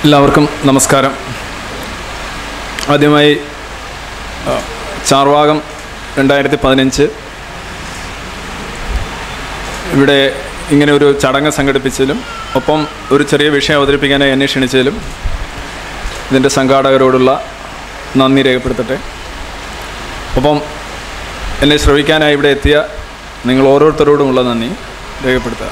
എല്ലാവർക്കും നമസ്കാരം ആദ്യമായി ആ, ചാർവാകം രണ്ടായിരത്തി പതിനഞ്ച് ഇവിടെ ഇങ്ങനെ ഒരു ചടങ്ങ് സംഘടിപ്പിച്ചതിലും ഒപ്പം ഒരു ചെറിയ വിഷയം അവതരിപ്പിക്കാനായി എന്നെ ക്ഷണിച്ചതിലും ഇതിൻ്റെ സംഘാടകരോടുള്ള നന്ദി രേഖപ്പെടുത്തട്ടെ ഒപ്പം എന്നെ ശ്രവിക്കാനായി ഇവിടെ എത്തിയ നിങ്ങൾ ഓരോരുത്തരോടുമുള്ള നന്ദി രേഖപ്പെടുത്തുക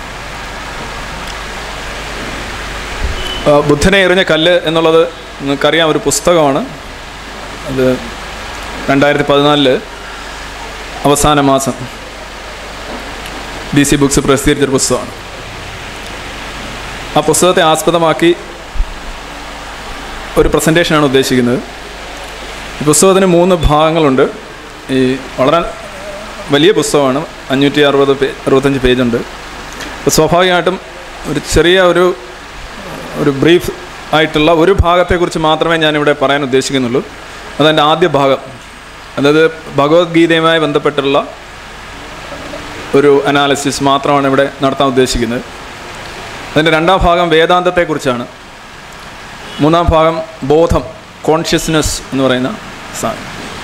ആ, ബുദ്ധനെ എറിഞ്ഞ കല്ല് എന്നുള്ളത് നിങ്ങൾക്കറിയാം ഒരു പുസ്തകമാണ് അത് രണ്ടായിരത്തി പതിനാലില് അവസാന മാസം ഡി സി ബുക്സ് പ്രസിദ്ധീകരിച്ചൊരു പുസ്തകമാണ് ആ പുസ്തകത്തെ ആസ്പദമാക്കി ഒരു പ്രസൻറ്റേഷനാണ് ഉദ്ദേശിക്കുന്നത് ഈ പുസ്തകത്തിന് മൂന്ന് ഭാഗങ്ങളുണ്ട് ഈ വളരെ വലിയ പുസ്തകമാണ് അഞ്ഞൂറ്റി അറുപത് പേ അറുപത്തഞ്ച് പേജുണ്ട് അപ്പോൾ സ്വാഭാവികമായിട്ടും ഒരു ചെറിയ ഒരു ഒരു ബ്രീഫ് ആയിട്ടുള്ള ഒരു ഭാഗത്തെക്കുറിച്ച് മാത്രമേ ഞാനിവിടെ പറയാൻ ഉദ്ദേശിക്കുന്നുള്ളൂ അതെൻ്റെ ആദ്യ ഭാഗം അതായത് ഭഗവത്ഗീതയുമായി ബന്ധപ്പെട്ടുള്ള ഒരു അനാലിസിസ് മാത്രമാണ് ഇവിടെ നടത്താൻ ഉദ്ദേശിക്കുന്നത് അതിൻ്റെ രണ്ടാം ഭാഗം വേദാന്തത്തെക്കുറിച്ചാണ് മൂന്നാം ഭാഗം ബോധം കോൺഷ്യസ്നെസ് എന്ന് പറയുന്ന സാധനം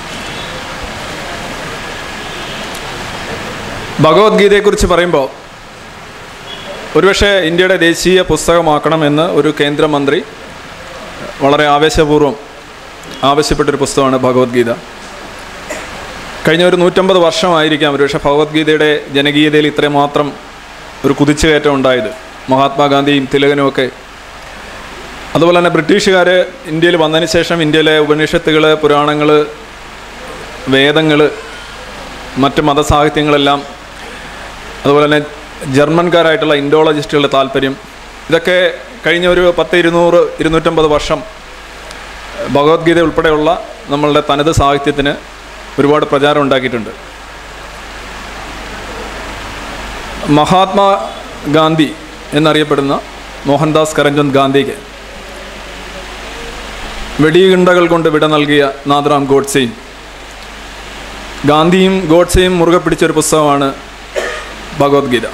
ഭഗവത്ഗീതയെക്കുറിച്ച് പറയുമ്പോൾ ഒരുപക്ഷെ ഇന്ത്യയുടെ ദേശീയ പുസ്തകമാക്കണമെന്ന് ഒരു കേന്ദ്രമന്ത്രി വളരെ ആവേശപൂർവ്വം ആവശ്യപ്പെട്ടൊരു പുസ്തകമാണ് ഭഗവത്ഗീത കഴിഞ്ഞ ഒരു നൂറ്റമ്പത് വർഷമായിരിക്കാം ഒരുപക്ഷെ ഭഗവത്ഗീതയുടെ ജനകീയതയിൽ ഇത്രമാത്രം ഒരു കുതിച്ചുകയറ്റം ഉണ്ടായത് മഹാത്മാഗാന്ധിയും തിലകനുമൊക്കെ അതുപോലെ തന്നെ ബ്രിട്ടീഷുകാർ ഇന്ത്യയിൽ വന്നതിന് ശേഷം ഇന്ത്യയിലെ ഉപനിഷത്തുകൾ പുരാണങ്ങൾ വേദങ്ങൾ മറ്റ് മതസാഹിത്യങ്ങളെല്ലാം അതുപോലെ തന്നെ ജർമ്മൻകാരായിട്ടുള്ള ഇൻഡോളജിസ്റ്റുകളുടെ താല്പര്യം ഇതൊക്കെ കഴിഞ്ഞ ഒരു പത്ത് ഇരുന്നൂറ് ഇരുന്നൂറ്റമ്പത് വർഷം ഭഗവത്ഗീത ഉൾപ്പെടെയുള്ള നമ്മളുടെ തനത് സാഹിത്യത്തിന് ഒരുപാട് പ്രചാരം ഉണ്ടാക്കിയിട്ടുണ്ട് മഹാത്മാ ഗാന്ധി എന്നറിയപ്പെടുന്ന മോഹൻദാസ് കരംചന്ദ് ഗാന്ധിക്ക് വെടിയുണ്ടകൾ കൊണ്ട് വിട നൽകിയ നാഥറാം ഗോഡ്സെയും ഗാന്ധിയും ഗോഡ്സെയും മുറുകെ പിടിച്ചൊരു പുസ്തകമാണ് ഭഗവത്ഗീത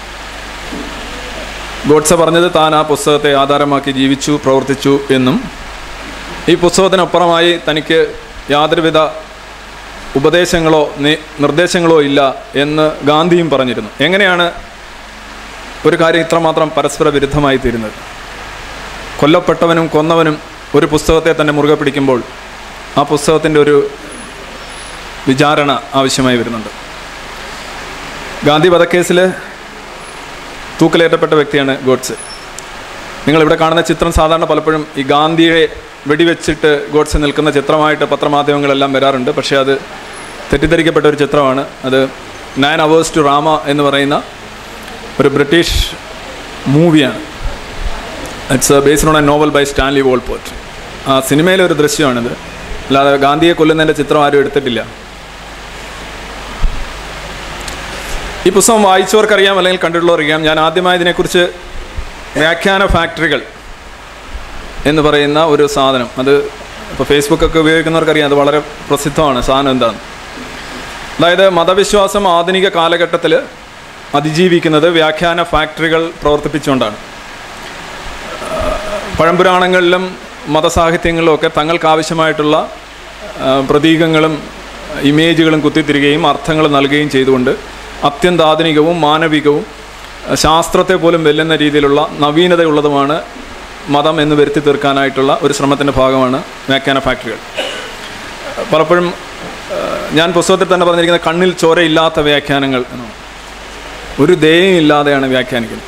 ഗോഡ്സെ പറഞ്ഞത് താൻ ആ പുസ്തകത്തെ ആധാരമാക്കി ജീവിച്ചു പ്രവർത്തിച്ചു എന്നും ഈ പുസ്തകത്തിനപ്പുറമായി തനിക്ക് യാതൊരുവിധ ഉപദേശങ്ങളോ നി- നിർദ്ദേശങ്ങളോ ഇല്ല എന്ന് ഗാന്ധിയും പറഞ്ഞിരുന്നു എങ്ങനെയാണ് ഒരു കാര്യം ഇത്രമാത്രം പരസ്പര വിരുദ്ധമായി തീരുന്നത് കൊല്ലപ്പെട്ടവനും കൊന്നവനും ഒരു പുസ്തകത്തെ തന്നെ മുറുകെ പിടിക്കുമ്പോൾ ആ പുസ്തകത്തിൻ്റെ ഒരു വിചാരണ ആവശ്യമായി വരുന്നുണ്ട് ഗാന്ധി വധക്കേസിൽ തൂക്കിലേറ്റപ്പെട്ട വ്യക്തിയാണ് ഗോഡ്സെ നിങ്ങളിവിടെ കാണുന്ന ചിത്രം സാധാരണ പലപ്പോഴും ഈ ഗാന്ധിയെ വെടിവെച്ചിട്ട് ഗോഡ്സെ നിൽക്കുന്ന ചിത്രമായിട്ട് പത്രമാധ്യമങ്ങളെല്ലാം വരാറുണ്ട് പക്ഷേ അത് തെറ്റിദ്ധരിക്കപ്പെട്ട ഒരു ചിത്രമാണ് അത് നയൻ അവേഴ്സ് ടു റാമ എന്ന് പറയുന്ന ഒരു ബ്രിട്ടീഷ് മൂവിയാണ് it's based on a novel by Stanley Wolpert ആ സിനിമയിലെ ഒരു ദൃശ്യമാണിത് അല്ലാതെ ഗാന്ധിയെ കൊല്ലുന്നതിൻ്റെ ചിത്രം ആരും എടുത്തിട്ടില്ല ഈ പുസ്തകം വായിച്ചവർക്കറിയാം അല്ലെങ്കിൽ കണ്ടിട്ടുള്ളവർക്കറിയാം ഞാൻ ആദ്യമായി ഇതിനെക്കുറിച്ച് വ്യാഖ്യാന ഫാക്ടറികൾ എന്ന് പറയുന്ന ഒരു സാധനം അത് ഇപ്പോൾ ഫേസ്ബുക്കൊക്കെ ഉപയോഗിക്കുന്നവർക്കറിയാം അത് വളരെ പ്രസിദ്ധമാണ് സാധനം എന്താണ് അതായത് മതവിശ്വാസം ആധുനിക കാലഘട്ടത്തിൽ അതിജീവിക്കുന്നത് വ്യാഖ്യാന ഫാക്ടറികൾ പ്രവർത്തിപ്പിച്ചുകൊണ്ടാണ് പഴംപുരാണങ്ങളിലും മതസാഹിത്യങ്ങളിലും ഒക്കെ തങ്ങൾക്ക് ആവശ്യമായിട്ടുള്ള ആ, പ്രതീകങ്ങളും ഇമേജുകളും കുത്തിത്തിരികയും അർത്ഥങ്ങൾ നൽകുകയും ചെയ്തുകൊണ്ട് അത്യന്താധുനികവും മാനവികവും ആ, ശാസ്ത്രത്തെ പോലും വെല്ലുന്ന രീതിയിലുള്ള നവീനതയുള്ളതുമാണ് മതം എന്ന് വരുത്തി തീർക്കാനായിട്ടുള്ള ഒരു ശ്രമത്തിൻ്റെ ഭാഗമാണ് വ്യാഖ്യാന ഫാക്ടറികൾ പലപ്പോഴും ആ, ഞാൻ പുസ്തകത്തിൽ തന്നെ പറഞ്ഞിരിക്കുന്ന കണ്ണിൽ ചോരയില്ലാത്ത വ്യാഖ്യാനങ്ങൾ എന്നാണ് ഒരു ദയയും ഇല്ലാതെയാണ് വ്യാഖ്യാനിക്കുന്നത്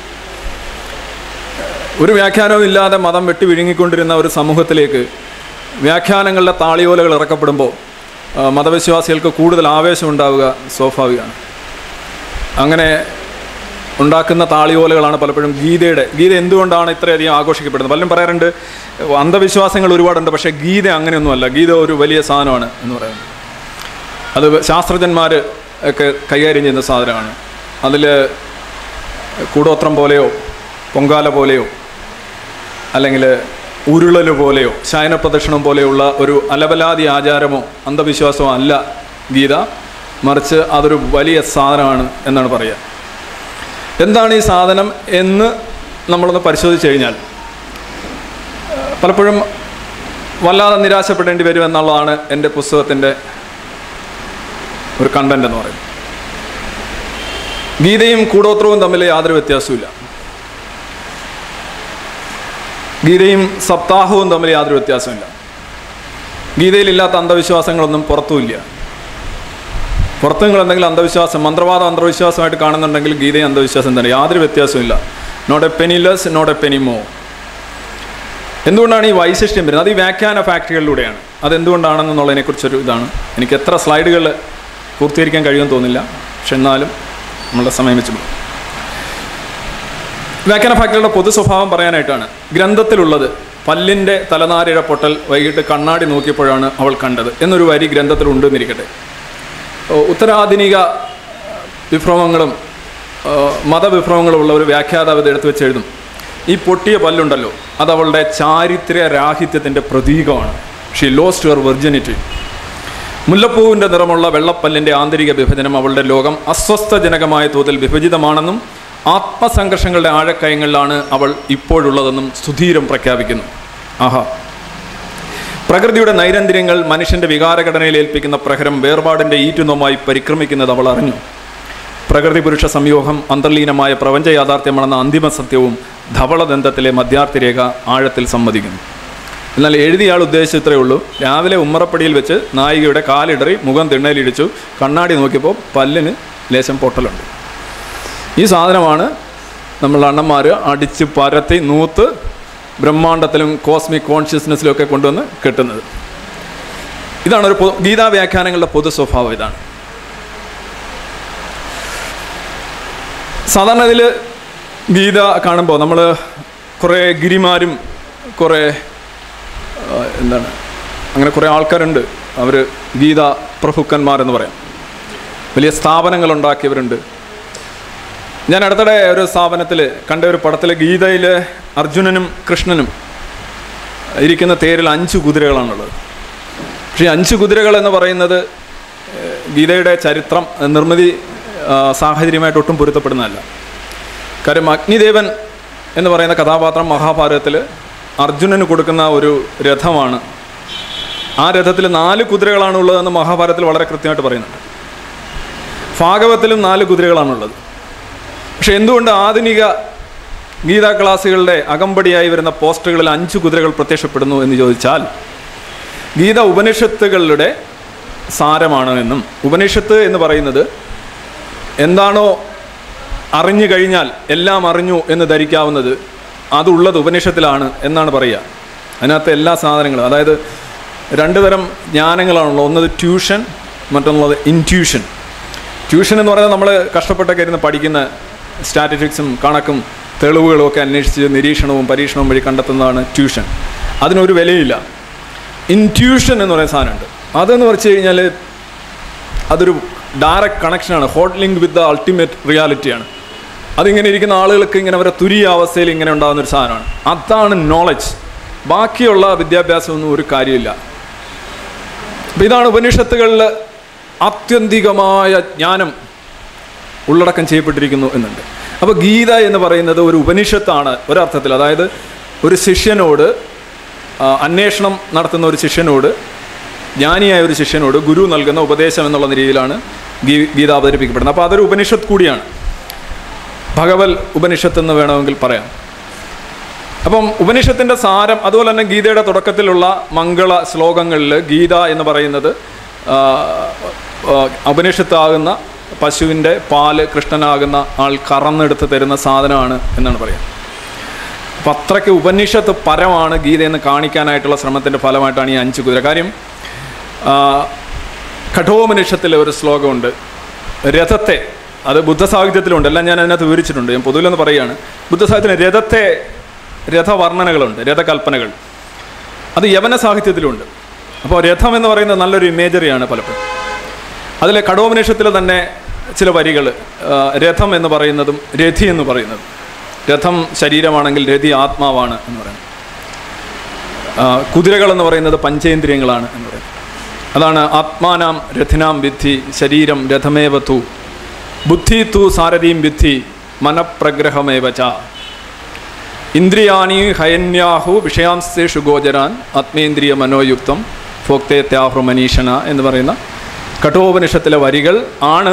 ഒരു വ്യാഖ്യാനവും ഇല്ലാതെ മതം വെട്ടി വിഴുങ്ങിക്കൊണ്ടിരുന്ന ഒരു സമൂഹത്തിലേക്ക് വ്യാഖ്യാനങ്ങളുടെ താളിയോലകൾ ഇറക്കപ്പെടുമ്പോൾ ആ, മതവിശ്വാസികൾക്ക് കൂടുതൽ ആവേശം ഉണ്ടാവുക സ്വാഭാവികമാണ് അങ്ങനെ ഉണ്ടാക്കുന്ന താളിയോലകളാണ് പലപ്പോഴും ഗീതയുടെ ഗീത എന്തുകൊണ്ടാണ് ഇത്രയധികം ആഘോഷിക്കപ്പെടുന്നത് പലരും പറയാറുണ്ട് അന്ധവിശ്വാസങ്ങൾ ഒരുപാടുണ്ട് പക്ഷേ ഗീത അങ്ങനെയൊന്നുമല്ല ഗീത ഒരു വലിയ സാധനമാണ് എന്ന് പറയുന്നത് അത് ശാസ്ത്രജ്ഞന്മാർ ഒക്കെ കൈകാര്യം ചെയ്യുന്ന സാധനമാണ് അതിൽ കൂടോത്രം പോലെയോ പൊങ്കാല പോലെയോ അല്ലെങ്കിൽ ഉരുളൽ പോലെയോ ശയനപ്രദക്ഷിണം പോലെയുള്ള ഒരു അലബലാതി ആചാരമോ അന്ധവിശ്വാസമോ അല്ല ഗീത മറിച്ച് അതൊരു വലിയ സാധനമാണ് എന്നാണ് പറയുക എന്താണ് ഈ സാധനം എന്ന് നമ്മളൊന്ന് പരിശോധിച്ച് കഴിഞ്ഞാൽ പലപ്പോഴും വല്ലാതെ നിരാശപ്പെടേണ്ടി വരുമെന്നുള്ളതാണ് എൻ്റെ പുസ്തകത്തിൻ്റെ ഒരു കണ്ടന്റ് എന്ന് പറയുന്നത് ഗീതയും കൂടോത്രവും തമ്മിൽ യാതൊരു വ്യത്യാസവുമില്ല ഗീതയും സപ്താഹവും തമ്മിൽ യാതൊരു വ്യത്യാസമില്ല ഗീതയിലില്ലാത്ത അന്ധവിശ്വാസങ്ങളൊന്നും പുറത്തുമില്ല പുറത്ത് നിങ്ങൾ എന്തെങ്കിലും അന്ധവിശ്വാസം മന്ത്രവാദം അന്ധവിശ്വാസമായിട്ട് കാണുന്നുണ്ടെങ്കിൽ ഗീതയും അന്ധവിശ്വാസം തന്നെ യാതൊരു വ്യത്യാസമില്ല not a penniless not a പെനിമോ എന്തുകൊണ്ടാണ് ഈ വൈശിഷ്ട്യം വരുന്നത് അത് ഈ വ്യാഖ്യാന ഫാക്ടറികളിലൂടെയാണ് അതെന്തുകൊണ്ടാണെന്നുള്ളതിനെക്കുറിച്ചൊരു ഇതാണ് എനിക്ക് എത്ര സ്ലൈഡുകൾ പൂർത്തീകരിക്കാൻ കഴിയുമെന്ന് തോന്നില്ല പക്ഷെ എന്നാലും നമ്മളുടെ സമയം വെച്ച് പോകും വ്യാഖ്യാന ഫാക്ടറിയുടെ പൊതു സ്വഭാവം പറയാനായിട്ടാണ് ഗ്രന്ഥത്തിലുള്ളത് പല്ലിൻ്റെ തലനാരിഴ പൊട്ടൽ വൈകിട്ട് കണ്ണാടി നോക്കിയപ്പോഴാണ് അവൾ കണ്ടത് എന്നൊരു വരി ഗ്രന്ഥത്തിൽ ഉണ്ടെന്നിരിക്കട്ടെ ഓ, ഉത്തരാധുനിക വിഭ്രമങ്ങളും ആ, മതവിഭ്രമങ്ങളും ഉള്ള ഒരു വ്യാഖ്യാതാവ് ഇത് എടുത്തു വെച്ച് എഴുതും ഈ പൊട്ടിയ പല്ലുണ്ടല്ലോ അത് അവളുടെ ചാരിത്ര്യ രാഹിത്യത്തിൻ്റെ പ്രതീകമാണ് ഷീ ലോസ്റ്റ് യുവർ വെർജിനിറ്റി മുല്ലപ്പൂവിൻ്റെ നിറമുള്ള വെള്ളപ്പല്ലിൻ്റെ ആന്തരിക വിഭജനം അവളുടെ ലോകം അസ്വസ്ഥജനകമായ തോതിൽ വിഭജിതമാണെന്നും ആത്മസംഘർഷങ്ങളുടെ ആഴക്കയങ്ങളിലാണ് അവൾ ഇപ്പോഴുള്ളതെന്നും സുധീരം പ്രഖ്യാപിക്കുന്നു ആഹാ പ്രകൃതിയുടെ നൈരന്തര്യങ്ങൾ മനുഷ്യന്റെ വികാരഘടനയിൽ ഏൽപ്പിക്കുന്ന പ്രഹരം വേർപാടിന്റെ ഈറ്റുനോമായി പരിക്രമിക്കുന്നത് അവൾ അറിഞ്ഞു പ്രകൃതി പുരുഷ സംയോഗം അന്തർലീനമായ പ്രപഞ്ച യാഥാർത്ഥ്യമാണെന്ന അന്തിമ സത്യവും ധവളദന്തത്തിലെ മധ്യാർത്ഥി രേഖ ആഴത്തിൽ സമ്മതിക്കുന്നു എന്നാൽ എഴുതിയാൾ ഉദ്ദേശിച്ച ഇത്രയേ ഉള്ളൂ രാവിലെ ഉമ്മറപ്പടിയിൽ വെച്ച് നായികയുടെ കാലിടറി മുഖം തിണ്ണയിലിടിച്ചു കണ്ണാടി നോക്കിയപ്പോൾ പല്ലിന് ലേശം പൊട്ടലുണ്ട് ഈ സാധനമാണ് നമ്മൾ അണ്ണന്മാർ അടിച്ച് പരത്തി നൂത്ത് ബ്രഹ്മാണ്ടത്തിലും കോസ്മിക് കോൺഷ്യസ്നെസ്സിലും ഒക്കെ കൊണ്ടുവന്ന് കെട്ടുന്നത് ഇതാണ് ഒരു പൊ- ഗീതാ വ്യാഖ്യാനങ്ങളുടെ പൊതു സ്വഭാവം ഇതാണ് സാധാരണ ഇതിൽ ഗീത കാണുമ്പോൾ നമ്മൾ കുറേ ഗിരിമാരും കുറേ ആ, എന്താണ് അങ്ങനെ കുറേ ആൾക്കാരുണ്ട് അവർ ഗീത പ്രഭുക്കന്മാരെന്ന് പറയാം വലിയ സ്ഥാപനങ്ങൾ ഉണ്ടാക്കിയവരുണ്ട് ഞാൻ അടുത്തിടെ ഒരു സ്ഥാപനത്തിൽ കണ്ട ഒരു പടത്തിൽ ഗീതയിൽ അർജുനനും കൃഷ്ണനും ഇരിക്കുന്ന തേരിൽ അഞ്ച് കുതിരകളാണുള്ളത് പക്ഷേ ഈ അഞ്ച് കുതിരകൾ എന്ന് പറയുന്നത് ഏഹ്, ഗീതയുടെ ചരിത്രം ഏഹ്, നിർമ്മിതി ആ, സാഹചര്യമായിട്ട് ഒട്ടും പൊരുത്തപ്പെടുന്നതല്ല കാര്യം അഗ്നിദേവൻ എന്ന് പറയുന്ന കഥാപാത്രം മഹാഭാരതത്തിൽ അർജുനന് കൊടുക്കുന്ന ഒരു രഥമാണ് ആ രഥത്തിൽ നാല് കുതിരകളാണ് ഉള്ളതെന്ന് മഹാഭാരതത്തിൽ വളരെ കൃത്യമായിട്ട് പറയുന്നുണ്ട് ഭാഗവത്തിലും നാല് കുതിരകളാണുള്ളത് പക്ഷെ എന്തുകൊണ്ട് ആധുനിക ഗീതാ ക്ലാസ്സുകളുടെ അകമ്പടിയായി വരുന്ന പോസ്റ്ററുകളിൽ അഞ്ച് കുതിരകൾ പ്രത്യക്ഷപ്പെടുന്നു എന്ന് ചോദിച്ചാൽ ഗീത ഉപനിഷത്തുകളുടെ സാരമാണ് എന്നും ഉപനിഷത്ത് എന്ന് പറയുന്നത് എന്താണോ അറിഞ്ഞു കഴിഞ്ഞാൽ എല്ലാം അറിഞ്ഞു എന്ന് ധരിക്കാവുന്നത് അതുള്ളത് ഉപനിഷത്തിലാണ് എന്നാണ് പറയുക അതിനകത്ത് എല്ലാ സാധനങ്ങളും അതായത് രണ്ട് തരം ജ്ഞാനങ്ങളാണുള്ളത് ഒന്നത് ട്യൂഷൻ മറ്റൊന്നുള്ളത് ഇൻറ്റ്യൂഷൻ ട്യൂഷൻ എന്ന് പറയുന്നത് നമ്മൾ കഷ്ടപ്പെട്ടൊക്കെ ഇരുന്ന് പഠിക്കുന്ന സ്റ്റാറ്റിസ്റ്റിക്സും കണക്കും തെളിവുകളും ഒക്കെ അന്വേഷിച്ച് നിരീക്ഷണവും പരീക്ഷണവും വഴി കണ്ടെത്തുന്നതാണ് ട്യൂഷൻ അതിനൊരു വിലയില്ല ഇൻറ്റ്യൂഷൻ എന്ന് പറയുന്ന സാധനമുണ്ട് അതെന്ന് വെച്ച് കഴിഞ്ഞാൽ അതൊരു ഡയറക്റ്റ് കണക്ഷനാണ് hot link with the ultimate റിയാലിറ്റിയാണ് അതിങ്ങനെ ഇരിക്കുന്ന ആളുകൾക്ക് ഇങ്ങനെ അവരെ തുരിയ അവസ്ഥയിൽ ഇങ്ങനെ ഉണ്ടാകുന്ന ഒരു സാധനമാണ് അതാണ് നോളജ് ബാക്കിയുള്ള വിദ്യാഭ്യാസമൊന്നും ഒരു കാര്യമില്ല അപ്പം ഇതാണ് ഉപനിഷത്തുകളിൽ ആത്യന്തികമായ ജ്ഞാനം ഉള്ളടക്കം ചെയ്യപ്പെട്ടിരിക്കുന്നു എന്നുണ്ട് അപ്പോൾ ഗീത എന്ന് പറയുന്നത് ഒരു ഉപനിഷത്താണ് ഒരർത്ഥത്തിൽ അതായത് ഒരു ശിഷ്യനോട് ആ, അന്വേഷണം നടത്തുന്ന ഒരു ശിഷ്യനോട് ജ്ഞാനിയായ ഒരു ശിഷ്യനോട് ഗുരു നൽകുന്ന ഉപദേശം എന്നുള്ള രീതിയിലാണ് ഗീ ഗീത അവതരിപ്പിക്കപ്പെടുന്നത് അപ്പോൾ അതൊരു ഉപനിഷത്ത് കൂടിയാണ് ഭഗവൽ ഉപനിഷത്ത് എന്ന് വേണമെങ്കിൽ പറയാം അപ്പം ഉപനിഷത്തിൻ്റെ സാരം അതുപോലെ തന്നെ ഗീതയുടെ തുടക്കത്തിലുള്ള മംഗള ശ്ലോകങ്ങളിൽ ഗീത എന്ന് പറയുന്നത് ആ, ആ, ഉപനിഷത്താകുന്ന പശുവിൻ്റെ പാല് കൃഷ്ണനാകുന്ന ആൾ കറന്നെടുത്ത് തരുന്ന സാധനമാണ് എന്നാണ് പറയുക അപ്പം അത്രയ്ക്ക് ഉപനിഷത്ത് പരമാണ് ഗീതയെന്ന് കാണിക്കാനായിട്ടുള്ള ശ്രമത്തിൻ്റെ ഫലമായിട്ടാണ് ഈ അഞ്ച് കുതിര കാര്യം ആ, കഠോപനിഷത്തിലെ ഒരു ശ്ലോകമുണ്ട് രഥത്തെ അത് ബുദ്ധസാഹിത്യത്തിലുണ്ട് എല്ലാം ഞാൻ അതിനകത്ത് വിവരിച്ചിട്ടുണ്ട് ഞാൻ പൊതുവിലൊന്ന് പറയുകയാണ് ബുദ്ധസാഹിത്യത്തിന് രഥത്തെ രഥവർണ്ണനകളുണ്ട് രഥകൽപ്പനകൾ അത് യവന സാഹിത്യത്തിലുണ്ട് അപ്പോൾ രഥം എന്ന് പറയുന്നത് നല്ലൊരു ഇമേജറിയാണ് പലപ്പോഴും അതിലെ കഠോപനിഷത്തിൽ തന്നെ ചില വരികൾ രഥം എന്ന് പറയുന്നതും രഥി എന്ന് പറയുന്നതും രഥം ശരീരമാണെങ്കിൽ രഥി ആത്മാവാണ് എന്ന് പറയുന്നത് ആ, കുതിരകൾ എന്ന് പറയുന്നത് പഞ്ചേന്ദ്രിയങ്ങളാണ് എന്ന് പറയുന്നത് അതാണ് ആത്മാനാം രഥിനാം വിദ്ധി ശരീരം രഥമേവ തു ബുദ്ധി തു സാരഥീം വിദ്ധി മനഃപ്രഗ്രഹമേവ ച ഇന്ദ്രിയാണി ഹയന്യാഹു വിഷയാംശേഷു ഗോചരാൻ ആത്മേന്ദ്രിയ മനോയുക്തം ഫോക്തേ ത്യാഹു മനീഷണ എന്ന് പറയുന്ന കഠോപനിഷത്തിലെ വരികൾ ആണ്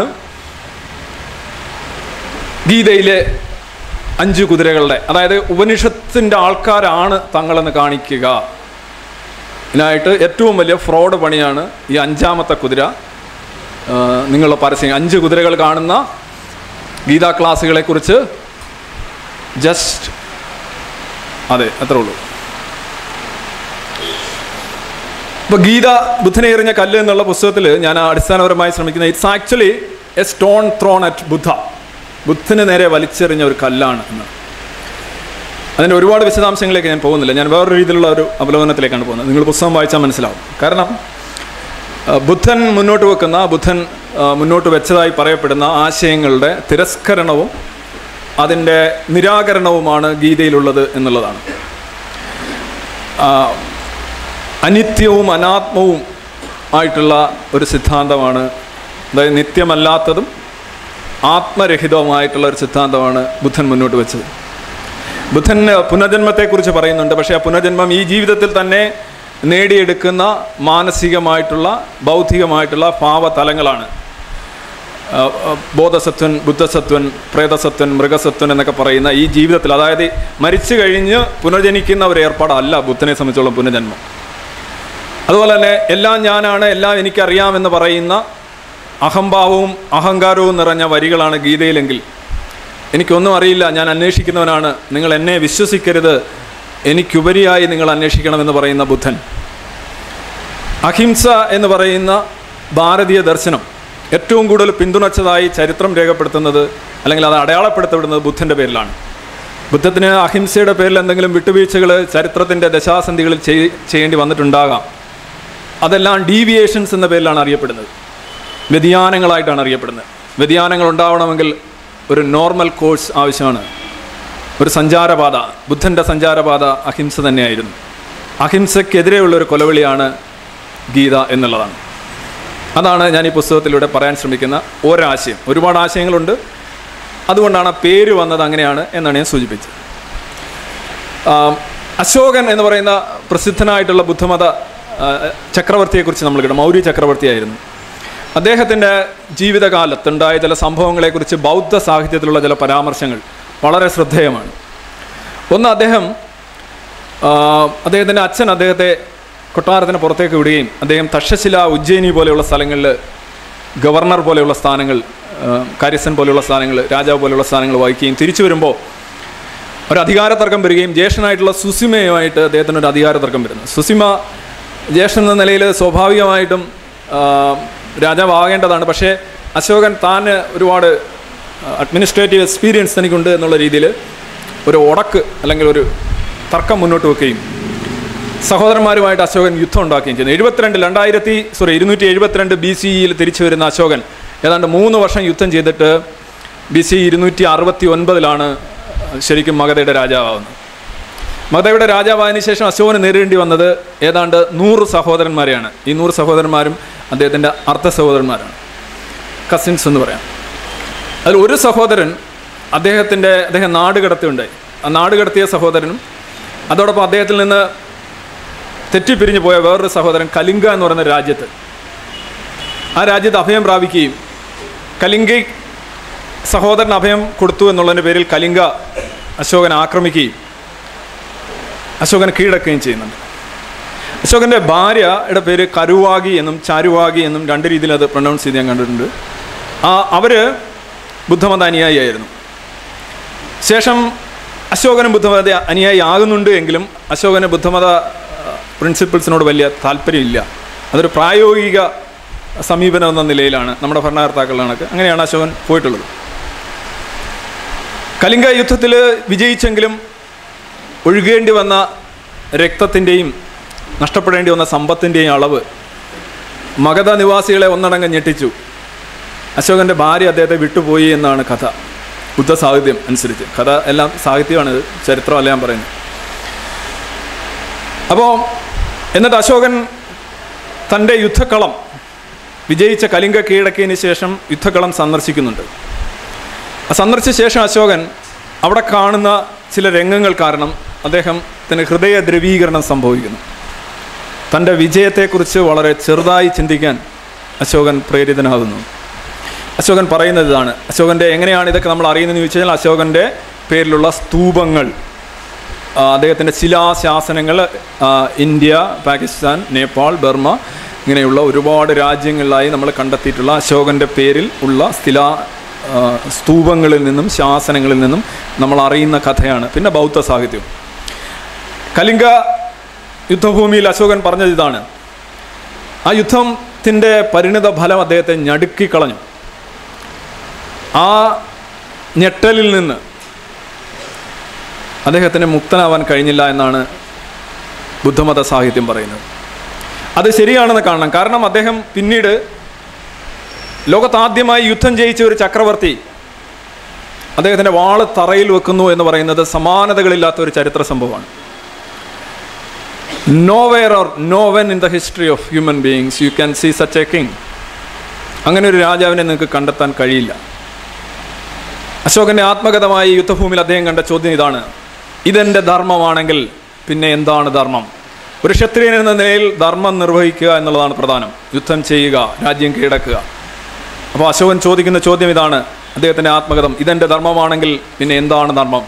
ഗീതയിലെ അഞ്ച് കുതിരകളുടെ അതായത് ഉപനിഷത്തിൻ്റെ ആൾക്കാരാണ് തങ്ങളെന്ന് കാണിക്കുക ഇതിനായിട്ട് ഏറ്റവും വലിയ ഫ്രോഡ് പണിയാണ് ഈ അഞ്ചാമത്തെ കുതിര ആ, നിങ്ങളുടെ പരസ്യം അഞ്ച് കുതിരകൾ കാണുന്ന ഗീതാ ക്ലാസ്സുകളെക്കുറിച്ച് ജസ്റ്റ് അതെ അത്രേ ഉള്ളൂ ഇപ്പോൾ ഗീത ബുദ്ധനെ എറിഞ്ഞ കല്ല് എന്നുള്ള പുസ്തകത്തിൽ ഞാൻ അടിസ്ഥാനപരമായി ശ്രമിക്കുന്നത് it's actually a stone thrown at Buddha ബുദ്ധന് നേരെ വലിച്ചെറിഞ്ഞ ഒരു കല്ലാണ് എന്ന് അതിൻ്റെ ഒരുപാട് വിശദാംശങ്ങളിലേക്ക് ഞാൻ പോകുന്നില്ല ഞാൻ വേറൊരു രീതിയിലുള്ള ഒരു അവലോകനത്തിലേക്കാണ് പോകുന്നത് നിങ്ങൾ പുസ്തകം വായിച്ചാൽ മനസ്സിലാവും കാരണം ആ, ബുദ്ധൻ മുന്നോട്ട് വെക്കുന്ന ബുദ്ധൻ ആ, മുന്നോട്ട് വെച്ചതായി പറയപ്പെടുന്ന ആശയങ്ങളുടെ തിരസ്കരണവും അതിൻ്റെ നിരാകരണവുമാണ് ഗീതയിലുള്ളത് എന്നുള്ളതാണ് ആ, അനിത്യവും അനാത്മവും ആയിട്ടുള്ള ഒരു സിദ്ധാന്തമാണ് അതായത് നിത്യമല്ലാത്തതും ആത്മരഹിതവുമായിട്ടുള്ള ഒരു സിദ്ധാന്തമാണ് ബുദ്ധൻ മുന്നോട്ട് വെച്ചത് ബുദ്ധൻ പുനർജന്മത്തെക്കുറിച്ച് പറയുന്നുണ്ട് പക്ഷേ ആ പുനർജന്മം ഈ ജീവിതത്തിൽ തന്നെ നേടിയെടുക്കുന്ന മാനസികമായിട്ടുള്ള ബൗദ്ധികമായിട്ടുള്ള ഭാവതലങ്ങളാണ് ആ, ആ, ബോധസത്വൻ ബുദ്ധസത്വൻ പ്രേതസത്വൻ മൃഗസത്വൻ എന്നൊക്കെ പറയുന്ന ഈ ജീവിതത്തിൽ അതായത് മരിച്ചു കഴിഞ്ഞ് പുനർജനിക്കുന്ന ഒരു ഏർപ്പാടല്ല ബുദ്ധനെ സംബന്ധിച്ചോളം പുനർജന്മം അതുപോലെ തന്നെ എല്ലാം ഞാനാണ് എല്ലാം എനിക്കറിയാമെന്ന് പറയുന്ന അഹംഭാവവും അഹങ്കാരവും നിറഞ്ഞ വരികളാണ് ഗീതയിലെങ്കിൽ എനിക്കൊന്നും അറിയില്ല ഞാൻ അന്വേഷിക്കുന്നവനാണ് നിങ്ങൾ എന്നെ വിശ്വസിക്കരുത് എനിക്കുപരിയായി നിങ്ങൾ അന്വേഷിക്കണമെന്ന് പറയുന്ന ബുദ്ധൻ അഹിംസ എന്ന് പറയുന്ന ഭാരതീയ ദർശനം ഏറ്റവും കൂടുതൽ പിന്തുണച്ചതായി ചരിത്രം രേഖപ്പെടുത്തുന്നത് അല്ലെങ്കിൽ അത് അടയാളപ്പെടുത്തപ്പെടുന്നത് ബുദ്ധൻ്റെ പേരിലാണ് ബുദ്ധത്തിന് അഹിംസയുടെ പേരിൽ എന്തെങ്കിലും വിട്ടുവീഴ്ചകൾ ചരിത്രത്തിൻ്റെ ദശാസന്ധികളിൽ ചെയ്- ചെയ്യേണ്ടി വന്നിട്ടുണ്ടാകാം അതെല്ലാം ഡീവിയേഷൻസ് എന്ന പേരിലാണ് അറിയപ്പെടുന്നത് വ്യതിയാനങ്ങളായിട്ടാണ് അറിയപ്പെടുന്നത് വ്യതിയാനങ്ങൾ ഉണ്ടാവണമെങ്കിൽ ഒരു നോർമൽ കോഴ്സ് ആവശ്യമാണ് ഒരു സഞ്ചാരപാത ബുദ്ധൻ്റെ സഞ്ചാരപാത അഹിംസ തന്നെയായിരുന്നു അഹിംസയ്ക്കെതിരെയുള്ള ഒരു കൊലവിളിയാണ് ഗീത എന്നുള്ളതാണ് അതാണ് ഞാൻ ഈ പുസ്തകത്തിലൂടെ പറയാൻ ശ്രമിക്കുന്ന ഒരാശയം ഒരുപാട് ആശയങ്ങളുണ്ട് അതുകൊണ്ടാണ് ആ പേര് വന്നത് അങ്ങനെയാണ് എന്നാണ് ഞാൻ സൂചിപ്പിച്ചത് ആം, അശോകൻ എന്ന് പറയുന്ന പ്രസിദ്ധനായിട്ടുള്ള ബുദ്ധമത ആ, ചക്രവർത്തിയെക്കുറിച്ച് നമ്മൾ കേട്ടു മൗര്യ ചക്രവർത്തിയായിരുന്നു അദ്ദേഹത്തിൻ്റെ ജീവിതകാലത്തുണ്ടായ ചില സംഭവങ്ങളെക്കുറിച്ച് ബൗദ്ധ സാഹിത്യത്തിലുള്ള ചില പരാമർശങ്ങൾ വളരെ ശ്രദ്ധേയമാണ് ഒന്ന് അദ്ദേഹം ആ, അദ്ദേഹത്തിൻ്റെ അച്ഛൻ അദ്ദേഹത്തെ കൊട്ടാരത്തിന് പുറത്തേക്ക് വിടുകയും അദ്ദേഹം തക്ഷശില ഉജ്ജയിനി പോലെയുള്ള സ്ഥലങ്ങളിൽ ഗവർണർ പോലെയുള്ള സ്ഥാനങ്ങൾ ആ, കാര്യസ്ഥൻ പോലെയുള്ള സ്ഥാനങ്ങൾ രാജാവ് പോലെയുള്ള സ്ഥാനങ്ങൾ വഹിക്കുകയും തിരിച്ചു വരുമ്പോൾ ഒരു അധികാര തർക്കം വരികയും ജ്യേഷ്ഠനായിട്ടുള്ള സുസിമയുമായിട്ട് അദ്ദേഹത്തിന് ഒരു അധികാര തർക്കം വരുന്നു സുസിമ ജ്യേഷ്ഠൻ എന്ന നിലയിൽ സ്വാഭാവികമായിട്ടും ആ, രാജാവാകേണ്ടതാണ് പക്ഷേ അശോകൻ താൻ ഒരുപാട് അഡ്മിനിസ്ട്രേറ്റീവ് എക്സ്പീരിയൻസ് തനിക്കുണ്ട് എന്നുള്ള രീതിയിൽ ഒരു ഉടക്ക് അല്ലെങ്കിൽ ഒരു തർക്കം മുന്നോട്ട് വെക്കുകയും സഹോദരന്മാരുമായിട്ട് അശോകൻ യുദ്ധം ഉണ്ടാക്കുകയും ചെയ്യുന്നു എഴുപത്തിരണ്ട് രണ്ടായിരത്തി സോറി ഇരുന്നൂറ്റി എഴുപത്തിരണ്ട് ബി സി ഇയിൽ തിരിച്ചു വരുന്ന അശോകൻ ഏതാണ്ട് മൂന്ന് വർഷം യുദ്ധം ചെയ്തിട്ട് ബി സി ഇരുന്നൂറ്റി അറുപത്തി ഒൻപതിലാണ് ശരിക്കും മഗധയുടെ രാജാവാകുന്നത് മഗധയുടെ രാജാവായതിനു ശേഷം അശോകന് നേരിടേണ്ടി വന്നത് ഏതാണ്ട് നൂറ് സഹോദരന്മാരെയാണ് ഈ നൂറ് സഹോദരന്മാരും അദ്ദേഹത്തിൻ്റെ അർദ്ധ സഹോദരന്മാരാണ് കസിൻസ് എന്ന് പറയാം അതിൽ ഒരു സഹോദരൻ അദ്ദേഹത്തിൻ്റെ അദ്ദേഹം നാട് കടത്തിയുണ്ടായി ആ നാട് കടത്തിയ സഹോദരനും അതോടൊപ്പം അദ്ദേഹത്തിൽ നിന്ന് തെറ്റിപ്പിരിഞ്ഞു പോയ വേറൊരു സഹോദരൻ കലിംഗ എന്ന് പറയുന്ന രാജ്യത്ത് ആ രാജ്യത്ത് അഭയം പ്രാപിക്കുകയും കലിംഗ സഹോദരൻ അഭയം കൊടുത്തു എന്നുള്ളതിൻ്റെ പേരിൽ കലിംഗ അശോകൻ ആക്രമിക്കുകയും അശോകനെ കീഴടക്കുകയും ചെയ്യുന്നുണ്ട് അശോകൻ്റെ ഭാര്യയുടെ പേര് കരുവാഗി എന്നും ചാരുവാഗി എന്നും രണ്ട് രീതിയിൽ അത് പ്രൊനൗൺസ് ചെയ്ത് ഞാൻ കണ്ടിട്ടുണ്ട് ആ അവർ ബുദ്ധമത അനുയായിയായിരുന്നു ശേഷം അശോകനും ബുദ്ധമത അനുയായി ആകുന്നുണ്ട് എങ്കിലും അശോകന് ബുദ്ധമത പ്രിൻസിപ്പിൾസിനോട് വലിയ താല്പര്യമില്ല അതൊരു പ്രായോഗിക സമീപനം എന്ന നിലയിലാണ് നമ്മുടെ ഭരണകർത്താക്കളുടെ കണക്ക് അങ്ങനെയാണ് അശോകൻ പോയിട്ടുള്ളത് കലിംഗ യുദ്ധത്തിൽ വിജയിച്ചെങ്കിലും ഒഴുകേണ്ടി വന്ന രക്തത്തിൻ്റെയും നഷ്ടപ്പെടേണ്ടി വന്ന സമ്പത്തിൻ്റെയും അളവ് മഗധ നിവാസികളെ ഒന്നടങ്കം ഞെട്ടിച്ചു അശോകൻ്റെ ഭാര്യ അദ്ദേഹത്തെ വിട്ടുപോയി എന്നാണ് കഥ ബുദ്ധ സാഹിത്യം അനുസരിച്ച് കഥ എല്ലാം സാഹിത്യമാണ് ഇത് ചരിത്രമല്ല ഞാൻ പറയുന്നത് അപ്പോൾ എന്നിട്ട് അശോകൻ തൻ്റെ യുദ്ധക്കളം വിജയിച്ച കലിംഗ കീഴടക്കിയതിന് ശേഷം യുദ്ധക്കളം സന്ദർശിക്കുന്നുണ്ട് ആ സന്ദർശിച്ച ശേഷം അശോകൻ അവിടെ കാണുന്ന ചില രംഗങ്ങൾ കാരണം അദ്ദേഹത്തിന് ഹൃദയ ദ്രവീകരണം സംഭവിക്കുന്നു തൻ്റെ വിജയത്തെക്കുറിച്ച് വളരെ ചെറുതായി ചിന്തിക്കാൻ അശോകൻ പ്രേരിതനാകുന്നു അശോകൻ പറയുന്നത് ഇതാണ് അശോകൻ്റെ എങ്ങനെയാണ് ഇതൊക്കെ നമ്മൾ അറിയുന്നതെന്ന് ചോദിച്ചു കഴിഞ്ഞാൽ അശോകൻ്റെ പേരിലുള്ള സ്തൂപങ്ങൾ ആ, അദ്ദേഹത്തിൻ്റെ ശിലാശാസനങ്ങൾ ആ, ഇന്ത്യ പാകിസ്ഥാൻ നേപ്പാൾ ബർമ്മ ഇങ്ങനെയുള്ള ഒരുപാട് രാജ്യങ്ങളിലായി നമ്മൾ കണ്ടെത്തിയിട്ടുള്ള അശോകൻ്റെ പേരിൽ ഉള്ള ശിലാ ആ, സ്തൂപങ്ങളിൽ നിന്നും ശാസനങ്ങളിൽ നിന്നും നമ്മൾ അറിയുന്ന കഥയാണ് പിന്നെ ബൗദ്ധ സാഹിത്യം കലിംഗ യുദ്ധഭൂമിയിൽ അശോകൻ പറഞ്ഞത് ഇതാണ് ആ യുദ്ധത്തിൻ്റെ പരിണിത ഫലം അദ്ദേഹത്തെ ഞടുക്കിക്കളഞ്ഞു ആ ഞെട്ടലിൽ നിന്ന് അദ്ദേഹത്തിന് മുക്തനാവാൻ കഴിഞ്ഞില്ല എന്നാണ് ബുദ്ധമത സാഹിത്യം പറയുന്നത് അത് ശരിയാണെന്ന് കാണണം കാരണം അദ്ദേഹം പിന്നീട് ലോകത്താദ്യമായി യുദ്ധം ജയിച്ച ഒരു ചക്രവർത്തി അദ്ദേഹത്തിൻ്റെ വാള് തറയിൽ വെക്കുന്നു എന്ന് പറയുന്നത് സമാനതകളില്ലാത്ത ഒരു ചരിത്ര സംഭവമാണ് no where or no when in the history of human beings you can see such a king അങ്ങനെ ഒരു രാജാവിനെ നിങ്ങൾക്ക് കണ്ടെത്താൻ കഴിയില്ല അശോകന്റെ ആത്മഗതമായ ഈ യുദ്ധഭൂമിയിൽ അദ്ദേഹം കണ്ട ചോദ്യം ഇതാണ് ഇതെന്റെ ധർമ്മമാണെങ്കിൽ പിന്നെ എന്താണ് ധർമ്മം ഒരു ക്ഷത്രിയൻ എന്ന നിലയിൽ ധർമ്മം നിർവഹിക്കുക എന്നുള്ളതാണ് പ്രധാനം യുദ്ധം ചെയ്യുക രാജ്യം കീഴടക്കുക അപ്പോൾ അശോകൻ ചോദിക്കുന്ന ചോദ്യം ഇതാണ് അദ്ദേഹത്തിൻ്റെ ആത്മകഥം ഇതെൻ്റെ ധർമ്മമാണെങ്കിൽ പിന്നെ എന്താണ് ധർമ്മം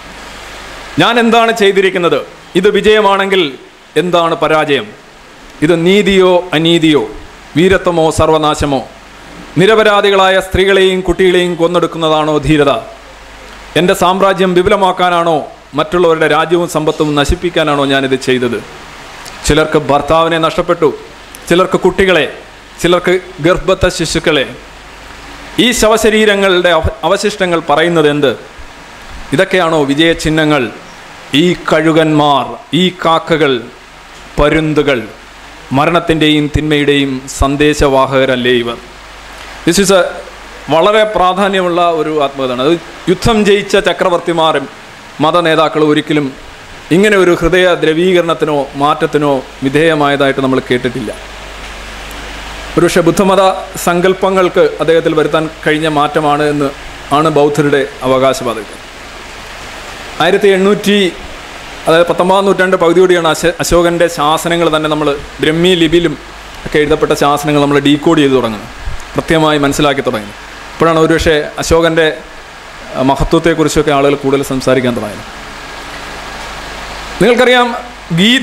ഞാൻ എന്താണ് ചെയ്തിരിക്കുന്നത് ഇത് വിജയമാണെങ്കിൽ എന്താണ് പരാജയം ഇത് നീതിയോ അനീതിയോ വീരത്വമോ സർവനാശമോ നിരപരാധികളായ സ്ത്രീകളെയും കുട്ടികളെയും കൊന്നെടുക്കുന്നതാണോ ധീരത എൻ്റെ സാമ്രാജ്യം വിപുലമാക്കാനാണോ മറ്റുള്ളവരുടെ രാജ്യവും സമ്പത്തും നശിപ്പിക്കാനാണോ ഞാനിത് ചെയ്തത് ചിലർക്ക് ഭർത്താവിനെ നഷ്ടപ്പെട്ടു ചിലർക്ക് കുട്ടികളെ ചിലർക്ക് ഗർഭസ്ഥ ശിശുക്കളെ ഈ ശവശരീരങ്ങളുടെ അവ- അവശിഷ്ടങ്ങൾ പറയുന്നത് എന്ത് ഇതൊക്കെയാണോ വിജയചിഹ്നങ്ങൾ ഈ കഴുകന്മാർ ഈ കാക്കകൾ പരുന്തുകൾ മരണത്തിൻ്റെയും തിന്മയുടെയും സന്ദേശവാഹകരല്ലേ ഇവർ ദിസ് ഇസ് എ വളരെ പ്രാധാന്യമുള്ള ഒരു ആത്മകഥയാണ് അത് യുദ്ധം ജയിച്ച ചക്രവർത്തിമാരും മത നേതാക്കളും ഒരിക്കലും ഇങ്ങനെ ഒരു ഹൃദയ ദ്രവീകരണത്തിനോ മാറ്റത്തിനോ വിധേയമായതായിട്ട് നമ്മൾ കേട്ടിട്ടില്ല ഒരുപക്ഷെ ബുദ്ധമത സങ്കല്പങ്ങൾക്ക് അദ്ദേഹത്തിൽ വരുത്താൻ കഴിഞ്ഞ മാറ്റമാണ് എന്ന് ആണ് ബൗദ്ധരുടെ അവകാശവാദം ആയിരത്തി എണ്ണൂറ്റി അതായത് പത്തൊമ്പതാം നൂറ്റാണ്ട് പകുതിയോടെയാണ് അശ അശോകൻ്റെ ശാസനങ്ങൾ തന്നെ നമ്മൾ ബ്രഹ്മി ലിപിയിലും ഒക്കെ എഴുതപ്പെട്ട ശാസനങ്ങൾ നമ്മൾ ഡീകോഡ് ചെയ്ത് തുടങ്ങുന്നത് കൃത്യമായി മനസ്സിലാക്കി തുടങ്ങി ഇപ്പോഴാണ് ഒരുപക്ഷെ അശോകൻ്റെ അഹ്, മഹത്വത്തെക്കുറിച്ചൊക്കെ ആളുകൾ കൂടുതൽ സംസാരിക്കാൻ തുടങ്ങിയത് നിങ്ങൾക്കറിയാം ഗീത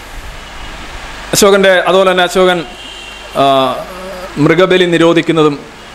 അശോകൻ്റെ അതുപോലെ തന്നെ അശോകൻ ആ, മൃഗബലി നിരോധിക്കുന്നതും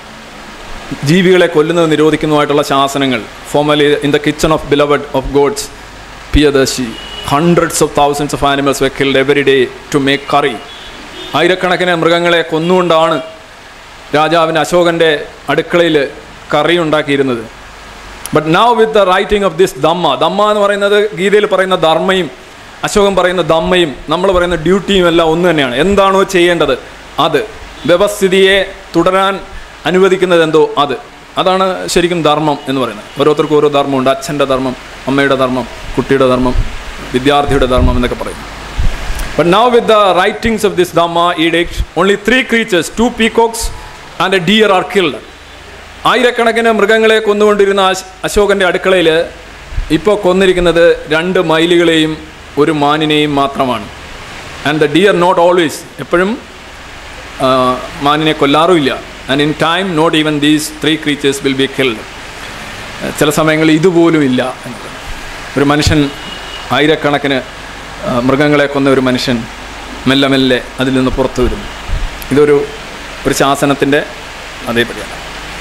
ജീവികളെ കൊല്ലുന്നത് നിരോധിക്കുന്നതുമായിട്ടുള്ള ശാസനങ്ങൾ formerly in the kitchen of beloved of gods Piyadarshi hundreds of thousands of animals we killed every day to make curry ആയിരക്കണക്കിന് മൃഗങ്ങളെ കൊന്നുകൊണ്ടാണ് രാജാവിന് അശോകൻ്റെ അടുക്കളയിൽ കറി ഉണ്ടാക്കിയിരുന്നത് but now with the writing of this Dhamma Dhamma എന്ന് പറയുന്നത് ഗീതയിൽ പറയുന്ന ധർമ്മയും അശോകൻ പറയുന്ന ദമ്മയും നമ്മൾ പറയുന്ന ഡ്യൂട്ടിയും എല്ലാം ഒന്ന് തന്നെയാണ് എന്താണോ ചെയ്യേണ്ടത് അത് വ്യവസ്ഥിതിയെ തുടരാൻ അനുവദിക്കുന്നത് എന്തോ അത് അതാണ് ശരിക്കും ധർമ്മം എന്ന് പറയുന്നത് ഓരോരുത്തർക്കും ഓരോ ധർമ്മമുണ്ട് അച്ഛൻ്റെ ധർമ്മം അമ്മയുടെ ധർമ്മം കുട്ടിയുടെ ധർമ്മം വിദ്യാർത്ഥിയുടെ ധർമ്മം എന്നൊക്കെ പറയും But now with the writings of this Dhamma edict, only three creatures, two peacocks and a deer are killed. ആയിരക്കണക്കിന് മൃഗങ്ങളെ കൊന്നുകൊണ്ടിരുന്ന അശ്- അശോകന്റെ അടുക്കളയിൽ ഇപ്പോൾ കൊന്നിരിക്കുന്നത് രണ്ട് മയിലുകളെയും ഒരു മാനിനെയും മാത്രമാണ് and the deer not always എപ്പോഴും ആ, മാനിനെ കൊല്ലാറുമില്ല and in time not even these three creatures will be killed ചില സമയങ്ങളിൽ ഇതുപോലും ഇല്ല എന്നത്. ഒരു മനുഷ്യൻ ആയിരക്കണക്കിന് ആ, മൃഗങ്ങളെ കൊന്ന ഒരു മനുഷ്യൻ മെല്ലെ മെല്ലെ അതിൽ നിന്ന് പുറത്തു വരുന്നു ഇതൊരു ഒരു ശാസനത്തിൻ്റെ അതേപടിയാണ്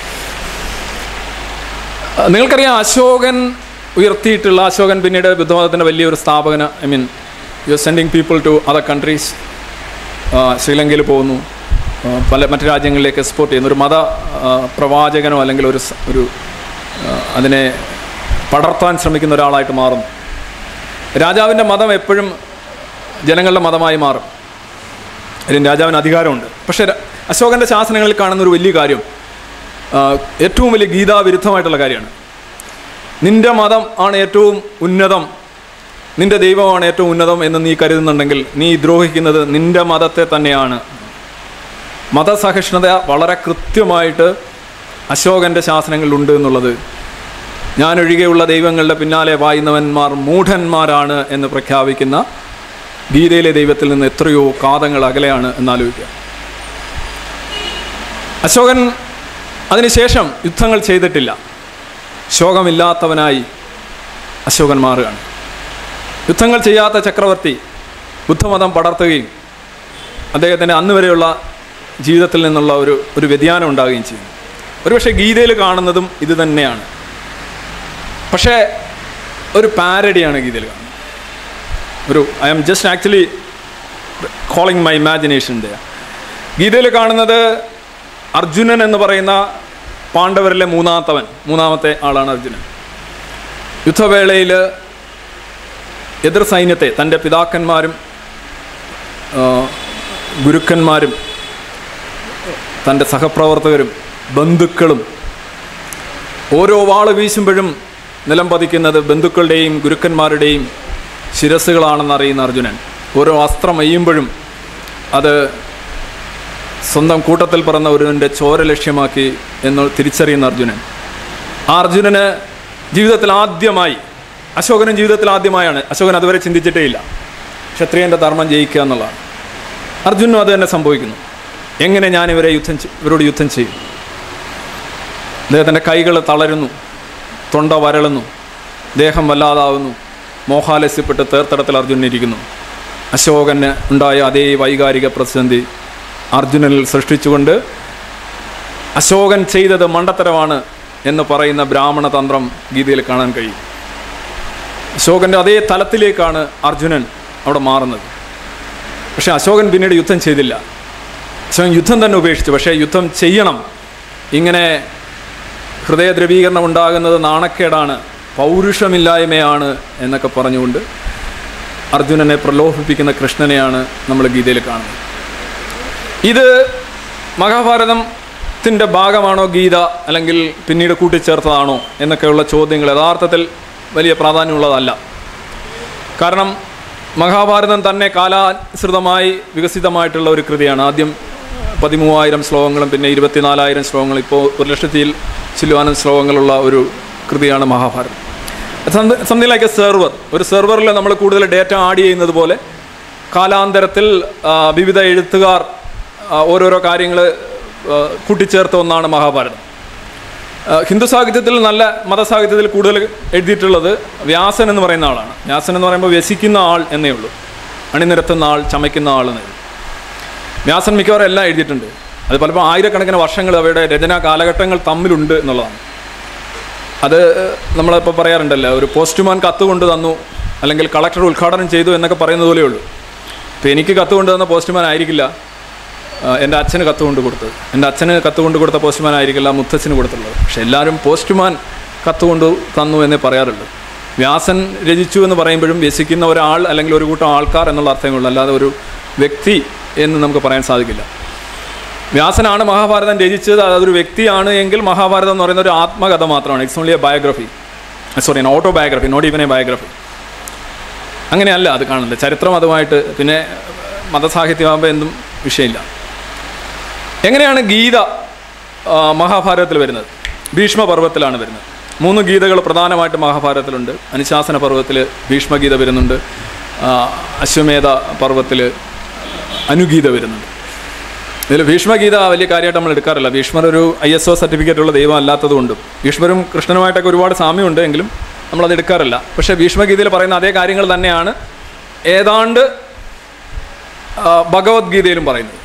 ആ, നിങ്ങൾക്കറിയാം അശോകൻ ഉയർത്തിയിട്ടുള്ള അശോകൻ പിന്നീട് ബുദ്ധമതത്തിൻ്റെ വലിയൊരു സ്ഥാപകന I mean you sending people to other countries ശ്രീലങ്കയിൽ പോകുന്നു ആ, പല മറ്റു രാജ്യങ്ങളിലേക്ക് എക്സ്പോർട്ട് ചെയ്യുന്നു ഒരു മത ആ, പ്രവാചകനോ അല്ലെങ്കിൽ ഒരു സ- ഒരു ആ, അതിനെ പടർത്താൻ ശ്രമിക്കുന്ന ഒരാളായിട്ട് മാറുന്നു രാജാവിൻ്റെ മതം എപ്പോഴും ജനങ്ങളുടെ മതമായി മാറും അതിന് രാജാവിന് അധികാരമുണ്ട് പക്ഷേ ര- അശോകൻ്റെ ശാസനങ്ങളിൽ കാണുന്ന ഒരു വലിയ കാര്യം ആ, ഏറ്റവും വലിയ ഗീതാവിരുദ്ധമായിട്ടുള്ള കാര്യമാണ് നിന്റെ മതം ആണ് ഏറ്റവും ഉന്നതം നിന്റെ ദൈവമാണ് ഏറ്റവും ഉന്നതം എന്ന് നീ കരുതുന്നുണ്ടെങ്കിൽ നീ ദ്രോഹിക്കുന്നത് നിന്റെ മതത്തെ തന്നെയാണ് മതസഹിഷ്ണുത വളരെ കൃത്യമായിട്ട് അശോകൻ്റെ ശാസനങ്ങളിലുണ്ട് എന്നുള്ളത് ഞാനൊഴികെയുള്ള ദൈവങ്ങളുടെ പിന്നാലെ വായുന്നവന്മാർ മൂഢന്മാരാണ് എന്ന് പ്രഖ്യാപിക്കുന്ന ഗീതയിലെ ദൈവത്തിൽ നിന്ന് എത്രയോ കാതങ്ങൾ അകലെയാണ് എന്നാലോചിക്കുക അശോകൻ അതിനുശേഷം യുദ്ധങ്ങൾ ചെയ്തിട്ടില്ല ശോകമില്ലാത്തവനായി അശോകൻ മാറുകയാണ് യുദ്ധങ്ങൾ ചെയ്യാത്ത ചക്രവർത്തി ബുദ്ധമതം പടർത്തുകയും അദ്ദേഹത്തിൻ്റെ അന്ന് വരെയുള്ള ജീവിതത്തിൽ നിന്നുള്ള ഒരു ഒരു വ്യതിയാനം ഉണ്ടാവുകയും ചെയ്യും ഒരുപക്ഷെ ഗീതയിൽ കാണുന്നതും ഇത് തന്നെയാണ് പക്ഷേ ഒരു പാരഡിയാണ് ഗീതയിൽ കാണുന്നത് ഒരു I am just actually calling my imagination the ഗീതയിൽ കാണുന്നത് അർജുനൻ എന്ന് പറയുന്ന പാണ്ഡവരിലെ മൂന്നാമത്തവൻ മൂന്നാമത്തെ ആളാണ് അർജുനൻ യുദ്ധവേളയിൽ എതിർ സൈന്യത്തെ തൻ്റെ പിതാക്കന്മാരും ആ, ഗുരുക്കന്മാരും തൻ്റെ സഹപ്രവർത്തകരും ബന്ധുക്കളും ഓരോ വാള് വീശുമ്പോഴും നിലം പതിക്കുന്നത് ബന്ധുക്കളുടെയും ഗുരുക്കന്മാരുടെയും ശിരസ്സുകളാണെന്ന് അറിയുന്ന അർജുനൻ ഓരോ അസ്ത്രം എയ്യുമ്പോഴും അത് സ്വന്തം കൂട്ടത്തിൽ പിറന്ന ഒരുവൻ്റെ ചോര ലക്ഷ്യമാക്കി എന്ന് തിരിച്ചറിയുന്ന അർജുനൻ ആ അർജുനന് ജീവിതത്തിൽ ആദ്യമായി അശോകനും ജീവിതത്തിൽ ആദ്യമായാണ് അശോകൻ അതുവരെ ചിന്തിച്ചിട്ടേ ഇല്ല ക്ഷത്രിയൻ്റെ ധർമ്മം ജയിക്കുക എന്നുള്ളതാണ് അർജുനും അത് തന്നെ സംഭവിക്കുന്നു എങ്ങനെ ഞാൻ ഇവരെ യുദ്ധം ചെ- ഇവരോട് യുദ്ധം ചെയ്യും അദ്ദേഹത്തിൻ്റെ കൈകൾ തളരുന്നു തൊണ്ട വരളുന്നു ദേഹം വല്ലാതാവുന്നു മോഹാലസ്യപ്പെട്ട് തേർത്തടത്തിൽ അർജുനൻ ഇരിക്കുന്നു അശോകന് ഉണ്ടായ അതേ വൈകാരിക പ്രതിസന്ധി അർജുനനിൽ സൃഷ്ടിച്ചുകൊണ്ട് അശോകൻ ചെയ്തത് മണ്ടത്തരമാണ് എന്ന് പറയുന്ന ബ്രാഹ്മണ തന്ത്രം ഗീതയിൽ കാണാൻ കഴിയും അശോകൻ്റെ അതേ തലത്തിലേക്കാണ് അർജുനൻ അവിടെ മാറുന്നത് പക്ഷേ അശോകൻ പിന്നീട് യുദ്ധം ചെയ്തില്ല അശോകൻ യുദ്ധം തന്നെ ഉപേക്ഷിച്ചു പക്ഷേ യുദ്ധം ചെയ്യണം ഇങ്ങനെ ഹൃദയദ്രവീകരണം ഉണ്ടാകുന്നത് നാണക്കേടാണ് പൗരുഷമില്ലായ്മയാണ് എന്നൊക്കെ പറഞ്ഞുകൊണ്ട് അർജുനനെ പ്രലോഭിപ്പിക്കുന്ന കൃഷ്ണനെയാണ് നമ്മൾ ഗീതയിൽ കാണുന്നത് ഇത് മഹാഭാരതത്തിൻ്റെ ഭാഗമാണോ ഗീത അല്ലെങ്കിൽ പിന്നീട് കൂട്ടിച്ചേർത്തതാണോ എന്നൊക്കെയുള്ള ചോദ്യങ്ങൾ യഥാർത്ഥത്തിൽ വലിയ പ്രാധാന്യമുള്ളതല്ല കാരണം മഹാഭാരതം തന്നെ കാലാനുസൃതമായി വികസിതമായിട്ടുള്ള ഒരു കൃതിയാണ് ആദ്യം പതിമൂവായിരം ശ്ലോകങ്ങളും പിന്നെ ഇരുപത്തിനാലായിരം ശ്ലോകങ്ങൾ ഇപ്പോൾ ഒരു ലക്ഷത്തിൽ ചില്ലുവാനും ശ്ലോകങ്ങളുള്ള ഒരു കൃതിയാണ് Mahabharatam something like a server ഒരു സെർവറിൽ നമ്മൾ കൂടുതൽ ഡേറ്റ ആഡ് ചെയ്യുന്നത് പോലെ കാലാന്തരത്തിൽ ആ, വിവിധ എഴുത്തുകാർ ആ, ഓരോരോ കാര്യങ്ങൾ കൂട്ടിച്ചേർത്ത ഒന്നാണ് മഹാഭാരതം ആ, ഹിന്ദു സാഹിത്യത്തിൽ നല്ല മതസാഹിത്യത്തിൽ കൂടുതൽ എഴുതിയിട്ടുള്ളത് വ്യാസൻ എന്ന് പറയുന്ന ആളാണ് വ്യാസൻ എന്ന് പറയുമ്പോൾ വ്യസിക്കുന്ന ആൾ എന്നേ ഉള്ളൂ അണിനിരത്തുന്ന ആൾ ചമയ്ക്കുന്ന ആൾ എന്നേ ഉള്ളൂ വ്യാസൻ മിക്കവാറും എല്ലാം എഴുതിയിട്ടുണ്ട് അത് പലപ്പോൾ ആയിരക്കണക്കിന് വർഷങ്ങൾ അവയുടെ രചനാ കാലഘട്ടങ്ങൾ തമ്മിലുണ്ട് എന്നുള്ളതാണ് അത് നമ്മളിപ്പോൾ പറയാറുണ്ടല്ലോ ഒരു പോസ്റ്റ്മാൻ കത്ത് കൊണ്ട് തന്നു അല്ലെങ്കിൽ കളക്ടർ ഉദ്ഘാടനം ചെയ്തു എന്നൊക്കെ പറയുന്നത് പോലെയേ ഉള്ളൂ ഇപ്പോൾ എനിക്ക് കത്ത് കൊണ്ട് തന്ന പോസ്റ്റ്മാൻ ആയിരിക്കില്ല ആ, എൻ്റെ അച്ഛന് കത്ത് കൊണ്ട് കൊടുത്തത് എൻ്റെ അച്ഛന് കത്ത് കൊണ്ട് കൊടുത്ത പോസ്റ്റ്മാൻ ആയിരിക്കില്ല മുത്തച്ഛന് കൊടുത്തുള്ളത് പക്ഷെ എല്ലാവരും പോസ്റ്റ്മാൻ കത്ത് കൊണ്ട് തന്നു എന്നേ പറയാറുള്ളൂ വ്യാസൻ രചിച്ചു എന്ന് പറയുമ്പോഴും വ്യസിക്കുന്ന ഒരാൾ അല്ലെങ്കിൽ ഒരു കൂട്ടം ആൾക്കാർ എന്നുള്ള അർത്ഥമേ ഉള്ളൂ അല്ലാതെ ഒരു വ്യക്തി എന്ന് നമുക്ക് പറയാൻ സാധിക്കില്ല വ്യാസനാണ് മഹാഭാരതം രചിച്ചത് അതൊരു വ്യക്തിയാണ് എങ്കിൽ മഹാഭാരതം എന്ന് പറയുന്ന ഒരു ആത്മകഥ മാത്രമാണ് it's only a biography sorry autobiography not even a biography അങ്ങനെയല്ല അത് കാണുന്നത് ചരിത്രം അതുമായിട്ട് പിന്നെ മതസാഹിത്യമാകുമ്പോൾ എന്തും വിഷയമില്ല എങ്ങനെയാണ് ഗീത ആ, മഹാഭാരതത്തിൽ വരുന്നത് ഭീഷ്മപർവത്തിലാണ് വരുന്നത് മൂന്ന് ഗീതകൾ പ്രധാനമായിട്ട് മഹാഭാരതത്തിലുണ്ട് അനുശാസന പർവ്വത്തിൽ ഭീഷ്മഗീത വരുന്നുണ്ട് ആ, അശ്വമേധ പർവ്വത്തിൽ അനുഗീത വരുന്നുണ്ട് ഇതിൽ ഭീഷ്മഗീത വലിയ കാര്യമായിട്ട് നമ്മൾ എടുക്കാറില്ല ഭീഷ്മർ ഒരു ഐ എസ് ഒ സർട്ടിഫിക്കറ്റ് ഉള്ള ദൈവം അല്ലാത്തതുകൊണ്ടും ഭീഷ്മരും കൃഷ്ണനുമായിട്ടൊക്കെ ഒരുപാട് സാമ്യമുണ്ട് എങ്കിലും നമ്മളത് എടുക്കാറില്ല പക്ഷേ ഭീഷ്മഗീതയിൽ പറയുന്ന അതേ കാര്യങ്ങൾ തന്നെയാണ് ഏതാണ്ട് ആ, ഭഗവത്ഗീതയിലും പറയുന്നത്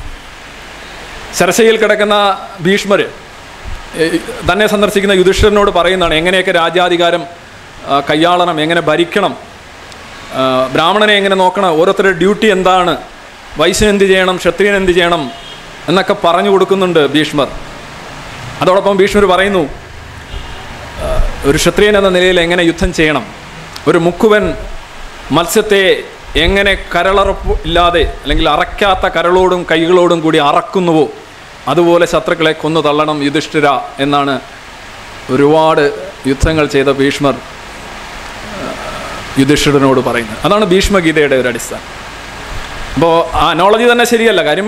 ശരശയിൽ കിടക്കുന്ന ഭീഷ്മർ തന്നെ സന്ദർശിക്കുന്ന യുധിഷ്ഠിരനോട് പറയുന്നതാണ് എങ്ങനെയൊക്കെ രാജ്യാധികാരം ആ, കൈയാളണം എങ്ങനെ ഭരിക്കണം ആ, ബ്രാഹ്മണനെ എങ്ങനെ നോക്കണം ഓരോരുത്തരുടെ ഡ്യൂട്ടി എന്താണ് വൈശ്യൻ എന്ത് ചെയ്യണം ക്ഷത്രിയൻ എന്ത് ചെയ്യണം എന്നൊക്കെ പറഞ്ഞു കൊടുക്കുന്നുണ്ട് ഭീഷ്മർ അതോടൊപ്പം ഭീഷ്മർ പറയുന്നു ആ, ഒരു ക്ഷത്രിയൻ എന്ന നിലയിൽ എങ്ങനെ യുദ്ധം ചെയ്യണം ഒരു മുക്കുവൻ മത്സ്യത്തെ എങ്ങനെ കരളറപ്പ് ഇല്ലാതെ അല്ലെങ്കിൽ അറയ്ക്കാത്ത കരളോടും കൈകളോടും കൂടി അറക്കുന്നുവോ അതുപോലെ ശത്രുക്കളെ കൊന്നു തള്ളണം യുധിഷ്ഠിര എന്നാണ് ഒരുപാട് യുദ്ധങ്ങൾ ചെയ്ത ഭീഷ്മർ ആ, യുധിഷ്ഠിരനോട് പറയുന്നത് അതാണ് ഭീഷ്മഗീതയുടെ ഒരു അടിസ്ഥാനം അപ്പോൾ ആ അനോളജി തന്നെ ശരിയല്ല കാര്യം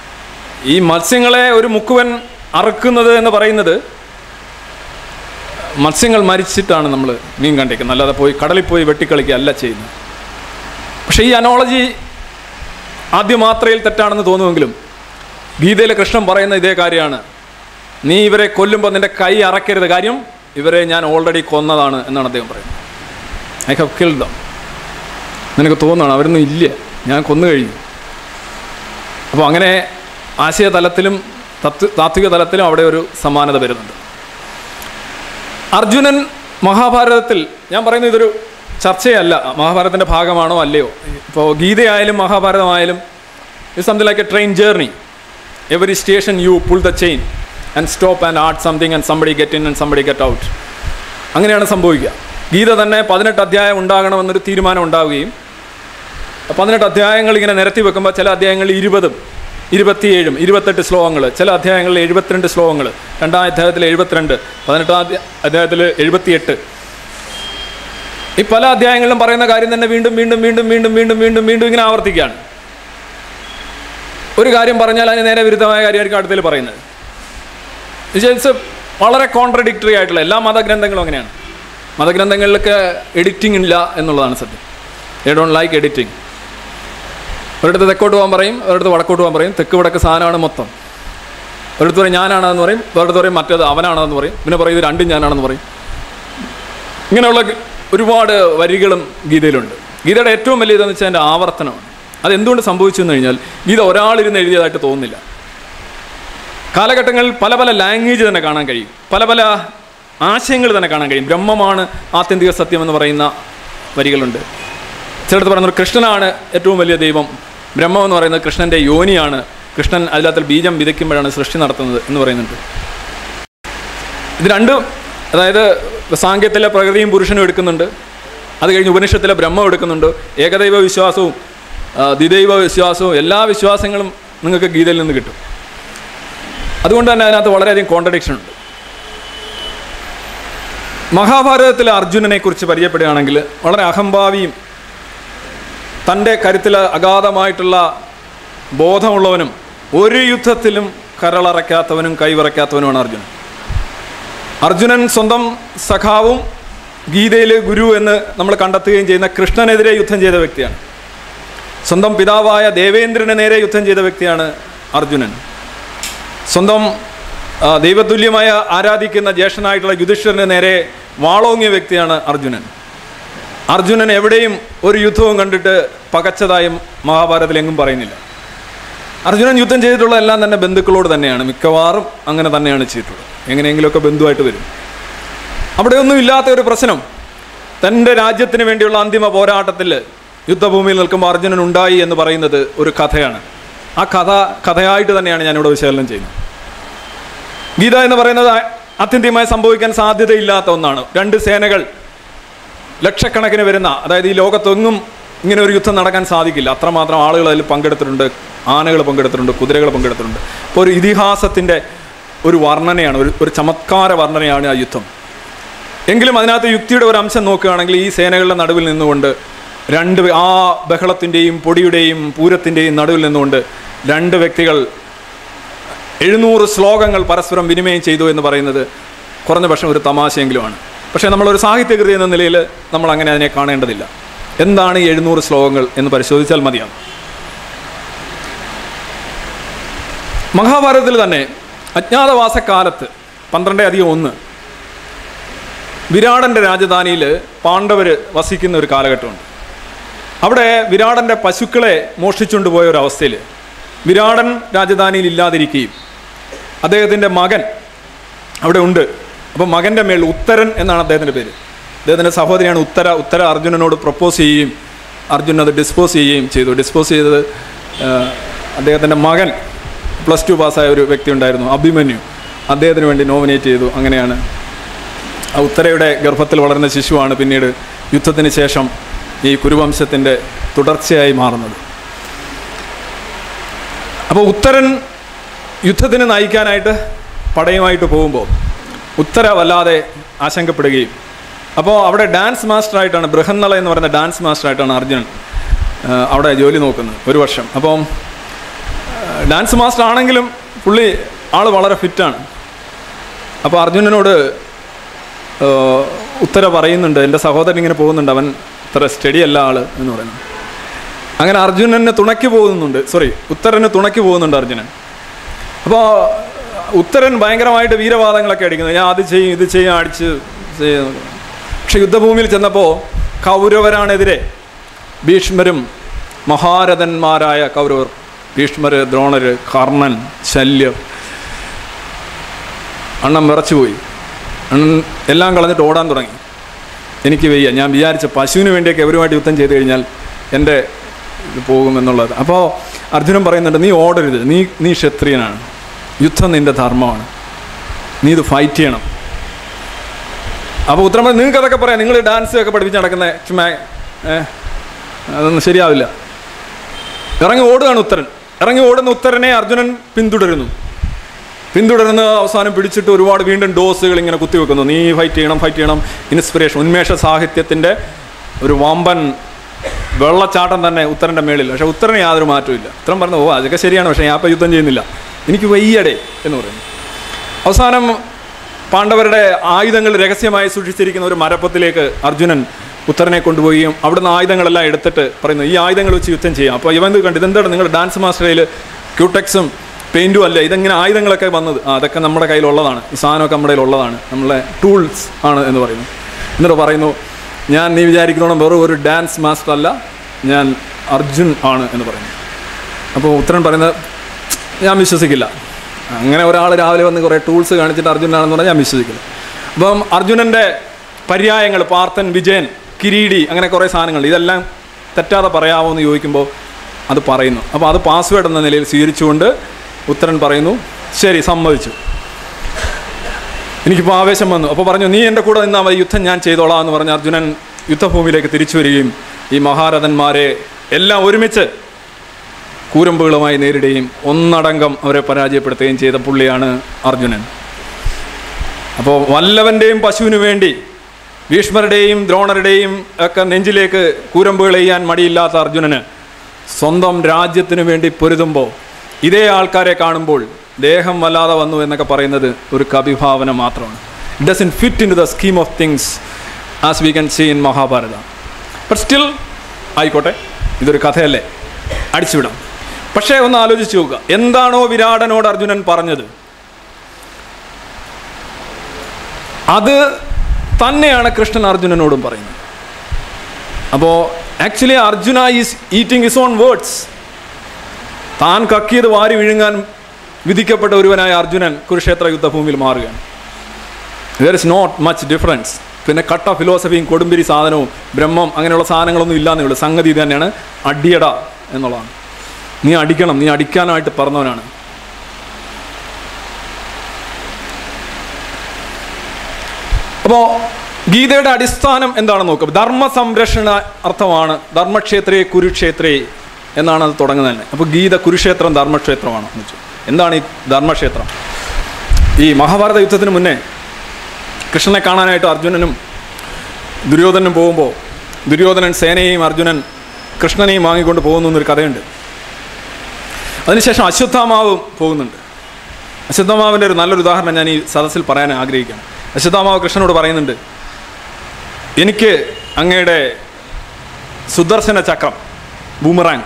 ഈ മത്സ്യങ്ങളെ ഒരു മുക്കുവൻ അറുക്കുന്നത് എന്ന് പറയുന്നത് മത്സ്യങ്ങൾ മരിച്ചിട്ടാണ് നമ്മൾ മീൻ കണ്ടിരിക്കുന്നത് അല്ലാതെ പോയി കടലിൽ പോയി വെട്ടിക്കളിക്കുക അല്ല ചെയ്യുന്നത് പക്ഷേ ഈ അനോളജി ആദ്യ മാത്രയിൽ തെറ്റാണെന്ന് തോന്നുമെങ്കിലും ഗീതയിലെ കൃഷ്ണൻ പറയുന്ന ഇതേ കാര്യമാണ് നീ ഇവരെ കൊല്ലുമ്പോൾ നിന്റെ കൈ അറക്കരുത് കാര്യം ഇവരെ ഞാൻ ഓൾറെഡി കൊന്നതാണ് എന്നാണ് അദ്ദേഹം പറയുന്നത് ഐ ഹാവ് കിൽഡ് ദം നിനക്ക് തോന്നുകയാണ് അവരൊന്നും ഇല്ല ഞാൻ കൊന്നു കഴിഞ്ഞു അപ്പോൾ അങ്ങനെ ആശയ തലത്തിലും തത്വ താത്വിക തലത്തിലും അവിടെ ഒരു സമാനത വരുന്നുണ്ട് അർജുനൻ മഹാഭാരതത്തിൽ ഞാൻ പറയുന്നത് ഇതൊരു ചർച്ചയല്ല മഹാഭാരതത്തിൻ്റെ ഭാഗമാണോ അല്ലയോ ഇപ്പോൾ ഗീതയായാലും മഹാഭാരതമായാലും ഇത് something like a train journey every station you pull the chain and stop and art something and somebody get in and somebody get out അങ്ങനെയാണ് സംഭവിക്കുക ഗീത തന്നെ പതിനെട്ട് അധ്യായം ഉണ്ടാകണമെന്നൊരു തീരുമാനം ഉണ്ടാവുകയും പതിനെട്ട് അധ്യായങ്ങൾ ഇങ്ങനെ നിരത്തി വെക്കുമ്പോൾ ചില അധ്യായങ്ങളിൽ ഇരുപതും ഇരുപത്തിയേഴും ഇരുപത്തെട്ട് ശ്ലോകങ്ങൾ ചില അധ്യായങ്ങളിൽ എഴുപത്തിരണ്ട് ശ്ലോകങ്ങൾ രണ്ടാം അധ്യായത്തിൽ എഴുപത്തിരണ്ട് പതിനെട്ടാം അധ്യ- അധ്യായത്തിൽ എഴുപത്തിയെട്ട് ഈ പല അധ്യായങ്ങളിലും പറയുന്ന കാര്യം തന്നെ വീണ്ടും വീണ്ടും വീണ്ടും വീണ്ടും വീണ്ടും വീണ്ടും വീണ്ടും ഇങ്ങനെ ആവർത്തിക്കുകയാണ് ഒരു കാര്യം പറഞ്ഞാൽ അതിന് നേരെ വിരുദ്ധമായ കാര്യമായിരിക്കും അടുത്തതിൽ പറയുന്നത് ഇറ്റ്സ് വളരെ കോൺട്രഡിക്ടറി ആയിട്ടുള്ള എല്ലാ മതഗ്രന്ഥങ്ങളും അങ്ങനെയാണ് മതഗ്രന്ഥങ്ങളിലൊക്കെ എഡിറ്റിംഗ് ഇല്ല എന്നുള്ളതാണ് സത്യം ഐ ഡോണ്ട് ലൈക്ക് എഡിറ്റിംഗ് ഒരിടത്ത് തെക്കോട്ട് പോകാൻ പറയും ഒരിടത്ത് വടക്കോട്ട് പോകാൻ പറയും തെക്ക് വടക്ക് സാധനമാണ് മൊത്തം ഒരിടത്ത് പറയും ഞാനാണെന്ന് പറയും ഒരിടത്ത് പറയും മറ്റേത് അവനാണെന്ന് പറയും പിന്നെ പറയും ഇത് രണ്ടും ഞാനാണെന്ന് പറയും ഇങ്ങനെയുള്ള ഒരുപാട് വരികളും ഗീതയിലുണ്ട് ഗീതയുടെ ഏറ്റവും വലിയ ഇതെന്ന് വെച്ചാൽ അതിൻ്റെ ആവർത്തനമാണ് അതെന്തുകൊണ്ട് സംഭവിച്ചു എന്ന് കഴിഞ്ഞാൽ ഗീത ഒരാളിരുന്ന് എഴുതിയതായിട്ട് തോന്നുന്നില്ല കാലഘട്ടങ്ങളിൽ പല പല ലാംഗ്വേജ് തന്നെ കാണാൻ കഴിയും പല പല ആശയങ്ങൾ തന്നെ കാണാൻ കഴിയും ബ്രഹ്മമാണ് ആത്യന്തിക സത്യം എന്ന് പറയുന്ന വരികളുണ്ട് ചിലടത്ത് പറയുന്നത് കൃഷ്ണനാണ് ഏറ്റവും വലിയ ദൈവം ബ്രഹ്മം എന്ന് പറയുന്നത് കൃഷ്ണൻ്റെ യോനിയാണ് കൃഷ്ണൻ അതിനകത്ത് ബീജം വിതയ്ക്കുമ്പോഴാണ് സൃഷ്ടി നടത്തുന്നത് എന്ന് പറയുന്നുണ്ട് ഇത് രണ്ടും അതായത് സാങ്കേത്തിലെ പ്രകൃതിയും പുരുഷനും എടുക്കുന്നുണ്ട് അത് കഴിഞ്ഞ് ഉപനിഷത്തിലെ ബ്രഹ്മം എടുക്കുന്നുണ്ട് ഏകദൈവ വിശ്വാസവും ആ, ദ്വിദൈവ വിശ്വാസവും എല്ലാ വിശ്വാസങ്ങളും നിങ്ങൾക്ക് ഗീതയിൽ നിന്ന് കിട്ടും അതുകൊണ്ട് തന്നെ അതിനകത്ത് വളരെയധികം കോൺട്രഡിക്ഷൻ ഉണ്ട് മഹാഭാരതത്തിലെ അർജുനനെ കുറിച്ച് പരിചയപ്പെടുകയാണെങ്കിൽ വളരെ അഹംഭാവിയും തൻ്റെ കരുത്തിൽ അഗാധമായിട്ടുള്ള ബോധമുള്ളവനും ഒരു യുദ്ധത്തിലും കരളറയ്ക്കാത്തവനും കൈവിറയ്ക്കാത്തവനുമാണ് അർജുനൻ അർജുനൻ സ്വന്തം സഖാവും ഗീതയിലെ ഗുരു എന്ന് നമ്മൾ കണ്ടെത്തുകയും ചെയ്യുന്ന കൃഷ്ണനെതിരെ യുദ്ധം ചെയ്ത വ്യക്തിയാണ് സ്വന്തം പിതാവായ ദേവേന്ദ്രന് നേരെ യുദ്ധം ചെയ്ത വ്യക്തിയാണ് അർജുനൻ സ്വന്തം ആ, ദൈവതുല്യമായ ആരാധിക്കുന്ന ജ്യേഷ്ഠനായിട്ടുള്ള യുധിഷ്ഠിരന് നേരെ വാളോങ്ങിയ വ്യക്തിയാണ് അർജുനൻ അർജുനൻ എവിടെയും ഒരു യുദ്ധവും കണ്ടിട്ട് പകച്ചതായും മഹാഭാരതത്തിൽ എങ്ങും പറയുന്നില്ല അർജുനൻ യുദ്ധം ചെയ്തിട്ടുള്ള എല്ലാം തന്നെ ബന്ധുക്കളോട് തന്നെയാണ് മിക്കവാറും അങ്ങനെ തന്നെയാണ് ചെയ്തിട്ടുള്ളത് എങ്ങനെയെങ്കിലുമൊക്കെ ബന്ധുവായിട്ട് വരും അവിടെയൊന്നും ഇല്ലാത്ത ഒരു പ്രശ്നം തൻ്റെ രാജ്യത്തിന് വേണ്ടിയുള്ള അന്തിമ പോരാട്ടത്തിൽ യുദ്ധഭൂമിയിൽ നിൽക്കുമ്പോൾ അർജുനൻ ഉണ്ടായി എന്ന് പറയുന്നത് ഒരു കഥയാണ് ആ കഥ കഥയായിട്ട് തന്നെയാണ് ഞാനിവിടെ വിശകലനം ചെയ്യുന്നത് ഗീത എന്ന് പറയുന്നത് അത്യന്തികമായി സംഭവിക്കാൻ സാധ്യതയില്ലാത്ത ഒന്നാണ് രണ്ട് സേനകൾ ലക്ഷക്കണക്കിന് വരുന്ന അതായത് ഈ ലോകത്തൊന്നും ഇങ്ങനെ ഒരു യുദ്ധം നടക്കാൻ സാധിക്കില്ല അത്രമാത്രം ആളുകൾ അതിൽ പങ്കെടുത്തിട്ടുണ്ട് ആനകൾ പങ്കെടുത്തിട്ടുണ്ട് കുതിരകൾ പങ്കെടുത്തിട്ടുണ്ട് അപ്പോൾ ഒരു ഇതിഹാസത്തിൻ്റെ ഒരു വർണ്ണനയാണ് ഒരു ഒരു ചമത്കാര വർണ്ണനയാണ് ആ യുദ്ധം എങ്കിലും അതിനകത്ത് യുക്തിയുടെ ഒരു അംശം നോക്കുകയാണെങ്കിൽ ഈ സേനകളുടെ നടുവിൽ നിന്നുകൊണ്ട് രണ്ട് വെ- ആ ബഹളത്തിൻ്റെയും പൊടിയുടെയും പൂരത്തിൻ്റെയും നടുവിൽ നിന്നുകൊണ്ട് രണ്ട് വ്യക്തികൾ എഴുന്നൂറ് ശ്ലോകങ്ങൾ പരസ്പരം വിനിമയം ചെയ്തു എന്ന് പറയുന്നത് കുറഞ്ഞ പക്ഷം ഒരു തമാശയെങ്കിലുമാണ് പക്ഷേ നമ്മളൊരു സാഹിത്യകൃതി എന്ന നിലയിൽ നമ്മൾ അങ്ങനെ അതിനെ കാണേണ്ടതില്ല എന്താണ് ഈ എഴുന്നൂറ് ശ്ലോകങ്ങൾ എന്ന് പരിശോധിച്ചാൽ മതിയാകും മഹാഭാരതത്തിൽ തന്നെ അജ്ഞാതവാസക്കാലത്ത് പന്ത്രണ്ട് അധികം ഒന്ന് വിരാടൻ്റെ രാജധാനിയിൽ പാണ്ഡവർ വസിക്കുന്ന ഒരു കാലഘട്ടമുണ്ട് അവിടെ വിരാടൻ്റെ പശുക്കളെ മോഷ്ടിച്ചുകൊണ്ട് പോയ ഒരു അവസ്ഥയിൽ വിരാടൻ രാജധാനിയിൽ ഇല്ലാതിരിക്കുകയും അദ്ദേഹത്തിൻ്റെ മകൻ അവിടെ ഉണ്ട് അപ്പോൾ മകൻ്റെ മേളിൽ ഉത്തരൻ എന്നാണ് അദ്ദേഹത്തിൻ്റെ പേര് അദ്ദേഹത്തിൻ്റെ സഹോദരിയാണ് ഉത്തര ഉത്തര അർജുനനോട് പ്രപ്പോസ് ചെയ്യുകയും അർജുനൻ അത് ഡിസ്പോസ് ചെയ്യുകയും ചെയ്തു ഡിസ്പോസ് ചെയ്തത് ആ, അദ്ദേഹത്തിൻ്റെ മകൻ പ്ലസ് ടു പാസ്സായ ഒരു വ്യക്തി ഉണ്ടായിരുന്നു അഭിമന്യു അദ്ദേഹത്തിന് വേണ്ടി നോമിനേറ്റ് ചെയ്തു അങ്ങനെയാണ് ആ ഉത്തരയുടെ ഗർഭത്തിൽ വളർന്ന ശിശുവാണ് പിന്നീട് യുദ്ധത്തിന് ശേഷം ഈ കുരുവംശത്തിൻ്റെ തുടർച്ചയായി മാറുന്നത് അപ്പോൾ ഉത്തരൻ യുദ്ധത്തിന് നയിക്കാനായിട്ട് പടയുമായിട്ട് പോകുമ്പോൾ ഉത്തര വല്ലാതെ ആശങ്കപ്പെടുകയും അപ്പോൾ അവിടെ ഡാൻസ് മാസ്റ്ററായിട്ടാണ് ബൃഹന്നള എന്ന് പറയുന്ന ഡാൻസ് മാസ്റ്ററായിട്ടാണ് അർജുനൻ ആ, അവിടെ ജോലി നോക്കുന്നത് ഒരു വർഷം അപ്പം ആ, ഡാൻസ് മാസ്റ്റർ ആണെങ്കിലും പുള്ളി ആൾ വളരെ ഫിറ്റാണ് അപ്പോൾ അർജുനനോട് ഏഹ്, ഉത്തര പറയുന്നുണ്ട് എൻ്റെ സഹോദരൻ ഇങ്ങനെ പോകുന്നുണ്ട് അവൻ ഇത്ര സ്റ്റഡി അല്ല ആള് എന്ന് പറയുന്നു അങ്ങനെ അർജുനന് തുണയ്ക്ക് പോകുന്നുണ്ട് സോറി ഉത്തരന് തുണയ്ക്ക് പോകുന്നുണ്ട് അർജുനൻ അപ്പോൾ ഉത്തരൻ ഭയങ്കരമായിട്ട് വീരവാദങ്ങളൊക്കെ അടിക്കുന്നത് ഞാൻ അത് ചെയ്യും ഇത് ചെയ്യും അടിച്ച് ചെയ്യും പക്ഷെ യുദ്ധഭൂമിയിൽ ചെന്നപ്പോൾ കൗരവരാണെതിരെ ഭീഷ്മരും മഹാരഥന്മാരായ കൗരവർ ഭീഷ്മര് ദ്രോണര് കർണൻ ശല്യം അണ്ണൻ വിറച്ചുപോയി അണ്ണൻ എല്ലാം കളഞ്ഞിട്ട് ഓടാൻ തുടങ്ങി എനിക്ക് വയ്യ ഞാൻ വിചാരിച്ച പശുവിന് വേണ്ടിയൊക്കെ എവരുമായിട്ട് യുദ്ധം ചെയ്ത് കഴിഞ്ഞാൽ എൻ്റെ ഇത് പോകുമെന്നുള്ളത് അപ്പോൾ അർജുനൻ പറയുന്നുണ്ട് നീ ഓടരുത് നീ നീ ക്ഷത്രിയനാണ് യുദ്ധം നിൻ്റെ ധർമ്മമാണ് നീ ഇത് ഫൈറ്റ് ചെയ്യണം അപ്പോൾ ഉത്തരം നിങ്ങൾക്ക് അതൊക്കെ പറയാം നിങ്ങൾ ഡാൻസ് ഒക്കെ പഠിപ്പിച്ച് നടക്കുന്ന ചുമ്മാ ഏ, അതൊന്നും ശരിയാവില്ല ഇറങ്ങി ഓടുകയാണ് ഉത്തരൻ ഇറങ്ങി ഓടുന്ന ഉത്തരനെ അർജുനൻ പിന്തുടരുന്നു പിന്തുടർന്ന് അവസാനം പിടിച്ചിട്ട് ഒരുപാട് വീണ്ടും ഡോസുകൾ ഇങ്ങനെ കുത്തിവെക്കുന്നു നീ ഫൈറ്റ് ചെയ്യണം ഫൈറ്റ് ചെയ്യണം ഇൻസ്പിറേഷൻ ഉന്മേഷ സാഹിത്യത്തിൻ്റെ ഒരു വമ്പൻ വെള്ളച്ചാട്ടം തന്നെ ഉത്തരൻ്റെ മേളിൽ പക്ഷേ ഉത്തരന് യാതൊരു മാറ്റവും ഇല്ല ഉത്തരം പറഞ്ഞു ഓ അതൊക്കെ ശരിയാണ് പക്ഷേ ഞാൻ ഇപ്പോൾ യുദ്ധം ചെയ്യുന്നില്ല എനിക്ക് വയ്യടേ എന്ന് പറയുന്നു അവസാനം പാണ്ഡവരുടെ ആയുധങ്ങൾ രഹസ്യമായി സൂക്ഷിച്ചിരിക്കുന്ന ഒരു മരപ്പത്തിലേക്ക് അർജുനൻ ഉത്തരനെ കൊണ്ടുപോവുകയും അവിടുന്ന് ആയുധങ്ങളെല്ലാം എടുത്തിട്ട് പറയുന്നു ഈ ആയുധങ്ങൾ വെച്ച് യുദ്ധം ചെയ്യാം അപ്പോൾ ഇവൻ ഇത് കണ്ടു ഇതെന്താണ് നിങ്ങൾ ഡാൻസ് മാസ്റ്ററിൽ ക്യൂടെക്സും പെയിൻറ്റും അല്ല ഇതെങ്ങനെ ആയുധങ്ങളൊക്കെ വന്നത് ആ അതൊക്കെ നമ്മുടെ കയ്യിലുള്ളതാണ് ഈ സാധനമൊക്കെ നമ്മുടെ കയ്യിലുള്ളതാണ് നമ്മളെ ടൂൾസ് ആണ് എന്ന് പറയുന്നു എന്നിട്ട് പറയുന്നു ഞാൻ നീ വിചാരിക്കുന്നോളം വെറും ഒരു ഡാൻസ് മാസ്റ്റർ അല്ല ഞാൻ അർജുൻ ആണ് എന്ന് പറയുന്നു അപ്പോൾ ഉത്തരൻ പറയുന്നത് ഞാൻ വിശ്വസിക്കില്ല അങ്ങനെ ഒരാൾ രാവിലെ വന്ന് കുറേ ടൂൾസ് കാണിച്ചിട്ട് അർജുനാണെന്ന് പറഞ്ഞാൽ ഞാൻ വിശ്വസിക്കില്ല അപ്പം അർജുനൻ്റെ പര്യായങ്ങൾ പാർത്ഥൻ വിജയൻ കിരീടി അങ്ങനെ കുറേ സാധനങ്ങൾ ഇതെല്ലാം തെറ്റാതെ പറയാമോ എന്ന് ചോദിക്കുമ്പോൾ അത് പറയുന്നു അപ്പോൾ അത് പാസ്വേഡ് എന്ന നിലയിൽ സ്വീകരിച്ചുകൊണ്ട് ഉത്തരൻ പറയുന്നു ശരി സമ്മതിച്ചു എനിക്കിപ്പോൾ ആവേശം വന്നു അപ്പോൾ പറഞ്ഞു നീ എൻ്റെ കൂടെ നിന്നാൽ മതി യുദ്ധം ഞാൻ ചെയ്തോളാം എന്ന് പറഞ്ഞ് അർജുനൻ യുദ്ധഭൂമിയിലേക്ക് തിരിച്ചു വരികയും ഈ മഹാരഥന്മാരെ എല്ലാം ഒരുമിച്ച് കൂരമ്പുകളുമായി നേരിടുകയും ഒന്നടങ്കം അവരെ പരാജയപ്പെടുത്തുകയും ചെയ്ത പുള്ളിയാണ് അർജുനൻ അപ്പോൾ വല്ലവൻ്റെയും പശുവിനു വേണ്ടി ഭീഷ്മരുടെയും ദ്രോണരുടെയും ഒക്കെ നെഞ്ചിലേക്ക് കൂരമ്പുകൾ ചെയ്യാൻ മടിയില്ലാത്ത അർജുനന് സ്വന്തം രാജ്യത്തിന് വേണ്ടി പൊരുതുമ്പോൾ ഇതേ ആൾക്കാരെ കാണുമ്പോൾ ദേഹം വല്ലാതെ വന്നു എന്നൊക്കെ പറയുന്നത് ഒരു കവിഭാവന മാത്രമാണ് it doesn't fit into the scheme of things as we can see in Mahabharata but still ആയിക്കോട്ടെ ഇതൊരു കഥയല്ലേ അടിച്ചുവിടാം പക്ഷേ ഒന്ന് ആലോചിച്ച് നോക്കുക എന്താണോ വിരാടനോട് അർജുനൻ പറഞ്ഞത് അത് തന്നെയാണ് കൃഷ്ണൻ അർജുനനോടും പറയുന്നത് അപ്പോൾ actually Arjuna is eating his own words താൻ കക്കിയത് വാരി വിഴുങ്ങാൻ വിധിക്കപ്പെട്ട ഒരുവനായ അർജുനൻ കുരുക്ഷേത്ര യുദ്ധഭൂമിയിൽ മാറുകയാണ് there is not much difference പിന്നെ കട്ട ഫിലോസഫിയും കൊടുമ്പിരി സാധനവും ബ്രഹ്മം അങ്ങനെയുള്ള സാധനങ്ങളൊന്നും ഇല്ലാന്നേ ഉള്ളൂ സംഗതി ഇത് തന്നെയാണ് അടിയട എന്നുള്ളതാണ് നീ അടിക്കണം നീ അടിക്കാനായിട്ട് പറഞ്ഞവനാണ് അപ്പോൾ ഗീതയുടെ അടിസ്ഥാനം എന്താണെന്ന് നോക്കുക ധർമ്മ സംരക്ഷണ അർത്ഥമാണ് ധർമ്മക്ഷേത്രേ കുരുക്ഷേത്രേ എന്നാണ് അത് തുടങ്ങുന്നത് തന്നെ അപ്പോൾ ഗീത കുരുക്ഷേത്രം ധർമ്മക്ഷേത്രമാണ് എന്ന് വെച്ചു എന്താണ് ഈ ധർമ്മക്ഷേത്രം ഈ മഹാഭാരത യുദ്ധത്തിന് മുന്നേ കൃഷ്ണനെ കാണാനായിട്ട് അർജുനനും ദുര്യോധനും പോകുമ്പോൾ ദുര്യോധനൻ സേനയെയും അർജുനൻ കൃഷ്ണനെയും വാങ്ങിക്കൊണ്ട് പോകുന്നു എന്നൊരു കഥയുണ്ട് അതിനുശേഷം അശ്വത്ഥാമാവും പോകുന്നുണ്ട് അശ്വത്ഥാമാവിൻ്റെ ഒരു നല്ലൊരു ഉദാഹരണം ഞാൻ ഈ സദസ്സിൽ പറയാൻ ആഗ്രഹിക്കുകയാണ് അശ്വത്ഥാമാവ് കൃഷ്ണനോട് പറയുന്നുണ്ട് എനിക്ക് അങ്ങയുടെ സുദർശന ചക്രം ബൂമറാങ്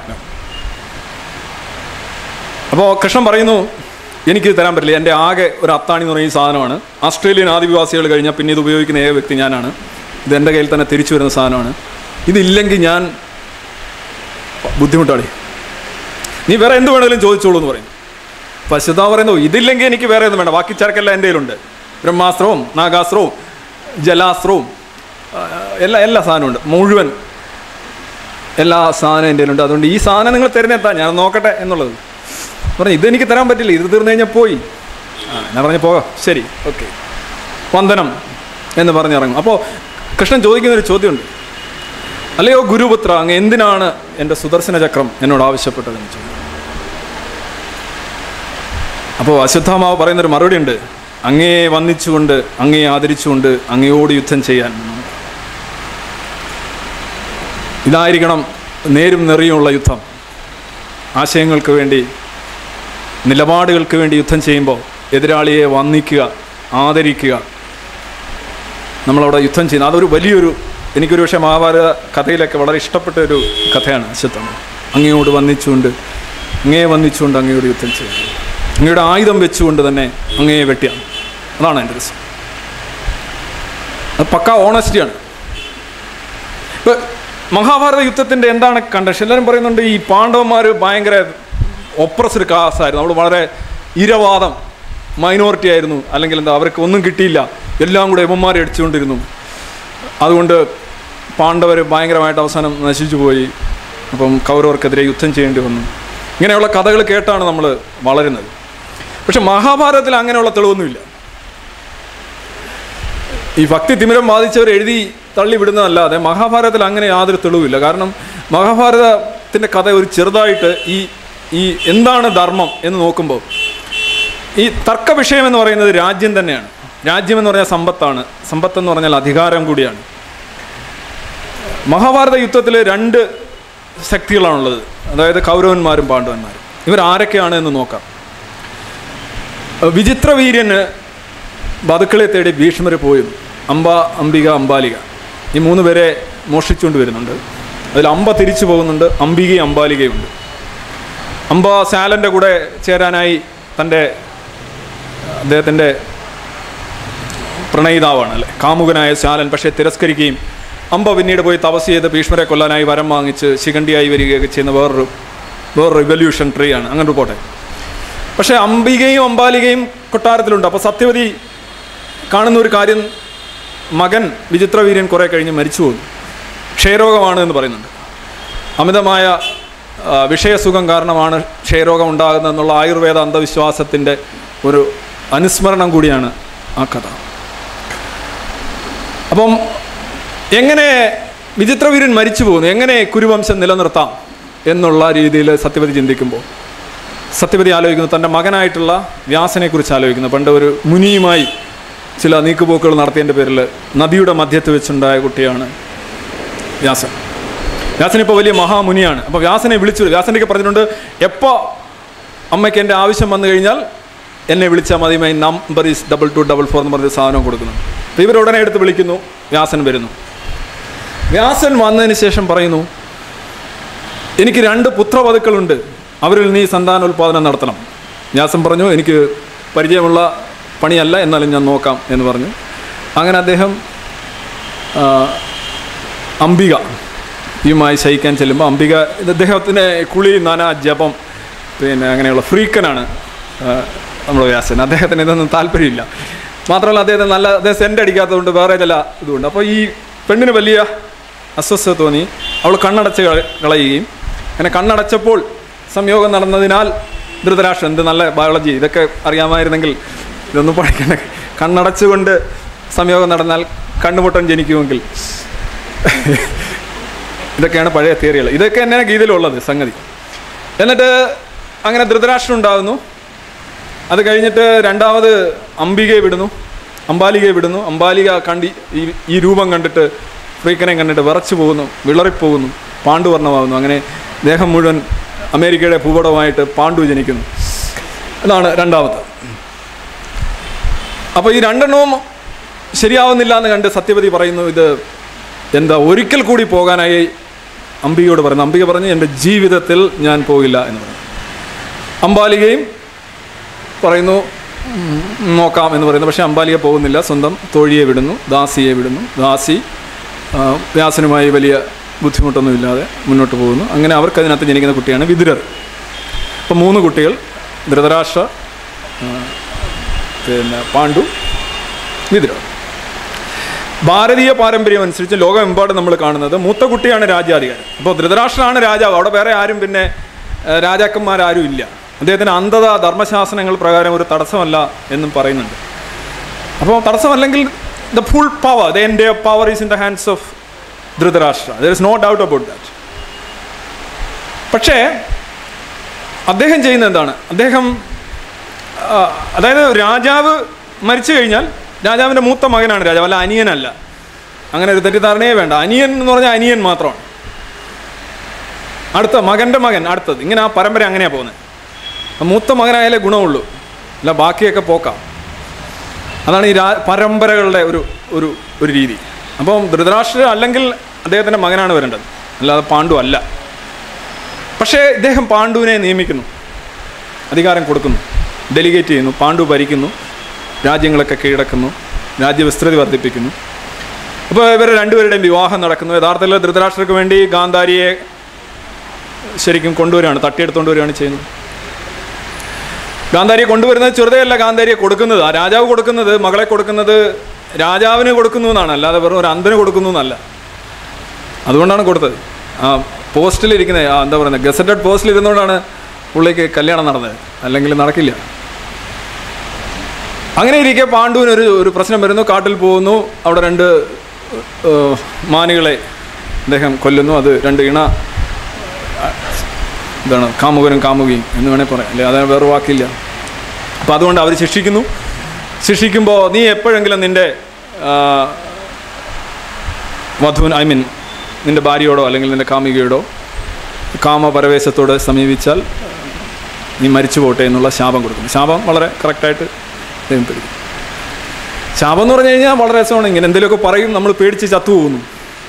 അപ്പോൾ കൃഷ്ണൻ പറയുന്നു എനിക്കിത് തരാൻ പറ്റില്ല എൻ്റെ ആകെ ഒരു അത്താണി എന്ന് പറയുന്ന ഈ സാധനമാണ് ആസ്ട്രേലിയൻ ആദിവാസികൾ കഴിഞ്ഞാൽ പിന്നെ ഇത് ഉപയോഗിക്കുന്ന ഏക വ്യക്തി ഞാനാണ് ഇത് എൻ്റെ കയ്യിൽ തന്നെ തിരിച്ചു വരുന്ന സാധനമാണ് ഇതില്ലെങ്കിൽ ഞാൻ ബുദ്ധിമുട്ടാളി നീ വേറെ എന്ത് വേണമെങ്കിലും ചോദിച്ചോളൂ എന്ന് പറയും പശുത പറയുന്നു ഇതില്ലെങ്കിൽ എനിക്ക് വേറെ ഒന്നും വേണ്ട ബാക്കി ചരക്കെല്ലാം എൻ്റെ കയ്യിലുണ്ട് ബ്രഹ്മാസ്ത്രവും നാഗാസ്ത്രവും ജലാസ്ത്രവും ആ, എല്ലാ എല്ലാ സാധനവും മുഴുവൻ എല്ലാ സാധനവും എൻ്റെ കയ്യിലുണ്ട് അതുകൊണ്ട് ഈ സാധനം നിങ്ങൾ തരുന്നെത്താ ഞാൻ നോക്കട്ടെ എന്നുള്ളത് പറഞ്ഞു ഇതെനിക്ക് തരാൻ പറ്റില്ല ഇത് തീർന്നു കഴിഞ്ഞാൽ പോയി ആ ഞാൻ പറഞ്ഞു പോകാം ശരി ഓക്കെ വന്ദനം എന്ന് പറഞ്ഞിറങ്ങും അപ്പോൾ കൃഷ്ണൻ ചോദിക്കുന്നൊരു ചോദ്യമുണ്ട് അല്ലയോ ഗുരുപുത്ര അങ്ങ് എന്തിനാണ് എൻ്റെ സുദർശന ചക്രം എന്നോട് ആവശ്യപ്പെട്ടതെന്ന് ചോദിച്ചു അപ്പോൾ അശ്വത്ഥാമാവ് പറയുന്നൊരു മറുപടി ഉണ്ട് അങ്ങേ വന്നിച്ചുകൊണ്ട് അങ്ങേ ആദരിച്ചുകൊണ്ട് അങ്ങയോട് യുദ്ധം ചെയ്യാൻ ഇതായിരിക്കണം നേരും നെറിയുമുള്ള യുദ്ധം ആശയങ്ങൾക്ക് വേണ്ടി നിലപാടുകൾക്ക് വേണ്ടി യുദ്ധം ചെയ്യുമ്പോൾ എതിരാളിയെ വന്ദിക്കുക ആദരിക്കുക നമ്മളവിടെ യുദ്ധം ചെയ്യുന്നത് അതൊരു വലിയൊരു എനിക്കൊരു പക്ഷേ മഹാഭാരത കഥയിലൊക്കെ വളരെ ഇഷ്ടപ്പെട്ട ഒരു കഥയാണ് അശ്വത്ഥം അങ്ങയോട് വന്നിച്ചുകൊണ്ട് അങ്ങയെ വന്നിച്ചുകൊണ്ട് അങ്ങയോട് യുദ്ധം ചെയ്യുന്നത് അങ്ങയുടെ ആയുധം വെച്ചുകൊണ്ട് തന്നെ അങ്ങയെ വെട്ടിയാണ് അതാണ് എൻ്റെ രസം അത് പക്ക ഓണസ്റ്റിയാണ് ഇപ്പൊ മഹാഭാരത യുദ്ധത്തിന്റെ എന്താണ് കണ്ടക്ഷൻ എല്ലാവരും പറയുന്നുണ്ട് ഈ പാണ്ഡവന്മാർ ഭയങ്കര ഒപ്രസ്ഡ് ക്ലാസ് ആയിരുന്നു അവൾ വളരെ ഇരവാദം മൈനോറിറ്റി ആയിരുന്നു അല്ലെങ്കിൽ എന്താ അവർക്ക് ഒന്നും കിട്ടിയില്ല എല്ലാം കൂടെ യവന്മാരെ അടിച്ചുകൊണ്ടിരുന്നു അതുകൊണ്ട് പാണ്ഡവർ ഭയങ്കരമായിട്ട് അവസാനം നശിച്ചു പോയി അപ്പം കൗരവർക്കെതിരെ യുദ്ധം ചെയ്യേണ്ടി വന്നു ഇങ്ങനെയുള്ള കഥകൾ കേട്ടാണ് നമ്മൾ വളരുന്നത് പക്ഷെ മഹാഭാരതത്തിൽ അങ്ങനെയുള്ള തെളിവൊന്നുമില്ല ഈ ഭക്തി തിമിരം ബാധിച്ചവർ എഴുതി തള്ളിവിടുന്നതല്ലാതെ മഹാഭാരതത്തിൽ അങ്ങനെ യാതൊരു തെളിവില്ല കാരണം മഹാഭാരതത്തിൻ്റെ കഥ ഒരു ചെറുതായിട്ട് ഈ ഈ എന്താണ് ധർമ്മം എന്ന് നോക്കുമ്പോൾ ഈ തർക്ക വിഷയം എന്ന് പറയുന്നത് രാജ്യം തന്നെയാണ് രാജ്യം എന്ന് പറഞ്ഞാൽ സമ്പത്താണ് സമ്പത്ത് എന്ന് പറഞ്ഞാൽ അധികാരം കൂടിയാണ് മഹാഭാരത യുദ്ധത്തിൽ രണ്ട് ശക്തികളാണുള്ളത് അതായത് കൗരവന്മാരും പാണ്ഡവന്മാരും ഇവർ ആരൊക്കെയാണ് എന്ന് നോക്കാം വിചിത്രവീര്യന് ബതുക്കളെ തേടി ഭീഷ്മർ പോയും അംബ അംബിക അംബാലിക ഈ മൂന്ന് പേരെ മോഷ്ടിച്ചുകൊണ്ട് വരുന്നുണ്ട് അതിൽ അമ്പ തിരിച്ചു പോകുന്നുണ്ട് അംബികയും അംബാലികയും ഉണ്ട് അമ്പ സാലൻ്റെ കൂടെ ചേരാനായി തൻ്റെ അദ്ദേഹത്തിൻ്റെ പ്രണയിതാവാണ് അല്ലേ കാമുകനായ ശാലൻ പക്ഷേ തിരസ്കരിക്കുകയും അമ്പ പിന്നീട് പോയി തപസ് ചെയ്ത് ഭീഷ്മരെ കൊല്ലാനായി വരം വാങ്ങിച്ച് ശിഖണ്ഡിയായി വരികയൊക്കെ ചെയ്യുന്ന വേറൊരു വേറൊരു റിവല്യൂഷൻ ട്രീ ആണ് അങ്ങനെ പോട്ടെ പക്ഷേ അംബികയും അംബാലികയും കൊട്ടാരത്തിലുണ്ട് അപ്പോൾ സത്യവതി കാണുന്ന ഒരു കാര്യം മകൻ വിചിത്രവീര്യൻ കുറേ കഴിഞ്ഞ് മരിച്ചു പോകുന്നു ക്ഷയരോഗമാണ് എന്ന് പറയുന്നുണ്ട് അമിതമായ ആ, വിഷയസുഖം കാരണമാണ് ക്ഷയരോഗം ഉണ്ടാകുന്നതെന്നുള്ള ആയുർവേദ അന്ധവിശ്വാസത്തിൻ്റെ ഒരു അനുസ്മരണം കൂടിയാണ് ആ കഥ അപ്പം എങ്ങനെ വിചിത്രവീരൻ മരിച്ചു പോകുന്നു എങ്ങനെ കുരുവംശം നിലനിർത്താം എന്നുള്ള രീതിയിൽ സത്യവതി ചിന്തിക്കുമ്പോൾ സത്യവതി ആലോചിക്കുന്നു തൻ്റെ മകനായിട്ടുള്ള വ്യാസനെക്കുറിച്ച് ആലോചിക്കുന്നു പണ്ട് ഒരു മുനിയുമായി ചില നീക്കുപോക്കുകൾ നടത്തിയതിൻ്റെ പേരിൽ നദിയുടെ മധ്യത്ത് വെച്ചുണ്ടായ കുട്ടിയാണ് വ്യാസൻ വ്യാസൻ ഇപ്പോൾ വലിയ മഹാമുനിയാണ് അപ്പോൾ വ്യാസനെ വിളിച്ചു വ്യാസൻ്റെയൊക്കെ പറഞ്ഞിട്ടുണ്ട് എപ്പോൾ അമ്മയ്ക്ക് എൻ്റെ ആവശ്യം വന്നു കഴിഞ്ഞാൽ എന്നെ വിളിച്ചാൽ മതി my number is double two double four എന്ന് പറഞ്ഞ സാധനം കൊടുക്കുന്നു അപ്പോൾ ഇവർ ഉടനെ എടുത്ത് വിളിക്കുന്നു വ്യാസൻ വരുന്നു വ്യാസൻ വന്നതിന് ശേഷം പറയുന്നു എനിക്ക് രണ്ട് പുത്രവധുക്കളുണ്ട് അവരിൽ നീ സന്താനോൽപാദനം നടത്തണം വ്യാസൻ പറഞ്ഞു എനിക്ക് പരിചയമുള്ള പണിയല്ല എന്നാലും ഞാൻ നോക്കാം എന്ന് പറഞ്ഞു അങ്ങനെ അദ്ദേഹം ആ, അംബിക യുമായി ശയിക്കാൻ ചെല്ലുമ്പോൾ അംബിക ഇത് അദ്ദേഹത്തിൻ്റെ കുളി നന ജപം പിന്നെ അങ്ങനെയുള്ള ഫ്രീക്കനാണ് ആ, നമ്മുടെ വ്യാസൻ അദ്ദേഹത്തിന് ഇതൊന്നും താല്പര്യമില്ല മാത്രമല്ല അദ്ദേഹത്തിന് നല്ല അദ്ദേഹം സെൻ്റ് അടിക്കാത്തതുകൊണ്ട് വേറെ ചില ഇതുണ്ട് അപ്പോൾ ഈ പെണ്ണിന് വലിയ അസ്വസ്ഥത തോന്നി അവൾ കണ്ണടച്ച് കള- കളയുകയും അങ്ങനെ കണ്ണടച്ചപ്പോൾ സംയോഗം നടന്നതിനാൽ ധൃതരാഷ്ട്രം എന്ത് നല്ല ബയോളജി ഇതൊക്കെ അറിയാമായിരുന്നെങ്കിൽ ഇതൊന്നും പഠിക്കണ്ട കണ്ണടച്ചുകൊണ്ട് സംയോഗം നടന്നാൽ കണ്ണുപൊട്ടൻ ജനിക്കുമെങ്കിൽ ഇതൊക്കെയാണ് പഴയ തിയറികൾ ഇതൊക്കെ തന്നെയാണ് ഗീതയിലുള്ളത് സംഗതി എന്നിട്ട് അങ്ങനെ ധൃതരാഷ്ട്രം ഉണ്ടാകുന്നു അത് കഴിഞ്ഞിട്ട് രണ്ടാമത് അംബികയെ വിടുന്നു അംബാലികയെ വിടുന്നു അംബാലിക കണ്ടി ഈ ഈ രൂപം കണ്ടിട്ട് ഫ്രീക്കനെ കണ്ടിട്ട് വിറച്ചു പോകുന്നു വിളറിപ്പോകുന്നു പാണ്ഡുവർണ്ണമാകുന്നു അങ്ങനെ ദേഹം മുഴുവൻ അമേരിക്കയുടെ ഭൂപടമായിട്ട് പാണ്ഡു ജനിക്കുന്നു അതാണ് രണ്ടാമത് അപ്പോൾ ഈ രണ്ടെണ്ണവും ശരിയാവുന്നില്ല എന്ന് കണ്ട് സത്യവതി പറയുന്നു ഇത് എന്താ ഒരിക്കൽ കൂടി പോകാനായി അംബികയോട് പറയുന്നു അംബിക പറഞ്ഞു എൻ്റെ ജീവിതത്തിൽ ഞാൻ പോകില്ല എന്ന് പറഞ്ഞു അംബാലികയും പറയുന്നു "ഉം, നോക്കാം എന്ന് പറയുന്നു പക്ഷേ അംബാലിക പോകുന്നില്ല സ്വന്തം തോഴിയെ വിടുന്നു ദാസിയെ വിടുന്നു ദാസി ആ, വ്യാസനുമായി വലിയ ബുദ്ധിമുട്ടൊന്നുമില്ലാതെ മുന്നോട്ട് പോകുന്നു അങ്ങനെ അവർക്ക് അതിനകത്ത് ജനിക്കുന്ന കുട്ടിയാണ് വിതുരർ അപ്പോൾ മൂന്ന് കുട്ടികൾ ധൃതരാഷ്ട്ര ആ, പിന്നെ പാണ്ഡു വിതുരർ ഭാരതീയ പാരമ്പര്യം അനുസരിച്ച് ലോകമെമ്പാടും നമ്മൾ കാണുന്നത് മൂത്ത കുട്ടിയാണ് രാജ്യാധികാരം അപ്പോൾ ധൃതരാഷ്ട്രമാണ് രാജാവ് അവിടെ വേറെ ആരും പിന്നെ ഏഹ്, രാജാക്കന്മാരാരും ഇല്ല അദ്ദേഹത്തിന് അന്ധത ധർമ്മശാസനങ്ങൾ പ്രകാരം ഒരു തടസ്സമല്ല എന്നും പറയുന്നുണ്ട് അപ്പോൾ തടസ്സമല്ലെങ്കിൽ ദ ഫുൾ പവർ ദ എൻ്റെ power is in the hands of Dhritarashtra there is no doubt about that പക്ഷേ അദ്ദേഹം ചെയ്യുന്നത് എന്താണ് അദ്ദേഹം ആ, അതായത് രാജാവ് മരിച്ചു കഴിഞ്ഞാൽ രാജാവിൻ്റെ മൂത്ത മകനാണ് രാജാവ് അല്ല അനിയനല്ല അങ്ങനെ ഒരു തെറ്റിദ്ധാരണയെ വേണ്ട അനിയൻ എന്ന് പറഞ്ഞാൽ അനിയൻ മാത്രമാണ് അടുത്ത മകൻ്റെ മകൻ അടുത്തത് ഇങ്ങനെ ആ പരമ്പര അങ്ങനെയാണ് പോകുന്നത് ആ മൂത്ത മകനായാലേ ഗുണമുള്ളൂ അല്ല ബാക്കിയൊക്കെ പോക്കാം അതാണ് ഈ രാ പരമ്പരകളുടെ ഒരു ഒരു ഒരു രീതി അപ്പം ധൃതരാഷ്ട്ര അല്ലെങ്കിൽ അദ്ദേഹത്തിൻ്റെ മകനാണ് വരേണ്ടത് അല്ലാതെ പാണ്ഡു അല്ല പക്ഷേ ഇദ്ദേഹം പാണ്ഡുവിനെ നിയമിക്കുന്നു അധികാരം കൊടുക്കുന്നു ഡെലിഗേറ്റ് ചെയ്യുന്നു പാണ്ഡു ഭരിക്കുന്നു രാജ്യങ്ങളൊക്കെ കീഴടക്കുന്നു രാജ്യവിസ്തൃതി വർദ്ധിപ്പിക്കുന്നു അപ്പോൾ ഇവർ രണ്ടുപേരുടെയും വിവാഹം നടക്കുന്നു യഥാർത്ഥത്തിൽ ധൃതരാഷ്ട്രക്ക് വേണ്ടി ഗാന്ധാരിയെ ശരിക്കും കൊണ്ടുവരികയാണ് തട്ടിയെടുത്തുകൊണ്ട് വരികയാണ് ചെയ്യുന്നത് ഗാന്ധാരിയെ കൊണ്ടുവരുന്നത് ചെറുതെയല്ല ഗാന്ധാരിയെ കൊടുക്കുന്നത് ആ രാജാവ് കൊടുക്കുന്നത് മകളെ കൊടുക്കുന്നത് രാജാവിന് കൊടുക്കുന്നു എന്നാണ് അല്ലാതെ വെറും ഒരു അന്ധന് കൊടുക്കുന്നു എന്നല്ല അതുകൊണ്ടാണ് കൊടുത്തത് ആ പോസ്റ്റിലിരിക്കുന്ന ആ എന്താ പറയുന്നത് ഗസറ്റഡ് പോസ്റ്റിൽ ഇരുന്നുകൊണ്ടാണ് പുള്ളിക്ക് കല്യാണം നടന്നത് അല്ലെങ്കിൽ നടക്കില്ല അങ്ങനെ ഇരിക്കെ പാണ്ഡുവിന് ഒരു ഒരു പ്രശ്നം വരുന്നു കാട്ടിൽ പോകുന്നു അവിടെ രണ്ട് ഏഹ്, മാനുകളെ അദ്ദേഹം കൊല്ലുന്നു അത് രണ്ട് ഇണ എന്താണ് കാമുകനും കാമുകയും എന്ന് വേണേൽ പറയാം അല്ലെ അതിന് വേറെ വാക്കില്ല അപ്പം അതുകൊണ്ട് അവർ ശിക്ഷിക്കുന്നു ശിക്ഷിക്കുമ്പോൾ നീ എപ്പോഴെങ്കിലും നിൻ്റെ വധുവിൻ ഐ മീൻ നിൻ്റെ ഭാര്യയോടോ അല്ലെങ്കിൽ നിൻ്റെ കാമുകയോടോ കാമപരവേശത്തോട് സമീപിച്ചാൽ നീ മരിച്ചു പോട്ടെ എന്നുള്ള ശാപം കൊടുക്കുന്നു ശാപം വളരെ കറക്റ്റായിട്ട് ദൈവം പിടിക്കും ശാപം എന്ന് പറഞ്ഞു കഴിഞ്ഞാൽ വളരെ രസമാണ് ഇങ്ങനെ എന്തെങ്കിലുമൊക്കെ പറയും നമ്മൾ പേടിച്ച് ചത്തു പോകുന്നു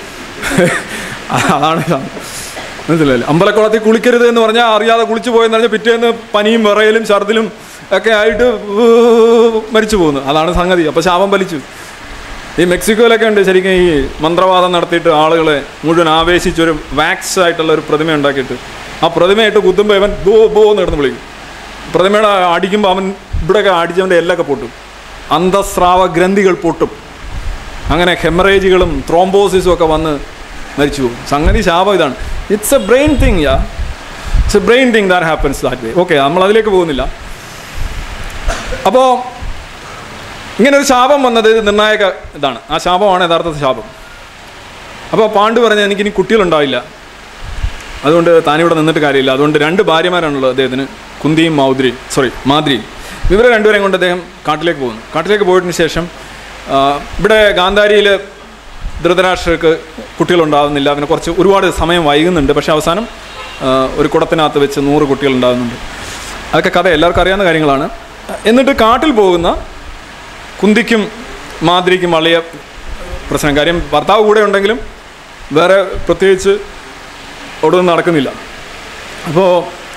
അതാണ് ശാപം. മനസ്സിലായില്ലേ അമ്പലക്കുളത്തിൽ കുളിക്കരുത് എന്ന് പറഞ്ഞാൽ അറിയാതെ കുളിച്ചു പോയെന്ന് പറഞ്ഞാൽ പിറ്റേന്ന് പനിയും വിറയലും ഛർദിലും ഒക്കെ ആയിട്ട് മരിച്ചു പോകുന്നു അതാണ് സംഗതി അപ്പോൾ ശാപം വലിച്ചു ഈ മെക്സിക്കോയിലൊക്കെ ഉണ്ട് ശരിക്കും ഈ മന്ത്രവാദം നടത്തിയിട്ട് ആളുകളെ മുഴുവൻ ആവേശിച്ച് ഒരു വാക്സ് ആയിട്ടുള്ള ഒരു പ്രതിമ ഉണ്ടാക്കിയിട്ട് ആ പ്രതിമയായിട്ട് കുത്തുമ്പോൾ ഇവൻ ബോ ബോ എന്ന് കിടന്ന് വിളിക്കും പ്രതിമയുടെ അടിക്കുമ്പോൾ അവൻ ഇവിടെയൊക്കെ അടിച്ചവൻ്റെ എല്ലൊക്കെ പൊട്ടും അന്തസ്രാവ ഗ്രന്ഥികൾ പൊട്ടും അങ്ങനെ ഹെമറേജുകളും ത്രോംബോസിസും ഒക്കെ വന്ന് മരിച്ചു പോകും സംഗതി ശാപം ഇതാണ് it's a brain thing yeah it's a brain thing that happens that way okay നമ്മൾ അതിലേക്ക് പോകുന്നില്ല അപ്പോൾ ഇങ്ങനെ ഒരു ശാപം വന്നത് നിർണായക ഇതാണ് ആ ശാപമാണ് യഥാർത്ഥ ശാപം അപ്പോൾ പാണ്ഡു പറഞ്ഞ എനിക്കിനി കുട്ടികളുണ്ടാവില്ല അതുകൊണ്ട് താനിവിടെ നിന്നിട്ട് കാര്യമില്ല അതുകൊണ്ട് രണ്ട് ഭാര്യമാരാണുള്ളത് അദ്ദേഹത്തിന് കുന്തിയും മൗദ്രിയും സോറി മാദ്രിയും ഇവരെ രണ്ടുപേരെയും കൊണ്ട് അദ്ദേഹം കാട്ടിലേക്ക് പോകുന്നു കാട്ടിലേക്ക് പോയതിന് ശേഷം ആ, ഇവിടെ ഗാന്ധാരിയിൽ ധൃതരാഷ്ട്രർക്ക് കുട്ടികളുണ്ടാകുന്നില്ല പിന്നെ കുറച്ച് ഒരുപാട് സമയം വൈകുന്നുണ്ട് പക്ഷേ അവസാനം ആ, ഒരു കുടത്തിനകത്ത് വെച്ച് നൂറ് കുട്ടികളുണ്ടാകുന്നുണ്ട് അതൊക്കെ കഥ എല്ലാവർക്കും അറിയാവുന്ന കാര്യങ്ങളാണ് എന്നിട്ട് കാട്ടിൽ പോകുന്ന കുന്തിക്കും മാദ്രിക്കും വലിയ പ്രശ്നം കാര്യം ഭർത്താവ് കൂടെ ഉണ്ടെങ്കിലും വേറെ പ്രത്യേകിച്ച് ഒടുവിൽ നടക്കുന്നില്ല അപ്പോൾ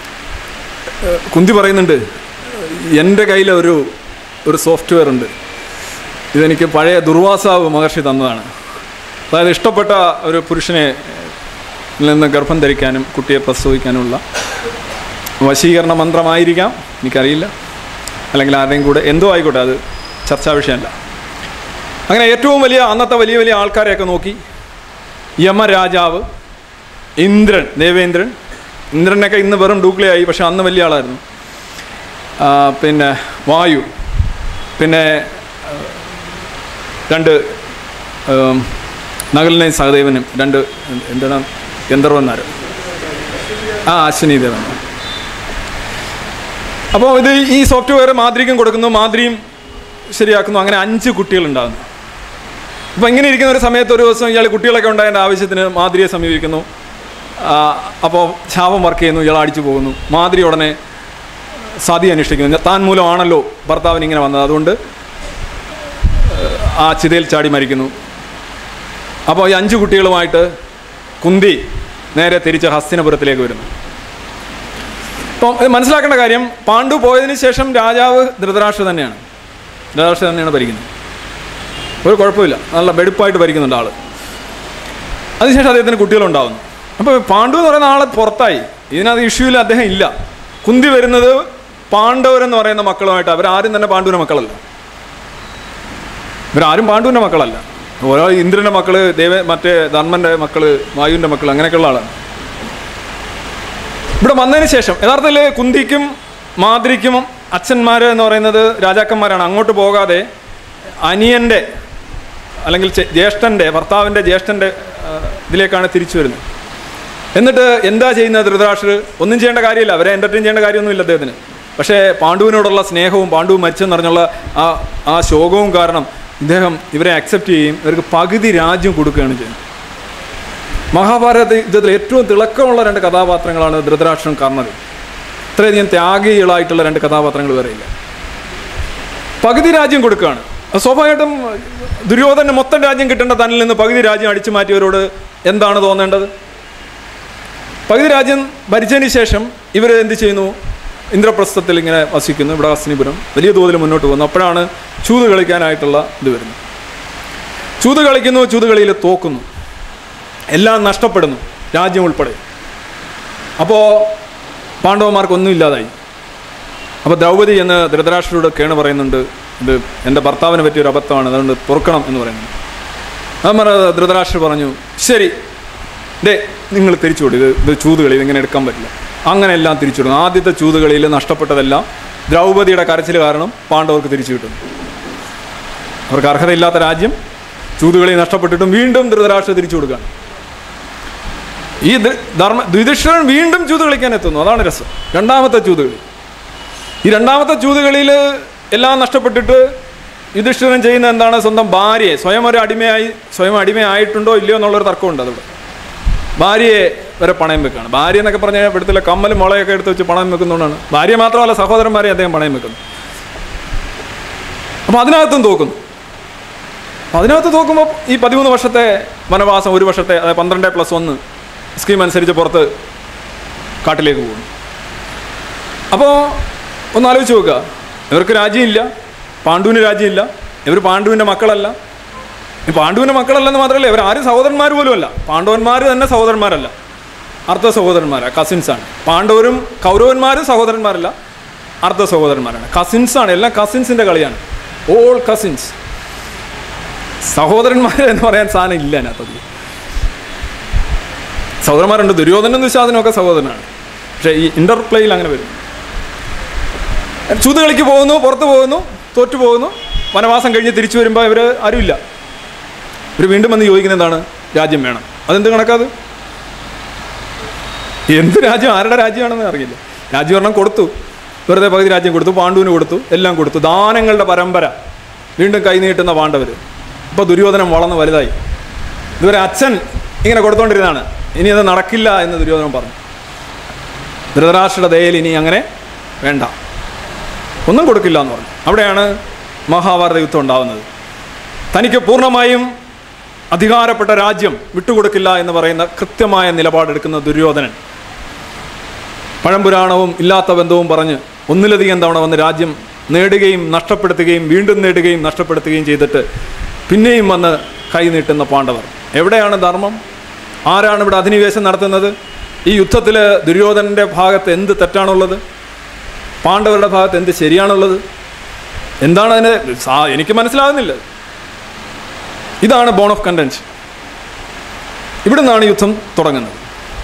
കുന്തി പറയുന്നുണ്ട് എൻ്റെ കയ്യിൽ ഒരു ഒരു സോഫ്റ്റ്വെയർ ഉണ്ട് ഇതെനിക്ക് പഴയ ദുർവാസാവ് മഹർഷി തന്നതാണ് അതായത് ഇഷ്ടപ്പെട്ട ഒരു പുരുഷനെ നിന്ന് ഗർഭം ധരിക്കാനും കുട്ടിയെ പ്രസവിക്കാനുമുള്ള വശീകരണ മന്ത്രമായിരിക്കാം എനിക്കറിയില്ല അല്ലെങ്കിൽ ആരുടെയും കൂടെ എന്തോ ആയിക്കോട്ടെ അത് ചർച്ചാ വിഷയമല്ല അങ്ങനെ ഏറ്റവും വലിയ അന്നത്തെ വലിയ വലിയ ആൾക്കാരെയൊക്കെ നോക്കി യമരാജാവ് ഇന്ദ്രൻ ദേവേന്ദ്രൻ ഇന്ദ്രനൊക്കെ ഇന്ന് വെറും ഡൂക്ലിയായി പക്ഷെ അന്ന് വലിയ ആളായിരുന്നു ആ, പിന്നെ വായു പിന്നെ ആ, രണ്ട് ഉം, നകലിനെയും സഹദേവനും രണ്ട് എന്താണ് ഗന്ധർവന്മാർ ആ അശ്വിനി ദേവൻ അപ്പോൾ ഇത് ഈ സോഫ്റ്റ്വെയർ മാദ്രിക്കും കൊടുക്കുന്നു മാദ്രിയും ശരിയാക്കുന്നു അങ്ങനെ അഞ്ച് കുട്ടികളുണ്ടാകുന്നു അപ്പോൾ ഇങ്ങനെ ഇരിക്കുന്ന ഒരു സമയത്ത് ഒരു ദിവസം ഇയാൾ കുട്ടികളൊക്കെ ഉണ്ടായതിൻ്റെ ആവശ്യത്തിന് മാതിരിയെ സമീപിക്കുന്നു ആ, അപ്പോൾ ശാപം വർക്ക് ചെയ്യുന്നു ഇയാൾ അടിച്ചു പോകുന്നു മാതിരി ഉടനെ സതി അന്വേഷിക്കുന്നു താൻ മൂലമാണല്ലോ ഭർത്താവിന് ഇങ്ങനെ വന്നത് അതുകൊണ്ട് ഏഹ്, ആ ചിതയിൽ ചാടി മരിക്കുന്നു അപ്പോൾ ഈ അഞ്ച് കുട്ടികളുമായിട്ട് കുന്തി നേരെ തിരിച്ച് ഹസ്തിനപുരത്തിലേക്ക് വരുന്നു അപ്പം ഇത് മനസ്സിലാക്കേണ്ട കാര്യം പാണ്ഡു പോയതിന് ശേഷം രാജാവ് ധൃതരാഷ്ട്ര തന്നെയാണ് ധൃതരാഷ്ട്ര തന്നെയാണ് ഭരിക്കുന്നത് ഒരു കുഴപ്പമില്ല നല്ല വെടുപ്പായിട്ട് ഭരിക്കുന്നുണ്ട് ആള് അതിനുശേഷം അദ്ദേഹത്തിന് കുട്ടികളുണ്ടാവുന്നു അപ്പോൾ പാണ്ഡു എന്ന് പറയുന്ന ആളെ പുറത്തായി ഇതിനകത്ത് ഇഷ്യൂവിൽ അദ്ദേഹം ഇല്ല കുന്തി വരുന്നത് പാണ്ഡവരെന്ന് പറയുന്ന മക്കളുമായിട്ട് അവരാരും തന്നെ പാണ്ഡുവിൻ്റെ മക്കളല്ല ഇവരാരും പാണ്ഡുവിൻ്റെ മക്കളല്ല ഓരോ ഇന്ദ്രൻ്റെ മക്കള് ദേവ മറ്റേ ധർമ്മൻ്റെ മക്കള് വായുവിൻ്റെ മക്കൾ അങ്ങനെയൊക്കെയുള്ള ആളാണ് ഇവിടെ വന്നതിന് ശേഷം യഥാർത്ഥത്തിൽ കുന്തിക്കും മാതിരിക്കും അച്ഛന്മാർ എന്ന് പറയുന്നത് രാജാക്കന്മാരാണ് അങ്ങോട്ട് പോകാതെ അനിയൻ്റെ അല്ലെങ്കിൽ ചെ- ജ്യേഷ്ഠൻ്റെ ഭർത്താവിൻ്റെ ജ്യേഷ്ഠൻ്റെ ആ, ഇതിലേക്കാണ് തിരിച്ചു വരുന്നത് എന്നിട്ട് എന്താ ചെയ്യുന്നത് ധൃതരാഷ്ട്രർ ഒന്നും ചെയ്യേണ്ട കാര്യമില്ല അവരെ എൻ്റർടൈൻ ചെയ്യേണ്ട കാര്യമൊന്നുമില്ല അദ്ദേഹത്തിന് പക്ഷേ പാണ്ഡുവിനോടുള്ള സ്നേഹവും പാണ്ഡു മരിച്ചെന്ന് പറഞ്ഞുള്ള ആ ആ ശോകവും കാരണം ഇദ്ദേഹം ഇവരെ അക്സെപ്റ്റ് ചെയ്യും ഇവർക്ക് പകുതി രാജ്യം കൊടുക്കുകയാണ് ചെയ്യുന്നത് മഹാഭാരത യുദ്ധത്തിൽ ഏറ്റവും തിളക്കമുള്ള രണ്ട് കഥാപാത്രങ്ങളാണ് ധൃതരാഷ്ട്രം കർണനും ഇത്രയധികം ത്യാഗികളായിട്ടുള്ള രണ്ട് കഥാപാത്രങ്ങൾ വേറെയില്ല പകുതി രാജ്യം കൊടുക്കുകയാണ് സ്വാഭാവികമായിട്ടും ദുര്യോധന മൊത്തം രാജ്യം കിട്ടേണ്ട തന്നിൽ നിന്ന് പകുതി രാജ്യം അടിച്ചു മാറ്റിയവരോട് എന്താണ് തോന്നേണ്ടത് പകുതി രാജ്യം ഭരിച്ചതിന് ശേഷം ഇവർ എന്ത് ചെയ്യുന്നു ഇന്ദ്രപ്രസ്ഥത്തിൽ ഇങ്ങനെ വസിക്കുന്നു ഇവിടെ ഹസ്നിപുരം വലിയ തോതിൽ മുന്നോട്ട് പോകുന്നു അപ്പോഴാണ് ചൂത് കളിക്കാനായിട്ടുള്ള ഇത് വരുന്നത് ചൂത് കളിക്കുന്നു ചൂത് കളിയിൽ തോക്കുന്നു എല്ലാം നഷ്ടപ്പെടുന്നു രാജ്യം ഉൾപ്പെടെ അപ്പോൾ പാണ്ഡവന്മാർക്കൊന്നും ഇല്ലാതായി അപ്പോൾ ദ്രൗപദി എന്ന് ധൃതരാഷ്ട്രരോട് കേണ് പറയുന്നുണ്ട് ഇത് എൻ്റെ ഭർത്താവിനെ പറ്റിയൊരു അബദ്ധമാണ് അതുകൊണ്ട് പൊറുക്കണം എന്ന് പറയുന്നു അമ്മ ധൃതരാഷ്ട്ര പറഞ്ഞു ശരി ഡേ നിങ്ങൾ തിരിച്ചു കൊടുക്കും ഇത് ഇത് ചൂതുകളി ഇതിങ്ങനെ എടുക്കാൻ പറ്റില്ല അങ്ങനെ എല്ലാം തിരിച്ചു കൊടുക്കും ആദ്യത്തെ ചൂതുകളിയിൽ നഷ്ടപ്പെട്ടതെല്ലാം ദ്രൗപദിയുടെ കരച്ചിൽ കാരണം പാണ്ഡവർക്ക് തിരിച്ചു കിട്ടുന്നു അവർക്ക് അർഹതയില്ലാത്ത രാജ്യം ചൂതുകളി നഷ്ടപ്പെട്ടിട്ടും വീണ്ടും ധൃതരാഷ്ട്ര തിരിച്ചു കൊടുക്കുകയാണ് ഈ ധ- ധർമ്മ ദ്വിധിഷ്ഠരൻ വീണ്ടും ചൂത് കളിക്കാൻ എത്തുന്നു അതാണ് രസം രണ്ടാമത്തെ ചൂതുകളി ഈ രണ്ടാമത്തെ ചൂതുകളിയിൽ എല്ലാം നഷ്ടപ്പെട്ടിട്ട് യുധിഷ്ഠിരൻ ചെയ്യുന്ന എന്താണ് സ്വന്തം ഭാര്യയെ സ്വയം ഒരു അടിമയായി സ്വയം അടിമയായിട്ടുണ്ടോ ഇല്ലയോ എന്നുള്ളൊരു തർക്കമുണ്ട് അതവിടെ ഭാര്യയെ വരെ പണയം വെക്കുകയാണ് ഭാര്യ എന്നൊക്കെ പറഞ്ഞാൽ ഇവിടുത്തെ കമ്മലും മുളയൊക്കെ എടുത്ത് വെച്ച് പണയം വെക്കുന്നതുകൊണ്ടാണ് ഭാര്യ മാത്രമല്ല സഹോദരന്മാരെ അദ്ദേഹം പണയം വെക്കുന്നു അപ്പോൾ അതിനകത്തും തോക്കുന്നു അപ്പോൾ അതിനകത്ത് നോക്കുമ്പോൾ ഈ പതിമൂന്ന് വർഷത്തെ വനവാസം ഒരു വർഷത്തെ അതായത് പന്ത്രണ്ട് പ്ലസ് ഒന്ന് സ്കീം അനുസരിച്ച് പുറത്ത് കാട്ടിലേക്ക് പോകുന്നു അപ്പോൾ ഒന്ന് ആലോചിച്ച് നോക്കുക ഇവർക്ക് രാജ്യമില്ല പാണ്ഡുവിന് രാജ്യമില്ല ഇവർ പാണ്ഡുവിൻ്റെ മക്കളല്ല ഈ പാണ്ഡുവിൻ്റെ മക്കളല്ലെന്ന് മാത്രമല്ല ഇവർ ആരും സഹോദരന്മാർ പോലും അല്ല പാണ്ഡവന്മാർ തന്നെ സഹോദരന്മാരല്ല അർദ്ധ സഹോദരന്മാരാണ് കസിൻസാണ് പാണ്ഡവരും കൗരവന്മാരും സഹോദരന്മാരല്ല അർദ്ധ സഹോദരന്മാരാണ് കസിൻസാണ് എല്ലാം കസിൻസിൻ്റെ കളിയാണ് ഓൾ കസിൻസ് സഹോദരന്മാർ എന്ന് പറയാൻ സാധനം ഇല്ല അതിനകത്തത് സഹോദരന്മാരുണ്ട് ദുര്യോധനും ദുശാസനമൊക്കെ സഹോദരനാണ് പക്ഷേ ഈ ഇൻ്റർപ്ലേയിൽ അങ്ങനെ വരും ചൂത് കളിക്ക് പോകുന്നു പുറത്ത് പോകുന്നു തോറ്റു പോകുന്നു വനവാസം കഴിഞ്ഞ് തിരിച്ചു വരുമ്പോൾ ഇവർ ആരുമില്ല ഇവർ വീണ്ടും വന്ന് ചോദിക്കുന്നത് എന്താണ് രാജ്യം വേണം അതെന്ത് കണക്കാത് എന്ത് രാജ്യം ആരുടെ രാജ്യമാണെന്ന് അറിയില്ല രാജ്യം ഒരെണ്ണം കൊടുത്തു വെറുതെ പകുതി രാജ്യം കൊടുത്തു പാണ്ഡുവിന് കൊടുത്തു എല്ലാം കൊടുത്തു ദാനങ്ങളുടെ പരമ്പര വീണ്ടും കൈനീട്ടുന്ന പാണ്ഡവർ ഇപ്പോൾ ദുര്യോധനം വളർന്ന് വലുതായി ഇതുവരെ അച്ഛൻ ഇങ്ങനെ കൊടുത്തോണ്ടിരുന്നതാണ് ഇനി അത് നടക്കില്ല എന്ന് ദുര്യോധനൻ പറഞ്ഞു ധൃതരാഷ്ട്രയുടെ ദയയിൽ ഇനി അങ്ങനെ വേണ്ട ഒന്നും കൊടുക്കില്ല എന്ന് പറഞ്ഞു അവിടെയാണ് മഹാഭാരത യുദ്ധം ഉണ്ടാവുന്നത് തനിക്ക് പൂർണ്ണമായും അധികാരപ്പെട്ട രാജ്യം വിട്ടുകൊടുക്കില്ല എന്ന് പറയുന്ന കൃത്യമായ നിലപാടെടുക്കുന്ന ദുര്യോധനൻ പഴംപുരാണവും ഇല്ലാത്ത ബന്ധവും പറഞ്ഞ് ഒന്നിലധികം തവണ വന്ന് രാജ്യം നേടുകയും നഷ്ടപ്പെടുത്തുകയും വീണ്ടും നേടുകയും നഷ്ടപ്പെടുത്തുകയും ചെയ്തിട്ട് പിന്നെയും വന്ന് കൈ നീട്ടുന്ന പാണ്ഡവർ എവിടെയാണ് ധർമ്മം ആരാണ് ഇവിടെ അധിനിവേശം നടത്തുന്നത് ഈ യുദ്ധത്തിൽ ദുര്യോധനൻ്റെ ഭാഗത്ത് എന്ത് തെറ്റാണുള്ളത് പാണ്ഡവരുടെ ഭാഗത്ത് എന്ത് ശരിയാണുള്ളത് എന്താണ് അതിന് സാ- എനിക്ക് മനസ്സിലാകുന്നില്ല ഇതാണ് ബോൺ ഓഫ് കണ്ടൻഷൻ ഇവിടെ നിന്നാണ് യുദ്ധം തുടങ്ങുന്നത്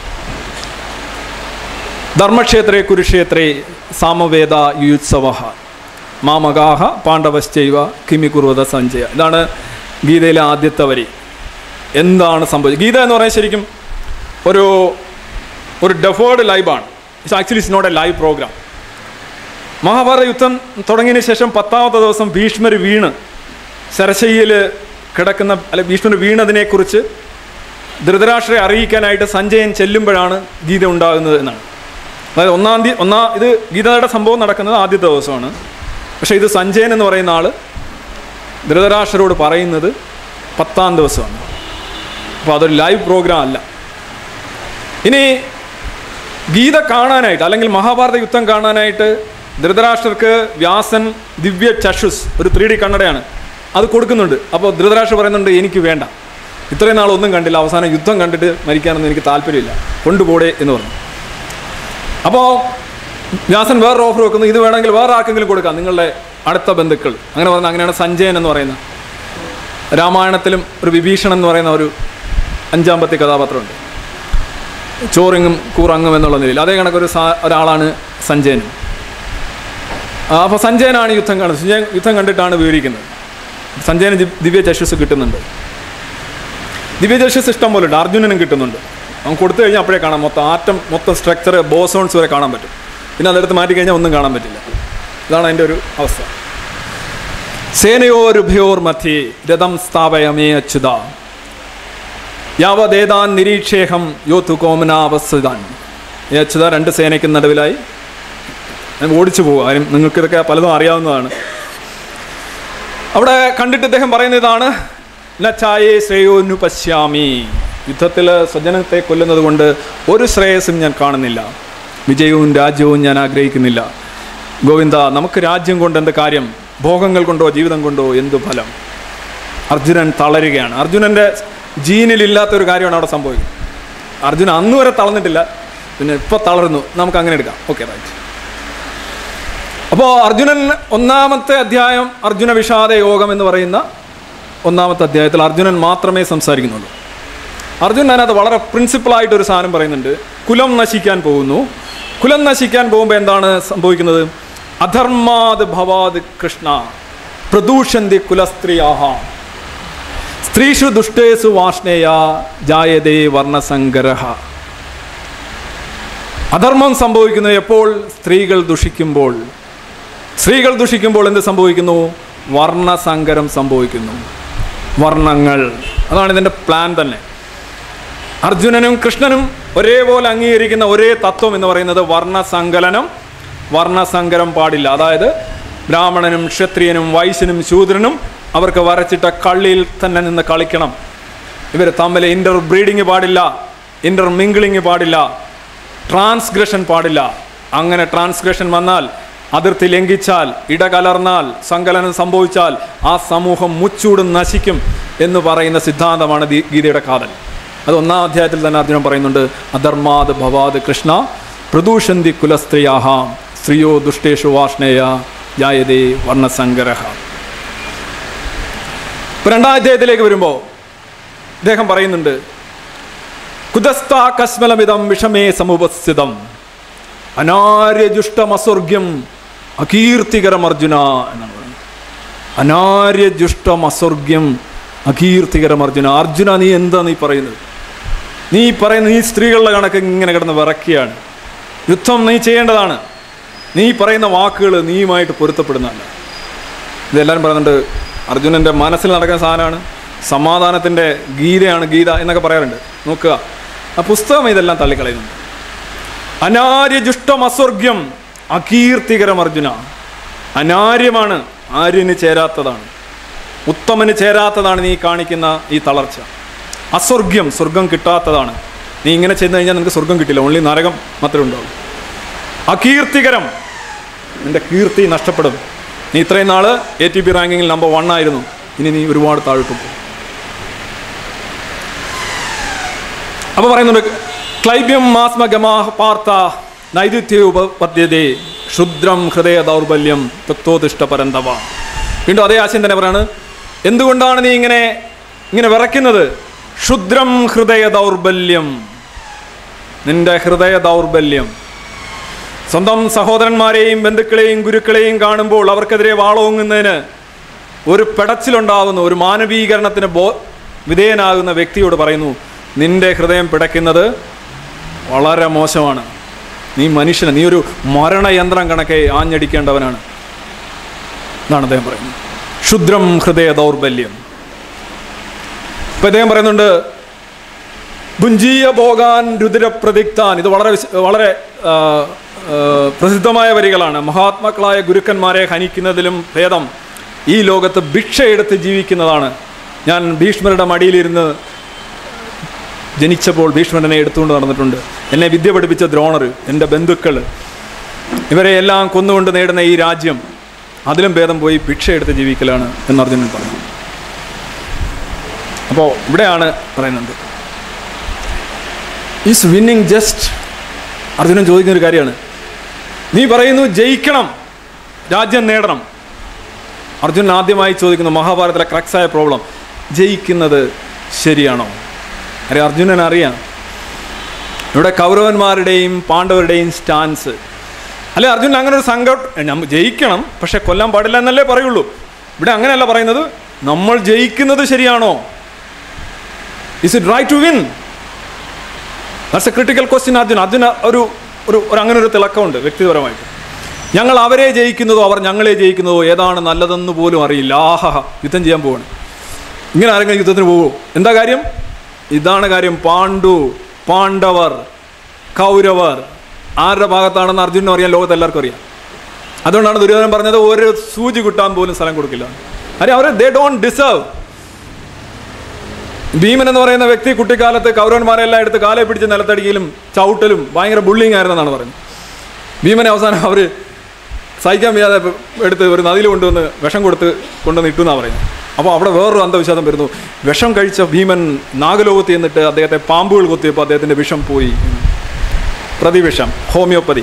ധർമ്മക്ഷേത്രേ കുരുക്ഷേത്രേ സാമവേദ യുത്സവ മാമകാഹ പാണ്ഡവശ്ചൈവ കിമി കുറുവത സഞ്ജയ ഇതാണ് ഗീതയിലെ ആദ്യത്തെ വരി എന്താണ് സംഭവിച്ചത് ഗീത എന്ന് പറയാൻ ശരിക്കും ഒരു ഒരു ഡെഫേർഡ് ലൈവാണ് it's actually it's not a live program Mahabharata യുദ്ധം തുടങ്ങിയതിന് ശേഷം പത്താമത്തെ ദിവസം ഭീഷ്മർ വീണ് ശരശയ്യയിൽ കിടക്കുന്ന അല്ലെ ഭീഷ്മർ വീണതിനെക്കുറിച്ച് ധൃതരാഷ്ട്രയെ അറിയിക്കാനായിട്ട് സഞ്ജയൻ ചെല്ലുമ്പോഴാണ് ഗീത ഉണ്ടാകുന്നത് എന്നാണ് അതായത് ഒന്നാം തീയതി ഒന്നാം ഇത് ഗീതയുടെ സംഭവം നടക്കുന്നത് ആദ്യത്തെ ദിവസമാണ് പക്ഷേ ഇത് സഞ്ജയൻ എന്ന് പറയുന്ന ആൾ ധൃതരാഷ്ട്രരോട് പറയുന്നത് പത്താം ദിവസമാണ് അപ്പോൾ അതൊരു ലൈവ് പ്രോഗ്രാം അല്ല ഇനി ഗീത കാണാനായിട്ട് അല്ലെങ്കിൽ മഹാഭാരത യുദ്ധം കാണാനായിട്ട് ധൃതരാഷ്ട്രർക്ക് വ്യാസൻ ദിവ്യ ചഷുസ് ഒരു ത്രീ ഡി കണ്ണടയാണ് അത് കൊടുക്കുന്നുണ്ട് അപ്പോൾ ധൃതരാഷ്ട്ര പറയുന്നുണ്ട് എനിക്ക് വേണ്ട ഇത്രയും നാൾ ഒന്നും കണ്ടില്ല അവസാനം യുദ്ധം കണ്ടിട്ട് മരിക്കാനൊന്നും എനിക്ക് താല്പര്യമില്ല കൊണ്ടുപോടേ എന്ന് പറഞ്ഞു അപ്പോൾ വ്യാസൻ വേറൊരു ഓഫർ വെക്കുന്നു ഇത് വേണമെങ്കിൽ വേറെ ആർക്കെങ്കിലും കൊടുക്കാം നിങ്ങളുടെ അടുത്ത ബന്ധുക്കൾ അങ്ങനെ പറഞ്ഞാൽ അങ്ങനെയാണ് സഞ്ജയൻ എന്ന് പറയുന്നത് രാമായണത്തിലും ഒരു വിഭീഷണൻ എന്ന് പറയുന്ന ഒരു അഞ്ചാമ്പത്തി കഥാപാത്രമുണ്ട് ചോറിങ്ങും കൂറങ്ങും എന്നുള്ള നിലയിൽ അതേ കണക്കൊരു സാ ഒരാളാണ് സഞ്ജയനും അപ്പോൾ സഞ്ജയനാണ് യുദ്ധം കാണുന്നത് സഞ്ജയൻ യുദ്ധം കണ്ടിട്ടാണ് വിവരിക്കുന്നത് സഞ്ജയന് ദി- ദിവ്യ ചക്ഷുസ് കിട്ടുന്നുണ്ട് ദിവ്യ ചക്ഷുസ് ഇഷ്ടം പോലെ ഉണ്ട് അർജുനനും കിട്ടുന്നുണ്ട് അവൻ കൊടുത്തു കഴിഞ്ഞാൽ അപ്പോഴേ കാണാം മൊത്തം ആറ്റം മൊത്തം സ്ട്രക്ചർ ബോസോൺസ് വരെ കാണാൻ പറ്റും പിന്നെ അതെടുത്ത് മാറ്റി കഴിഞ്ഞാൽ ഒന്നും കാണാൻ പറ്റില്ല ഇതാണ് അതിൻ്റെ ഒരു അവസ്ഥ സേനയോരുഭയോർ മധ്യേ രഥം സ്ഥാപയമേ അച്യുത യാവതേതാൻ നിരീക്ഷേഹം യോത്തു കോമനാവസ്ഥതാൻ ഈ അച്യുത രണ്ട് സേനയ്ക്ക് നടുവിലായി ഞാൻ ഓടിച്ചു പോകും കാര്യം നിങ്ങൾക്കിതൊക്കെ പലതും അറിയാവുന്നതാണ് അവിടെ കണ്ടിട്ട് ഇദ്ദേഹം പറയുന്ന ഇതാണ് നച്ചായേ ശ്രേയോനു പശ്യാമി യുദ്ധത്തിൽ സ്വജനത്തെ കൊല്ലുന്നത് കൊണ്ട് ഒരു ശ്രേയസ്സും ഞാൻ കാണുന്നില്ല വിജയവും രാജ്യവും ഞാൻ ആഗ്രഹിക്കുന്നില്ല ഗോവിന്ദ നമുക്ക് രാജ്യം കൊണ്ട് എന്ത് കാര്യം ഭോഗങ്ങൾ കൊണ്ടോ ജീവിതം കൊണ്ടോ എന്തു ഫലം അർജുനൻ തളരുകയാണ് അർജുനൻ്റെ ജീനിലില്ലാത്തൊരു കാര്യമാണ് അവിടെ സംഭവിക്കുന്നത് അർജുനൻ അന്ന് വരെ തളർന്നിട്ടില്ല പിന്നെ ഇപ്പോൾ തളർന്നു നമുക്ക് അങ്ങനെ എടുക്കാം ഓക്കെ റൈറ്റ് അപ്പോൾ അർജുനൻ ഒന്നാമത്തെ അധ്യായം അർജുന വിഷാദ യോഗം എന്ന് പറയുന്ന ഒന്നാമത്തെ അധ്യായത്തിൽ അർജുനൻ മാത്രമേ സംസാരിക്കുന്നുള്ളൂ അർജുനൻ അതിനകത്ത് വളരെ പ്രിൻസിപ്പളായിട്ട് ഒരു സാധനം പറയുന്നുണ്ട് കുലം നശിക്കാൻ പോകുന്നു കുലം നശിക്കാൻ പോകുമ്പോൾ എന്താണ് സംഭവിക്കുന്നത് അധർമാത് ഭവാത് കൃഷ്ണ പ്രദൂഷന്തി കുലസ്ത്രീയാഹ സ്ത്രീഷു ദുഷ്ടേഷു വാഷ്ണേയ ജായതേ വർണ്ണസങ്കരഹ അധർമ്മം സംഭവിക്കുന്നത് എപ്പോൾ സ്ത്രീകൾ ദുഷിക്കുമ്പോൾ സ്ത്രീകൾ ദുഷിക്കുമ്പോൾ എന്ത് സംഭവിക്കുന്നു വർണ്ണസങ്കരം സംഭവിക്കുന്നു വർണ്ണങ്ങൾ അതാണ് ഇതിൻ്റെ പ്ലാൻ തന്നെ അർജുനനും കൃഷ്ണനും ഒരേപോലെ അംഗീകരിക്കുന്ന ഒരേ തത്വം എന്ന് പറയുന്നത് വർണ്ണസങ്കലനം വർണ്ണസങ്കരം പാടില്ല അതായത് ബ്രാഹ്മണനും ക്ഷത്രിയനും വൈശ്യനും ശൂദ്രനും അവർക്ക് വരച്ചിട്ട കള്ളിയിൽ തന്നെ നിന്ന് കളിക്കണം ഇവർ തമ്മിൽ ഇന്റർ ബ്രീഡിങ് പാടില്ല ഇന്റർ മിങ്കിളിങ് പാടില്ല ട്രാൻസ്ഗ്രഷൻ പാടില്ല അങ്ങനെ ട്രാൻസ്ഗ്രഷൻ വന്നാൽ അതിർത്തി ലംഘിച്ചാൽ ഇടകലർന്നാൽ സങ്കലനം സംഭവിച്ചാൽ ആ സമൂഹം മുച്ചൂടും നശിക്കും എന്ന് പറയുന്ന സിദ്ധാന്തമാണ് ദീ- ഗീതയുടെ കാതൽ അത് ഒന്നാം അധ്യായത്തിൽ തന്നെ അർജുനൻ പറയുന്നുണ്ട് അധർമാത് ഭവാത് കൃഷ്ണ പ്രദൂഷന്തി കുലസ്ത്രീയാഹ സ്ത്രീയോ ദുഷ്ടേഷു വാഷ്ണേയ ജായതേ വർണ്ണസങ്കരഹ ഇപ്പൊ രണ്ടാം അധ്യായത്തിലേക്ക് വരുമ്പോൾ ഇദ്ദേഹം പറയുന്നുണ്ട് കുതസ്ഥാ കസ്മലമിതം വിഷമേ സമുപസ്ഥിതം അനാര്യജുഷ്ടമസ്വർഗ്യം അകീർത്തികരം അർജുന എന്നാണ് പറയുന്നത് അനാര്യജുഷ്ടമസ്വർഗ്യം അകീർത്തികരം അർജുന അർജുന നീ എന്താ നീ പറയുന്നത് നീ പറയുന്ന നീ സ്ത്രീകളുടെ കണക്ക് ഇങ്ങനെ കിടന്ന് വിറക്കുകയാണ് യുദ്ധം നീ ചെയ്യേണ്ടതാണ് നീ പറയുന്ന വാക്കുകൾ നീയുമായിട്ട് പൊരുത്തപ്പെടുന്നതല്ല ഇതെല്ലാവരും പറയുന്നുണ്ട് അർജുനൻ്റെ മനസ്സിൽ നടക്കുന്ന സാധനമാണ് സമാധാനത്തിൻ്റെ ഗീതയാണ് ഗീത എന്നൊക്കെ പറയാറുണ്ട് നോക്കുക ആ പുസ്തകം ഇതെല്ലാം തള്ളിക്കളയുന്നുണ്ട് അനാര്യജുഷ്ടം അസ്വർഗ്യം അകീർത്തികരം അർജുന അനാര്യമാണ് ആര്യന് ചേരാത്തതാണ് ഉത്തമന് ചേരാത്തതാണ് നീ കാണിക്കുന്ന ഈ തളർച്ച അസ്വർഗ്യം സ്വർഗം കിട്ടാത്തതാണ് നീ ഇങ്ങനെ ചെയ്തു കഴിഞ്ഞാൽ നിനക്ക് സ്വർഗം കിട്ടില്ല ഓൺലി നരകം മാത്രമേ ഉണ്ടാവൂ അകീർത്തികരം നിന്റെ കീർത്തി നഷ്ടപ്പെടും നീ ഇത്രയും നാള് എ ടി പി റാങ്കിങ്ങിൽ നമ്പർ വൺ ആയിരുന്നു ഇനി നീ ഒരുപാട് താഴോട്ട് പോകും അപ്പൊ പറയുന്നുണ്ട് ക്ലൈബ്യം മാസ്മ ഗമാഹ പാർത്ത നൈരുത്യ ഉപപദ്യതേ ക്ഷുദ്രം ഹൃദയ ദൗർബല്യം തത്വോദിഷ്ട പരന്തവ വീണ്ടും അതേ ആശയം തന്നെ പറയാണ് എന്തുകൊണ്ടാണ് നീ ഇങ്ങനെ ഇങ്ങനെ വിറയ്ക്കുന്നത് ക്ഷുദ്രം ഹൃദയ ദൗർബല്യം നിന്റെ ഹൃദയ ദൗർബല്യം സ്വന്തം സഹോദരന്മാരെയും ബന്ധുക്കളെയും ഗുരുക്കളെയും കാണുമ്പോൾ അവർക്കെതിരെ വാളോങ്ങുന്നതിന് ഒരു പെടച്ചിലുണ്ടാകുന്നു ഒരു മാനവീകരണത്തിന് ബോ വിധേയനാകുന്ന വ്യക്തിയോട് പറയുന്നു നിന്റെ ഹൃദയം പിടയ്ക്കുന്നത് വളരെ മോശമാണ് നീ മനുഷ്യന് നീ ഒരു മരണയന്ത്രം കണക്കെ ആഞ്ഞടിക്കേണ്ടവനാണ് എന്നാണ് അദ്ദേഹം പറയുന്നത് ക്ഷുദ്രം ഹൃദയ ദൗർബല്യം ഇപ്പം അദ്ദേഹം പറയുന്നുണ്ട് ഭുഞ്ചീയ ഭോഗാൻ രുദ്രപ്രതിക്താൻ ഇത് വളരെ വിശ- വളരെ ആ, ആ, പ്രസിദ്ധമായ വരികളാണ് മഹാത്മാക്കളായ ഗുരുക്കന്മാരെ ഹനിക്കുന്നതിലും ഭേദം ഈ ലോകത്ത് ഭിക്ഷയെടുത്ത് ജീവിക്കുന്നതാണ് ഞാൻ ഭീഷ്മരുടെ മടിയിലിരുന്ന് ജനിച്ചപ്പോൾ ഭീഷ്മരനെ എടുത്തുകൊണ്ട് നടന്നിട്ടുണ്ട് എന്നെ വിദ്യ പഠിപ്പിച്ച ദ്രോണർ എൻ്റെ ബന്ധുക്കൾ ഇവരെ എല്ലാം കൊന്നുകൊണ്ട് നേടുന്ന ഈ രാജ്യം അതിലും ഭേദം പോയി ഭിക്ഷയെടുത്ത് ജീവിക്കലാണ് എന്ന് അർജുനൻ പറഞ്ഞു അപ്പോൾ ഇവിടെയാണ് പറയുന്നത് ഈസ് വിന്നിങ് ജസ്റ്റ് അർജുനൻ ചോദിക്കുന്ന ഒരു കാര്യമാണ് നീ പറയുന്നു ജയിക്കണം രാജ്യം നേടണം അർജുനൻ ആദ്യമായി ചോദിക്കുന്നു മഹാഭാരതത്തിലെ ക്രക്സായ പ്രോബ്ലം ജയിക്കുന്നത് ശരിയാണോ അരെ അർജുനൻ അറിയാം ഇവിടെ കൗരവന്മാരുടെയും പാണ്ഡവരുടെയും സ്റ്റാൻസ് അല്ലെ അർജുനൻ അങ്ങനെ ഒരു സംഘം നമ്മ ജയിക്കണം പക്ഷെ കൊല്ലാൻ പാടില്ല എന്നല്ലേ പറയുള്ളൂ ഇവിടെ അങ്ങനെയല്ല പറയുന്നത് നമ്മൾ ജയിക്കുന്നത് ശരിയാണോ is it right to win that's a critical question Arjun Arjuna ഒരു ഒരു ഒരു അങ്ങനെ ഒരു തിളക്കമുണ്ട് വ്യക്തിപരമായിട്ട് ഞങ്ങൾ അവരെ ജയിക്കുന്നതോ അവർ ഞങ്ങളെ ജയിക്കുന്നതോ ഏതാണ് നല്ലതെന്ന് പോലും അറിയില്ല ആഹാ യുദ്ധം ചെയ്യാൻ പോവാണ് ഇങ്ങനെ ആരെങ്കിലും യുദ്ധത്തിന് പോകുമോ എന്താ കാര്യം ഇതാണ് കാര്യം പാണ്ഡു പാണ്ഡവർ കൗരവർ ആരുടെ ഭാഗത്താണെന്ന് അർജുനും അറിയാം ലോകത്ത് എല്ലാവർക്കും അറിയാം അതുകൊണ്ടാണ് ദുര്യോധനൻ പറഞ്ഞത് ഒരു സൂചി കിട്ടാൻ പോലും സ്ഥലം കൊടുക്കില്ല അരെ അവർ ദേ ഡോണ്ട് ഡിസേർവ് ഭീമൻ എന്ന് പറയുന്ന വ്യക്തി കുട്ടിക്കാലത്ത് കൗരവന്മാരെല്ലാം എടുത്ത് കാലെ പിടിച്ച് നിലത്തടിക്കലും ചവിട്ടലും ഭയങ്കര ബുള്ളിങ് ആയിരുന്നെന്നാണ് പറയുന്നത് ഭീമനെ അവസാനം അവർ സഹിക്കാൻ വയ്യാതെ എടുത്ത് ഒരു നദിയിൽ കൊണ്ടുവന്ന് വിഷം കൊടുത്ത് കൊണ്ടുവന്ന് ഇട്ടു എന്നാണ് പറയുന്നത് അപ്പോൾ അവിടെ വേറൊരു അന്ധവിശ്വാസം വരുന്നു വിഷം കഴിച്ച ഭീമൻ നാഗലോകത്ത് എന്നിട്ട് അദ്ദേഹത്തെ പാമ്പുകൾ കൊത്തിയപ്പോൾ അദ്ദേഹത്തിൻ്റെ വിഷം പോയി പ്രതിവിഷം ഹോമിയോപ്പതി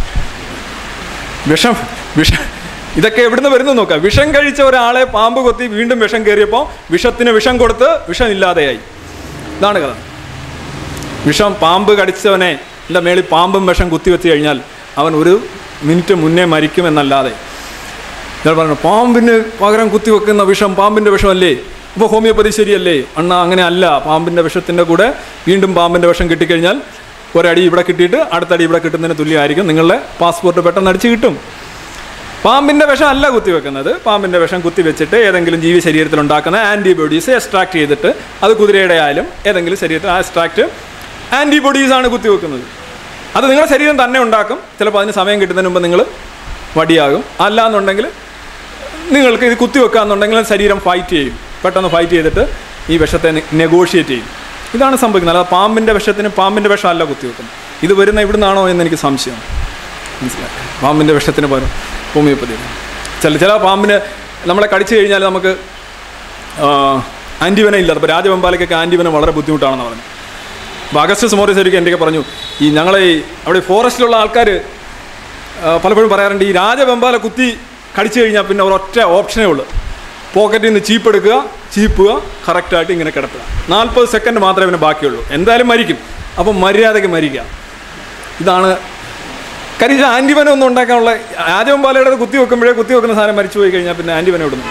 വിഷം വിഷം ഇതൊക്കെ എവിടുന്ന് വരുന്നു നോക്കാം വിഷം കഴിച്ച ഒരാളെ പാമ്പ് കൊത്തി വീണ്ടും വിഷം കയറിയപ്പോൾ വിഷത്തിന് വിഷം കൊടുത്ത് വിഷം ഇല്ലാതെയായി ഇതാണ് കഥ വിഷം പാമ്പ് കടിച്ചവനെ എൻ്റെ മേളിൽ പാമ്പും വിഷം കുത്തിവെച്ച് കഴിഞ്ഞാൽ അവൻ ഒരു മിനിറ്റ് മുന്നേ മരിക്കുമെന്നല്ലാതെ ഞാൻ പറഞ്ഞു പാമ്പിന് പകരം കുത്തിവെക്കുന്ന വിഷം പാമ്പിൻ്റെ വിഷമല്ലേ അപ്പോൾ ഹോമിയോപ്പതി ശരിയല്ലേ അണ്ണ അങ്ങനെ അല്ല പാമ്പിൻ്റെ വിഷത്തിൻ്റെ കൂടെ വീണ്ടും പാമ്പിൻ്റെ വിഷം കിട്ടിക്കഴിഞ്ഞാൽ ഒരടി ഇവിടെ കിട്ടിയിട്ട് അടുത്തടി ഇവിടെ കിട്ടുന്നതിന് തുല്യമായിരിക്കും നിങ്ങളുടെ പാസ്പോർട്ട് പെട്ടെന്ന് അടിച്ച് കിട്ടും പാമ്പിൻ്റെ വിഷം അല്ല കുത്തിവെക്കുന്നത് പാമ്പിൻ്റെ വിഷം കുത്തിവെച്ചിട്ട് ഏതെങ്കിലും ജീവി ശരീരത്തിൽ ഉണ്ടാക്കുന്ന ആൻറ്റിബോഡീസ് എക്സ്ട്രാക്ട് ചെയ്തിട്ട് അത് കുതിരയുടെ ആയാലും ഏതെങ്കിലും ശരീരത്തിൽ ആ എക്സ്ട്രാക്ട് ആൻറ്റിബോഡീസ് ആണ് കുത്തിവെക്കുന്നത് അത് നിങ്ങളുടെ ശരീരം തന്നെ ഉണ്ടാക്കും ചിലപ്പോൾ അതിന് സമയം കിട്ടുന്നതിന് മുമ്പ് നിങ്ങൾ വടിയാകും അല്ല എന്നുണ്ടെങ്കിൽ നിങ്ങൾക്ക് ഇത് കുത്തിവെക്കാന്നുണ്ടെങ്കിൽ ശരീരം ഫൈറ്റ് ചെയ്യും പെട്ടെന്ന് ഫൈറ്റ് ചെയ്തിട്ട് ഈ വിഷത്തെ നെഗോഷിയേറ്റ് ചെയ്യും ഇതാണ് സംഭവിക്കുന്നത് അല്ലാതെ പാമ്പിൻ്റെ വിഷത്തിന് പാമ്പിൻ്റെ വിഷമല്ല കുത്തിവെക്കുന്നത് ഇത് വരുന്ന ഇവിടുന്നാണോ എന്ന് എനിക്ക് സംശയം മനസ്സിലായി പാമ്പിൻ്റെ വിഷത്തിന് പകരം ഹോമിയോപ്പതി ചില ചില പാമ്പിന് നമ്മളെ കടിച്ചു കഴിഞ്ഞാൽ നമുക്ക് ആൻറ്റിവന ഇല്ല അപ്പോൾ രാജവെമ്പാലയ്ക്കൊക്കെ ആൻറ്റിവന വളരെ ബുദ്ധിമുട്ടാണെന്ന് പറഞ്ഞു അപ്പോൾ അഗസ്റ്റസ് മോറിസ് ഒരിക്കൽ എൻ്റെ പറഞ്ഞു ഈ ഞങ്ങളെ ഈ അവിടെ ഫോറസ്റ്റിലുള്ള ആൾക്കാർ പലപ്പോഴും പറയാറുണ്ട് ഈ രാജവെമ്പാല കുത്തി കടിച്ചു കഴിഞ്ഞാൽ പിന്നെ ഒരൊറ്റ ഓപ്ഷനേ ഉള്ളൂ പോക്കറ്റിൽ നിന്ന് ചീപ്പ് എടുക്കുക ചീപ്പുക കറക്റ്റായിട്ട് ഇങ്ങനെ കിടത്തുക നാൽപ്പത് സെക്കൻഡ് മാത്രമേ പിന്നെ ബാക്കിയുള്ളൂ എന്തായാലും മരിക്കും അപ്പം മര്യാദയ്ക്ക് മരിക്കുക ഇതാണ് കാര്യം ആൻറ്റിവനം ഒന്നും ഉണ്ടാക്കാനുള്ള രാജവെമ്പാലയുടെ കുത്തി വെക്കുമ്പോഴേ കുത്തി വെക്കുന്ന സാധനം മരിച്ചു പോയി കഴിഞ്ഞാൽ പിന്നെ ആൻറ്റിവനം ഇടുന്നു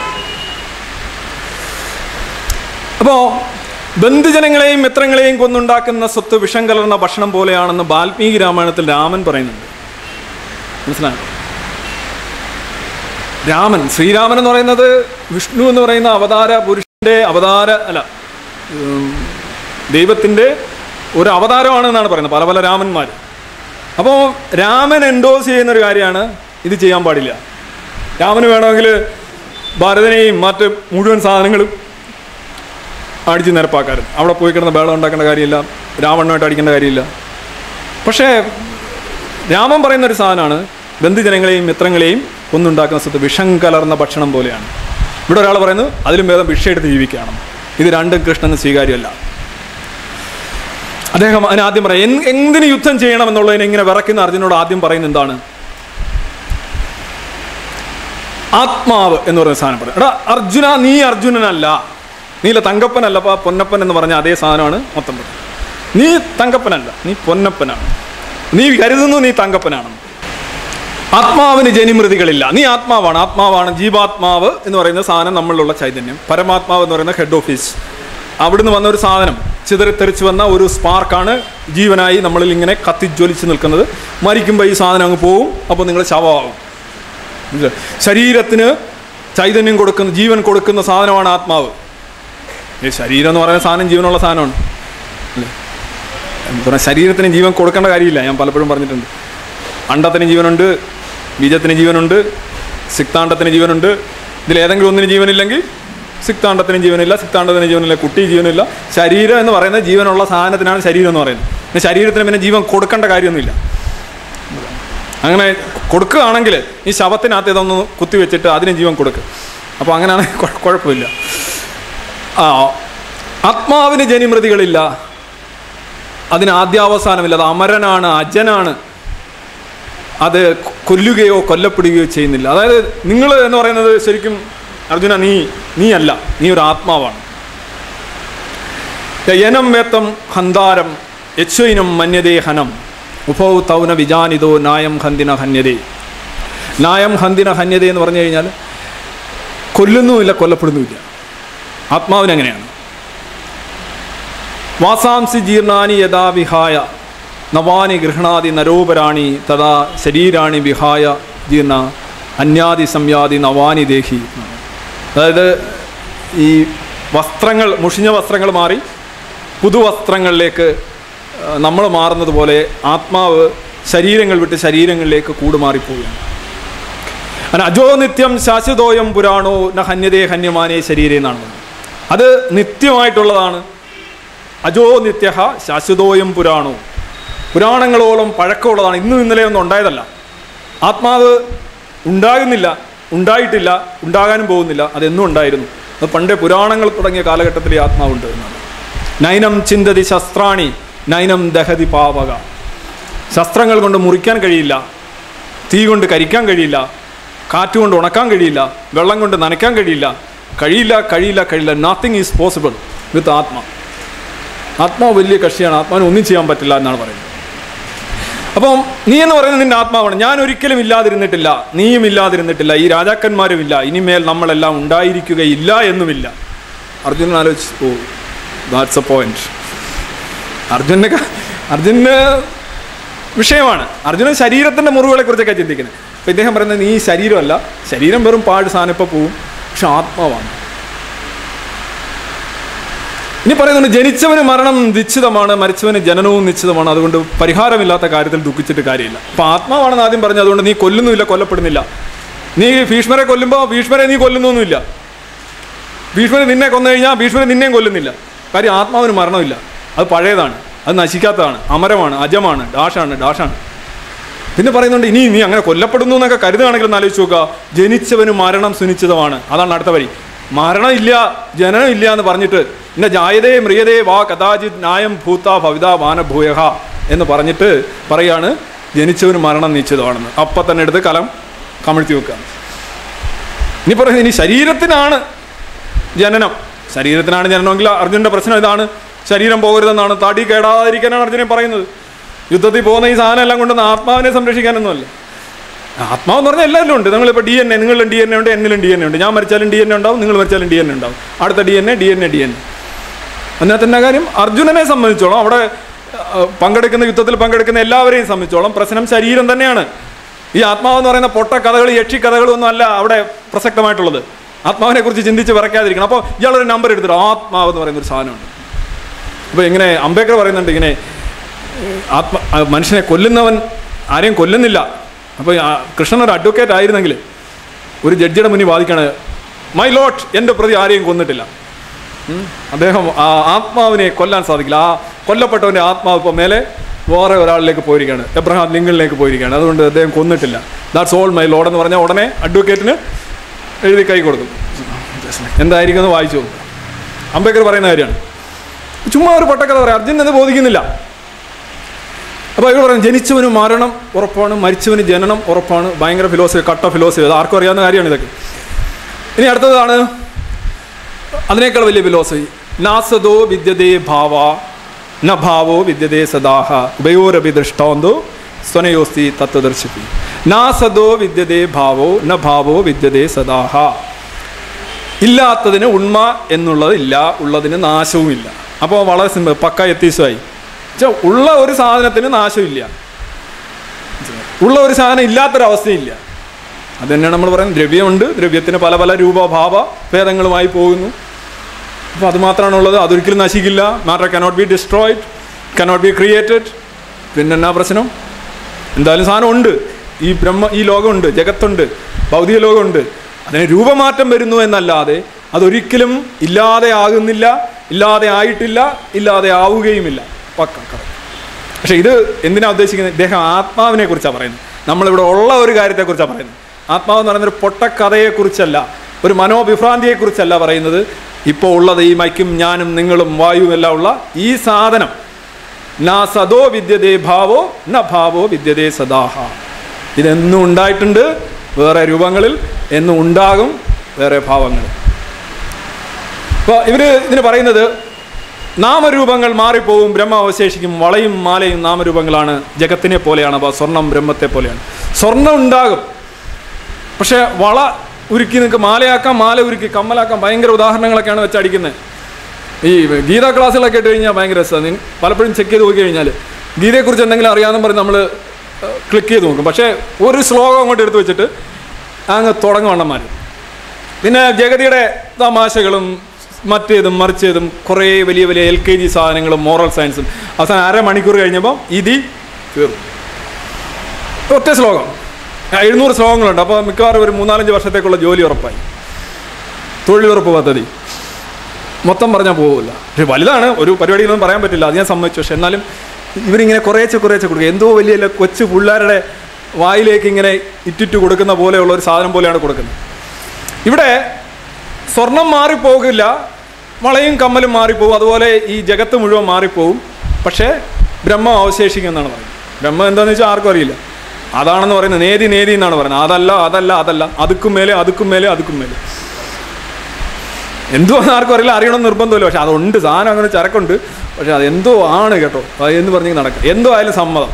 അപ്പോൾ ബന്ധുജനങ്ങളെയും മിത്രങ്ങളെയും കൊന്നുണ്ടാക്കുന്ന സ്വത്ത് വിഷം കലർന്ന ഭക്ഷണം പോലെയാണെന്ന് വാൽമീകി രാമായണത്തിൽ രാമൻ പറയുന്നുണ്ട് മനസ്സിലായോ രാമൻ ശ്രീരാമൻ എന്ന് പറയുന്നത് വിഷ്ണു എന്ന് പറയുന്ന അവതാര പുരുഷന്റെ അവതാര അല്ല ഉം, ദൈവത്തിൻ്റെ ഒരു അവതാരമാണ് എന്നാണ് പറയുന്നത് പല പല രാമന്മാർ അപ്പോൾ രാമൻ എൻഡോസ് ചെയ്യുന്ന ഒരു കാര്യമാണ് ഇത് ചെയ്യാൻ പാടില്ല രാമന് വേണമെങ്കിൽ ഭരതനെയും മറ്റ് മുഴുവൻ സാധനങ്ങളും അടിച്ച് നിരപ്പാക്കാരും അവിടെ പോയി കിടന്ന് ബേളം ഉണ്ടാക്കേണ്ട കാര്യമില്ല രാവണമായിട്ട് അടിക്കേണ്ട കാര്യമില്ല പക്ഷേ രാമൻ പറയുന്ന ഒരു സാധനമാണ് ബന്ധുജനങ്ങളെയും മിത്രങ്ങളെയും ഒന്നുണ്ടാക്കുന്ന സ്വത്ത് വിഷം കലർന്ന ഭക്ഷണം പോലെയാണ് ഇവിടെ ഒരാൾ പറയുന്നു അതിലും ഭേദം ഭിക്ഷയെടുത്ത് ജീവിക്കുകയാണ് ഇത് രണ്ടും കൃഷ്ണന് സ്വീകാര്യമല്ല അദ്ദേഹം അതിന് ആദ്യം പറയാം "എൻ- എന്തിന് യുദ്ധം ചെയ്യണം എന്നുള്ളതിനെ ഇങ്ങനെ വിറയ്ക്കുന്ന അർജുനോട് ആദ്യം പറയുന്ന എന്താണ് ആത്മാവ് എന്ന് പറയുന്ന സാധനം പറയും എടാ അർജുന നീ അർജുനനല്ല നീല തങ്കപ്പനല്ലപ്പാ പൊന്നപ്പൻ എന്ന് പറഞ്ഞ അതേ സാധനമാണ് മൊത്തം പറയുന്നത് നീ തങ്കപ്പനല്ല നീ പൊന്നപ്പനാണ് നീ കരുതുന്നു നീ തങ്കപ്പനാണെന്ന് ആത്മാവിന് ജനിമൃതികളില്ല നീ ആത്മാവാണ് ആത്മാവാണ് ജീവാത്മാവ് എന്ന് പറയുന്ന സാധനം നമ്മളിലുള്ള ചൈതന്യം പരമാത്മാവ് എന്ന് പറയുന്ന ഹെഡ് ഓഫീസ് അവിടുന്ന് വന്ന ഒരു സാധനം ചിതറിത്തെറിച്ച് വന്ന ഒരു സ്പാർക്കാണ് ജീവനായി നമ്മളിൽ ഇങ്ങനെ കത്തിജ്വലിച്ച് നിൽക്കുന്നത് മരിക്കുമ്പോൾ ഈ സാധനം അങ്ങ് പോവും അപ്പോൾ നിങ്ങൾ ശവമാകും മനസ്സിലായോ? ശരീരത്തിന് ചൈതന്യം കൊടുക്കുന്ന ജീവൻ കൊടുക്കുന്ന സാധനമാണ് ആത്മാവ് ഈ ശരീരം എന്ന് പറയുന്ന സാധനം ജീവനുള്ള സാധനമാണ് അല്ലേ എന്താ പറയുക ശരീരത്തിന് ജീവൻ കൊടുക്കേണ്ട കാര്യമില്ല ഞാൻ പലപ്പോഴും പറഞ്ഞിട്ടുണ്ട് അണ്ടത്തിന് ജീവനുണ്ട് ബീജത്തിന് ജീവനുണ്ട് സിക്താണ്ടത്തിന് ജീവനുണ്ട് ഇതിൽ ഏതെങ്കിലും ഒന്നിന് ജീവനില്ലെങ്കിൽ സിക്താണ്ടത്തിന് ജീവനില്ല സിക്താണ്ടത്തിന് ജീവനില്ല കുട്ടി ജീവനില്ല ശരീരം എന്ന് പറയുന്നത് ജീവനുള്ള സാധനത്തിനാണ് ശരീരം എന്ന് പറയുന്നത് പിന്നെ ശരീരത്തിന് പിന്നെ ജീവൻ കൊടുക്കേണ്ട കാര്യമൊന്നുമില്ല അങ്ങനെ കൊടുക്കുകയാണെങ്കിൽ ഈ ശവത്തിനകത്ത് ഇതൊന്ന് കുത്തിവെച്ചിട്ട് അതിന് ജീവൻ കൊടുക്കുക അപ്പോൾ അങ്ങനെയാണെങ്കിൽ കുഴ- കുഴപ്പമില്ല ആ ആത്മാവിന് ജനിമൃതികളില്ല അതിന് ആദ്യാവസാനമില്ല അത് അമരനാണ് അജനാണ് അത് കൊ- കൊല്ലുകയോ കൊല്ലപ്പെടുകയോ ചെയ്യുന്നില്ല അതായത് നിങ്ങൾ എന്ന് പറയുന്നത് ശരിക്കും അർജുന നീ നീ അല്ല നീ ഒരു ആത്മാവാണ് യനം വേത്തം ഹന്താരം യച്വൈനം മന്യതേ ഹനം ഉഭൗ തൗന വിജാനിതോ നായം ഹന്തിന ഹന്യതേ നായം ഹന്തിന ഹന്യതേ എന്ന് പറഞ്ഞു കഴിഞ്ഞാൽ കൊല്ലുന്നുമില്ല കൊല്ലപ്പെടുന്നുമില്ല ആത്മാവിന് അങ്ങനെയാണ് വാസാംസി ജീർണാനി യഥാ വിഹായ നവാനി ഗൃഹണാതി നരോപരാണി തഥാ ശരീരാണി വിഹായ ജീർണ അന്യാദി സംയാദി നവാനി ദേഹി അതായത് ഈ വസ്ത്രങ്ങൾ മുഷിഞ്ഞ വസ്ത്രങ്ങൾ മാറി പുതുവസ്ത്രങ്ങളിലേക്ക് നമ്മൾ മാറുന്നത് പോലെ ആത്മാവ് ശരീരങ്ങൾ വിട്ട് ശരീരങ്ങളിലേക്ക് കൂടുമാറിപ്പോവുകയാണ് അങ്ങനെ അജോ നിത്യം ശാശ്വതോയം പുരാണോ ന ഹന്യതേ ഹന്യമാനേ ശരീരേ എന്നാണ് പറഞ്ഞത്. അത് നിത്യമായിട്ടുള്ളതാണ് അജോ നിത്യ ശാശ്വതോയം പുരാണോ പുരാണങ്ങളോളം പഴക്കമുള്ളതാണ് ഇന്നും ഇന്നലെ ഒന്നും ഉണ്ടായതല്ല ആത്മാവ് ഉണ്ടാകുന്നില്ല ഉണ്ടായിട്ടില്ല ഉണ്ടാകാനും പോകുന്നില്ല അതെന്നും ഉണ്ടായിരുന്നു അത് പണ്ടേ പുരാണങ്ങൾ തുടങ്ങിയ കാലഘട്ടത്തിൽ ഈ ആത്മാവുണ്ട് എന്നാണ് നൈനം ചിന്തതി ശസ്ത്രാണി നൈനം ദഹതി പാവക ശസ്ത്രങ്ങൾ കൊണ്ട് മുറിക്കാൻ കഴിയില്ല തീ കൊണ്ട് കരിക്കാൻ കഴിയില്ല കാറ്റ് കൊണ്ട് ഉണക്കാൻ കഴിയില്ല വെള്ളം കൊണ്ട് നനയ്ക്കാൻ കഴിയില്ല കഴിയില്ല കഴിയില്ല കഴിയില്ല നത്തിങ് ഈസ് പോസിബിൾ വിത്ത് ആത്മ ആത്മാവ് വലിയ കക്ഷിയാണ് ആത്മാവിന് ഒന്നും ചെയ്യാൻ പറ്റില്ല എന്നാണ് പറയുന്നത് അപ്പം നീ എന്ന് പറയുന്നത് നിന്റെ ആത്മാവാണ് ഞാൻ ഒരിക്കലും ഇല്ലാതിരുന്നിട്ടില്ല നീയും ഇല്ലാതിരുന്നിട്ടില്ല ഈ രാജാക്കന്മാരും ഇല്ല ഇനിമേൽ നമ്മളെല്ലാം ഉണ്ടായിരിക്കുകയില്ല എന്നുമില്ല അർജുനൻ ആലോചിച്ച് ഓ ദാറ്റ്സ് എ പോയിന്റ് അർജുനന് അർജുന് വിഷയമാണ് അർജുനൻ ശരീരത്തിന്റെ മുറിവുകളെ കുറിച്ചൊക്കെ ചിന്തിക്കുന്നത് അപ്പൊ ഇദ്ദേഹം പറയുന്നത് നീ ശരീരമല്ല ശരീരം വെറും പാഴ് സാധനം ഇപ്പൊ പോവും പക്ഷെ ആത്മാവാണ് ഇനി പറയുന്നുണ്ട് ജനിച്ചവന് മരണം നിശ്ചിതമാണ് മരിച്ചവന് ജനനവും നിശ്ചിതമാണ് അതുകൊണ്ട് പരിഹാരമില്ലാത്ത കാര്യത്തിൽ ദുഃഖിച്ചിട്ട് കാര്യമില്ല അപ്പൊ ആത്മാവാണെന്ന് ആദ്യം പറഞ്ഞു അതുകൊണ്ട് നീ കൊല്ലുന്നുമില്ല കൊല്ലപ്പെടുന്നില്ല നീ ഭീഷ്മരെ കൊല്ലുമ്പോൾ ഭീഷ്മരെ നീ കൊല്ലുന്നൊന്നുമില്ല ഭീഷ്മരെ നിന്നെ കൊന്നു കഴിഞ്ഞാൽ ഭീഷ്മരെ നിന്നെയും കൊല്ലുന്നില്ല കാര്യം ആത്മാവിന് മരണമില്ല അത് പഴയതാണ് അത് നശിക്കാത്തതാണ് അമരമാണ് അജമാണ് ഡാഷാണ് ഡാഷാണ് പിന്നെ പറയുന്നുണ്ട് ഇനി നീ അങ്ങനെ കൊല്ലപ്പെടുന്നു എന്നൊക്കെ കരുതുകയാണെങ്കിൽ ഒന്ന് ആലോചിച്ച് നോക്കുക ജനിച്ചവന് മരണം സുനിശ്ചിതമാണ് അതാണ് അടുത്ത വരി മരണം ഇല്ല ജനനം ഇല്ല എന്ന് പറഞ്ഞിട്ട് ഇന്ന ജായതേ മ്രിയതേ വാ കഥാചിത് ന്യായം ഭൂത ഭവിത വാനഭൂയഹ എന്ന് പറഞ്ഞിട്ട് പറയാണ് ജനിച്ചവന് മരണം നിശ്ചിതമാണെന്ന് അപ്പം തന്നെ എടുത്ത് കലം കമിഴ്ത്തി വെക്കുക ഇനി പറയുന്നത് ഇനി ശരീരത്തിനാണ് ജനനം ശരീരത്തിനാണ് ജനനമെങ്കിൽ അർജുനന്റെ പ്രശ്നം ഇതാണ് ശരീരം പോകരുതെന്നാണ് തടി കേടാതിരിക്കാനാണ് അർജുനൻ പറയുന്നത് യുദ്ധത്തിൽ പോകുന്ന ഈ സാധനം എല്ലാം കൊണ്ടൊന്ന് ആത്മാവിനെ സംരക്ഷിക്കാനൊന്നുമല്ല ആത്മാവെന്ന് പറഞ്ഞാൽ എല്ലാവരും ഉണ്ട് നിങ്ങളിപ്പോൾ ഡി എൻ എ നിങ്ങളിലും ഡി എൻ എ ഉണ്ട് എന്നിലും ഡി എൻ എ ഉണ്ട് ഞാൻ മരിച്ചാലും ഡി എൻ എ ഉണ്ടാവും നിങ്ങൾ മരിച്ചാലും ഡി എൻ എ ഉണ്ടാവും അടുത്ത D N A D N A D N A അതിനകത്ത് എന്നാ കാര്യം അർജുനനെ സംബന്ധിച്ചോളം അവിടെ ആ, പങ്കെടുക്കുന്ന യുദ്ധത്തിൽ പങ്കെടുക്കുന്ന എല്ലാവരെയും സംബന്ധിച്ചോളം പ്രശ്നം ശരീരം തന്നെയാണ് ഈ ആത്മാവെന്ന് പറയുന്ന പൊട്ട കഥകൾ യക്ഷി കഥകളും ഒന്നും അല്ല അവിടെ പ്രസക്തമായിട്ടുള്ളത് ആത്മാവിനെ കുറിച്ച് ചിന്തിച്ച് വിറയ്ക്കാതിരിക്കണം അപ്പോൾ ഇയാളൊരു നമ്പർ എടുത്തിട്ട് ആത്മാവ് എന്ന് പറയുന്ന ഒരു സാധനമുണ്ട് അപ്പോൾ ഇങ്ങനെ അംബേദ്കർ പറയുന്നുണ്ട് ഇങ്ങനെ ഏഹ്, ആത്മ ആ, മനുഷ്യനെ കൊല്ലുന്നവൻ ആരെയും കൊല്ലുന്നില്ല അപ്പോൾ ഈ, ആ, കൃഷ്ണൻ ഒരു അഡ്വക്കേറ്റ് ആയിരുന്നെങ്കിൽ ഒരു ജഡ്ജിയുടെ മുന്നിൽ വാദിക്കാണ് മൈ ലോട്ട് എൻ്റെ പ്രതി ആരെയും കൊന്നിട്ടില്ല ഉം. അദ്ദേഹം ആ ആത്മാവിനെ കൊല്ലാൻ സാധിക്കില്ല ആ കൊല്ലപ്പെട്ടവൻ്റെ ആത്മാവ് ഇപ്പോൾ മേലെ വേറെ ഒരാളിലേക്ക് പോയിരിക്കുകയാണ് എബ്രഹാം ലിങ്കണിലേക്ക് പോയിരിക്കുകയാണ് അതുകൊണ്ട് അദ്ദേഹം കൊന്നിട്ടില്ല ദാറ്റ്സ് ഓൾ മൈ ലോഡ് എന്ന് പറഞ്ഞാൽ ഉടനെ അഡ്വക്കേറ്റിന് എഴുതി കൈ കൊടുക്കും എന്തായിരിക്കും എന്ന് വായിച്ചു നോക്കുക അംബേദ്കർ പറയുന്ന കാര്യമാണ് ചുമ്മാ ഒരു പൊട്ടക്കഥ പറയാം അർജുൻ അത് ബോധിക്കുന്നില്ല അപ്പോൾ ഇവർ പറയും ജനിച്ചവന് മരണം ഉറപ്പാണ് മരിച്ചവന് ജനനം ഉറപ്പാണ് ഭയങ്കര ഫിലോസഫി കട്ട ഫിലോസഫി അത് ആർക്കും അറിയാവുന്ന കാര്യമാണ് ഇതൊക്കെ ഇനി അടുത്തതാണ് അതിനേക്കാൾ വലിയ ഫിലോസഫി നാസദോ വിദ്യതേ ഭാവ ന ഭാവോ വിദ്യതേ സദാഹ ഉഭയോരപി ദൃഷ്ടാന്തോ സ്വനയോസ്തി തത്വദർശിപ്പി നാസദോ വിദ്യതേ ഭാവോ ന ഭാവോ വിദ്യതേ സദാഹ ഇല്ലാത്തതിന് ഉണ്മ എന്നുള്ളത് ഇല്ല ഉള്ളതിന് നാശവുമില്ല അപ്പോൾ വളരെ സിമ്പിൾ പക്ക എത്തീസമായി വെച്ചാൽ ഉള്ള ഒരു സാധനത്തിന് നാശമില്ല ഉള്ള ഒരു സാധനം ഇല്ലാത്തൊരവസ്ഥയില്ല അത് തന്നെയാണ് നമ്മൾ പറയുന്നത് ദ്രവ്യമുണ്ട് ദ്രവ്യത്തിന് പല പല രൂപഭാവ ഭേദങ്ങളുമായി പോകുന്നു അപ്പോൾ അത് മാത്രമാണുള്ളത് അതൊരിക്കലും നശിക്കില്ല matter cannot be destroyed cannot be created പിന്നെ എന്നാ പ്രശ്നം എന്തായാലും സാധനം ഉണ്ട് ഈ ബ്രഹ്മ ഈ ലോകമുണ്ട് ജഗത്തുണ്ട് ഭൗതിക ലോകമുണ്ട് അതിന് രൂപമാറ്റം വരുന്നു എന്നല്ലാതെ അതൊരിക്കലും ഇല്ലാതെ ആകുന്നില്ല ഇല്ലാതെ ആയിട്ടില്ല ഇല്ലാതെ ആവുകയുമില്ല പക്ക correct. പക്ഷെ ഇത് എന്തിനാ ഉദ്ദേശിക്കുന്നത് ഇദ്ദേഹം ആത്മാവിനെ കുറിച്ചാണ് പറയുന്നത് നമ്മളിവിടെ ഉള്ള ഒരു കാര്യത്തെക്കുറിച്ചാണ് പറയുന്നത് ആത്മാവ് എന്ന് പറയുന്ന ഒരു പൊട്ടക്കഥയെക്കുറിച്ചല്ല ഒരു മനോവിഭ്രാന്തിയെക്കുറിച്ചല്ല പറയുന്നത് ഇപ്പോൾ ഉള്ളത് ഈ മൈക്കും ഞാനും നിങ്ങളും വായുവും എല്ലാം ഉള്ള ഈ സാധനം നാ സദോ വിദ്യതേ ഭാവോ ന ഭാവോ വിദ്യതേ സദാഹ ഇതെന്നും ഉണ്ടായിട്ടുണ്ട് വേറെ രൂപങ്ങളിൽ എന്നും ഉണ്ടാകും വേറെ ഭാവങ്ങളിൽ അപ്പോൾ ഇവർ ഇതിന് പറയുന്നത് നാമരൂപങ്ങൾ മാറിപ്പോവും ബ്രഹ്മ അവശേഷിക്കും വളയും മാലയും നാമരൂപങ്ങളാണ് ജഗത്തിനെ പോലെയാണ് അപ്പോൾ സ്വർണം ബ്രഹ്മത്തെ പോലെയാണ് സ്വർണം ഉണ്ടാകും പക്ഷേ വള ഉരുക്കി നിങ്ങൾക്ക് മാലയാക്കാം മാല ഉരുക്കി കമ്മലാക്കാം ഭയങ്കര ഉദാഹരണങ്ങളൊക്കെയാണ് വെച്ച് അടിക്കുന്നത് ഈ ഗീത ക്ലാസ്സുകളൊക്കെ ഇട്ട് കഴിഞ്ഞാൽ ഭയങ്കര രസമാണ് പലപ്പോഴും ചെക്ക് ചെയ്ത് നോക്കി കഴിഞ്ഞാൽ ഗീതയെക്കുറിച്ച് എന്തെങ്കിലും അറിയാമെന്ന് പറഞ്ഞ് നമ്മൾ ക്ലിക്ക് ചെയ്ത് നോക്കും പക്ഷേ ഒരു ശ്ലോകം അങ്ങോട്ട് എടുത്ത് വെച്ചിട്ട് അങ്ങ് തുടങ്ങും വണ്ണന്മാർ പിന്നെ ജഗതിയുടെ തമാശകളും മറ്റേതും മറിച്ചതും കുറേ വലിയ വലിയ എൽ കെ ജി സാധനങ്ങളും മോറൽ സയൻസും അവസാനം അരമണിക്കൂർ കഴിഞ്ഞപ്പോൾ ഇതി തീർന്നു ഒറ്റ ശ്ലോകം ആ, എഴുന്നൂറ് ശ്ലോകങ്ങളുണ്ട് അപ്പോൾ മിക്കവാറും ഒരു മൂന്നാലഞ്ച് വർഷത്തേക്കുള്ള ജോലി ഉറപ്പായി തൊഴിലുറപ്പ് പദ്ധതി മൊത്തം പറഞ്ഞാൽ പോകില്ല പക്ഷെ വലുതാണ് ഒരു പരിപാടിയിലൊന്നും പറയാൻ പറ്റില്ല അത് ഞാൻ സമ്മതിച്ചു പക്ഷെ എന്നാലും ഇവരിങ്ങനെ കുറേശ്ശെ കുറേശ്ശെ കൊടുക്കുക എന്തോ വലിയ ല- കൊച്ചു പിള്ളേരുടെ വായിലേക്ക് ഇങ്ങനെ ഇറ്റിറ്റ് കൊടുക്കുന്ന പോലെയുള്ള ഒരു സാധനം പോലെയാണ് കൊടുക്കുന്നത് ഇവിടെ സ്വർണം മാറിപ്പോകില്ല വളയും കമ്മലും മാറിപ്പോകും അതുപോലെ ഈ ജഗത്ത് മുഴുവൻ മാറിപ്പോവും പക്ഷേ ബ്രഹ്മം അവശേഷിക്കും എന്നാണ് പറയുന്നത് ബ്രഹ്മം എന്താണെന്ന് വെച്ചാൽ ആർക്കും അറിയില്ല അതാണെന്ന് പറയുന്നത് നേതി നേതി എന്നാണ് പറയുന്നത് അതല്ല അതല്ല അതല്ല അതുക്കും മേലെ അതുക്കും മേലെ അതുക്കും മേലെ എന്തോ ആർക്കും അറിയില്ല അറിയണമെന്ന് നിർബന്ധമില്ല പക്ഷെ അതുണ്ട് സാധനം അങ്ങനെ ചരക്കുണ്ട് പക്ഷെ അത് എന്തോ ആണ് കേട്ടോ അത് എന്ന് പറഞ്ഞ് നടക്കുക എന്തോ ആയാലും സമ്മതം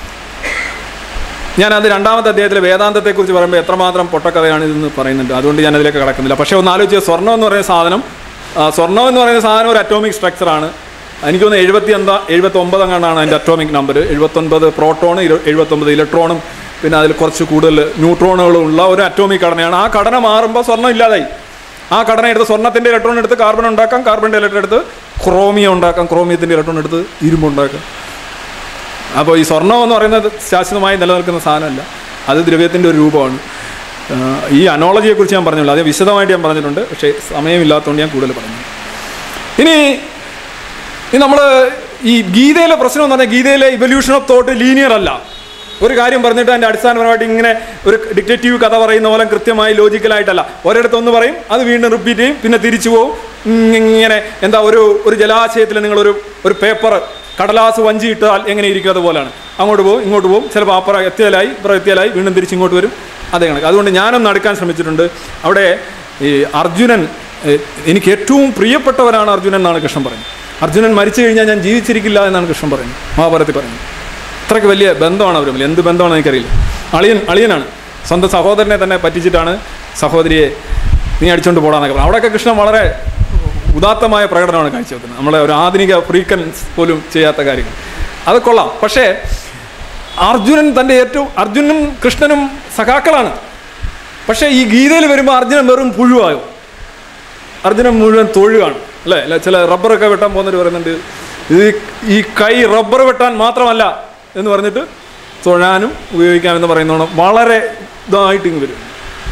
ഞാൻ അത് രണ്ടാമത്തെ അദ്ദേഹത്തിലെ വേദാന്തത്തെക്കുറിച്ച് പറയുമ്പോൾ എത്രമാത്രം പൊട്ടക്കഥയാണ് ഇതെന്ന് പറയുന്നുണ്ട് അതുകൊണ്ട് ഞാൻ അതിലേക്ക് കടക്കുന്നില്ല പക്ഷേ ഒന്ന് ആലോചിച്ച് സ്വർണ്ണം എന്ന് പറയുന്ന സാധനം ആ, സ്വർണ്ണം എന്ന് പറയുന്ന സാധനം ഒരു അറ്റോമിക് സ്ട്രക്ചറാണ് എനിക്ക് തോന്നുന്നു എഴുപത്തി എന്താ എഴുപത്തി ഒമ്പത് അങ്ങാണ്ടാണ് അതിൻ്റെ അറ്റോമിക് നമ്പർ എഴുപത്തൊൻപത് പ്രോട്ടോണും ഇരു എഴുപത്തൊമ്പത് ഇലക്ട്രോണും പിന്നെ അതിൽ കുറച്ച് കൂടുതൽ ന്യൂട്രോണുകളും ഉള്ള ഒരു അറ്റോമിക് ഘടനയാണ് ആ ഘടന മാറുമ്പോൾ സ്വർണ്ണം ഇല്ലാതായി ആ ഘടന എടുത്ത് സ്വർണ്ണത്തിൻ്റെ ഇലക്ട്രോൺ എടുത്ത് കാർബൺ ഉണ്ടാക്കാം കാർബണിൻ്റെ ഇലക്ട്രോൺ എടുത്ത് ക്രോമിയം ഉണ്ടാക്കാം ക്രോമിയത്തിൻ്റെ ഇലക്ട്രോൺ എടുത്ത് ഇരുമ്പ് ഉണ്ടാക്കാം അപ്പോൾ ഈ സ്വർണം എന്ന് പറയുന്നത് ശാശ്വതമായി നിലനിൽക്കുന്ന സാധനമല്ല അത് ദ്രവ്യത്തിൻ്റെ ഒരു രൂപമാണ് ആ, ഈ അനോളജിയെക്കുറിച്ച് ഞാൻ പറഞ്ഞില്ല അത് വിശദമായിട്ട് ഞാൻ പറഞ്ഞിട്ടുണ്ട് പക്ഷേ സമയമില്ലാത്തതുകൊണ്ട് ഞാൻ കൂടുതൽ പറഞ്ഞു ഇനി ഇനി നമ്മൾ ഈ ഗീതയിലെ പ്രശ്നം എന്ന് പറഞ്ഞാൽ ഗീതയിലെ ഇവല്യൂഷൻ ഓഫ് തോട്ട് ലീനിയർ അല്ല ഒരു കാര്യം പറഞ്ഞിട്ട് അതിൻ്റെ അടിസ്ഥാനപരമായിട്ട് ഇങ്ങനെ ഒരു ഡിറ്റക്റ്റീവ് കഥ പറയുന്ന പോലെ കൃത്യമായി ലോജിക്കലായിട്ടല്ല ഒരിടത്ത് ഒന്ന് പറയും അത് വീണ്ടും റിപ്പീറ്റ് ചെയ്യും പിന്നെ തിരിച്ചു പോകും ഉം, ഇങ്ങനെ എന്താ ഒരു ഒരു ജലാശയത്തിൽ നിങ്ങളൊരു ഒരു പേപ്പർ കടലാസ് വഞ്ചി ഇട്ടാൽ എങ്ങനെ ഇരിക്കും അതുപോലെയാണ് അങ്ങോട്ട് പോകും ഇങ്ങോട്ട് പോകും ചിലപ്പോൾ അപ്പുറം എത്തിയാലായി ഇപ്പുറം എത്തിയാലായി വീണ്ടും തിരിച്ച് ഇങ്ങോട്ട് വരും അതേ കണക്ക് അതുകൊണ്ട് ഞാനൊന്ന് അടുക്കാൻ ശ്രമിച്ചിട്ടുണ്ട് അവിടെ ഈ അർജുനൻ ഏ, എനിക്ക് ഏറ്റവും പ്രിയപ്പെട്ടവരാണ് അർജുനൻ എന്നാണ് കൃഷ്ണൻ പറയുന്നത് അർജുനൻ മരിച്ചു കഴിഞ്ഞാൽ ഞാൻ ജീവിച്ചിരിക്കില്ല എന്നാണ് കൃഷ്ണൻ പറയുന്നത് മഹാഭാരതത്തിൽ പറയുന്നത് അത്രയ്ക്ക് വലിയ ബന്ധമാണ് അവർ തമ്മിൽ എന്ത് ബന്ധമാണെന്ന് എനിക്കറിയില്ല അളിയൻ അളിയനാണ് സ്വന്തം സഹോദരനെ തന്നെ പറ്റിച്ചിട്ടാണ് സഹോദരിയെ നീ അടിച്ചുകൊണ്ട് പോടാന്നൊക്കെ പറഞ്ഞു അവിടെയൊക്കെ കൃഷ്ണൻ വളരെ ഉദാത്തമായ പ്രകടനമാണ് കാഴ്ചവെക്കുന്നത് നമ്മളെ ഒരു ആധുനിക ഫ്രീക്കൻസ് പോലും ചെയ്യാത്ത കാര്യങ്ങൾ അത് കൊള്ളാം പക്ഷേ അർജുനൻ തൻ്റെ ഏറ്റവും അർജുനനും കൃഷ്ണനും സഖാക്കളാണ് പക്ഷേ ഈ ഗീതയിൽ വരുമ്പോൾ അർജുനൻ വെറും പുഴുവായോ അർജുനൻ മുഴുവൻ തൊഴുകാണ് അല്ലേ അല്ല ചില റബ്ബറൊക്കെ വെട്ടാൻ പോകുന്നവർ പറയുന്നുണ്ട് ഇത് ഈ കൈ റബ്ബർ വെട്ടാൻ മാത്രമല്ല എന്ന് പറഞ്ഞിട്ട് തൊഴാനും ഉപയോഗിക്കാമെന്ന് പറയുന്നതാണ് വളരെ ഇതായിട്ട് ഇങ്ങ് വരും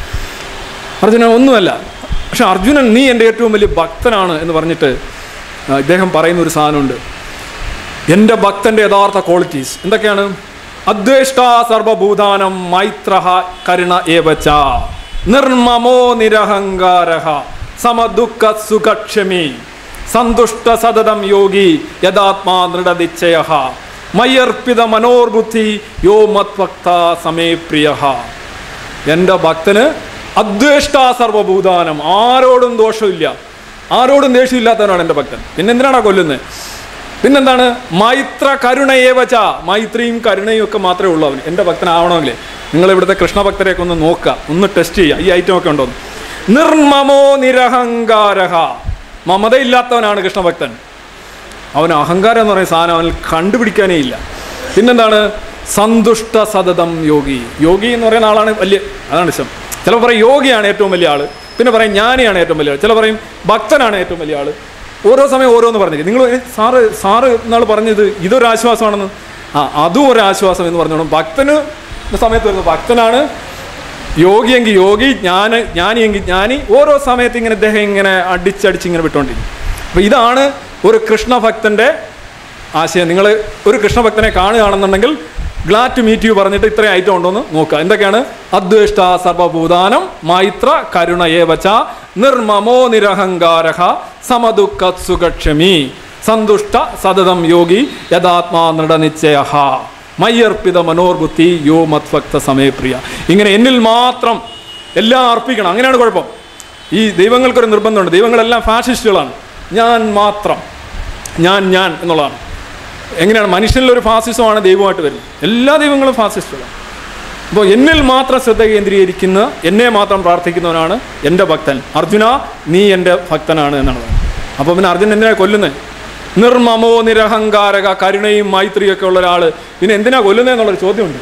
അർജുനൻ ഒന്നുമല്ല പക്ഷെ അർജുനൻ നീ എൻ്റെ ഏറ്റവും വലിയ ഭക്തനാണ് എന്ന് പറഞ്ഞിട്ട് ആ, ഇദ്ദേഹം പറയുന്ന ഒരു സാധനമുണ്ട് എൻ്റെ ഭക്തൻ്റെ യഥാർത്ഥ ക്വാളിറ്റീസ് എന്തൊക്കെയാണ് അദ്വേഷ്ട സർവഭൂതാനം മൈത്ര കരുണ ഏവച്ച നിർമ്മമോ നിരഹങ്കാര സമദുഃഖ സുഖക്ഷമി സന്തുഷ്ട സതതം യോഗി യഥാത്മാ ദൃഢനിശ്ചയ മയ്യർപ്പിത മനോർബുദ്ധി യോ മത്വക്ത സമേ പ്രിയ എൻ്റെ ഭക്തന് അദ്വേഷ്ട സർവഭൂതാനം ആരോടും ദോഷമില്ല ആരോടും ദേഷ്യമില്ലാത്തവനാണ് എൻ്റെ ഭക്തൻ പിന്നെന്തിനാണ് കൊല്ലുന്നത് പിന്നെന്താണ് മൈത്ര കരുണയേവച മൈത്രിയും കരുണയും ഒക്കെ മാത്രമേ ഉള്ളൂ അവന് എൻ്റെ ഭക്തനാവണമെങ്കിൽ നിങ്ങൾ ഇവിടുത്തെ കൃഷ്ണഭക്തരെയൊക്കെ ഒന്ന് നോക്കുക ഒന്ന് ടെസ്റ്റ് ചെയ്യുക ഈ ഐറ്റം ഒക്കെ ഉണ്ടോ എന്ന്. നിർമ്മമോ നിരഹങ്കാരഹ മമതയില്ലാത്തവനാണ് കൃഷ്ണഭക്തൻ അവന് അഹങ്കാരം എന്ന് പറയുന്ന സാധനം അവനിൽ കണ്ടുപിടിക്കാനേ ഇല്ല പിന്നെന്താണ് സന്തുഷ്ട സതതം യോഗി യോഗി എന്ന് പറയുന്ന ആളാണ് വലിയ അതാണ് ഇഷ്ടം ചിലപ്പോൾ പറയും യോഗിയാണ് ഏറ്റവും വലിയ ആള് പിന്നെ പറയും ജ്ഞാനിയാണ് ഏറ്റവും വലിയ ആൾ ചില പറയും ഭക്തനാണ് ഏറ്റവും വലിയ ആള് ഓരോ സമയം ഓരോന്ന് പറഞ്ഞു നിങ്ങൾ സാറ് സാറ് എന്നാൾ പറഞ്ഞത് ഇതൊരു ആശ്വാസമാണെന്ന് ആ അതും ഒരു ആശ്വാസം എന്ന് പറഞ്ഞോണം ഭക്തന് സമയത്ത് വരുന്നത് ഭക്തനാണ് യോഗിയെങ്കിൽ യോഗി ജ്ഞാന ജ്ഞാനിയെങ്കിൽ ജ്ഞാനി ഓരോ സമയത്ത് ഇങ്ങനെ ഇദ്ദേഹം ഇങ്ങനെ അടിച്ചടിച്ച് ഇങ്ങനെ വിട്ടുകൊണ്ടിരിക്കും അപ്പോൾ ഇതാണ് ഒരു കൃഷ്ണഭക്തൻ്റെ ആശയം നിങ്ങൾ ഒരു കൃഷ്ണഭക്തനെ കാണുകയാണെന്നുണ്ടെങ്കിൽ ഗ്ലാഡ് ടു മീറ്റ് യു പറഞ്ഞിട്ട് ഇത്രയും ഐറ്റം ഉണ്ടോന്ന് നോക്കുക എന്തൊക്കെയാണ് അദ്വേഷ്ട സർവഭൂതാനം മൈത്ര കരുണ ഏവച്ച നിർമ്മമോ നിരഹങ്കാര സമദുഃഖ സുഖക്ഷമി സന്തുഷ്ട സതതം യോഗി യഥാത്മാ ദൃഢനിശ്ചയ മയ്യർപ്പിത മനോർബുദ്ധി യോ മത്ഭക്ത സമയപ്രിയ ഇങ്ങനെ എന്നിൽ മാത്രം എല്ലാം അർപ്പിക്കണം അങ്ങനെയാണ് കുഴപ്പം ഈ ദൈവങ്ങൾക്കൊരു നിർബന്ധമുണ്ട് ദൈവങ്ങളെല്ലാം ഫാഷിസ്റ്റുകളാണ് ഞാൻ മാത്രം ഞാൻ ഞാൻ എന്നുള്ളതാണ് എങ്ങനെയാണ് മനുഷ്യനിലൊരു ഫാസിസമാണ് ദൈവമായിട്ട് വരുന്നത് എല്ലാ ദൈവങ്ങളും ഫാസിസ്റ്റുകളാണ് അപ്പോൾ എന്നിൽ മാത്രം ശ്രദ്ധ കേന്ദ്രീകരിക്കുന്ന എന്നെ മാത്രം പ്രാർത്ഥിക്കുന്നവനാണ് എൻ്റെ ഭക്തൻ അർജുന നീ എൻ്റെ ഭക്തനാണ് എന്നാണ് പറയുന്നത് അപ്പോൾ പിന്നെ അർജുൻ എന്തിനാ കൊല്ലുന്നത് നിർമ്മമോ നിരഹങ്കാരക കരുണയും മൈത്രിയൊക്കെ ഉള്ള ഒരാൾ പിന്നെ എന്തിനാ കൊല്ലുന്നത് എന്നുള്ളൊരു ചോദ്യമുണ്ട്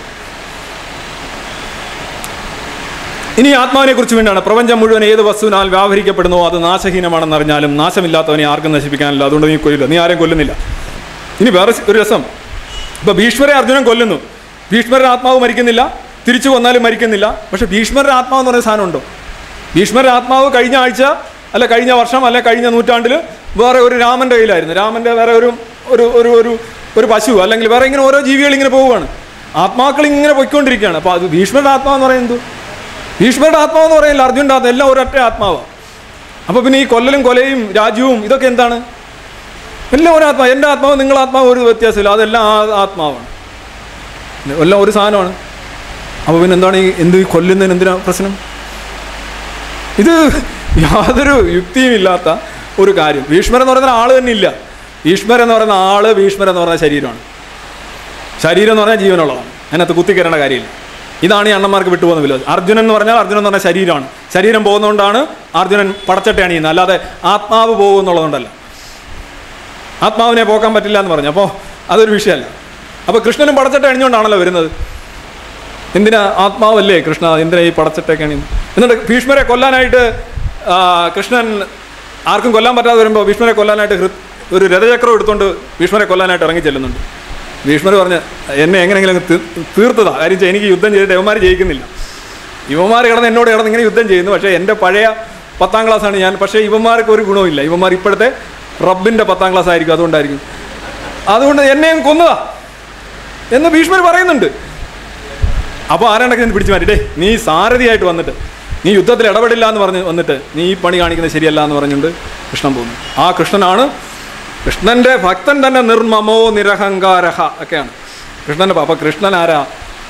ഇനി ആത്മാവിനെ കുറിച്ച് വേണ്ടിയാണ് പ്രപഞ്ചം മുഴുവൻ ഏത് വസ്തുവിനാൽ വ്യാപരിക്കപ്പെടുന്നോ അത് നാശഹീനമാണെന്ന് അറിഞ്ഞാലും നാശമില്ലാത്തവനെ ആർക്കും നശിപ്പിക്കാനില്ല അതുകൊണ്ട് നീ കൊല്ലില്ല നീ ആരെയും കൊല്ലുന്നില്ല ഇനി വേറെ ഒരു രസം ഇപ്പൊ ഭീഷ്മരെ അർജുനൻ കൊല്ലുന്നു ഭീഷ്മരുടെ ആത്മാവ് മരിക്കുന്നില്ല തിരിച്ചു കൊന്നാലും മരിക്കുന്നില്ല പക്ഷെ ഭീഷ്മരുടെ ആത്മാവ് എന്ന് പറയുന്ന സാധനമുണ്ടോ ഭീഷ്മരുടെ ആത്മാവ് കഴിഞ്ഞ ആഴ്ച അല്ല കഴിഞ്ഞ വർഷം അല്ലെ കഴിഞ്ഞ നൂറ്റാണ്ടിൽ വേറെ ഒരു രാമൻ്റെ കയ്യിലായിരുന്നു രാമൻ്റെ വേറെ ഒരു ഒരു ഒരു ഒരു ഒരു പശു അല്ലെങ്കിൽ വേറെ ഇങ്ങനെ ഓരോ ജീവികൾ ഇങ്ങനെ പോവുകയാണ് ആത്മാക്കൾ ഇങ്ങനെ പൊയ്ക്കൊണ്ടിരിക്കുകയാണ് അപ്പോൾ അത് ഭീഷ്മരുടെ ആത്മാവെന്ന് പറയുന്നത് ഭീഷ്മരുടെ ആത്മാവെന്ന് പറയില്ല അർജുൻ്റെ ആത്മാവ് എല്ലാം ഒരൊറ്റ ആത്മാവാണ് അപ്പോൾ പിന്നെ ഈ കൊല്ലലും കൊലയും രാജ്യവും ഇതൊക്കെ എന്താണ് എല്ലാം ഒരു ആത്മാവ് എൻ്റെ ആത്മാവ് നിങ്ങളുടെ ആത്മാവ് ഒരു വ്യത്യാസമില്ല അതെല്ലാം ആ ആത്മാവാണ് എല്ലാം ഒരു സാധനമാണ് അപ്പോൾ പിന്നെ എന്താണ് ഈ എന്ത് ഈ കൊല്ലുന്നതിന് എന്തിനാ പ്രശ്നം ഇത് യാതൊരു യുക്തിയുമില്ലാത്ത ഒരു കാര്യം ഭീഷ്മർ എന്ന് പറയുന്ന ആൾ തന്നെ ഇല്ല ഭീഷ്മർ എന്ന് പറയുന്ന ആള് ഭീഷ്മർ എന്ന് പറയുന്ന ശരീരമാണ് ശരീരം എന്ന് പറഞ്ഞാൽ ജീവനുള്ളതാണ് അതിനകത്ത് കുത്തിക്കരേണ്ട കാര്യമില്ല ഇതാണ് ഈ അണ്ണന്മാർക്ക് വിട്ടുപോകുന്ന വില അർജുനൻ എന്ന് പറഞ്ഞാൽ അർജുനൻ എന്ന് പറഞ്ഞാൽ ശരീരമാണ് ശരീരം പോകുന്നതുകൊണ്ടാണ് അർജുനൻ പടച്ചട്ട അണിയുന്നത് അല്ലാതെ ആത്മാവ് പോകും എന്നുള്ളതുകൊണ്ടല്ല ആത്മാവിനെ പോക്കാൻ പറ്റില്ല എന്ന് പറഞ്ഞു അപ്പോൾ അതൊരു വിഷയമല്ല അപ്പോൾ കൃഷ്ണനും പടച്ചട്ട അണിഞ്ഞുകൊണ്ടാണല്ലോ വരുന്നത് എന്തിനാ ആത്മാവല്ലേ കൃഷ്ണ എന്തിനാ ഈ പടച്ചട്ടയൊക്കെ അണിയുന്നത് എന്നിട്ട് ഭീഷ്മരെ കൊല്ലാനായിട്ട് ആ, കൃഷ്ണൻ ആർക്കും കൊല്ലാൻ പറ്റാതെ വരുമ്പോൾ ഭീഷ്മരെ കൊല്ലാനായിട്ട് ഹൃ- ഒരു രഥചക്രം എടുത്തുകൊണ്ട് ഭീഷ്മരെ കൊല്ലാനായിട്ട് ഇറങ്ങി ചെല്ലുന്നുണ്ട് ഭീഷ്മർ പറഞ്ഞ് എന്നെ എങ്ങനെയെങ്കിലും അങ്ങ് തീ- തീർത്തതാ കാര്യം വെച്ചാൽ എനിക്ക് യുദ്ധം ചെയ്തിട്ട് യവന്മാർ ജയിക്കുന്നില്ല ഇവന്മാർ കിടന്ന് എന്നോട് കിടന്ന് ഇങ്ങനെ യുദ്ധം ചെയ്യുന്നു പക്ഷേ എൻ്റെ പഴയ പത്താം ക്ലാസ്സാണ് ഞാൻ പക്ഷേ ഇവന്മാർക്ക് ഒരു ഗുണവുമില്ല ഇവന്മാർ ഇപ്പോഴത്തെ റബ്ബിൻ്റെ പത്താം ക്ലാസ് ആയിരിക്കും അതുകൊണ്ടായിരിക്കും അതുകൊണ്ട് എന്നെയും കൊന്നതാ എന്ന് ഭീഷ്മർ പറയുന്നുണ്ട് അപ്പോൾ ആരാണ്ടൊക്കെ നിന്ന് പിടിച്ചു മാറ്റി ഡേ നീ സാരഥിയായിട്ട് വന്നിട്ട് നീ യുദ്ധത്തിൽ ഇടപെടില്ല എന്ന് പറഞ്ഞ് വന്നിട്ട് നീ ഈ പണി കാണിക്കുന്നത് ശരിയല്ല എന്ന് പറഞ്ഞുകൊണ്ട് കൃഷ്ണൻ പോകുന്നു ആ കൃഷ്ണനാണ് കൃഷ്ണന്റെ ഭക്തൻ തന്നെ നിർമ്മമോ നിരഹങ്കാരഹ ഒക്കെയാണ് കൃഷ്ണന്റെ അപ്പോൾ കൃഷ്ണൻ ആരാ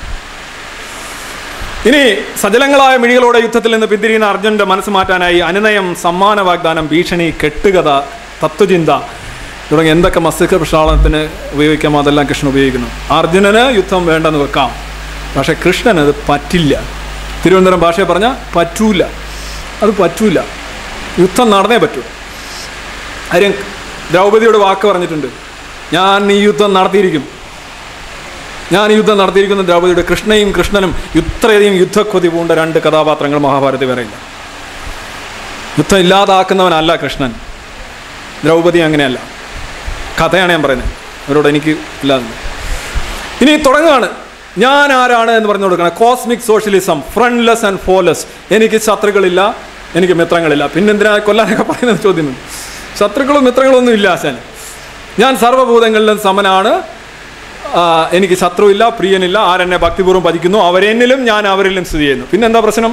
ഇനി സജലങ്ങളായ മിഴികളോടെ യുദ്ധത്തിൽ നിന്ന് പിന്തിരിയുന്ന അർജുനന്റെ മനസ്സ് മാറ്റാനായി അനുനയം സമ്മാന വാഗ്ദാനം ഭീഷണി കെട്ടുകഥ തത്വചിന്ത തുടങ്ങി എന്തൊക്കെ മസ്തിഷ്ക പ്രക്ഷാളനത്തിന് ഉപയോഗിക്കാമോ അതെല്ലാം കൃഷ്ണൻ ഉപയോഗിക്കുന്നു അർജുനന് യുദ്ധം വേണ്ടെന്ന് വെക്കാം പക്ഷെ കൃഷ്ണന് അത് പറ്റില്ല തിരുവനന്തപുരം ഭാഷയെ പറഞ്ഞാൽ പറ്റൂല അത് പറ്റൂല യുദ്ധം നടന്നേ പറ്റൂ കാര്യം ദ്രൗപദിയോട് വാക്ക് പറഞ്ഞിട്ടുണ്ട് ഞാൻ ഈ യുദ്ധം നടത്തിയിരിക്കും ഞാൻ ഈ യുദ്ധം നടത്തിയിരിക്കുന്ന ദ്രൗപദിയുടെ കൃഷ്ണയും കൃഷ്ണനും ഇത്രയധികം യുദ്ധക്കൊതി പൂണ്ട രണ്ട് കഥാപാത്രങ്ങൾ മഹാഭാരതത്തിൽ വരെയില്ല യുദ്ധം ഇല്ലാതാക്കുന്നവനല്ല കൃഷ്ണൻ ദ്രൗപദി അങ്ങനെയല്ല കഥയാണ് ഞാൻ പറയുന്നത് അവരോട് എനിക്ക് ഇല്ലാതെ ഇനി തുടങ്ങുകയാണ് ഞാൻ ആരാണ് എന്ന് പറഞ്ഞു കൊടുക്കണം cosmic socialism friendless and foeless എനിക്ക് ശത്രുക്കളില്ല എനിക്ക് മിത്രങ്ങളില്ല പിന്നെന്തിനാ കൊല്ലാനൊക്കെ പറയുന്നത് ചോദ്യം ശത്രുക്കളും മിത്രങ്ങളും ഒന്നും ഇല്ല ആശാൻ ഞാൻ സർവ്വഭൂതങ്ങളിലും സമനാണ് ആ, എനിക്ക് ശത്രുവില്ല പ്രിയനില്ല ആരെന്നെ ഭക്തിപൂർവ്വം ഭജിക്കുന്നു അവരെന്നിലും ഞാൻ അവരിലും സ്ഥിതി ചെയ്യുന്നു പിന്നെന്താ പ്രശ്നം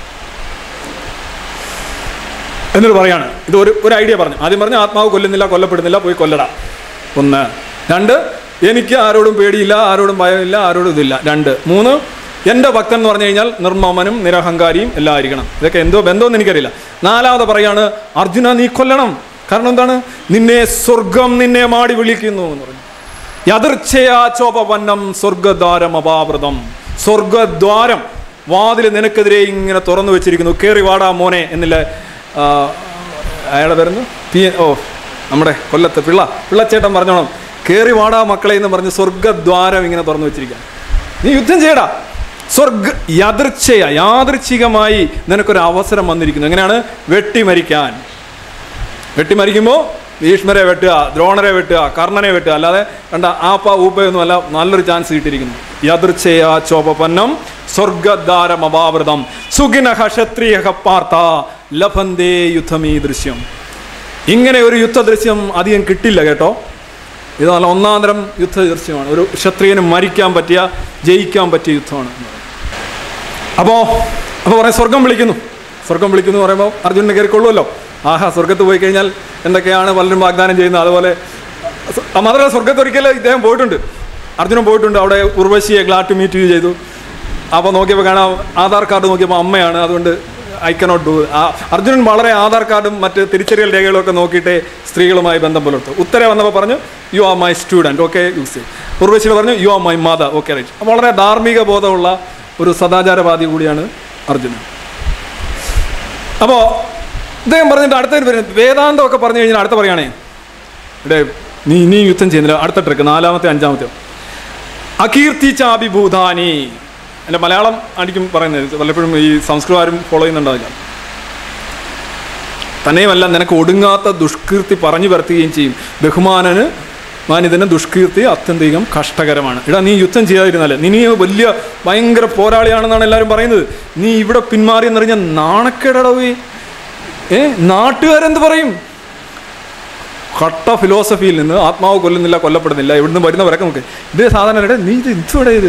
എന്നിട്ട് പറയാണ് ഇത് ഒരു ഒരു ഐഡിയ പറഞ്ഞു ആദ്യം പറഞ്ഞു ആത്മാവ് കൊല്ലുന്നില്ല കൊല്ലപ്പെടുന്നില്ല പോയി കൊല്ലടാ ഒന്ന് രണ്ട് എനിക്ക് ആരോടും പേടിയില്ല ആരോടും ഭയമില്ല ആരോടും ഇതില്ല രണ്ട് മൂന്ന് എൻ്റെ ഭക്തൻ എന്ന് പറഞ്ഞു കഴിഞ്ഞാൽ നിർമ്മമനും നിരഹങ്കാരിയും എല്ലാം ആയിരിക്കണം ഇതൊക്കെ എന്തോ ബന്ധമെന്ന് എനിക്കറിയില്ല നാലാമത് പറയാണ് അർജുന നീ കൊല്ലണം കാരണം എന്താണ് നിന്നെ സ്വർഗം നിന്നെ മാടി വിളിക്കുന്നു എന്ന് പറഞ്ഞു യതിർച്ഛയാ ചോപവന്നം സ്വർഗദ്വാരം അപാവൃതം സ്വർഗദ്വാരം വാതിൽ നിനക്കെതിരെ ഇങ്ങനെ തുറന്നു വെച്ചിരിക്കുന്നു കേറി വാടാ മോനെ എന്നില്ല ആ, അയാളുടെ പേരുന്നു പി ഓ നമ്മുടെ കൊല്ലത്ത് പിള്ള പിള്ളച്ചേട്ടൻ പറഞ്ഞോണം കേറി വാടാ മക്കളെ എന്ന് പറഞ്ഞ് സ്വർഗദ്വാരം ഇങ്ങനെ തുറന്നു വെച്ചിരിക്കുക നീ യുദ്ധം ചെയ്യടാ സ്വർഗ യദൃച്ഛയ യാദൃച്ഛികമായി നിനക്കൊരു അവസരം വന്നിരിക്കുന്നു എങ്ങനെയാണ് വെട്ടി മരിക്കാൻ വെട്ടിമരിക്കുമ്പോൾ ഭീഷ്മരെ വെട്ടുക ദ്രോണരെ വെട്ടുക കർണനെ വെട്ടുക അല്ലാതെ കണ്ട ആപ്പ ഊപ്പയൊന്നും അല്ല നല്ലൊരു ചാൻസ് കിട്ടിയിരിക്കുന്നു യദൃച്ഛയ ചോപപന്നം സ്വർഗദ്വാരം അപാവൃതം സുഖിനഹ ക്ഷത്രിയ പാർത്ത ലഭന്തേ യുദ്ധമീ ദൃശ്യം ഇങ്ങനെ ഒരു യുദ്ധ ദൃശ്യം അധികം കിട്ടില്ല കേട്ടോ ഇത് നല്ല ഒന്നാന്തരം യുദ്ധ ദൃശ്യമാണ് ഒരു ക്ഷത്രിയന് മരിക്കാൻ പറ്റിയ ജയിക്കാൻ പറ്റിയ യുദ്ധമാണ് അപ്പോൾ അപ്പോൾ പറയാം സ്വർഗം വിളിക്കുന്നു സ്വർഗം വിളിക്കുന്നു എന്ന് പറയുമ്പോൾ അർജുനനെ കയറിക്കൊള്ളുമല്ലോ ആഹാ സ്വർഗത്ത് പോയി കഴിഞ്ഞാൽ എന്തൊക്കെയാണ് പലരും വാഗ്ദാനം ചെയ്യുന്നത് അതുപോലെ സ- മാത്രമല്ല സ്വർഗത്ത് ഒരിക്കൽ ഇദ്ദേഹം പോയിട്ടുണ്ട് അർജുനൻ പോയിട്ടുണ്ട് അവിടെ ഉർവശിയെ ഗ്ലാഡ് ടു മീറ്റ് യു ചെയ്തു അപ്പോൾ നോക്കിയപ്പോൾ കാണാം ആധാർ കാർഡ് നോക്കിയപ്പോൾ അമ്മയാണ് അതുകൊണ്ട് ഐ കനോട്ട് ഡു അർജുനൻ വളരെ ആധാർ കാർഡും മറ്റ് തിരിച്ചറിയൽ രേഖകളും ഒക്കെ നോക്കിയിട്ട് സ്ത്രീകളുമായി ബന്ധം പുലർത്തു ഉത്തര വന്നപ്പോൾ പറഞ്ഞു you are my student okay use ചെയ്യും ഉർവശിയിൽ പറഞ്ഞു you are my mother okay right വളരെ ധാർമ്മിക ബോധമുള്ള ഒരു സദാചാരവാദി കൂടിയാണ് അർജുനൻ അപ്പോൾ ഇദ്ദേഹം പറഞ്ഞിട്ട് അടുത്ത വരുന്നത് വേദാന്തമൊക്കെ പറഞ്ഞു കഴിഞ്ഞാൽ അടുത്ത പറയുകയാണേ ഇവിടെ നീ നീ യുദ്ധം ചെയ്യുന്നില്ല അടുത്ത ട്രിക്ക് നാലാമത്തെ അഞ്ചാമത്തെ അകീർത്തി ചാഭിഭൂതാനി എൻ്റെ മലയാളം ആയിരിക്കും പറയുന്നത് പലപ്പോഴും ഈ സംസ്കൃതം ആരും ഫോളോ ചെയ്യുന്നുണ്ടാവില്ല തന്നെയുമല്ല നിനക്ക് ഒടുങ്ങാത്ത ദുഷ്കീർത്തി പറഞ്ഞു വരുത്തുകയും ചെയ്യും ബഹുമാനന് മാനിതന് ദുഷ്കീർത്തി അത്യന്തികം കഷ്ടകരമാണ് ഇടാ നീ യുദ്ധം ചെയ്യാതിരുന്നാലേ നീ നീ വലിയ ഭയങ്കര പോരാളിയാണെന്നാണ് എല്ലാവരും പറയുന്നത് നീ ഇവിടെ പിന്മാറി എന്നറിഞ്ഞ നാണക്കേടടവേ ഏ നാട്ടുകാരെന്ത് പറയും കട്ട ഫിലോസഫിയിൽ നിന്ന് ആത്മാവ് കൊല്ലുന്നില്ല കൊല്ലപ്പെടുന്നില്ല ഇവിടുന്ന് വരുന്നവരൊക്കെ നമുക്ക് ഇത് സാധാരണ എടാ, നീ ഇത് ഇതോടെ ഇത്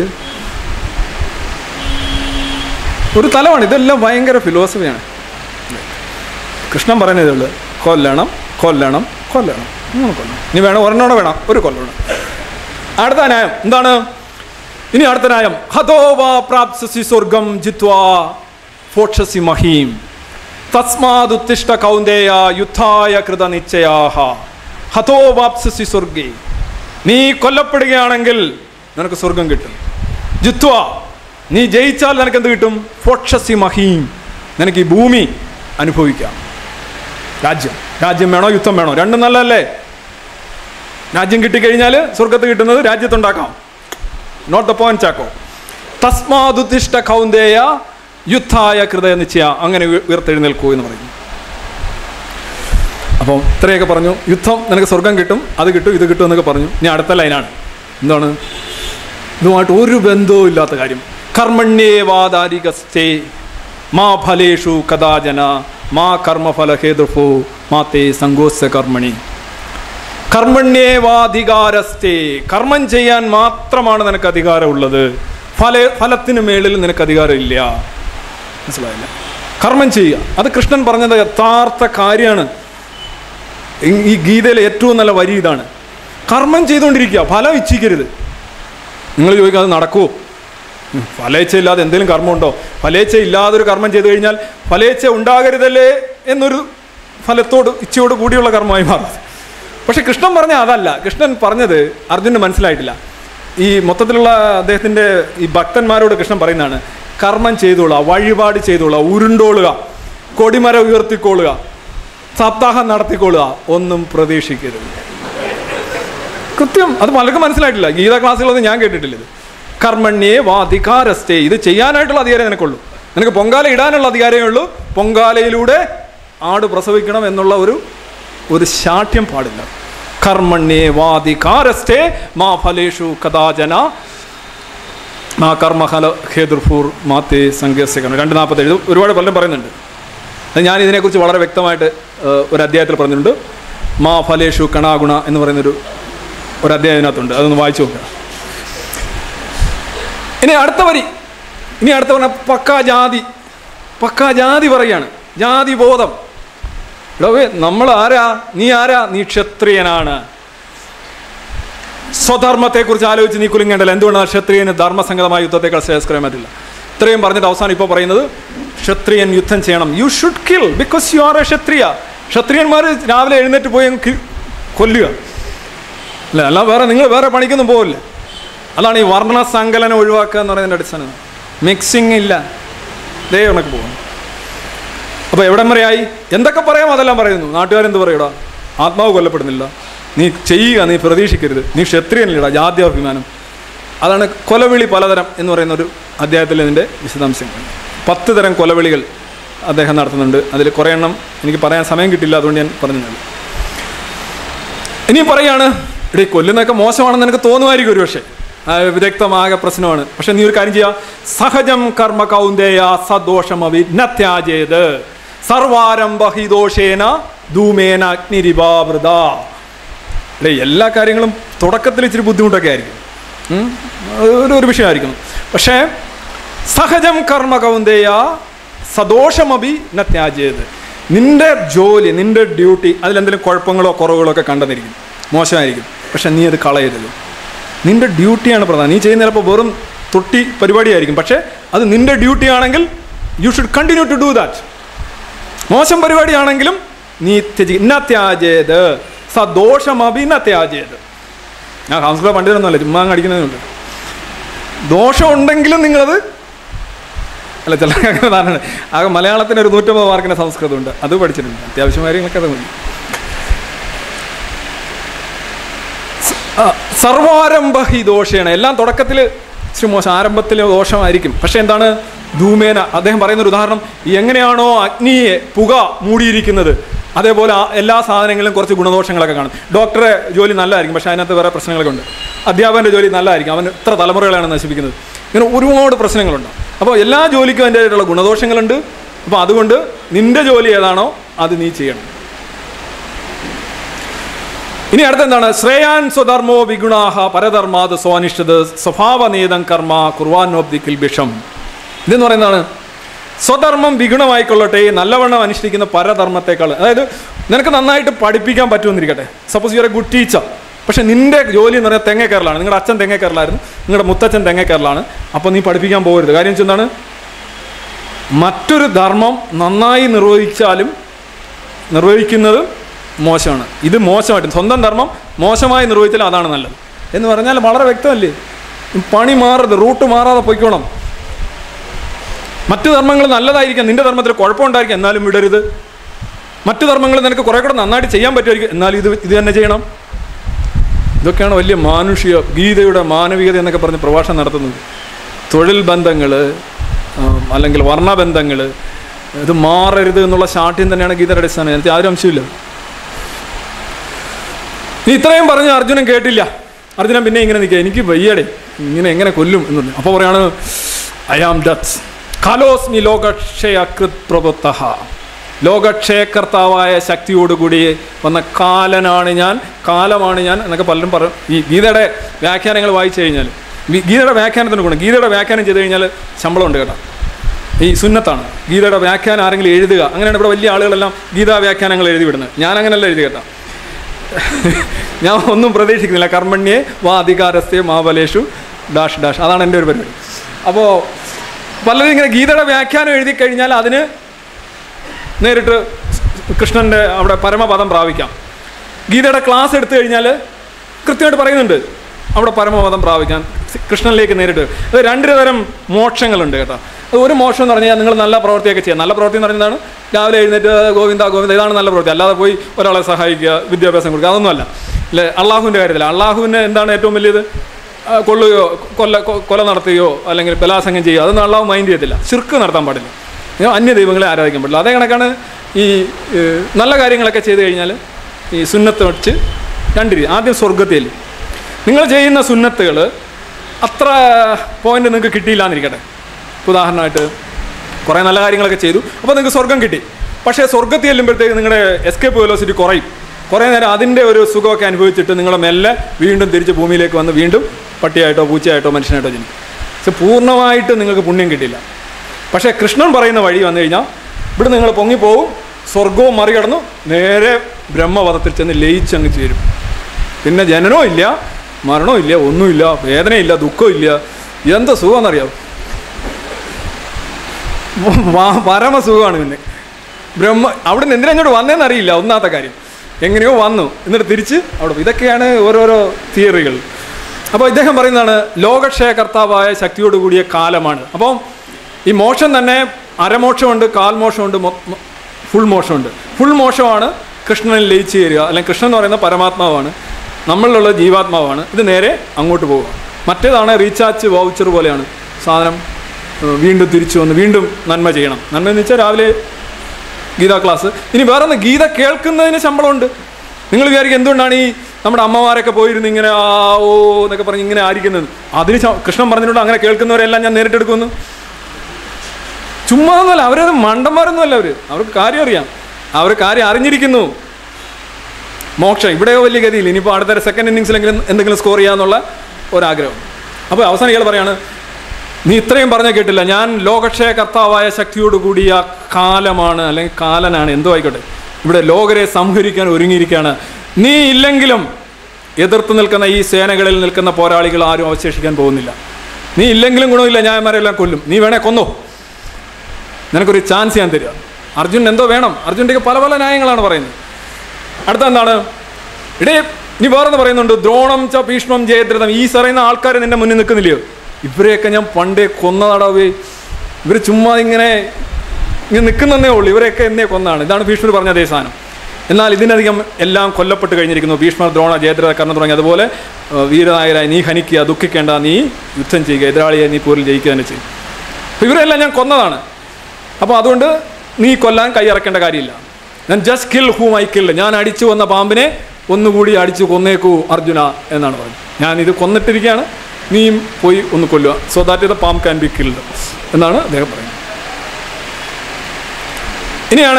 ഒരു തലമാണ് ഇതെല്ലാം ഭയങ്കര ഫിലോസഫിയാണ് കൃഷ്ണൻ പറയുന്നതേ ഉള്ളൂ കൊല്ലണം കൊല്ലണം കൊല്ലണം മൂന്ന് കൊല്ലണം ഇനി വേണം ഒരെണ്ണോടെ വേണം ഒരു കൊല്ലണം അടുത്ത ന്യായം എന്താണ് ഇനി അടുത്ത ന്യായം ഹതോവാ പ്രാപ്സസി സ്വർഗം ജിത്വാ ഫോക്ഷസി മഹീം തസ്മാദുത്തിഷ്ട കൗന്ദേയ യുദ്ധായ കൃത നിശ്ചയാഹ ഹതോ വാപ്സസി സ്വർഗേ നീ കൊല്ലപ്പെടുകയാണെങ്കിൽ നിനക്ക് സ്വർഗം കിട്ടും ജിത്വ നീ ജയിച്ചാൽ നിനക്ക് എന്ത് കിട്ടും ഫോക്ഷസി മഹീം നിനക്ക് ഈ ഭൂമി അനുഭവിക്കാം രാജ്യം രാജ്യം വേണോ യുദ്ധം വേണോ രണ്ടും നല്ലതല്ലേ രാജ്യം കിട്ടിക്കഴിഞ്ഞാൽ സ്വർഗത്ത് കിട്ടുന്നത് രാജ്യത്തുണ്ടാക്കാം നോട്ട് ദ പോയിന്റ് ചാക്കോ തസ്മാതുത്തിഷ്ട കൗന്ദേയ യുദ്ധായ കൃതയ നിശ്ചയ അങ്ങനെ ഉയ- ഉയർത്തെഴുന്നേൽക്കൂ എന്ന് പറയുന്നു അപ്പോൾ ഇത്രയൊക്കെ പറഞ്ഞു യുദ്ധം നിനക്ക് സ്വർഗം കിട്ടും അത് കിട്ടും ഇത് കിട്ടും എന്നൊക്കെ പറഞ്ഞു ഇനി അടുത്ത ലൈനാണ് എന്താണ് ഇതുമായിട്ട് ഒരു ബന്ധവും ഇല്ലാത്ത കാര്യം കർമ്മണ്യേവാദാരികസ്തേ മാ ഫലേഷു കഥാജന മാ കർമ്മഫലഹേതുഫോ മാ തേ സങ്കോസ്യ കർമ്മണി കർമ്മണ്യേവാധികാരസ്ഥേ കർമ്മം ചെയ്യാൻ മാത്രമാണ് നിനക്ക് അധികാരമുള്ളത് ഫല ഫലത്തിന് മേളിൽ നിനക്ക് അധികാരമില്ല മനസ്സിലായില്ല കർമ്മം ചെയ്യുക അത് കൃഷ്ണൻ പറഞ്ഞത് യഥാർത്ഥ കാര്യമാണ് ഈ- ഈ ഗീതയിലെ ഏറ്റവും നല്ല വരി ഇതാണ് കർമ്മം ചെയ്തുകൊണ്ടിരിക്കുക ഫലം ഇച്ഛിക്കരുത് നിങ്ങൾ ചോദിക്കുക അത് നടക്കുമോ ഉം, ഫലേച്ഛ ഇല്ലാതെ എന്തെങ്കിലും കർമ്മമുണ്ടോ ഫലേച്ഛ ഇല്ലാതൊരു കർമ്മം ചെയ്തു കഴിഞ്ഞാൽ ഫലേച്ഛ ഉണ്ടാകരുതല്ലേ എന്നൊരു ഫലത്തോട് ഇച്ഛയോട് കൂടിയുള്ള കർമ്മമായി മാറും പക്ഷെ കൃഷ്ണൻ പറഞ്ഞ അതല്ല കൃഷ്ണൻ പറഞ്ഞത് അർജുനന് മനസ്സിലായിട്ടില്ല ഈ മൊത്തത്തിലുള്ള അദ്ദേഹത്തിൻ്റെ ഈ ഭക്തന്മാരോട് കൃഷ്ണൻ പറയുന്നതാണ് കർമ്മം ചെയ്തോളുക വഴിപാട് ചെയ്തോളുക ഉരുണ്ടോളുക കൊടിമര ഉയർത്തിക്കൊള്ളുക സപ്താഹം നടത്തിക്കൊള്ളുക ഒന്നും പ്രതീക്ഷിക്കരുത് കൃത്യം അത് പലർക്കും മനസ്സിലായിട്ടില്ല ഗീത ക്ലാസ്സുകളൊന്നും ഞാൻ കേട്ടിട്ടില്ല ഇത് കർമ്മണ്യേ വാധികാരസ്ഥേ ഇത് ചെയ്യാനായിട്ടുള്ള അധികാരം നിനക്കുള്ളൂ നിനക്ക് പൊങ്കാല ഇടാനുള്ള അധികാരമേ ഉള്ളൂ പൊങ്കാലയിലൂടെ ആട് പ്രസവിക്കണം എന്നുള്ള ഒരു ഒരു ശാഠ്യം പാടില്ല കർമ്മണ്യേ വാധികാരസ്ഥേ മാ ഫലേഷു കഥാജന മാ കർമ്മഹല ഹേതുർഫൂർ മാത്തേ സംഖ്യസ്യകരണം രണ്ട് നാൽപ്പത്തേഴ് ഇത് ഒരുപാട് പലരും പറയുന്നുണ്ട് അത് ഞാൻ ഇതിനെക്കുറിച്ച് വളരെ വ്യക്തമായിട്ട് ഏഹ്, ഒരു അധ്യായത്തിൽ പറഞ്ഞിട്ടുണ്ട് മാ ഫലേഷു കണാഗുണ എന്ന് പറയുന്നൊരു ഒരു അധ്യായം ഇതിനകത്തുണ്ട് അതൊന്ന് വായിച്ചു നോക്കുക ഇനി അടുത്ത വരി ഇനി അടുത്ത പറഞ്ഞ പക്കാ ജാതി പക്കാ ജാതി പറയാണ് ജാതി ബോധം ഇടവേ നമ്മൾ ആരാ നീ ആരാ നീ ക്ഷത്രിയനാണ് സ്വധർമ്മത്തെക്കുറിച്ച് ആലോചിച്ച് നീ കുലുങ്ങേണ്ടല്ല എന്തുകൊണ്ടാണ് ക്ഷത്രിയന് ധർമ്മസംഗതമായ യുദ്ധത്തെക്കാൾ ശ്രേയസ്കരം പറ്റില്ല ഇത്രയും പറഞ്ഞിട്ട് അവസാനം ഇപ്പോൾ പറയുന്നത് ക്ഷത്രിയൻ യുദ്ധം ചെയ്യണം you should kill because you are a kshatriya ക്ഷത്രിയന്മാർ രാവിലെ എഴുന്നേറ്റ് പോയി അങ്ങ് കി- കൊല്ലുക അല്ല അല്ല വേറെ നിങ്ങൾ വേറെ പണിക്കൊന്നും പോകില്ല അതാണ് ഈ വർണ്ണ സങ്കലനം ഒഴിവാക്കുക എന്ന് പറയുന്നതിൻ്റെ അടിസ്ഥാനം മിക്സിങ് ഇല്ല ദേ കണക്ക് പോകുന്നു അപ്പോൾ എവിടം വരെയായി എന്തൊക്കെ പറയാം അതെല്ലാം പറയുന്നു നാട്ടുകാരെന്ത് പറയൂടാ ആത്മാവ് കൊല്ലപ്പെടുന്നില്ല നീ ചെയ്യുക നീ പ്രതീക്ഷിക്കരുത് നീ ക്ഷത്രിയനില്ലടാ ജാത്യാഭിമാനം അതാണ് കൊലവിളി പലതരം എന്ന് പറയുന്ന ഒരു അധ്യായത്തിൽ ഇതിൻ്റെ വിശദാംശങ്ങൾ പത്ത് തരം കൊലവിളികൾ അദ്ദേഹം നടത്തുന്നുണ്ട് അതിൽ കുറേ എണ്ണം എനിക്ക് പറയാൻ സമയം കിട്ടില്ല അതുകൊണ്ട് ഞാൻ പറഞ്ഞത് ഇനി പറയാണ് ഇടേ കൊല്ലുന്നതൊക്കെ മോശമാണെന്ന് എനിക്ക് തോന്നുമായിരിക്കും ഒരു പക്ഷേ വിദഗ്ധമാകെ പ്രശ്നമാണ് പക്ഷെ നീ ഒരു കാര്യം ചെയ്യുക സഹജം കർമ്മ കൗന്ദേയ സദോഷമവിജ്ഞത്യാജേത് സർവാരംഭ ഹി ദോഷേന ധൂമേന അഗ്നിരിവാവൃത ഇടേ എല്ലാ കാര്യങ്ങളും തുടക്കത്തിൽ ഇച്ചിരി ബുദ്ധിമുട്ടൊക്കെ ആയിരിക്കും ഉം? ഒരു ഒരു വിഷയമായിരിക്കും പക്ഷേ സഹജം കർമ്മ കൗന്ദേയ സദോഷമഭി ന ത്യാജേത് നിന്റെ ജോലി നിന്റെ ഡ്യൂട്ടി അതിലെന്തെങ്കിലും കുഴപ്പങ്ങളോ കുറവുകളോ ഒക്കെ കണ്ടെന്നിരിക്കും മോശമായിരിക്കും പക്ഷെ നീ അത് കളയരുത് നിന്റെ ഡ്യൂട്ടിയാണ് പ്രധാനം നീ ചെയ്യുന്ന ചിലപ്പോൾ വെറും തൊട്ടി പരിപാടിയായിരിക്കും പക്ഷേ അത് നിന്റെ ഡ്യൂട്ടി ആണെങ്കിൽ you should continue to do that മോശം പരിപാടിയാണെങ്കിലും നീ ത്യജി ന ത്യാജേത് സദോഷമഭി ന ത്യാജേത് ഞാൻ സംസ്കൃത പണ്ഡിതനൊന്നുമല്ല ചുമ്മാ അങ്ങ് അടിക്കുന്നതുണ്ട് ദോഷം ഉണ്ടെങ്കിലും നിങ്ങളത് അല്ല ചില അങ്ങനെ ധാരണ ആകെ മലയാളത്തിന് ഒരു നൂറ്റമ്പത് മാർക്കിൻ്റെ സംസ്കൃതമുണ്ട് അത് പഠിച്ചിട്ടുണ്ട് അത്യാവശ്യം കാര്യങ്ങളൊക്കെ അത് മതി സ- ആ, സർവാരംഭ ഹി ദോഷേണ എല്ലാം തുടക്കത്തിൽ ഇച്ചിരി മോശം ആരംഭത്തിൽ ദോഷമായിരിക്കും പക്ഷെ എന്താണ് ധൂമേന അദ്ദേഹം പറയുന്ന ഒരു ഉദാഹരണം എങ്ങനെയാണോ അഗ്നിയെ പുക മൂടിയിരിക്കുന്നത് അതേപോലെ ആ എല്ലാ സാധനങ്ങളിലും കുറച്ച് ഗുണദോഷങ്ങളൊക്കെ കാണും ഡോക്ടറെ ജോലി നല്ലതായിരിക്കും പക്ഷേ അതിനകത്ത് വേറെ പ്രശ്നങ്ങളൊക്കെ ഉണ്ട് അധ്യാപകൻ്റെ ജോലി നല്ലതായിരിക്കും അവൻ ഇത്ര തലമുറകളാണ് നശിപ്പിക്കുന്നത് ഇങ്ങനെ ഒരുപാട് പ്രശ്നങ്ങളുണ്ട് അപ്പോൾ എല്ലാ ജോലിക്കും അതിൻ്റെതായിട്ടുള്ള ഗുണദോഷങ്ങളുണ്ട് അപ്പോൾ അതുകൊണ്ട് നിന്റെ ജോലി ഏതാണോ അത് നീ ചെയ്യണം ഇനി അടുത്ത എന്താണ് ശ്രേയാൻ സ്വധർമ്മോ വിഗുണാഹ പരധർമാത് സ്വാനിഷ്ഠത് സ്വഭാവനേതം കർമ്മ കുർവാനോബ്ദി കിൽബിഷം ഇതെന്ന് പറയുന്നതാണ് സ്വധർമ്മം വിഗുണമായിക്കൊള്ളട്ടെ നല്ലവണ്ണം അനുഷ്ഠിക്കുന്ന പരധർമ്മത്തെക്കാൾ അതായത് നിനക്ക് നന്നായിട്ട് പഠിപ്പിക്കാൻ പറ്റുമെന്നിരിക്കട്ടെ suppose you are a good teacher പക്ഷെ നിന്റെ ജോലി എന്ന് പറയുന്നത് തെങ്ങേക്കരലാണ് നിങ്ങളുടെ അച്ഛൻ തെങ്ങേക്കരലായിരുന്നു നിങ്ങളുടെ മുത്തച്ഛൻ തെങ്ങേക്കരലാണ് അപ്പോൾ നീ പഠിപ്പിക്കാൻ പോകരുത് കാര്യം വെച്ചെന്താണ് മറ്റൊരു ധർമ്മം നന്നായി നിർവഹിച്ചാലും നിർവഹിക്കുന്നത് മോശമാണ് ഇത് മോശമായിട്ട് സ്വന്തം ധർമ്മം മോശമായി നിർവഹിച്ചാൽ അതാണ് നല്ലത് എന്ന് പറഞ്ഞാൽ വളരെ വ്യക്തമല്ലേ പണി മാറരുത് റൂട്ട് മാറാതെ പൊയ്ക്കോണം മറ്റു ധർമ്മങ്ങൾ നല്ലതായിരിക്കാം നിന്റെ ധർമ്മത്തിൽ കുഴപ്പമുണ്ടായിരിക്കും എന്നാലും വിടരുത് മറ്റു ധർമ്മങ്ങൾ നിനക്ക് കുറെ കൂടെ നന്നായിട്ട് ചെയ്യാൻ പറ്റുമായിരിക്കും എന്നാലും ഇത് ഇത് തന്നെ ചെയ്യണം ഇതൊക്കെയാണ് വലിയ മാനുഷിക ഗീതയുടെ മാനവികത എന്നൊക്കെ പറഞ്ഞ് പ്രഭാഷണം നടത്തുന്നത് തൊഴിൽ ബന്ധങ്ങൾ അല്ലെങ്കിൽ വർണ്ണബന്ധങ്ങൾ ഇത് മാറരുത് എന്നുള്ള ശാഠ്യം തന്നെയാണ് ഗീതയുടെ അടിസ്ഥാനം എനിക്ക് ആരും അംശമില്ല നീ ഇത്രയും പറഞ്ഞ് അർജുനൻ കേട്ടില്ല അർജുനൻ പിന്നെ ഇങ്ങനെ നിൽക്കുക എനിക്ക് വയ്യടെ ഇങ്ങനെ എങ്ങനെ കൊല്ലും എന്ന് പറഞ്ഞു അപ്പോൾ പറയാണ് ഐ ആം ഡത്ത് കലോസ്മി ലോകക്ഷയകൃത് പ്രഭുത്തഹ ലോകക്ഷയകർത്താവായ ശക്തിയോടുകൂടി വന്ന കാലനാണ് ഞാൻ കാലമാണ് ഞാൻ എന്നൊക്കെ പലരും പറയും ഈ ഗീതയുടെ വ്യാഖ്യാനങ്ങൾ വായിച്ചു കഴിഞ്ഞാൽ വി- ഗീതയുടെ വ്യാഖ്യാനത്തിന് ഗുണം ഗീതയുടെ വ്യാഖ്യാനം ചെയ്ത് കഴിഞ്ഞാൽ ശമ്പളമുണ്ട് കേട്ടോ ഈ സുന്നത്താണ് ഗീതയുടെ വ്യാഖ്യാനം ആരെങ്കിലും എഴുതുക അങ്ങനെയാണ് ഇവിടെ വലിയ ആളുകളെല്ലാം ഗീതാ വ്യാഖ്യാനങ്ങൾ എഴുതി വിടുന്നത് ഞാൻ അങ്ങനെയല്ല എഴുതി കേട്ടോ ഞാൻ ഒന്നും പ്രതീക്ഷിക്കുന്നില്ല കർമ്മണ്യെ വാ അധികാരസ്ഥയെ മാബലേഷു ഡാഷ് ഡാഷ് അതാണ് എൻ്റെ ഒരു പരിപാടി അപ്പോൾ പലരും ഇങ്ങനെ ഗീതയുടെ വ്യാഖ്യാനം എഴുതി കഴിഞ്ഞാൽ അതിന് നേരിട്ട് കൃഷ്ണൻ്റെ അവിടെ പരമപദം പ്രാപിക്കാം ഗീതയുടെ ക്ലാസ് എടുത്തു കഴിഞ്ഞാൽ കൃത്യമായിട്ട് പറയുന്നുണ്ട് അവിടെ പരമപദം പ്രാപിക്കാൻ കൃഷ്ണനിലേക്ക് നേരിട്ട് അത് രണ്ട് തരം മോക്ഷങ്ങളുണ്ട് കേട്ടോ അത് ഒരു മോക്ഷം എന്ന് പറഞ്ഞാൽ നിങ്ങൾ നല്ല പ്രവൃത്തിയൊക്കെ ചെയ്യാം നല്ല പ്രവൃത്തി എന്ന് പറയുന്നതാണ് രാവിലെ എഴുന്നേറ്റ് ഗോവിന്ദ ഗോവിന്ദ ഇതാണ് നല്ല പ്രവൃത്തി അല്ലാതെ പോയി ഒരാളെ സഹായിക്കുക വിദ്യാഭ്യാസം കൊടുക്കുക അതൊന്നുമല്ല അല്ലേ അള്ളാഹുവിൻ്റെ കാര്യത്തിൽ അള്ളാഹുവിന് എന്താണ് ഏറ്റവും വലിയത് ആ, കൊള്ളുകയോ കൊല്ല കൊ- കൊല നടത്തുകയോ അല്ലെങ്കിൽ ബലാസംഗം ചെയ്യുകയോ അതൊന്നും അള്ളാഹു മൈൻഡ് ചെയ്യത്തില്ല ശിർക്ക് നടത്താൻ പാടില്ല ഇങ്ങനെ അന്യ ദൈവങ്ങളെ ആരാധിക്കാൻ പാടില്ല അതേ കണക്കാണ് ഈ ഏഹ്, നല്ല കാര്യങ്ങളൊക്കെ ചെയ്തു കഴിഞ്ഞാൽ ഈ സുന്നത്ത് വെച്ച് രണ്ട് രീതി ആദ്യം സ്വർഗത്തിൽ നിങ്ങൾ ചെയ്യുന്ന സുന്നത്തുകൾ അത്ര പോയിന്റ് നിങ്ങൾക്ക് കിട്ടിയില്ല എന്നിരിക്കട്ടെ ഇപ്പൊ ഉദാഹരണമായിട്ട് കുറേ നല്ല കാര്യങ്ങളൊക്കെ ചെയ്തു അപ്പോൾ നിങ്ങൾക്ക് സ്വർഗം കിട്ടി പക്ഷേ സ്വർഗത്തിൽ ചെല്ലുമ്പോഴത്തേക്ക് നിങ്ങളുടെ എസ്കേപ്പ് വെലോസിറ്റി കുറയും കുറേ നേരം അതിൻ്റെ ഒരു സുഖമൊക്കെ അനുഭവിച്ചിട്ട് നിങ്ങൾ മെല്ലെ വീണ്ടും തിരിച്ച് ഭൂമിയിലേക്ക് വന്ന് വീണ്ടും പട്ടിയായിട്ടോ പൂച്ചയായിട്ടോ മനുഷ്യനായിട്ടോ ജനിക്കും പക്ഷെ പൂർണ്ണമായിട്ട് നിങ്ങൾക്ക് പുണ്യം കിട്ടില്ല പക്ഷേ കൃഷ്ണൻ പറയുന്ന വഴി വന്നു കഴിഞ്ഞാൽ ഇവിടെ നിങ്ങൾ പൊങ്ങിപ്പോവും സ്വർഗവും മറികടന്നു നേരെ ബ്രഹ്മപദത്തിൽ ചെന്ന് ലയിച്ചങ്ങ് ചേരും പിന്നെ ജനനവും ഇല്ല മരണവും ഇല്ല ഒന്നുമില്ല വേദനയില്ല ദുഃഖവും ഇല്ല എന്ത് സുഖമെന്നറിയാം വ- പരമസുഖമാണ് പിന്നെ ബ്രഹ്മ അവിടെ നിന്ന് എന്തിനാ ഇങ്ങോട്ട് വന്നതെന്ന് അറിയില്ല ഒന്നാമത്തെ കാര്യം എങ്ങനെയോ വന്നു എന്നിട്ട് തിരിച്ച് അവിടെ പോയി. ഇതൊക്കെയാണ് ഓരോരോ തിയറികൾ അപ്പോൾ ഇദ്ദേഹം പറയുന്നതാണ് ലോകക്ഷയകർത്താവായ ശക്തിയോട് കൂടിയ കാലമാണ് അപ്പോൾ ഈ മോക്ഷം തന്നെ അരമോക്ഷമുണ്ട് കാൽമോക്ഷമുണ്ട് മൊ- മൊ- ഫുൾ മോക്ഷമുണ്ട് ഫുൾ മോക്ഷമാണ് കൃഷ്ണനിൽ ലയിച്ച് ചേരുക അല്ലെങ്കിൽ കൃഷ്ണൻ എന്ന് പറയുന്ന പരമാത്മാവാണ് നമ്മളിലുള്ള ജീവാത്മാവാണ് ഇത് നേരെ അങ്ങോട്ട് പോവുക മറ്റേതാണ് റീചാർജ് വൗച്ചർ പോലെയാണ് സാധനം ഏഹ്, വീണ്ടും തിരിച്ചു വന്ന് വീണ്ടും നന്മ ചെയ്യണം നന്മ എന്ന് വെച്ചാൽ രാവിലെ ഗീതാ ക്ലാസ് ഇനി വേറെ ഒന്ന് ഗീത കേൾക്കുന്നതിന് ശമ്പളമുണ്ട് നിങ്ങൾ വിചാരിക്കും എന്തുകൊണ്ടാണ് ഈ നമ്മുടെ അമ്മമാരൊക്കെ പോയിരുന്ന് ഇങ്ങനെ ആ ഓ എന്നൊക്കെ പറഞ്ഞ് ഇങ്ങനെ ആയിരിക്കുന്നത് അതിന് ശ- കൃഷ്ണൻ പറഞ്ഞിട്ടുണ്ട് അങ്ങനെ കേൾക്കുന്നവരെല്ലാം ഞാൻ നേരിട്ടെടുക്കുന്നു ചുമ്മാ ഒന്നുമല്ല അവരത് മണ്ടന്മാരൊന്നുമല്ല അവർ അവർക്ക് കാര്യം അറിയാം അവർ കാര്യം അറിഞ്ഞിരിക്കുന്നു മോക്ഷം ഇവിടെയോ വലിയ ഗതിയിൽ ഇനിയിപ്പോൾ അടുത്ത സെക്കൻഡ് ഇന്നിങ്സിലെങ്കിലും എന്തെങ്കിലും സ്കോർ ചെയ്യാന്നുള്ള ഒരാഗ്രഹം അപ്പോൾ അവസാനം ഇയാൾ പറയാണ് നീ ഇത്രയും പറഞ്ഞ കേട്ടില്ല ഞാൻ ലോകക്ഷയ കർത്താവായ ശക്തിയോട് കൂടിയ കാലമാണ് അല്ലെങ്കിൽ കാലനാണ് എന്തോ ആയിക്കോട്ടെ ഇവിടെ ലോകരെ സംഹരിക്കാൻ ഒരുങ്ങിയിരിക്കുകയാണ് നീ ഇല്ലെങ്കിലും എതിർത്ത് നിൽക്കുന്ന ഈ സേനകളിൽ നിൽക്കുന്ന പോരാളികൾ ആരും അവശേഷിക്കാൻ പോകുന്നില്ല നീ ഇല്ലെങ്കിലും ഗുണമില്ല ന്യായന്മാരെല്ലാം കൊല്ലും നീ വേണേ കൊന്നോ നിനക്കൊരു ചാൻസ് ഞാൻ തരിക അർജുൻ എന്തോ വേണം അർജുൻ്റെ പല പല ന്യായങ്ങളാണ് പറയുന്നത് അടുത്ത എന്താണ് ഇടേ നീ വേറെന്ന് പറയുന്നുണ്ട് ദ്രോണം ച ഭീഷ്മം ജയദ്രഥം ഈ പറയുന്ന ആൾക്കാർ നിന്റെ മുന്നിൽ നിൽക്കുന്നില്ലയോ ഇവരെയൊക്കെ ഞാൻ പണ്ടേ കൊന്നതാടാവേ ഇവർ ചുമ്മാ ഇങ്ങനെ ഇങ്ങനെ നിൽക്കുന്നതേ ഉള്ളൂ ഇവരെയൊക്കെ എന്നേ കൊന്നാണ് ഇതാണ് ഭീഷ്മർ പറഞ്ഞ അതേ സാധനം എന്നാൽ ഇതിനധികം എല്ലാം കൊല്ലപ്പെട്ട് കഴിഞ്ഞിരിക്കുന്നു ഭീഷ്മർ ദ്രോണ ജയദ്രഥ കർണ തുടങ്ങി അതുപോലെ ഏഹ്, വീരനായരായി നീ ഹനിക്കുക ദുഃഖിക്കേണ്ട നീ യുദ്ധം ചെയ്യുക എതിരാളിയെ നീ പോരിൽ ജയിക്കുക തന്നെ ചെയ്യും അപ്പോൾ ഇവരെല്ലാം ഞാൻ കൊന്നതാണ് അപ്പോൾ അതുകൊണ്ട് നീ കൊല്ലാൻ കൈയിറക്കേണ്ട കാര്യമില്ല ഞാൻ just kill whom I kill ഞാൻ അടിച്ചു വന്ന പാമ്പിനെ ഒന്നുകൂടി അടിച്ചു കൊന്നേക്കൂ അർജുന എന്നാണ് പറഞ്ഞത് ഞാൻ ഇത് കൊന്നിട്ടിരിക്കുകയാണ് നീയും പോയി ഒന്ന് കൊല്ലുക so that the palm can be killed എന്നാണ് അദ്ദേഹം പറയുന്നത് ഇനിയാണ്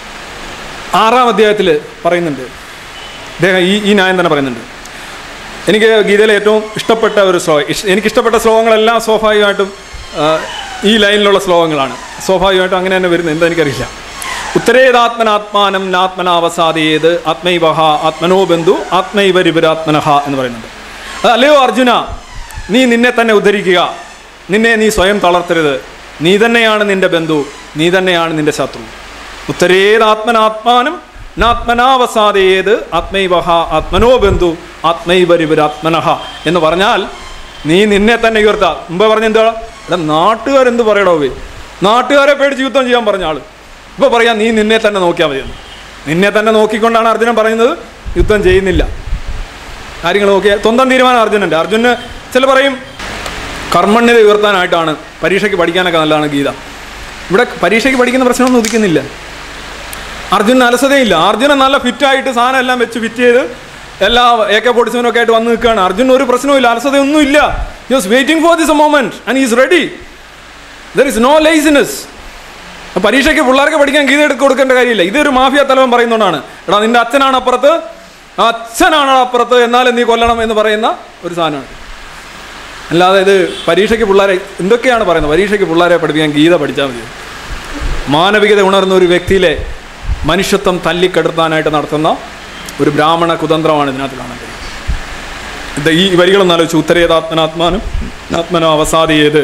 ആറാം അധ്യായത്തിൽ പറയുന്നുണ്ട് അദ്ദേഹം ഈ ഈ ന്യായം തന്നെ പറയുന്നുണ്ട് എനിക്ക് ഗീതയിലെ ഏറ്റവും ഇഷ്ടപ്പെട്ട ഒരു ശ്ലോകം ഇഷ്- എനിക്കിഷ്ടപ്പെട്ട ശ്ലോകങ്ങളെല്ലാം സ്വാഭാവികമായിട്ടും ആ, ഈ ലൈനിലുള്ള ശ്ലോകങ്ങളാണ് സ്വാഭാവികമായിട്ടും അങ്ങനെ തന്നെ വരുന്നത് എന്താ എനിക്കറിയില്ല ഉത്തരേതാത്മനാത്മാനം നാത്മനാവസാദേത് ആത്മൈവഹ ആത്മനോ ബന്ധു ആത്മൈവരിപരാത്മനഹ എന്ന് പറയുന്നുണ്ട് അത് അല്ലയോ അർജുന നീ നിന്നെ തന്നെ ഉദ്ധരിക്കുക നിന്നെ നീ സ്വയം തളർത്തരുത് നീ തന്നെയാണ് നിന്റെ ബന്ധു നീ തന്നെയാണ് നിന്റെ ശത്രു ഉത്തരേതാത്മനാത്മാനം നാത്മനാവസാദേത് ആത്മൈവഹ ആത്മനോ ബന്ധു ആത്മൈവരിപരാത്മനഹ എന്ന് പറഞ്ഞാൽ നീ നിന്നെ തന്നെ ഉയർത്ത മുമ്പ് പറഞ്ഞ എന്താ എടാ നാട്ടുകാരെന്ത് പറയടോ വേ നാട്ടുകാരെ പേടിച്ച് യുദ്ധം ചെയ്യാൻ പറഞ്ഞ ആള് ഇപ്പോൾ പറയാം നീ നിന്നെ തന്നെ നോക്കിയാൽ മതിയെന്ന് നിന്നെ തന്നെ നോക്കിക്കൊണ്ടാണ് അർജുനൻ പറയുന്നത് യുദ്ധം ചെയ്യുന്നില്ല കാര്യങ്ങൾ നോക്കിയ സ്വന്തം തീരുമാനം അർജുനൻ്റെ അർജുന് ചില പറയും കർമ്മണ്യത ഉയർത്താനായിട്ടാണ് പരീക്ഷയ്ക്ക് പഠിക്കാനൊക്കെ നല്ലതാണ് ഗീത ഇവിടെ പരീക്ഷയ്ക്ക് പഠിക്കുന്ന പ്രശ്നമൊന്നും ഉദിക്കുന്നില്ല അർജുനന് അലസതയില്ല അർജുനൻ നല്ല ഫിറ്റായിട്ട് സാധനം എല്ലാം വെച്ച് ഫിറ്റ് ചെയ്ത് എല്ലാ എ കെ ഫോർട്ടി സെവനൊക്കെ ആയിട്ട് വന്ന് നിൽക്കുകയാണ് അർജുൻ ഒരു പ്രശ്നവും ഇല്ല അലസതയൊന്നും ഇല്ല you was waiting for this moment and is ready there is no laziness പരീക്ഷയ്ക്ക് പിള്ളേർക്ക് പഠിക്കാൻ ഗീത എടുത്ത് കൊടുക്കേണ്ട കാര്യമില്ല ഇതൊരു മാഫിയ തലവൻ പറയുന്നതുകൊണ്ടാണ് എടാ നിന്റെ അച്ഛനാണ് അപ്പുറത്ത് ആ അച്ഛനാണ് അപ്പുറത്ത് എന്നാലും നീ കൊല്ലണം എന്ന് പറയുന്ന ഒരു സാധനമാണ് അല്ലാതെ ഇത് പരീക്ഷയ്ക്ക് പിള്ളേരെ എന്തൊക്കെയാണ് പറയുന്നത് പരീക്ഷയ്ക്ക് പിള്ളേരെ പഠിപ്പിക്കാൻ ഗീത പഠിച്ചാൽ മതി മാനവികത ഉണർന്ന ഒരു വ്യക്തിയിലെ മനുഷ്യത്വം തല്ലിക്കെടുത്താനായിട്ട് നടത്തുന്ന ഒരു ബ്രാഹ്മണ കുതന്ത്രമാണ് ഇതിനകത്ത് കാണാൻ കഴിയുന്നത് ഇത് ഈ വരികളൊന്നും ആലോചിച്ചു ഉത്തരേതാത്മനാത്മാനും ആത്മനോ അവസാദിയേത്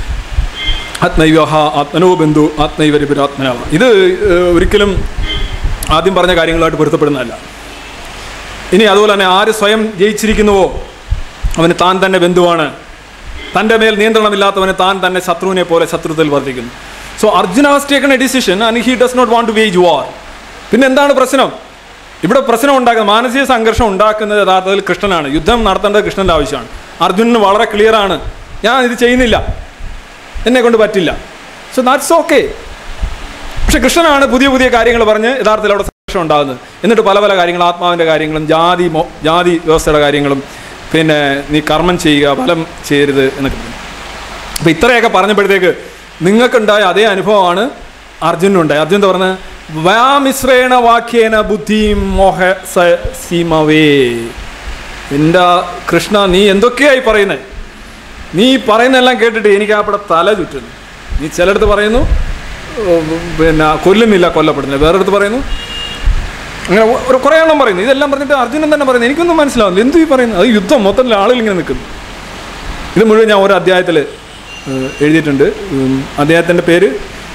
ആത്മൈവഹ ആത്മനോ ബന്ധു ആത്മൈവരിപുരാത്മനാവ ഇത് ഏഹ്, ഒരിക്കലും ആദ്യം പറഞ്ഞ കാര്യങ്ങളായിട്ട് പൊരുത്തപ്പെടുന്നതല്ല ഇനി അതുപോലെ തന്നെ ആര് സ്വയം ജയിച്ചിരിക്കുന്നുവോ അവന് താൻ തന്നെ ബന്ധുവാണ് തൻ്റെ മേൽ നിയന്ത്രണമില്ലാത്തവന് താൻ തന്നെ ശത്രുവിനെ പോലെ ശത്രുത്തിൽ വർദ്ധിക്കുന്നു so Arjuna has taken a decision and he does not want to wage war പിന്നെ എന്താണ് പ്രശ്നം ഇവിടെ പ്രശ്നം ഉണ്ടാക്കുന്നത് മാനസിക സംഘർഷം ഉണ്ടാക്കുന്നത് യഥാർത്ഥത്തിൽ കൃഷ്ണനാണ് യുദ്ധം നടത്തേണ്ടത് കൃഷ്ണൻ്റെ ആവശ്യമാണ് അർജുനന് വളരെ ക്ലിയർ ആണ് ഞാൻ ഇത് ചെയ്യുന്നില്ല എന്നെ കൊണ്ട് പറ്റില്ല സോ ദാറ്റ്സ് ഓക്കെ പക്ഷെ കൃഷ്ണനാണ് പുതിയ പുതിയ കാര്യങ്ങൾ പറഞ്ഞ് യഥാർത്ഥത്തിൽ അവിടെ സംഘർഷം ഉണ്ടാകുന്നത് എന്നിട്ട് പല പല കാര്യങ്ങൾ ആത്മാവിൻ്റെ കാര്യങ്ങളും ജാതി മോ ജാതി വ്യവസ്ഥയുടെ കാര്യങ്ങളും പിന്നെ നീ കർമ്മം ചെയ്യുക ഫലം ചെയ്യരുത് എന്നൊക്കെ പറഞ്ഞു അപ്പോൾ ഇത്രയൊക്കെ പറഞ്ഞപ്പോഴത്തേക്ക് നിങ്ങൾക്കുണ്ടായ അതേ അനുഭവമാണ് അർജുനുണ്ടായി അർജുൻ പറഞ്ഞ വ്യാമിശ്രേണ വാക്യേന ബുദ്ധിയും മോഹ സ സീമവേ എൻ്റെ കൃഷ്ണ നീ എന്തൊക്കെയായി പറയുന്നത് നീ പറയുന്നതെല്ലാം കേട്ടിട്ട് എനിക്ക് അവിടെ തല ചുറ്റുന്നു നീ ചിലയിടത്ത് പറയുന്നു ഓ, പിന്നെ കൊല്ലുന്നില്ല കൊല്ലപ്പെടുന്നില്ല വേറെടുത്ത് പറയുന്നു അങ്ങനെ ഒ- ഒരു കുറേ എണ്ണം പറയുന്നു ഇതെല്ലാം പറഞ്ഞിട്ട് അർജുനൻ തന്നെ പറയുന്നു എനിക്കൊന്നും മനസ്സിലാവുന്നില്ല എന്തു ഈ പറയുന്നത് അത് യുദ്ധം മൊത്തത്തിൽ ആളുകൾ ഇങ്ങനെ നിൽക്കുന്നു ഇത് മുഴുവൻ ഞാൻ ഒരു അധ്യായത്തിൽ എഴുതിയിട്ടുണ്ട് ഉം, അദ്ദേഹത്തിൻ്റെ പേര്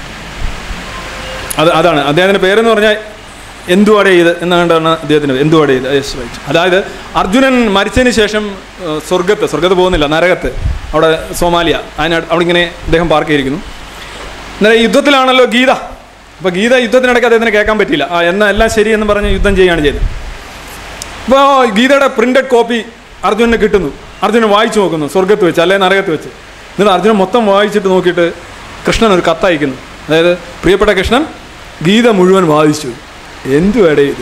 അത് അതാണ് അദ്ദേഹത്തിൻ്റെ പേരെന്ന് പറഞ്ഞാൽ എന്തുവാടെ ചെയ്ത് എന്നാണ്ടാണ് അദ്ദേഹത്തിന് എന്തുവാടെ ചെയ്ത് യെസ് റൈറ്റ് അതായത് അർജുനൻ മരിച്ചതിന് ശേഷം ഏഹ്, സ്വർഗത്ത് സ്വർഗത്ത് പോകുന്നില്ല നരകത്ത് അവിടെ സോമാലിയ അതിനടുത്ത് അവിടെ ഇങ്ങനെ അദ്ദേഹം പാർക്ക് ചെയ്തിരിക്കുന്നു അന്നേരം യുദ്ധത്തിലാണല്ലോ ഗീത അപ്പോൾ ഗീത യുദ്ധത്തിനിടയ്ക്ക് അദ്ദേഹത്തിന് കേൾക്കാൻ പറ്റിയില്ല ആ എന്നാൽ എല്ലാം ശരി എന്ന് പറഞ്ഞ് യുദ്ധം ചെയ്യുകയാണ് ചെയ്തത് ഇപ്പോൾ ഗീതയുടെ പ്രിന്റഡ് കോപ്പി അർജുനന് കിട്ടുന്നു അർജുനൻ വായിച്ചു നോക്കുന്നു സ്വർഗത്ത് വെച്ച് അല്ലെങ്കിൽ നരകത്ത് വെച്ച് എന്നിട്ട് അർജുനൻ മൊത്തം വായിച്ചിട്ട് നോക്കിയിട്ട് കൃഷ്ണൻ ഒരു കത്തയക്കുന്നു അതായത് പ്രിയപ്പെട്ട കൃഷ്ണൻ ഗീത മുഴുവൻ വായിച്ചു എന്തു വേടേ ഇത്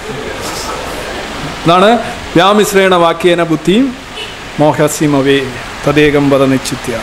ഇതാണ് വ്യാമിശ്രേണ വാക്യേന ബുദ്ധിയും മോഹസിമവേ തദേകം പദ നിശ്ചിത്യ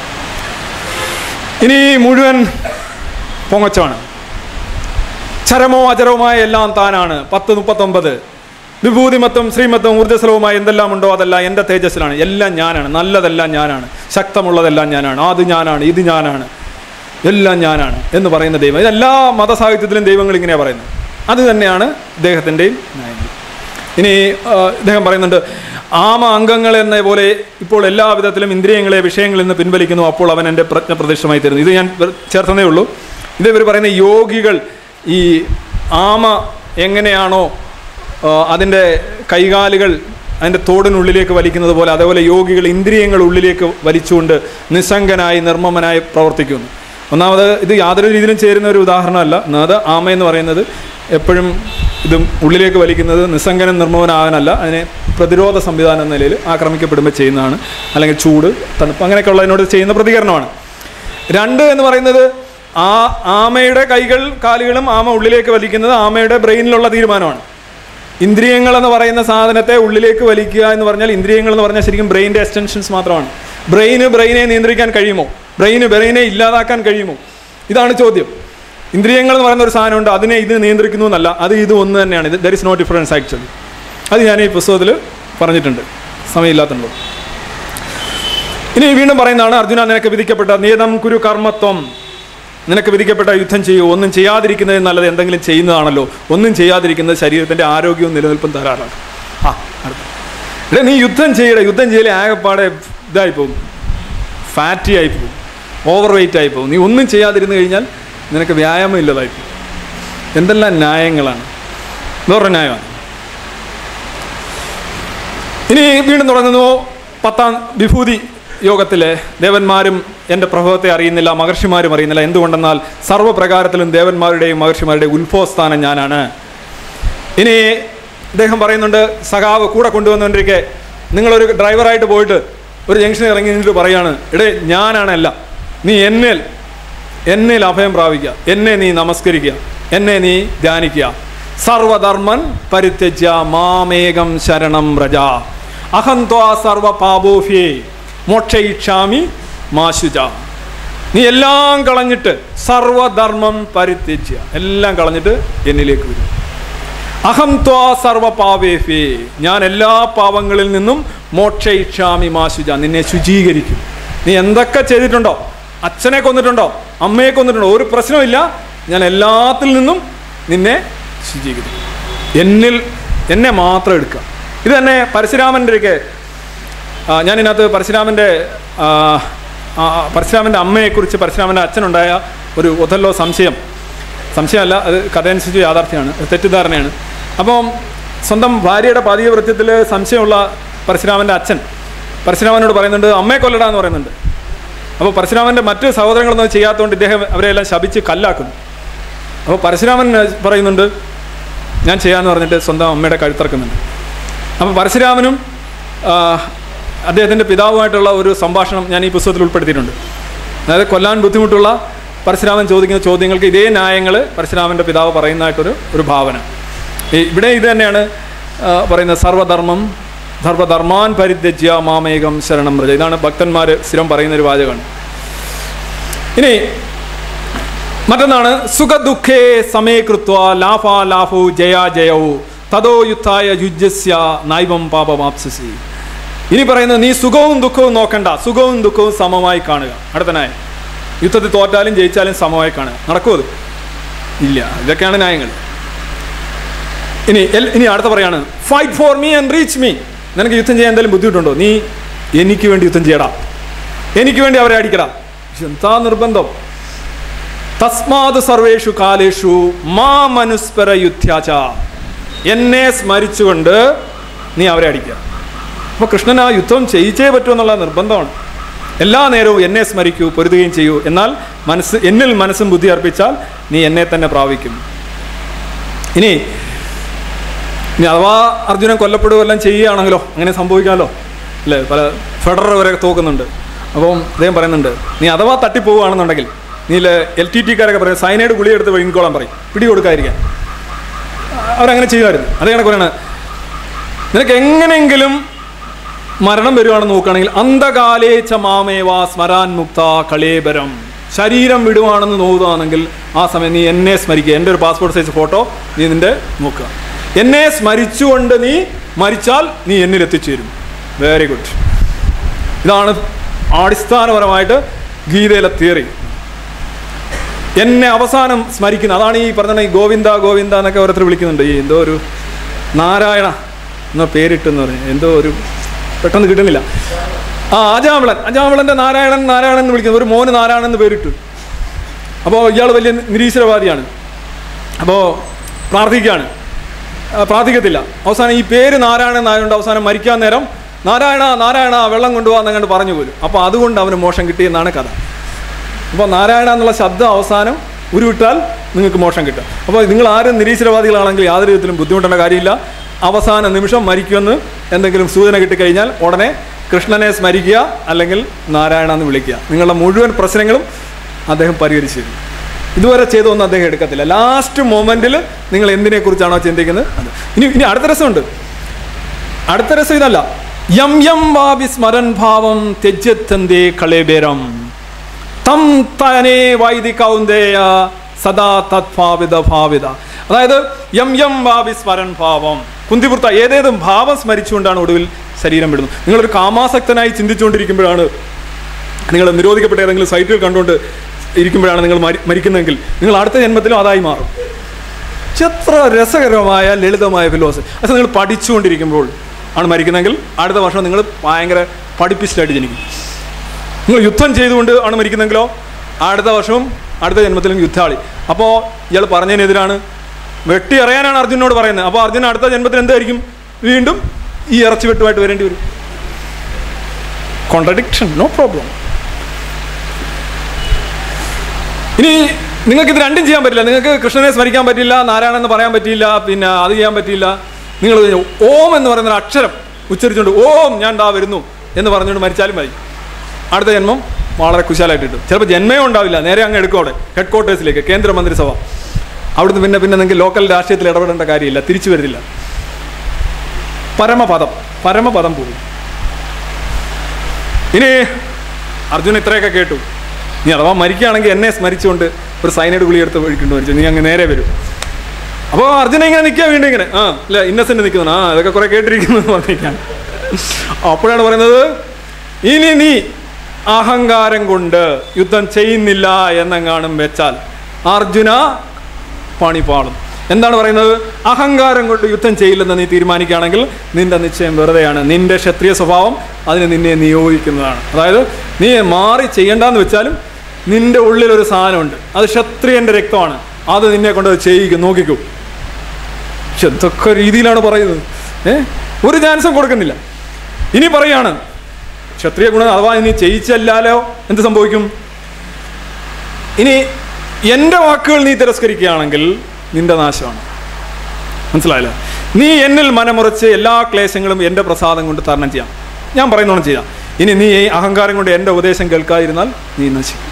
ഇനി മുഴുവൻ പൊങ്ങച്ചമാണ് ചരമോ അചരവുമായ എല്ലാം താനാണ് പത്ത് മുപ്പത്തൊമ്പത് വിഭൂതിമത്വം ശ്രീമത്വം ഊർജ്ജസ്വലവുമായ എന്തെല്ലാം ഉണ്ടോ അതെല്ലാം എൻ്റെ തേജസ്സിലാണ് എല്ലാം ഞാനാണ് നല്ലതെല്ലാം ഞാനാണ് ശക്തമുള്ളതെല്ലാം ഞാനാണ് അത് ഞാനാണ് ഇത് ഞാനാണ് എല്ലാം ഞാനാണ് എന്ന് പറയുന്ന ദൈവം ഇതെല്ലാ മതസാഹിത്യത്തിലും ദൈവങ്ങൾ ഇങ്ങനെയാണ് പറയുന്നത് അത് തന്നെയാണ് ഇദ്ദേഹത്തിൻ്റെയും നയങ്ങൾ ഇനി ആ, ഇദ്ദേഹം പറയുന്നുണ്ട് ആമ അംഗങ്ങൾ എന്ന പോലെ ഇപ്പോൾ എല്ലാ വിധത്തിലും ഇന്ദ്രിയങ്ങളെ വിഷയങ്ങളിൽ നിന്ന് പിൻവലിക്കുന്നു അപ്പോൾ അവൻ എൻ്റെ പ്രജ്ഞ പ്രതിഷ്ഠമായി തരുന്നു ഇത് ഞാൻ വെർ- ചേർത്തതേ ഉള്ളൂ ഇത് ഇവർ പറയുന്ന യോഗികൾ ഈ ആമ എങ്ങനെയാണോ ആ, അതിൻ്റെ കൈകാലുകൾ അതിൻ്റെ തോടിനുള്ളിലേക്ക് വലിക്കുന്നത് പോലെ അതേപോലെ യോഗികൾ ഇന്ദ്രിയങ്ങൾ ഉള്ളിലേക്ക് വലിച്ചുകൊണ്ട് നിസ്സംഗനായി നിർമ്മമനായി പ്രവർത്തിക്കുന്നു ഒന്നാമത് ഇത് യാതൊരു രീതിയിലും ചേരുന്ന ഒരു ഉദാഹരണമല്ല ഒന്നാമത് ആമ എന്ന് പറയുന്നത് എപ്പോഴും ഇതും ഉള്ളിലേക്ക് വലിക്കുന്നത് നിസ്സംഗനം നിർമ്മവനാകാനല്ല അതിനെ പ്രതിരോധ സംവിധാനം എന്ന നിലയിൽ ആക്രമിക്കപ്പെടുമ്പോൾ ചെയ്യുന്നതാണ് അല്ലെങ്കിൽ ചൂട് തണുപ്പ് അങ്ങനെയൊക്കെ ഉള്ളതിനോട് ചെയ്യുന്ന പ്രതികരണമാണ് രണ്ട് എന്ന് പറയുന്നത് ആ ആമയുടെ കൈകൾ കാലുകളും ആമ ഉള്ളിലേക്ക് വലിക്കുന്നത് ആമയുടെ ബ്രെയിനിലുള്ള തീരുമാനമാണ് ഇന്ദ്രിയങ്ങൾ എന്ന് പറയുന്ന സാധനത്തെ ഉള്ളിലേക്ക് വലിക്കുക എന്ന് പറഞ്ഞാൽ ഇന്ദ്രിയങ്ങൾ എന്ന് പറഞ്ഞാൽ ശരിക്കും ബ്രെയിൻ്റെ എക്സ്റ്റൻഷൻസ് മാത്രമാണ് ബ്രെയിന് ബ്രെയിനെ നിയന്ത്രിക്കാൻ കഴിയുമോ ബ്രെയിന് ബ്രെയിനെ ഇല്ലാതാക്കാൻ കഴിയുമോ ഇതാണ് ചോദ്യം ഇന്ദ്രിയങ്ങൾ എന്ന് പറയുന്ന ഒരു സാധനമുണ്ട് അതിനെ ഇത് നിയന്ത്രിക്കുന്നു എന്നല്ല അത് ഇത് ഒന്ന് തന്നെയാണ് ഇത് there is no difference actually അത് ഞാൻ ഈ പുസ്തകത്തിൽ പറഞ്ഞിട്ടുണ്ട് സമയമില്ലാത്തുണ്ടോ ഇനി വീണ്ടും പറയുന്നതാണ് അർജുന നിനക്ക് വിധിക്കപ്പെട്ട നിയതം കുരു കർമ്മത്വം നിനക്ക് വിധിക്കപ്പെട്ട യുദ്ധം ചെയ്യൂ ഒന്നും ചെയ്യാതിരിക്കുന്നത് നല്ലത് എന്തെങ്കിലും ചെയ്യുന്നതാണല്ലോ ഒന്നും ചെയ്യാതിരിക്കുന്നത് ശരീരത്തിൻ്റെ ആരോഗ്യവും നിലനിൽപ്പും ധാരാളമാണ് ആ അടുത്ത. എടേ നീ യുദ്ധം ചെയ്യടേ യുദ്ധം ചെയ്യലേ ആകെപ്പാടെ ഇതായി പോകും ഫാറ്റി ആയി പോകും ഓവർ വെയിറ്റ് ആയി പോകും നീ ഒന്നും ചെയ്യാതിരുന്നു കഴിഞ്ഞാൽ നിനക്ക് വ്യായാമം ഇല്ലതായി പോകും എന്തെല്ലാം ന്യായങ്ങളാണ് വേറൊരു ന്യായമാണ് ഇനി വീണ്ടും തുടങ്ങുന്നു പത്താം വിഭൂതി യോഗത്തിലെ ദേവന്മാരും എൻ്റെ പ്രഭവത്തെ അറിയുന്നില്ല മഹർഷിമാരും അറിയുന്നില്ല എന്തുകൊണ്ടെന്നാൽ സർവ്വപ്രകാരത്തിലും ദേവന്മാരുടെയും മഹർഷിമാരുടെയും ഉത്ഭവസ്ഥാനം ഞാനാണ് ഇനി അദ്ദേഹം പറയുന്നുണ്ട് സഖാവ് കൂടെ കൊണ്ടുവന്നുകൊണ്ടിരിക്കെ നിങ്ങളൊരു ഡ്രൈവറായിട്ട് പോയിട്ട് ഒരു ജംഗ്ഷനിൽ ഇറങ്ങി നിന്നിട്ട് പറയാണ് എടേ ഞാനാണല്ല നീ എന്നിൽ എന്നിൽ അഭയം പ്രാപിക്കുക എന്നെ നീ നമസ്കരിക്കുക എന്നെ നീ ധ്യാനിക്കുക സർവധർമ്മൻ പരിത്യജ്യ മാമേകം ശരണം വ്രജ അഹം ത്വാ സർവ പാപോഫ്യേ മോക്ഷയിക്ഷാമി മാശുജ നീ എല്ലാം കളഞ്ഞിട്ട് സർവധർമ്മം പരിത്യജ്യ എല്ലാം കളഞ്ഞിട്ട് എന്നിലേക്ക് വരും അഹം ത്വാ സർവ പാവേഫേ ഞാൻ എല്ലാ പാവങ്ങളിൽ നിന്നും മോക്ഷയിക്ഷാമി മാശുജ നിന്നെ ശുചീകരിക്കും നീ എന്തൊക്കെ ചെയ്തിട്ടുണ്ടോ അച്ഛനെ കൊന്നിട്ടുണ്ടോ അമ്മയെ കൊന്നിട്ടുണ്ടോ ഒരു പ്രശ്നമില്ല ഞാൻ എല്ലാത്തിൽ നിന്നും നിന്നെ ശുചീകരിക്കും എന്നിൽ എന്നെ മാത്രം എടുക്കുക ഇത് തന്നെ പരശുരാമൻ്റെ ഒക്കെ ആ, ഞാൻ ഇതിനകത്ത് പരശുരാമൻ്റെ ആ, ആ, പരശുരാമൻ്റെ അമ്മയെക്കുറിച്ച് പരശുരാമൻ്റെ അച്ഛനുണ്ടായ ഒരു ഒതല്ലോ സംശയം സംശയമല്ല അത് കഥയനുസരിച്ച് യാഥാർത്ഥ്യമാണ് അത് തെറ്റിദ്ധാരണയാണ് അപ്പം സ്വന്തം ഭാര്യയുടെ പാതികവൃത്യത്തിൽ സംശയമുള്ള പരശുരാമൻ്റെ അച്ഛൻ പരശുരാമനോട് പറയുന്നുണ്ട് അമ്മയെ കൊല്ലടാ എന്ന് പറയുന്നുണ്ട് അപ്പോൾ പരശുരാമൻ്റെ മറ്റ് സഹോദരങ്ങളൊന്നും ചെയ്യാത്തതുകൊണ്ട് ഇദ്ദേഹം അവരെല്ലാം ശപിച്ച് കല്ലാക്കുന്നു അപ്പോൾ പരശുരാമൻ പറയുന്നുണ്ട് ഞാൻ ചെയ്യാമെന്ന് പറഞ്ഞിട്ട് സ്വന്തം അമ്മയുടെ കഴുത്തിറക്കുന്നുണ്ട് അപ്പോൾ പരശുരാമനും ആ, അദ്ദേഹത്തിൻ്റെ പിതാവുമായിട്ടുള്ള ഒരു സംഭാഷണം ഞാൻ ഈ പുസ്തകത്തിൽ ഉൾപ്പെടുത്തിയിട്ടുണ്ട് അതായത് കൊല്ലാൻ ബുദ്ധിമുട്ടുള്ള പരശുരാമൻ ചോദിക്കുന്ന ചോദ്യങ്ങൾക്ക് ഇതേ ന്യായങ്ങൾ പരശുരാമൻ്റെ പിതാവ് പറയുന്നതായിട്ടൊരു ഒരു ഭാവന ഈ ഇവിടെ ഇത് തന്നെയാണ് ആ, പറയുന്നത് സർവധർമ്മം സർവധർമാൻ പരിത്യജ്യ മാമേകം ശരണം വ്രജ ഇതാണ് ഭക്തന്മാർ സ്ഥിരം പറയുന്ന ഒരു വാചകമാണ് ഇനി മറ്റൊന്നാണ് സുഖദുഃഖേ സമയകൃത്വ ലാഭ ലാഭോ ജയാ ജയവും തതോ യുദ്ധായ യുജസ്യ നൈവം പാപമാപ്സസി ഇനി പറയുന്നത് നീ സുഖവും ദുഃഖവും നോക്കണ്ട സുഖവും ദുഃഖവും സമമായി കാണുക അടുത്തനായ യുദ്ധത്തിൽ തോറ്റാലും ജയിച്ചാലും സമമായി കാണുക നടക്കുമോ അത് ഇല്ല ഇതൊക്കെയാണ് ന്യായങ്ങൾ ഇനി എൽ- ഇനി അടുത്ത പറയാണ് fight for me and reach me നിനക്ക് യുദ്ധം ചെയ്യാൻ എന്തെങ്കിലും ബുദ്ധിമുട്ടുണ്ടോ നീ എനിക്ക് വേണ്ടി യുദ്ധം ചെയ്യടാ എനിക്ക് വേണ്ടി അവരെ അടിക്കടാ എന്താ നിർബന്ധം തസ്മാത് സർവേഷു കാലേഷു മാ മനുസ്പര യുദ്ധ്യാച എന്നെ സ്മരിച്ചുകൊണ്ട് നീ അവരെ അടിക്കുക അപ്പോൾ കൃഷ്ണൻ ആ യുദ്ധം ചെയ്യിച്ചേ പറ്റുമെന്നുള്ള നിർബന്ധമാണ് എല്ലാ നേരവും എന്നെ സ്മരിക്കൂ പൊരുതുകയും ചെയ്യൂ എന്നാൽ മനസ്സ് എന്നിൽ മനസ്സും ബുദ്ധി അർപ്പിച്ചാൽ നീ എന്നെ തന്നെ പ്രാപിക്കും ഇനി ഇനി അഥവാ അർജുനൻ കൊല്ലപ്പെടുകയെല്ലാം ചെയ്യുകയാണെങ്കിലോ അങ്ങനെ സംഭവിക്കാമല്ലോ അല്ലേ പല ഫെഡറർ വരെ തോക്കുന്നുണ്ട് അപ്പം അദ്ദേഹം പറയുന്നുണ്ട് നീ അഥവാ തട്ടിപ്പോവുകയാണെന്നുണ്ടെങ്കിൽ നീ എൽ ടി ടിക്കാരൊക്കെ പറയും സൈനൈഡ് ഗുളിക എടുത്ത് വിഴുങ്ങിക്കോളാൻ പറയും പിടി കൊടുക്കാതിരിക്കാൻ അവരങ്ങനെ ചെയ്യുമായിരുന്നു അതേ കണക്കാണ് നിനക്ക് എങ്ങനെയെങ്കിലും മരണം വരുവാണെന്ന് നോക്കുകയാണെങ്കിൽ അന്ധകാലേച്ച മാമേവാ സ്മരാൻ മുക്ത കളേബരം ശരീരം വിടുവാണെന്ന് നോക്കുകയാണെങ്കിൽ ആ സമയം നീ എന്നെ സ്മരിക്കുക എൻ്റെ ഒരു പാസ്പോർട്ട് സൈസ് ഫോട്ടോ നീ നിൻ്റെ നോക്കുക എന്നെ സ്മരിച്ചുകൊണ്ട് നീ മരിച്ചാൽ നീ എന്നിൽ എത്തിച്ചേരും വെരി ഗുഡ് ഇതാണ് അടിസ്ഥാനപരമായിട്ട് ഗീതയിലെ തിയറി എന്നെ അവസാനം സ്മരിക്കുന്ന അതാണ് ഈ പറഞ്ഞ ഈ ഗോവിന്ദ ഗോവിന്ദ എന്നൊക്കെ ഓരോരുത്തർ വിളിക്കുന്നുണ്ട് ഈ എന്തോ ഒരു നാരായണ എന്ന പേരിട്ടെന്ന് പറഞ്ഞു എന്തോ ഒരു പെട്ടെന്ന് കിട്ടുന്നില്ല ആ അജാമിളൻ അജാമിളൻ്റെ നാരായണൻ നാരായണൻ എന്ന് വിളിക്കുന്നു ഒരു മോന് നാരായണൻ എന്ന് പേരിട്ടു അപ്പോൾ ഇയാൾ വലിയ നിരീശ്വരവാദിയാണ് അപ്പോൾ പ്രാർത്ഥിക്കുകയാണ് ആ, പ്രാർത്ഥിക്കത്തില്ല അവസാനം ഈ പേര് നാരായണൻ എന്നായതുകൊണ്ട് അവസാനം മരിക്കാൻ നേരം നാരായണ നാരായണ വെള്ളം കൊണ്ടുപോകാന്നങ്ങണ്ട് പറഞ്ഞു പോലും അപ്പോൾ അതുകൊണ്ട് അവന് മോശം കിട്ടിയെന്നാണ് കഥ അപ്പോൾ നാരായണ എന്നുള്ള ശബ്ദം അവസാനം ഉരുവിട്ടാൽ നിങ്ങൾക്ക് മോക്ഷം കിട്ടും അപ്പോൾ നിങ്ങൾ ആരും നിരീശ്വരവാദികളാണെങ്കിൽ യാതൊരു വിധത്തിലും ബുദ്ധിമുട്ടേണ്ട കാര്യമില്ല അവസാന നിമിഷം മരിക്കുമെന്ന് എന്തെങ്കിലും സൂചന കിട്ടിക്കഴിഞ്ഞാൽ ഉടനെ കൃഷ്ണനെ സ്മരിക്കുക അല്ലെങ്കിൽ നാരായണ എന്ന് വിളിക്കുക നിങ്ങളുടെ മുഴുവൻ പ്രശ്നങ്ങളും അദ്ദേഹം പരിഹരിച്ചു തരും ഇതുവരെ ചെയ്തൊന്നും അദ്ദേഹം എടുക്കത്തില്ല ലാസ്റ്റ് മൊമെന്റിൽ നിങ്ങൾ എന്തിനെ കുറിച്ചാണോ ചിന്തിക്കുന്നത് അത് ഇനി ഇനി അടുത്ത രസമുണ്ട് അടുത്ത രസം ഇതല്ല യം യം വാപി സ്മരൻ ഭാവം ത്യജ്യത്തന്തേ കളേബേരം തം തനേ വൈദികൗന്ദേയ സദാ തത്ഭാവിത ഭാവിത അതായത് യം യം വാപി സ്മരൻ ഭാവം കുന്തിപുർത്ത ഏതേതും ഭാവം സ്മരിച്ചുകൊണ്ടാണ് ഒടുവിൽ ശരീരം വിടുന്നത് നിങ്ങളൊരു കാമാസക്തനായി ചിന്തിച്ചുകൊണ്ടിരിക്കുമ്പോഴാണ് നിങ്ങൾ നിരോധിക്കപ്പെട്ട ഏതെങ്കിലും സൈറ്റുകൾ കണ്ടുകൊണ്ട് ഇരിക്കുമ്പോഴാണ് നിങ്ങൾ മരി മരിക്കുന്നതെങ്കിൽ നിങ്ങൾ അടുത്ത ജന്മത്തിലും അതായി മാറും എത്ര രസകരമായ ലളിതമായ ഫിലോസഫി അത് നിങ്ങൾ പഠിച്ചുകൊണ്ടിരിക്കുമ്പോൾ ആണ് മരിക്കുന്നതെങ്കിൽ അടുത്ത വർഷം നിങ്ങൾ ഭയങ്കര പഠിപ്പിസ്റ്റായിട്ട് ജനിക്കും നിങ്ങൾ യുദ്ധം ചെയ്തുകൊണ്ട് ആണ് മരിക്കുന്നെങ്കിലോ അടുത്ത വർഷവും അടുത്ത ജന്മത്തിലും യുദ്ധാളി അപ്പോൾ ഇയാൾ പറഞ്ഞതിനെതിരാണ് വെട്ടി എറിയാനാണ് അർജുനോട് പറയുന്നത് അപ്പോൾ അർജുൻ അടുത്ത ജന്മത്തിൽ എന്തായിരിക്കും വീണ്ടും ഈ ഇറച്ചി വെട്ടുമായിട്ട് വരേണ്ടി വരും കോൺട്രഡിക്ഷൻ നോ പ്രോബ്ലം ഇനി നിങ്ങൾക്ക് ഇത് രണ്ടും ചെയ്യാൻ പറ്റില്ല നിങ്ങൾക്ക് കൃഷ്ണനെ സ്മരിക്കാൻ പറ്റില്ല നാരായണെന്ന് പറയാൻ പറ്റില്ല പിന്നെ അത് ചെയ്യാൻ പറ്റില്ല നിങ്ങൾ ഓം എന്ന് പറയുന്ന ഒരു അക്ഷരം ഉച്ചരിച്ചുകൊണ്ട് ഓം ഞാൻ ദാ വരുന്നു എന്ന് പറഞ്ഞുകൊണ്ട് മരിച്ചാലും മതി അടുത്ത ജന്മം വളരെ കുശാലായിട്ട് കിട്ടും ചിലപ്പോൾ ജന്മേ ഉണ്ടാവില്ല നേരെ അങ്ങ് എടുക്കും അവിടെ ഹെഡ് ക്വാർട്ടേഴ്സിലേക്ക് കേന്ദ്ര മന്ത്രിസഭ അവിടുന്ന് പിന്നെ പിന്നെ നിങ്ങൾക്ക് ലോക്കൽ രാഷ്ട്രീയത്തിൽ ഇടപെടേണ്ട കാര്യമില്ല തിരിച്ചു വരുന്നില്ല പരമപദം പരമപദം പോകും ഇനി അർജുൻ ഇത്രയൊക്കെ കേട്ടു നീ അഥവാ മരിക്കുകയാണെങ്കിൽ എന്നെ സ്മരിച്ചുകൊണ്ട് ഒരു സൈനൈഡ് ഗുളി എടുത്ത് ഒഴിക്കൊണ്ട് മരിച്ചു നീ അങ്ങ് നേരെ വരും അപ്പോൾ അർജുന ഇങ്ങനെ നിൽക്കുക വീണ്ടും ഇങ്ങനെ ആ ഇല്ല ഇന്നസെന്റ് നിൽക്കുന്നു ആ ഇതൊക്കെ കുറെ കേട്ടിരിക്കുന്നു എന്ന് പറഞ്ഞിരിക്കുകയാണ് അപ്പോഴാണ് പറയുന്നത് ഇനി നീ അഹങ്കാരം കൊണ്ട് യുദ്ധം ചെയ്യുന്നില്ല എന്നെങ്ങാനും വെച്ചാൽ അർജുന പണിപാളും എന്താണ് പറയുന്നത് അഹങ്കാരം കൊണ്ട് യുദ്ധം ചെയ്യില്ലെന്ന് നീ തീരുമാനിക്കുകയാണെങ്കിൽ നിന്റെ നിശ്ചയം വെറുതെയാണ് നിന്റെ ക്ഷത്രിയ സ്വഭാവം അതിന് നിന്നെ നിയോഗിക്കുന്നതാണ് അതായത് നീ മാറി ചെയ്യണ്ടെന്ന് വെച്ചാലും നിന്റെ ഉള്ളിൽ ഒരു സാധനമുണ്ട് അത് ക്ഷത്രിയന്റെ രക്തമാണ് അത് നിന്നെ കൊണ്ട് അത് ചെയ്യിക്കും നോക്കിക്കൂ പക്ഷെ എന്തൊക്കെ രീതിയിലാണ് പറയുന്നത് ഏ ഒരു ചാൻസും കൊടുക്കുന്നില്ല ഇനി പറയാണ് ക്ഷത്രിയ ഗുണം അഥവാ ഇനി ചെയ്യിച്ചല്ലാലോ എന്ത് സംഭവിക്കും ഇനി എൻ്റെ വാക്കുകൾ നീ തിരസ്കരിക്കുകയാണെങ്കിൽ നിന്റെ നാശമാണ് മനസ്സിലായില്ല നീ എന്നിൽ മനമുറച്ച് എല്ലാ ക്ലേശങ്ങളും എൻ്റെ പ്രസാദം കൊണ്ട് തരണം ചെയ്യാം ഞാൻ പറയുന്നോണം ചെയ്യാം ഇനി നീ ഈ അഹങ്കാരം കൊണ്ട് എൻ്റെ ഉപദേശം കേൾക്കാതിരുന്നാൽ നീ നശിക്കും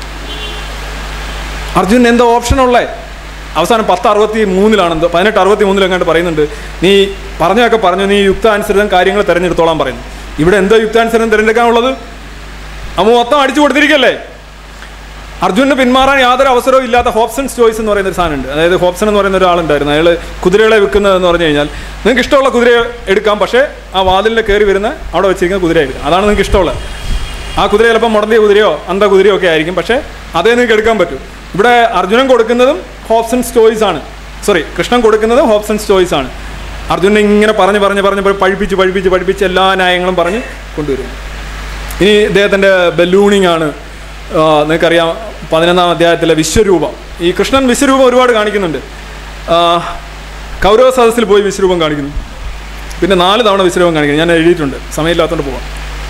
അർജുൻ എന്താ ഓപ്ഷൻ ഉള്ളേ അവസാനം പത്ത് അറുപത്തി മൂന്നിലാണ് എന്തോ പതിനെട്ട് അറുപത്തി മൂന്നിലെങ്ങാണ്ട് പറയുന്നുണ്ട് നീ പറഞ്ഞൊക്കെ പറഞ്ഞു നീ യുക്താനുസൃതം കാര്യങ്ങൾ തിരഞ്ഞെടുത്തോളാൻ പറയുന്നു ഇവിടെ എന്താ യുക്താനുസൃതം തിരഞ്ഞെടുക്കാനുള്ളത് അമ്മ മൊത്തം അടിച്ചു കൊടുത്തിരിക്കല്ലേ അർജുനന് പിന്മാറാൻ യാതൊരു അവസരവും ഇല്ലാത്ത ഹോപ്സൺസ് ചോയ്സ് എന്ന് പറയുന്ന ഒരു സാധനമുണ്ട് അതായത് ഹോപ്സൺ എന്ന് പറയുന്ന ഒരാളുണ്ടായിരുന്നു അയാൾ കുതിരകളെ വിൽക്കുന്നതെന്ന് പറഞ്ഞു കഴിഞ്ഞാൽ നിങ്ങൾക്ക് ഇഷ്ടമുള്ള കുതിരയെ എടുക്കാം പക്ഷേ ആ വാതിലിൽ കയറി വരുന്ന അവിടെ വെച്ചിരിക്കുന്ന കുതിര എടുക്കാം അതാണ് നിങ്ങൾക്ക് ഇഷ്ടമുള്ളത് ആ കുതിര ചിലപ്പോൾ മുടന്തിയ കുതിരയോ അന്ത കുതിരയോ ഒക്കെ ആയിരിക്കും പക്ഷേ അതേ നിങ്ങൾക്ക് എടുക്കാൻ പറ്റും ഇവിടെ അർജുനൻ കൊടുക്കുന്നതും ഹോപ്സൺസ് ചോയ്സ് ആണ് സോറി കൃഷ്ണൻ കൊടുക്കുന്നതും ഹോപ്സൺസ് ചോയ്സ് ആണ് അർജുനൻ ഇങ്ങനെ പറഞ്ഞ് പറഞ്ഞ് പറഞ്ഞ് പഴിപ്പിച്ച് പഴിപ്പിച്ച് പഴിപ്പിച്ച് എല്ലാ ന്യായങ്ങളും പറഞ്ഞ് കൊണ്ടുവരുന്നു ഇനി ഇദ്ദേഹത്തിൻ്റെ ബലൂണിങ് ആണ് ആ, നിങ്ങൾക്കറിയാം പതിനൊന്നാം അധ്യായത്തിലെ വിശ്വരൂപം ഈ കൃഷ്ണൻ വിശ്വരൂപം ഒരുപാട് കാണിക്കുന്നുണ്ട് ആ, കൗരവ സദസ്സിൽ പോയി വിശ്വരൂപം കാണിക്കുന്നു പിന്നെ നാല് തവണ വിശ്വരൂപം കാണിക്കുന്നു ഞാൻ എഴുതിയിട്ടുണ്ട് സമയമില്ലാത്തതുകൊണ്ട് പോവാം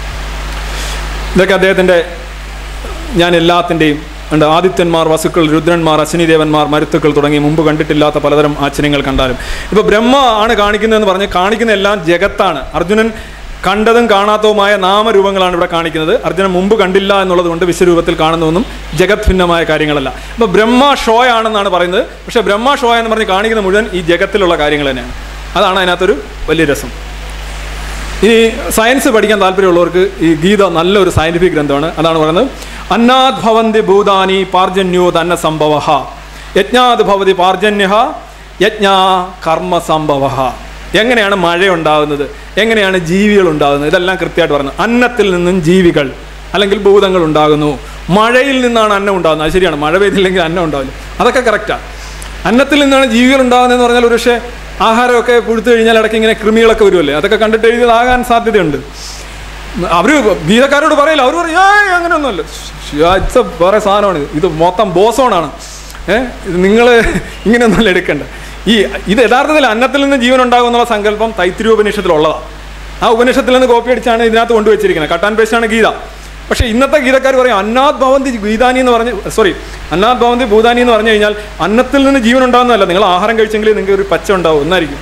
ഇതൊക്കെ അദ്ദേഹത്തിൻ്റെ ഞാൻ എല്ലാത്തിൻ്റെയും ഉണ്ട് ആദിത്യന്മാർ വസുക്കൾ രുദ്രന്മാർ അശ്വിനിദേവന്മാർ മരുത്തുക്കൾ തുടങ്ങി മുമ്പ് കണ്ടിട്ടില്ലാത്ത പലതരം ആശ്ചര്യങ്ങൾ കണ്ടാലും ഇപ്പോൾ ബ്രഹ്മ ആണ് കാണിക്കുന്നതെന്ന് പറഞ്ഞ് കാണിക്കുന്ന എല്ലാം ജഗത്താണ് അർജുനൻ കണ്ടതും കാണാത്തതുമായ നാമരൂപങ്ങളാണ് ഇവിടെ കാണിക്കുന്നത് അർജുനൻ മുമ്പ് കണ്ടില്ല എന്നുള്ളത് കൊണ്ട് വിശ്വരൂപത്തിൽ കാണുന്നതൊന്നും ജഗത് ഭിന്നമായ കാര്യങ്ങളല്ല അപ്പോൾ ബ്രഹ്മ ഷോ ആണെന്നാണ് പറയുന്നത് പക്ഷേ ബ്രഹ്മ ഷോ എന്ന് പറഞ്ഞ് കാണിക്കുന്ന മുഴുവൻ ഈ ജഗത്തിലുള്ള കാര്യങ്ങൾ തന്നെയാണ് അതാണ് അതിനകത്തൊരു വലിയ രസം ഇനി സയൻസ് പഠിക്കാൻ താല്പര്യമുള്ളവർക്ക് ഈ ഗീത നല്ലൊരു സയന്റിഫിക് ഗ്രന്ഥമാണ് അതാണ് പറയുന്നത് അന്നാദ് ഭവന്തി ഭൂതാനി പാർജന്യോ തന്ന സംഭവ യജ്ഞാത് ഭവതി പാർജന്യ യജ്ഞ കർമ്മ സംഭവ എങ്ങനെയാണ് മഴ ഉണ്ടാകുന്നത് എങ്ങനെയാണ് ജീവികൾ ഉണ്ടാകുന്നത് ഇതെല്ലാം കൃത്യമായിട്ട് പറയുന്നത് അന്നത്തിൽ നിന്നും ജീവികൾ അല്ലെങ്കിൽ ഭൂതങ്ങൾ ഉണ്ടാകുന്നു മഴയിൽ നിന്നാണ് അന്നം ഉണ്ടാകുന്നത് അത് ശരിയാണ് മഴ പെയ്തില്ലെങ്കിൽ അന്നം ഉണ്ടാവില്ല അതൊക്കെ കറക്റ്റാണ് അന്നത്തിൽ നിന്നാണ് ജീവികൾ ഉണ്ടാകുന്നതെന്ന് പറഞ്ഞാൽ ഒരുപക്ഷെ ആഹാരമൊക്കെ കൊടുത്തു കഴിഞ്ഞാൽ ഇടയ്ക്ക് ഇങ്ങനെ കൃമികളൊക്കെ വരുമല്ലേ അതൊക്കെ കണ്ടിട്ട് എഴുതിയതാകാൻ സാധ്യതയുണ്ട് അവര് ഗീതക്കാരോട് പറയില്ല അവർ പറയും ഏയ് അങ്ങനെയൊന്നുമല്ല ഇറ്റ്സ് വേറെ സാധനമാണ് ഇത്. ഇത് മൊത്തം ബോസോണാണ് ഏഹ് ഇത് നിങ്ങൾ ഇങ്ങനെയൊന്നുമല്ല എടുക്കേണ്ട ഈ ഇത് യഥാർത്ഥത്തിൽ അന്നത്തിൽ നിന്ന് ജീവൻ ഉണ്ടാകും എന്നുള്ള സങ്കല്പം തൈത്തിരി ഉപനിഷത്തിലുള്ളതാണ് ആ ഉപനിഷത്തിൽ നിന്ന് കോപ്പി അടിച്ചാണ് ഇതിനകത്ത് കൊണ്ടുവച്ചിരിക്കുന്നത് കട്ടാൻ പേസ്റ്റാണ് ഗീത പക്ഷേ ഇന്നത്തെ ഗീതക്കാർ പറയും അന്നാദ് ഭവന്തി ഗീതാനി എന്ന് പറഞ്ഞ് സോറി അന്നാദ് ഭവന്തി ഭൂതാനി എന്ന് പറഞ്ഞു കഴിഞ്ഞാൽ അന്നത്തിൽ നിന്ന് ജീവൻ ഉണ്ടാകുന്നതല്ല നിങ്ങൾ ആഹാരം കഴിച്ചെങ്കിൽ നിങ്ങൾക്ക് ഒരു പച്ച ഉണ്ടാവും എന്നായിരിക്കും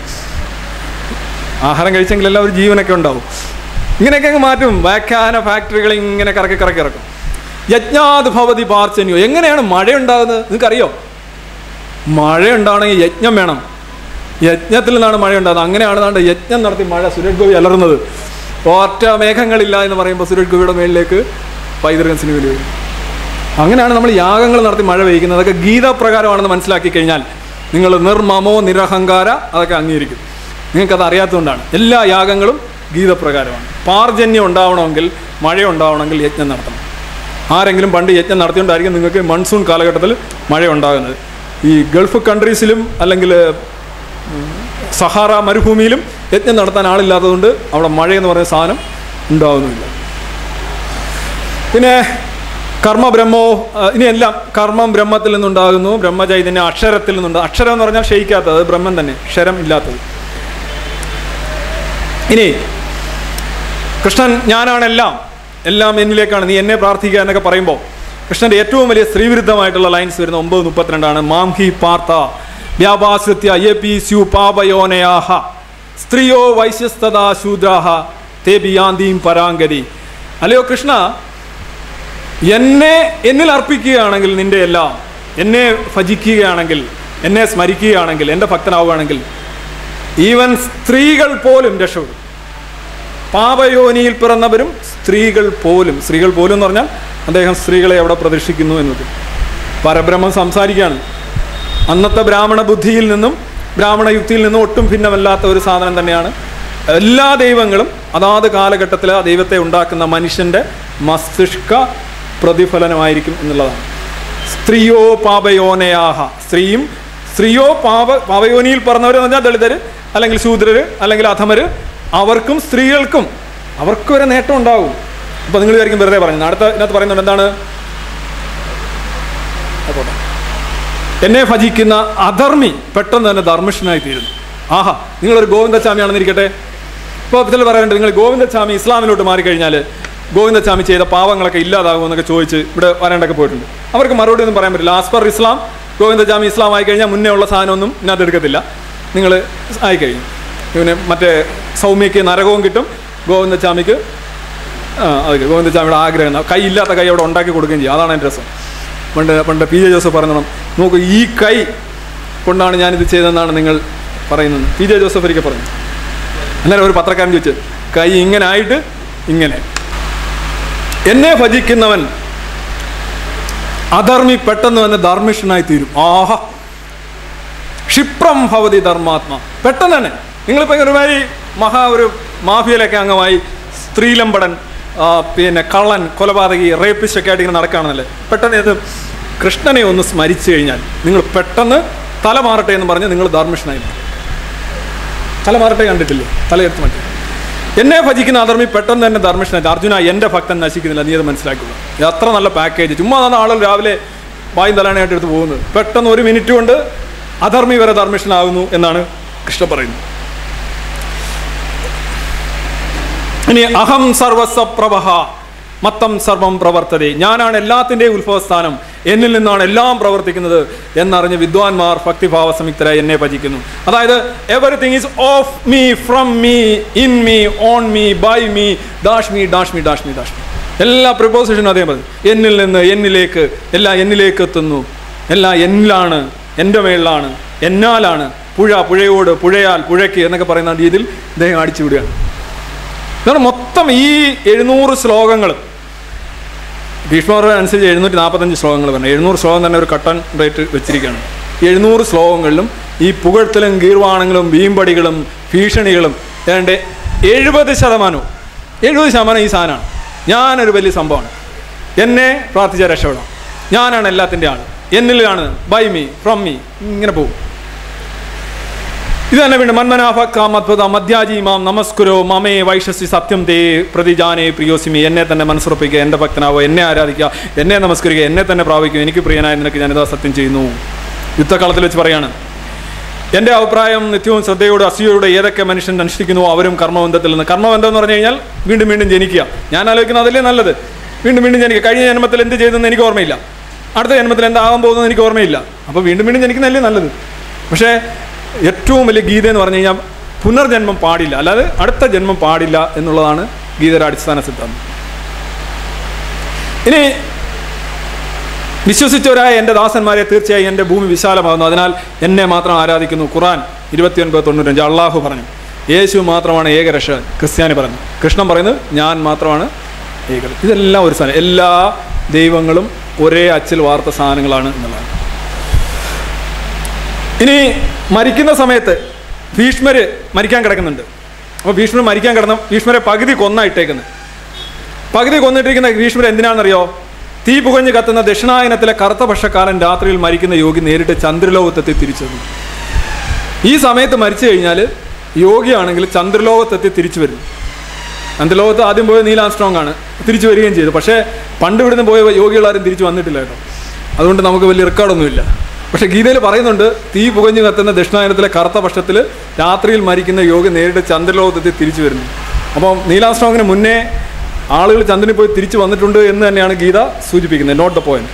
ആഹാരം കഴിച്ചെങ്കിലെല്ലാം ഒരു ജീവനൊക്കെ ഉണ്ടാവും ഇങ്ങനെയൊക്കെ അങ്ങ് മാറ്റും വ്യാഖ്യാന ഫാക്ടറികൾ ഇങ്ങനെ കറക്കി കറക്കി ഇറക്കും യജ്ഞാത് ഭവതി പാർച്ചന്യോ എങ്ങനെയാണ് മഴ ഉണ്ടാകുന്നത് നിങ്ങൾക്കറിയോ മഴ ഉണ്ടാവണമെങ്കിൽ യജ്ഞം വേണം യജ്ഞത്തിൽ നിന്നാണ് മഴ ഉണ്ടാകുന്നത് അങ്ങനെയാണ് നാണ്ട് യജ്ഞം നടത്തി മഴ സുരേഷ് ഗോപി അലറുന്നത് ഒറ്റ മേഘങ്ങളില്ല എന്ന് പറയുമ്പോൾ സുരേഷ് ഗോപിയുടെ മേളിലേക്ക് പൈതൃകം സിനിമയിൽ വരും അങ്ങനെയാണ് നമ്മൾ യാഗങ്ങൾ നടത്തി മഴ പെയ്യുന്നത് അതൊക്കെ ഗീതാപ്രകാരമാണെന്ന് മനസ്സിലാക്കി കഴിഞ്ഞാൽ നിങ്ങൾ നിർമ്മമോ നിരഹങ്കാര അതൊക്കെ അംഗീകരിക്കും നിങ്ങൾക്കത് അറിയാത്തതുകൊണ്ടാണ് എല്ലാ യാഗങ്ങളും ഗീതപ്രകാരമാണ് പാർജന്യം ഉണ്ടാവണമെങ്കിൽ മഴ ഉണ്ടാവണമെങ്കിൽ യജ്ഞം നടത്തണം ആരെങ്കിലും പണ്ട് യജ്ഞം നടത്തിയോണ്ടായിരിക്കും നിങ്ങൾക്ക് മൺസൂൺ കാലഘട്ടത്തിൽ മഴ ഉണ്ടാകുന്നത് ഈ ഗൾഫ് കൺട്രീസിലും അല്ലെങ്കിൽ ഉം, സഹാറ മരുഭൂമിയിലും യജ്ഞം നടത്താൻ ആളില്ലാത്തതുകൊണ്ട് അവിടെ മഴ എന്ന് പറയുന്ന സാധനം ഉണ്ടാകുന്നില്ല പിന്നെ കർമ്മബ്രഹ്മോ ആ, ഇനിയെല്ലാം കർമ്മം ബ്രഹ്മത്തിൽ നിന്നുണ്ടാകുന്നു ബ്രഹ്മചൈതന്യം അക്ഷരത്തിൽ നിന്നുണ്ട് അക്ഷരം എന്ന് പറഞ്ഞാൽ ക്ഷയിക്കാത്തത് അത് ബ്രഹ്മം തന്നെ ക്ഷരം ഇല്ലാത്തത് ഇനി കൃഷ്ണൻ ഞാനാണ് എല്ലാം എല്ലാം എന്നിലേക്കാണ് നീ എന്നെ പ്രാർത്ഥിക്കുക എന്നൊക്കെ പറയുമ്പോൾ കൃഷ്ണന്റെ ഏറ്റവും വലിയ സ്ത്രീവിരുദ്ധമായിട്ടുള്ള ലൈൻസ് വരുന്ന ഒമ്പത് മുപ്പത്തിരണ്ടാണ് മാം ഹി പാർത്ത വ്യാപാസൃത്യ യെ പി സ്യു പാപയോനയാഹ സ്ത്രീയോ വൈശ്യസ്തദാ ശൂദ്രാഹ തേ ബിയാന്തീം പരാങ്കരി അല്ലയോ കൃഷ്ണ എന്നെ എന്നിൽ അർപ്പിക്കുകയാണെങ്കിൽ നിന്റെ എല്ലാം എന്നെ ഭജിക്കുകയാണെങ്കിൽ എന്നെ സ്മരിക്കുകയാണെങ്കിൽ എൻ്റെ ഭക്തനാവുകയാണെങ്കിൽ ഈവൻ സ്ത്രീകൾ പോലും രക്ഷപ്പെടും പാപയോനിയിൽ പിറന്നവരും സ്ത്രീകൾ പോലും സ്ത്രീകൾ പോലും എന്ന് പറഞ്ഞാൽ അദ്ദേഹം സ്ത്രീകളെ എവിടെ പ്രദർശിക്കുന്നു എന്നത് പരബ്രഹ്മം സംസാരിക്കുകയാണ് അന്നത്തെ ബ്രാഹ്മണ ബുദ്ധിയിൽ നിന്നും ബ്രാഹ്മണ യുക്തിയിൽ നിന്നും ഒട്ടും ഭിന്നമല്ലാത്ത ഒരു സാധനം തന്നെയാണ് എല്ലാ ദൈവങ്ങളും അതാത് കാലഘട്ടത്തിൽ ആ ദൈവത്തെ ഉണ്ടാക്കുന്ന മനുഷ്യൻ്റെ മസ്തിഷ്ക പ്രതിഫലനമായിരിക്കും എന്നുള്ളതാണ് സ്ത്രീയോ പാപയോനയാഹ സ്ത്രീയും സ്ത്രീയോ പാപ പാപയോനിയിൽ പറഞ്ഞവരെന്ന് പറഞ്ഞാൽ ദളിതർ അല്ലെങ്കിൽ ശൂദ്രര് അല്ലെങ്കിൽ അധമര് അവർക്കും സ്ത്രീകൾക്കും അവർക്കും ഒരു നേട്ടം ഉണ്ടാവും അപ്പോൾ നിങ്ങൾ വിചാരിക്കും വെറുതെ പറഞ്ഞു അടുത്ത ഇതിനകത്ത് പറയുന്നുണ്ട് എന്താണ് അപ്പോട്ടെ എന്നെ ഭജിക്കുന്ന അധർമ്മി പെട്ടെന്ന് തന്നെ ധർമ്മിഷ്ഠനായി തീരുന്നു ആഹാ നിങ്ങളൊരു ഗോവിന്ദസ്വാമിയാണെന്ന് ഇരിക്കട്ടെ ഇപ്പോൾ ചില പറയാറുണ്ട് നിങ്ങൾ ഗോവിന്ദസ്വാമി ഇസ്ലാമിലോട്ട് മാറിക്കഴിഞ്ഞാൽ ഗോവിന്ദസ്വാമി ചെയ്ത പാവങ്ങളൊക്കെ ഇല്ലാതാകുമെന്നൊക്കെ ചോദിച്ച് ഇവിടെ വരാണ്ടൊക്കെ പോയിട്ടുണ്ട് അവർക്ക് മറുപടി ഒന്നും പറയാൻ പറ്റില്ല as per Islam Govindaswamy Islam ആയി കഴിഞ്ഞാൽ മുന്നേ ഉള്ള സാധനമൊന്നും ഇതിനകത്ത് എടുക്കത്തില്ല നിങ്ങൾ ആയിക്കഴിയും പിന്നെ മറ്റേ സൗമ്യക്ക് നരകവും കിട്ടും ഗോവിന്ദസ്വാമിക്ക് ആ അതെ ഗോവിന്ദസ്വാമിയുടെ ആഗ്രഹം കൈ ഇല്ലാത്ത കൈ അവിടെ ഉണ്ടാക്കി കൊടുക്കുകയും ചെയ്യും അതാണ് എൻ്റെ രസം പണ്ട് പണ്ട് പി ജെ ജോസഫ് പറഞ്ഞു നോക്കൂ ഈ കൈ കൊണ്ടാണ് ഞാനിത് ചെയ്തതെന്നാണ് നിങ്ങൾ പറയുന്നത് പി ജെ ജോസഫ് ഒരിക്കൽ പറഞ്ഞു അന്നേരം ഒരു പത്രക്കാരൻ ചോദിച്ചു കൈ ഇങ്ങനെ ആയിട്ട് ഇങ്ങനെ എന്നെ ഭജിക്കുന്നവൻ അധർമ്മി പെട്ടെന്ന് തന്നെ ധർമ്മിഷ്ഠനായി തീരും ആഹാ ക്ഷിപ്രം ഭവതി ധർമാത്മ പെട്ടെന്ന് തന്നെ നിങ്ങളിപ്പോൾ ഒരുമാതിരി മഹാ ഒരു മാഫിയയിലൊക്കെ അംഗമായി സ്ത്രീലമ്പടൻ ആ, പിന്നെ കള്ളൻ കൊലപാതകി റേപ്പിസ്റ്റ് ഒക്കെ ആയിട്ട് ഇങ്ങനെ നടക്കുകയാണെന്നല്ലേ പെട്ടെന്ന് ഇത് കൃഷ്ണനെ ഒന്ന് സ്മരിച്ചു കഴിഞ്ഞാൽ നിങ്ങൾ പെട്ടെന്ന് തല മാറട്ടെ എന്ന് പറഞ്ഞ് നിങ്ങൾ ധർമ്മിഷ്ഠനായി മാറും. തല മാറട്ടെ കണ്ടിട്ടില്ലേ തലയെടുത്ത് മാറ്റി എന്നെ ഭജിക്കുന്ന അധർമ്മി പെട്ടെന്ന് തന്നെ ധർമ്മിഷ്ഠനായി അർജുന എൻ്റെ ഭക്തൻ നശിക്കുന്നില്ല നീ അത് മനസ്സിലാക്കുക ഇത് അത്ര നല്ല പാക്കേജ് ചുമ്മാ അതാണ് ആളുകൾ രാവിലെ വായും തലാണയായിട്ട് എടുത്ത് പോകുന്നത് പെട്ടെന്ന് ഒരു മിനിറ്റ് കൊണ്ട് അധർമ്മി വരെ ധർമ്മിഷ്ഠനാകുന്നു എന്നാണ് കൃഷ്ണ പറയുന്നത് ഇനി അഹം സർവസപ്രഭ മത്തം സർവം പ്രവർത്തതേ ഞാനാണ് എല്ലാത്തിൻ്റെയും ഉത്ഭവസ്ഥാനം എന്നിൽ നിന്നാണ് എല്ലാം പ്രവർത്തിക്കുന്നത് എന്നറിഞ്ഞ് വിദ്വാൻമാർ ഭക്തിഭാവ സംയുക്തരായി എന്നെ ഭജിക്കുന്നു അതായത് everything is of me from me in me on me by me dash me dash me dash me dash me എല്ലാ പ്രിപ്പോസിഷനും അതേ മതി എന്നിൽ നിന്ന് എന്നിലേക്ക് എല്ലാം എന്നിലേക്ക് എത്തുന്നു എല്ലാം എന്നിലാണ് എൻ്റെ മേളിലാണ് എന്നാലാണ് പുഴ പുഴയോട് പുഴയാൽ പുഴയ്ക്ക് എന്നൊക്കെ പറയുന്ന രീതിയിൽ ഇദ്ദേഹം അടിച്ചു വിടുകയാണ് ഇതാണ് മൊത്തം ഈ എഴുന്നൂറ് ശ്ലോകങ്ങൾ ഭീഷ്മർ അനുസരിച്ച് എഴുന്നൂറ്റി നാൽപ്പത്തഞ്ച് ശ്ലോകങ്ങൾ പറഞ്ഞു എഴുന്നൂറ് ശ്ലോകം തന്നെ ഒരു കട്ടൺ റേറ്റ് വെച്ചിരിക്കുകയാണ് എഴുന്നൂറ് ശ്ലോകങ്ങളിലും ഈ പുകഴ്ത്തലും ഗീർവാണങ്ങളും വീമ്പടികളും ഭീഷണികളും ഏതാണ്ട് എഴുപത് ശതമാനവും എഴുപത് ശതമാനം ഈ സാധനമാണ് ഞാനൊരു വലിയ സംഭവമാണ് എന്നെ പ്രാർത്ഥിച്ച രക്ഷപ്പെടാം ഞാനാണ് എല്ലാത്തിൻ്റെ ആൾ എന്നിലാണ് ബൈ മീ ഫ്രം മീ ഇങ്ങനെ പോകും ഇത് തന്നെ വീണ്ടും മന്മനാഭ കാമദ്ഭുത മധ്യാജി മാം നമസ്കുരോ മമേ വൈഷസി സത്യം തേ പ്രതിജാനേ പ്രിയോസിമി എന്നെ തന്നെ മനസ്സുറപ്പിക്കുക എൻ്റെ ഭക്തനാവോ എന്നെ ആരാധിക്കുക എന്നെ നമസ്കരിക്കുക എന്നെ തന്നെ പ്രാപിക്കുക എനിക്ക് പ്രിയനായ നിനക്ക് ഞാനിതാ സത്യം ചെയ്യുന്നു യുദ്ധകാലത്തിൽ വെച്ച് പറയാണ് എൻ്റെ അഭിപ്രായം നിത്യവും ശ്രദ്ധയോട് അസൂയോടെ ഏതൊക്കെ മനുഷ്യൻ അനുഷ്ഠിക്കുന്നുവോ അവരും കർമ്മബന്ധത്തിൽ നിന്ന് കർമ്മബന്ധം എന്ന് പറഞ്ഞു കഴിഞ്ഞാൽ വീണ്ടും വീണ്ടും ജനിക്കുക ഞാൻ ആലോചിക്കുന്നത് അതല്ലേ നല്ലത് വീണ്ടും വീണ്ടും ജനിക്കുക കഴിഞ്ഞ ജന്മത്തിൽ എന്ത് ചെയ്തെന്ന് എനിക്ക് ഓർമ്മയില്ല അടുത്ത ജന്മത്തിൽ എന്താകാൻ പോകുന്നത് എനിക്ക് ഓർമ്മയില്ല അപ്പോൾ വീണ്ടും വീണ്ടും ജനിക്കുന്നതല്ലേ നല്ലത് പക്ഷേ ഏറ്റവും വലിയ ഗീത എന്ന് പറഞ്ഞു കഴിഞ്ഞാൽ പുനർജന്മം പാടില്ല അല്ലാതെ അടുത്ത ജന്മം പാടില്ല എന്നുള്ളതാണ് ഗീതയുടെ അടിസ്ഥാന സിദ്ധാന്തം ഇനി വിശ്വസിച്ചവരായ എൻ്റെ ദാസന്മാരെ തീർച്ചയായും എൻ്റെ ഭൂമി വിശാലമാകുന്നു അതിനാൽ എന്നെ മാത്രം ആരാധിക്കുന്നു ഖുറാൻ ഇരുപത്തിയൊൻപത് തൊണ്ണൂറ്റഞ്ച് അള്ളാഹു പറഞ്ഞു യേശു മാത്രമാണ് ഏകരക്ഷകൻ ക്രിസ്ത്യാനി പറഞ്ഞു കൃഷ്ണൻ പറയുന്നത് ഞാൻ മാത്രമാണ് ഏകൻ ഇതെല്ലാം ഒരു സാധനം എല്ലാ ദൈവങ്ങളും ഒരേ അച്ചിൽ വാർത്ത സാധനങ്ങളാണ് എന്നുള്ളതാണ് ഇനി മരിക്കുന്ന സമയത്ത് ഭീഷ്മര് മരിക്കാൻ കിടക്കുന്നുണ്ട് അപ്പോൾ ഭീഷ്മർ മരിക്കാൻ കിടന്ന ഭീഷ്മരെ പകുതി കൊന്നായിട്ടേക്കുന്നത് പകുതി കൊന്നിട്ടിരിക്കുന്ന ഭീഷ്മർ എന്തിനാണെന്നറിയോ തീ പുകഞ്ഞ് കത്തുന്ന ദക്ഷിണായനത്തിലെ കറുത്ത പക്ഷക്കാലൻ രാത്രിയിൽ മരിക്കുന്ന യോഗി നേരിട്ട് ചന്ദ്രലോകത്തെത്തി തിരിച്ചു വന്നു ഈ സമയത്ത് മരിച്ചു കഴിഞ്ഞാൽ യോഗിയാണെങ്കിൽ ചന്ദ്രലോകത്തെത്തി തിരിച്ചു വരും ചന്ദ്രലോകത്ത് ആദ്യം പോയ നീൽ ആംസ്ട്രോങ് ആണ് തിരിച്ചു വരികയും ചെയ്തു പക്ഷേ പണ്ട് ഇവിടുന്ന് പോയ യോഗികളാരും തിരിച്ചു വന്നിട്ടില്ല കേട്ടോ അതുകൊണ്ട് നമുക്ക് വലിയ റെക്കോർഡൊന്നുമില്ല പക്ഷേ ഗീതയിൽ പറയുന്നുണ്ട് തീ പുകഞ്ഞു കത്തുന്ന ദക്ഷിണായനത്തിലെ കറുത്ത പക്ഷത്തിൽ രാത്രിയിൽ മരിക്കുന്ന യോഗി നേരിട്ട് ചന്ദ്രലോകത്തെത്തി തിരിച്ചു വരുന്നു അപ്പം നീലാസ്ട്രോങ്ങിന് മുന്നേ ആളുകൾ ചന്ദ്രനിൽ പോയി തിരിച്ചു വന്നിട്ടുണ്ട് എന്ന് തന്നെയാണ് ഗീത സൂചിപ്പിക്കുന്നത് നോട്ട് ദ പോയിന്റ്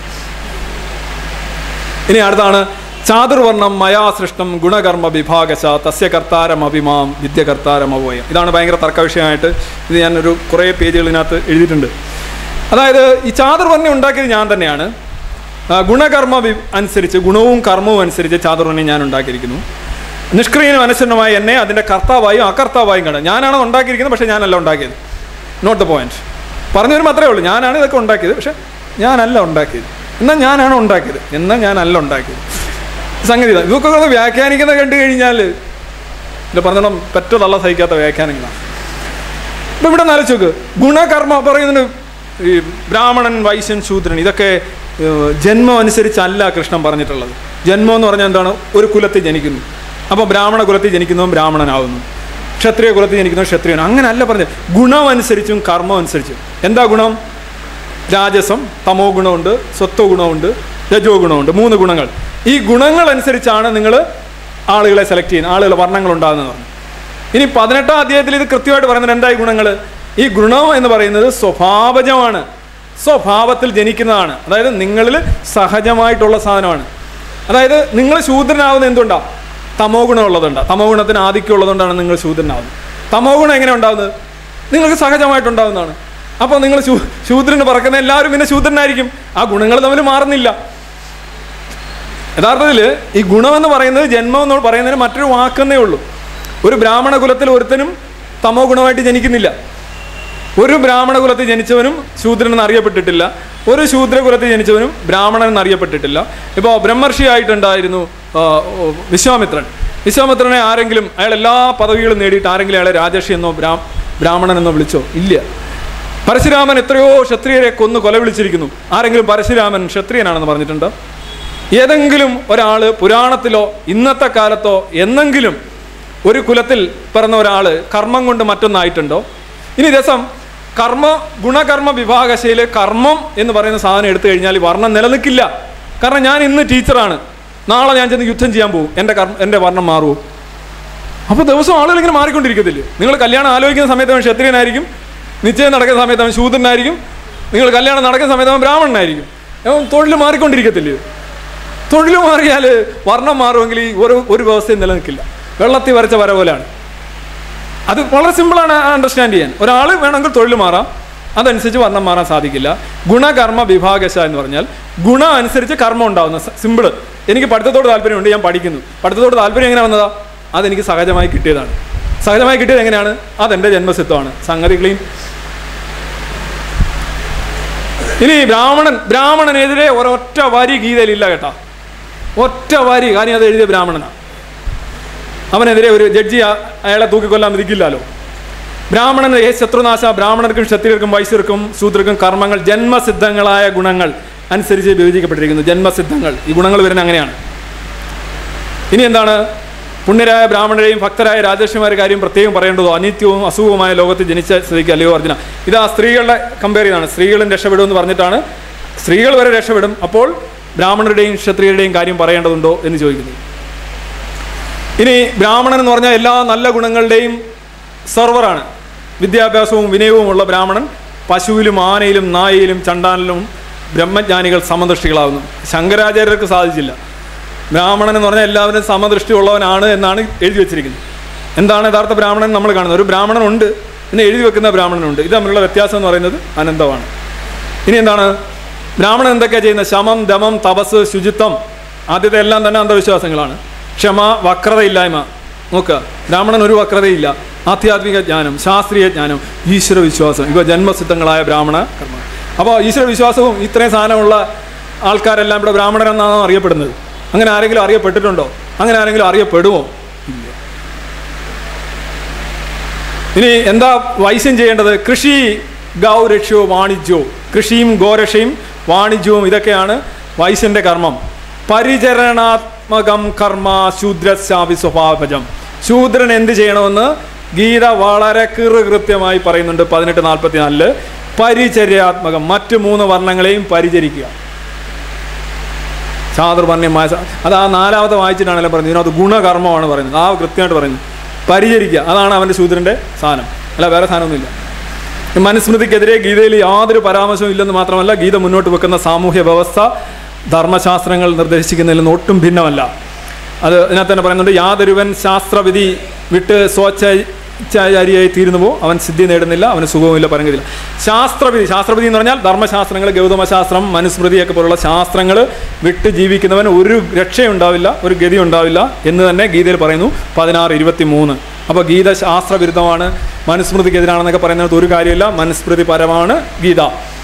ഇനി അടുത്താണ് ചാതുർവർണ്ണം മയാ സൃഷ്ടം ഗുണകർമ്മ വിഭാഗശ തസ്യ കർത്താരം അഭിമാം വിദ്യകർത്താരം അവോയം ഇതാണ് ഭയങ്കര തർക്ക വിഷയമായിട്ട് ഇത് ഞാനൊരു കുറേ പേജുകളിനകത്ത് എഴുതിയിട്ടുണ്ട് അതായത് ഈ ചാതുർവർണ്ണം ഉണ്ടാക്കിയത് ഞാൻ തന്നെയാണ് ആ, ഗുണകർമ്മ വി- അനുസരിച്ച് ഗുണവും കർമ്മവും അനുസരിച്ച് ചാതുർവർണ്ണം ഞാൻ ഉണ്ടാക്കിയിരിക്കുന്നു നിഷ്ക്രിയനും അനുസരണമായി എന്നെ അതിൻ്റെ കർത്താവായും അകർത്താവായും കാണും ഞാനാണ് ഉണ്ടാക്കിയിരിക്കുന്നത് പക്ഷേ ഞാനല്ല ഉണ്ടാക്കിയത് നോട്ട് ദ പോയിന്റ് പറഞ്ഞു വരുമ്പോൾ അത്രേ ഉള്ളൂ ഞാനാണ് ഇതൊക്കെ ഉണ്ടാക്കിയത് പക്ഷെ ഞാനല്ല ഉണ്ടാക്കിയത് എന്നാൽ ഞാനാണ് ഉണ്ടാക്കിയത് എന്നാൽ ഞാനല്ല ഉണ്ടാക്കിയത് സംഗതി ഇതാ. ഇതൊക്കെ കൂടെ വ്യാഖ്യാനിക്കുന്ന കണ്ടു കഴിഞ്ഞാൽ ഇത് പറഞ്ഞോളം പെറ്റ തള്ള സഹിക്കാത്ത വ്യാഖ്യാനങ്ങളാണ് ഇപ്പം ഇവിടെ നാലോചിച്ച് നോക്ക് ഗുണകർമ്മ പറയുന്നതിന് ഈ ബ്രാഹ്മണൻ വൈശ്യൻ ശൂദ്രൻ ഇതൊക്കെ ഏഹ്, ജന്മം അനുസരിച്ചല്ല കൃഷ്ണൻ പറഞ്ഞിട്ടുള്ളത് ജന്മം എന്ന് പറഞ്ഞാൽ എന്താണ് ഒരു കുലത്തിൽ ജനിക്കുന്നു അപ്പോൾ ബ്രാഹ്മണ കുലത്തിൽ ജനിക്കുന്നവൻ ബ്രാഹ്മണനാവുന്നു ക്ഷത്രിയ കുലത്തിൽ ജനിക്കുന്നവൻ ക്ഷത്രിയൻ അങ്ങനല്ല പറഞ്ഞത് ഗുണം അനുസരിച്ചും കർമ്മം അനുസരിച്ചും എന്താ ഗുണം രാജസം തമോ ഗുണമുണ്ട് സ്വത്വ ഗുണമുണ്ട് രജോ ഗുണമുണ്ട് മൂന്ന് ഗുണങ്ങൾ ഈ ഗുണങ്ങൾ അനുസരിച്ചാണ് നിങ്ങൾ ആളുകളെ സെലക്ട് ചെയ്യുന്നത് ആളുകൾ വർണ്ണങ്ങൾ ഉണ്ടാകുന്നത് പറഞ്ഞു ഇനി പതിനെട്ടാം അധ്യായത്തിൽ ഇത് കൃത്യമായിട്ട് പറയുന്നത് എന്തായി ഗുണങ്ങൾ ഈ ഗുണം എന്ന് പറയുന്നത് സ്വഭാവജമാണ് സ്വഭാവത്തിൽ ജനിക്കുന്നതാണ് അതായത് നിങ്ങളിൽ സഹജമായിട്ടുള്ള സാധനമാണ് അതായത് നിങ്ങൾ ശൂദ്രനാവുന്ന എന്തുകൊണ്ടാ തമോ ഗുണം ഉള്ളതുണ്ടാ തമോ ഗുണത്തിന് ആധിക്യം ഉള്ളതുകൊണ്ടാണ് നിങ്ങൾ ശൂദ്രനാവുന്നത് തമോ ഗുണം എങ്ങനെ ഉണ്ടാവുന്നത് നിങ്ങൾക്ക് സഹജമായിട്ടുണ്ടാവുന്നതാണ് അപ്പോൾ നിങ്ങൾ ശൂ ശൂദ്രന് പറക്കുന്ന എല്ലാവരും പിന്നെ ശൂദ്രനായിരിക്കും ആ ഗുണങ്ങൾ തമ്മിൽ മാറുന്നില്ല യഥാർത്ഥത്തിൽ ഈ ഗുണമെന്ന് പറയുന്നത് ജന്മം എന്ന് പറയുന്നതിന് മറ്റൊരു വാക്കെന്നേ ഉള്ളൂ ഒരു ബ്രാഹ്മണ കുലത്തിൽ ഒരുത്തനും തമോ ഗുണമായിട്ട് ജനിക്കുന്നില്ല ഒരു ബ്രാഹ്മണ കുലത്തിൽ ജനിച്ചവനും ശൂദ്രൻ എന്നറിയപ്പെട്ടിട്ടില്ല ഒരു ശൂദ്ര കുലത്തിൽ ജനിച്ചവനും ബ്രാഹ്മണൻ എന്നറിയപ്പെട്ടിട്ടില്ല ഇപ്പോൾ ബ്രഹ്മർഷിയായിട്ടുണ്ടായിരുന്നു ആ, ഓ, വിശ്വാമിത്രൻ വിശ്വാമിത്രനെ ആരെങ്കിലും അയാൾ എല്ലാ പദവികളും നേടിയിട്ട് ആരെങ്കിലും അയാളെ രാജർഷി എന്നോ ബ്രാ ബ്രാഹ്മണൻ എന്നോ വിളിച്ചോ ഇല്ല പരശുരാമൻ എത്രയോ ക്ഷത്രിയരെ കൊന്നു കൊല വിളിച്ചിരിക്കുന്നു ആരെങ്കിലും പരശുരാമൻ ക്ഷത്രിയനാണെന്ന് പറഞ്ഞിട്ടുണ്ടോ ഏതെങ്കിലും ഒരാൾ പുരാണത്തിലോ ഇന്നത്തെ കാലത്തോ എന്നെങ്കിലും ഒരു കുലത്തിൽ പിറന്ന ഒരാൾ കർമ്മം കൊണ്ട് മറ്റൊന്നായിട്ടുണ്ടോ ഇനി രസം കർമ്മ ഗുണകർമ്മ വിഭാഗശയിൽ കർമ്മം എന്ന് പറയുന്ന സാധനം എടുത്തു കഴിഞ്ഞാൽ ഈ വർണ്ണം നിലനിൽക്കില്ല കാരണം ഞാൻ ഇന്ന് ടീച്ചറാണ് നാളെ ഞാൻ ചെന്ന് യുദ്ധം ചെയ്യാൻ പോകും എൻ്റെ കർമ്മ എൻ്റെ വർണ്ണം മാറുമോ അപ്പോൾ ദിവസം ആളുകൾ ഇങ്ങനെ മാറിക്കൊണ്ടിരിക്കത്തില്ലേ നിങ്ങൾ കല്യാണം ആലോചിക്കുന്ന സമയത്ത് അവൻ ക്ഷത്രിയനായിരിക്കും നിശ്ചയം നടക്കുന്ന സമയത്ത് അവൻ ശൂദ്രനായിരിക്കും നിങ്ങൾ കല്യാണം നടക്കുന്ന സമയത്ത് അവൻ ബ്രാഹ്മണനായിരിക്കും അവൻ തൊഴിൽ മാറിക്കൊണ്ടിരിക്കത്തില്ലേ തൊഴിൽ മാറിയാൽ വർണ്ണം മാറുമെങ്കിൽ ഈ ഒരു ഒരു വ്യവസ്ഥയും നിലനിൽക്കില്ല വെള്ളത്തിൽ വരച്ച വര പോലെയാണ് അത് വളരെ സിമ്പിളാണ് അണ്ടർസ്റ്റാൻഡ് ചെയ്യാൻ ഒരാൾ വേണമെങ്കിൽ തൊഴിൽ മാറാം അതനുസരിച്ച് വർണ്ണം മാറാൻ സാധിക്കില്ല ഗുണകർമ്മ വിഭാഗശ എന്ന് പറഞ്ഞാൽ ഗുണം അനുസരിച്ച് കർമ്മം ഉണ്ടാവുന്ന സിമ്പിൾ എനിക്ക് പഠിത്തത്തോട് താല്പര്യമുണ്ട് ഞാൻ പഠിക്കുന്നു പഠിത്തത്തോട് താല്പര്യം എങ്ങനെ വന്നതാ അതെനിക്ക് സഹജമായി കിട്ടിയതാണ് സഹജമായി കിട്ടിയത് എങ്ങനെയാണ് അതെൻ്റെ ജന്മസിദ്ധമാണ് സംഗതി ക്ലീൻ ഇനി ബ്രാഹ്മണൻ ബ്രാഹ്മണനെതിരെ ഒരൊറ്റ വരി ഗീതയിലില്ല കേട്ടാ ഒറ്റ വരി കാര്യം അത് എഴുതിയ ബ്രാഹ്മണനാണ് അവനെതിരെ ഒരു ജഡ്ജി അ- അയാളെ തൂക്കിക്കൊല്ലാൻ വിധിക്കില്ലല്ലോ ബ്രാഹ്മണന് ഏ ശത്രുനാശ ബ്രാഹ്മണർക്കും ക്ഷത്രിയർക്കും വൈശ്യർക്കും ശൂദ്രർക്കും കർമ്മങ്ങൾ ജന്മസിദ്ധങ്ങളായ ഗുണങ്ങൾ അനുസരിച്ച് വിഭജിക്കപ്പെട്ടിരിക്കുന്നു ജന്മസിദ്ധങ്ങൾ ഈ ഗുണങ്ങൾ വരുന്ന അങ്ങനെയാണ് ഇനി എന്താണ് പുണ്യരായ ബ്രാഹ്മണരെയും ഭക്തരായ രാജർഷിമാരെ കാര്യം പ്രത്യേകം പറയേണ്ടതോ അനിത്യവും അസുഖവുമായ ലോകത്ത് ജനിച്ച സ്ഥിതിക്ക് അല്ലയോ അർജുന ഇത് ആ സ്ത്രീകളുടെ കമ്പയർ ചെയ്താണ് സ്ത്രീകളും രക്ഷപ്പെടും എന്ന് പറഞ്ഞിട്ടാണ് സ്ത്രീകൾ വരെ രക്ഷപ്പെടും അപ്പോൾ ബ്രാഹ്മണരുടെയും ക്ഷത്രിയരുടെയും കാര്യം പറയേണ്ടതുണ്ടോ എന്ന് ചോദിക്കുന്നു ഇനി ബ്രാഹ്മണൻ എന്ന് പറഞ്ഞാൽ എല്ലാ നല്ല ഗുണങ്ങളുടെയും സെർവറാണ് വിദ്യാഭ്യാസവും വിനയവും ഉള്ള ബ്രാഹ്മണൻ പശുവിലും ആനയിലും നായയിലും ചണ്ടാനിലും ബ്രഹ്മജ്ഞാനികൾ സമദൃഷ്ടികളാവുന്നു ശങ്കരാചാര്യർക്ക് സാധിച്ചില്ല ബ്രാഹ്മണൻ എന്ന് പറഞ്ഞാൽ എല്ലാവരും സമദൃഷ്ടി ഉള്ളവനാണ് എന്നാണ് എഴുതി വെച്ചിരിക്കുന്നത് എന്താണ് യഥാർത്ഥ ബ്രാഹ്മണൻ നമ്മൾ കാണുന്നത് ഒരു ബ്രാഹ്മണനുണ്ട് എന്ന് എഴുതി വെക്കുന്ന ബ്രാഹ്മണനുണ്ട് ഇത് തമ്മിലുള്ള വ്യത്യാസം എന്ന് പറയുന്നത് അനന്തമാണ് ഇനി എന്താണ് ബ്രാഹ്മണൻ എന്തൊക്കെയാണ് ചെയ്യുന്നത് ശമം ദമം തപസ് ശുചിത്വം ആദ്യത്തെ എല്ലാം തന്നെ അന്ധവിശ്വാസങ്ങളാണ് ക്ഷമ വക്രതയില്ലായ്മ നോക്കുക ബ്രാഹ്മണൻ ഒരു വക്രതയില്ല ആധ്യാത്മിക ജ്ഞാനം ശാസ്ത്രീയ ജ്ഞാനം ഈശ്വര വിശ്വാസം ഇവ ജന്മസിദ്ധങ്ങളായ ബ്രാഹ്മണ കർമ്മം അപ്പോൾ ഈശ്വര വിശ്വാസവും ഇത്രയും സാധനമുള്ള ആൾക്കാരെല്ലാം ഇവിടെ ബ്രാഹ്മണരെന്നാണോ അറിയപ്പെടുന്നത് അങ്ങനെ ആരെങ്കിലും അറിയപ്പെട്ടിട്ടുണ്ടോ അങ്ങനെ ആരെങ്കിലും അറിയപ്പെടുമോ ഇല്ല ഇനി എന്താ വൈശ്യം ചെയ്യേണ്ടത് കൃഷി ഗൗരക്ഷോ വാണിജ്യവും കൃഷിയും ഗോരക്ഷയും വാണിജ്യവും ഇതൊക്കെയാണ് വൈശ്യന്റെ കർമ്മം പരിചരണാത്മകം കർമ്മ ശൂദ്രശാപി സ്വഭാവജം ശൂദ്രൻ എന്ത് ചെയ്യണമെന്ന് ഗീത വളരെ കൃത്യമായി പറയുന്നുണ്ട് പതിനെട്ട് നാൽപ്പത്തിനാലില് പരിചര്യാത്മകം മറ്റു മൂന്ന് വർണ്ണങ്ങളെയും പരിചരിക്കുക ചാതുർവർണ്ണയമായ സ- അത് ആ നാലാമത്തെ വായിച്ചിട്ടാണല്ലോ പറയുന്നത് ഇതിനകത്ത് ഗുണകർമ്മമാണ് പറയുന്നത് ആ കൃത്യമായിട്ട് പറയുന്നത് പരിചരിക്കുക അതാണ് അവൻ്റെ ശൂദ്രൻ്റെ സാധനം അല്ല വേറെ സാധനമൊന്നുമില്ല മനുസ്മൃതിക്കെതിരെ ഗീതയിൽ യാതൊരു പരാമർശവും ഇല്ലെന്ന് മാത്രമല്ല ഗീത മുന്നോട്ട് വെക്കുന്ന സാമൂഹ്യ വ്യവസ്ഥ ധർമ്മശാസ്ത്രങ്ങൾ നിർദ്ദേശിക്കുന്നതിൽ നിന്ന് ഒട്ടും ഭിന്നമല്ല അത് ഇതിനകത്ത് തന്നെ പറയുന്നുണ്ട് യാതൊരുവൻ ശാസ്ത്രവിധി വിട്ട് സ്വച്ഛാചാരിയായി തീരുന്നുവോ അവൻ സിദ്ധി നേടുന്നില്ല അവന് സുഖവുമില്ല പരങ്കതില്ല ശാസ്ത്രവിധി ശാസ്ത്രവിധി എന്ന് പറഞ്ഞാൽ ധർമ്മശാസ്ത്രങ്ങൾ ഗൗതമശാസ്ത്രം മനുസ്മൃതിയൊക്കെ പോലുള്ള ശാസ്ത്രങ്ങൾ വിട്ട് ജീവിക്കുന്നവൻ ഒരു രക്ഷയുണ്ടാവില്ല ഒരു ഗതി ഉണ്ടാവില്ല എന്ന് തന്നെ ഗീതയിൽ പറയുന്നു പതിനാറ് ഇരുപത്തി മൂന്ന് അപ്പോൾ ഗീത ശാസ്ത്രവിരുദ്ധമാണ് മനുസ്മൃതിക്കെതിരാണെന്നൊക്കെ പറയുന്നത് ഒരു കാര്യമില്ല മനുസ്മൃതി പരമാണ് ഗീത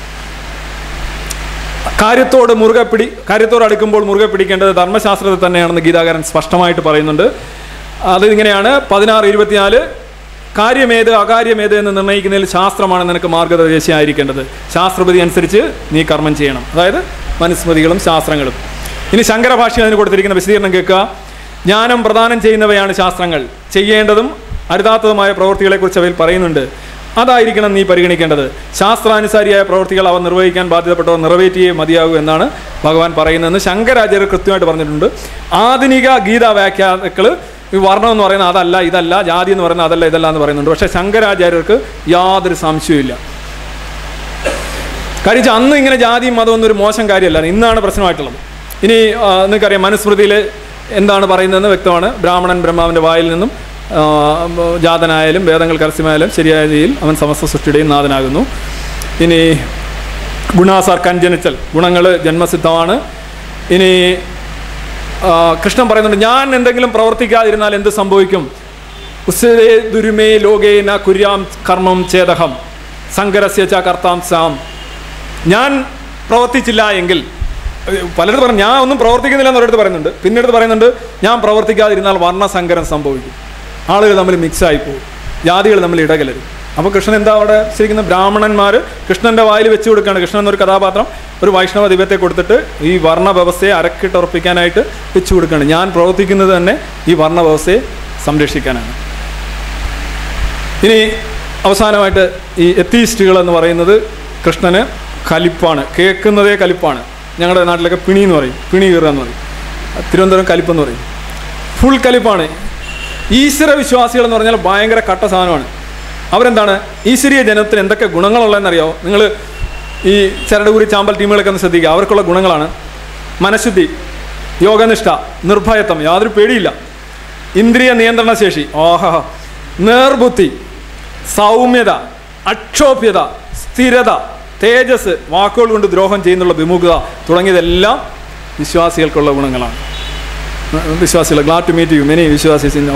കാര്യത്തോട് മുറുകെ പിടി കാര്യത്തോട് അടുക്കുമ്പോൾ മുറുകെ പിടിക്കേണ്ടത് ധർമ്മശാസ്ത്രത്തെ തന്നെയാണെന്ന് ഗീതാകാരൻ സ്പഷ്ടമായിട്ട് പറയുന്നുണ്ട് അത് ഇങ്ങനെയാണ് പതിനാറ് ഇരുപത്തിനാല് കാര്യമേത് അകാര്യമേത് എന്ന് നിർണ്ണയിക്കുന്നതിൽ ശാസ്ത്രമാണ് നിനക്ക് മാർഗനിർദ്ദേശമായിരിക്കേണ്ടത് ശാസ്ത്രപതി അനുസരിച്ച് നീ കർമ്മം ചെയ്യണം അതായത് മനുസ്മൃതികളും ശാസ്ത്രങ്ങളും ഇനി ശങ്കരഭാഷ്യം അതിന് കൊടുത്തിരിക്കുന്ന വിശദീകരണം കേൾക്കുക ജ്ഞാനം പ്രദാനം ചെയ്യുന്നവയാണ് ശാസ്ത്രങ്ങൾ ചെയ്യേണ്ടതും അരുതാത്തതുമായ പ്രവൃത്തികളെക്കുറിച്ച് അവയിൽ പറയുന്നുണ്ട് അതായിരിക്കണം നീ പരിഗണിക്കേണ്ടത് ശാസ്ത്രാനുസാരിയായ പ്രവൃത്തികൾ അവ നിർവഹിക്കാൻ ബാധ്യതപ്പെട്ടവർ നിറവേറ്റിയേ മതിയാകൂ എന്നാണ് ഭഗവാൻ പറയുന്നതെന്ന് ശങ്കരാചാര്യർ കൃത്യമായിട്ട് പറഞ്ഞിട്ടുണ്ട് ആധുനിക ഗീതാ വ്യാഖ്യാതാക്കൾ ഈ വർണ്ണം എന്ന് പറയുന്നത് അതല്ല ഇതല്ല ജാതി എന്ന് പറയുന്നത് അതല്ല ഇതല്ല എന്ന് പറയുന്നുണ്ട് പക്ഷേ ശങ്കരാചാര്യർക്ക് യാതൊരു സംശയവുമില്ല കാര്യം വെച്ചാൽ അന്ന് ഇങ്ങനെ ജാതിയും മതവും ഒന്നും ഒരു മോശം കാര്യമല്ല ഇന്നാണ് പ്രശ്നമായിട്ടുള്ളത് ഇനി ആ, നിങ്ങൾക്കറിയാം മനുസ്മൃതിയിൽ എന്താണ് പറയുന്നതെന്ന് വ്യക്തമാണ് ബ്രാഹ്മണൻ ബ്രഹ്മാവിൻ്റെ വായിൽ നിന്നും ആ, ജാതനായാലും വേദങ്ങൾ കരസ്യമായാലും ശരിയായ രീതിയിൽ അവൻ സമസ്ത സൃഷ്ടിയുടെയും നാഥനാകുന്നു ഇനി ഗുണാസാർ കഞ്ചനിച്ചൽ ഗുണങ്ങൾ ജന്മസിദ്ധമാണ് ഇനി ആ, കൃഷ്ണൻ പറയുന്നുണ്ട് ഞാൻ എന്തെങ്കിലും പ്രവർത്തിക്കാതിരുന്നാൽ എന്ത് സംഭവിക്കും ഉസ്സരേ ദുരുമേ ലോകേന കുര്യാം കർമ്മം ചേതഹം സങ്കരസ്യ ച കർത്താം സാം ഞാൻ പ്രവർത്തിച്ചില്ല എങ്കിൽ ഏഹ് പലരും പറഞ്ഞു ഞാൻ ഒന്നും പ്രവർത്തിക്കുന്നില്ല എന്ന് ഒരിടത്ത് പറയുന്നുണ്ട് പിന്നീട് പറയുന്നുണ്ട് ഞാൻ പ്രവർത്തിക്കാതിരുന്നാൽ വർണ്ണസങ്കരം സംഭവിക്കും ആളുകൾ തമ്മിൽ മിക്സായി പോകും ജാതികൾ തമ്മിൽ ഇടകലരും അപ്പോൾ കൃഷ്ണൻ എന്താ അവിടെ ശരിക്കും ബ്രാഹ്മണന്മാർ കൃഷ്ണൻ്റെ വായിൽ വെച്ച് കൊടുക്കുകയാണ് കൃഷ്ണൻ എന്നൊരു കഥാപാത്രം ഒരു വൈഷ്ണവ ദിവ്യത്തെ കൊടുത്തിട്ട് ഈ വർണ്ണ വ്യവസ്ഥയെ അരക്കിട്ടുറപ്പിക്കാനായിട്ട് വെച്ച് കൊടുക്കുകയാണ് ഞാൻ പ്രവർത്തിക്കുന്നത് തന്നെ ഈ വർണ്ണ വ്യവസ്ഥയെ സംരക്ഷിക്കാനാണ് ഇനി അവസാനമായിട്ട് ഈ എത്തീസ്റ്റുകൾ എന്ന് പറയുന്നത് കൃഷ്ണന് കലിപ്പാണ് കേൾക്കുന്നതേ കലിപ്പാണ് ഞങ്ങളുടെ നാട്ടിലൊക്കെ പിണി എന്ന് പറയും പിണി കീറുക എന്ന് പറയും തിരുവനന്തപുരം കലിപ്പെന്ന് പറയും ഫുൾ കലിപ്പാണ് ഈശ്വര വിശ്വാസികൾ എന്ന് പറഞ്ഞാൽ ഭയങ്കര കട്ട സാധനമാണ് അവരെന്താണ് ഈശ്വരീയ ജനത്തിന് എന്തൊക്കെ ഗുണങ്ങളുള്ളതെന്നറിയോ നിങ്ങൾ ഈ ചരടുകുരി ചാമ്പൽ ടീമുകളൊക്കെ ഒന്ന് ശ്രദ്ധിക്കുക അവർക്കുള്ള ഗുണങ്ങളാണ് മനഃശുദ്ധി യോഗനിഷ്ഠ നിർഭയത്വം യാതൊരു പേടിയില്ല ഇന്ദ്രിയ നിയന്ത്രണ ശേഷി ഓഹ നേർബുദ്ധി സൗമ്യത അക്ഷോഭ്യത സ്ഥിരത തേജസ് വാക്കുകൾ കൊണ്ട് ദ്രോഹം ചെയ്യുന്നുള്ള വിമുഖത തുടങ്ങിയതെല്ലാം വിശ്വാസികൾക്കുള്ള ഗുണങ്ങളാണ് വിശ്വാസികൾ glad to meet you many വിശ്വാസീസ് ഇൻ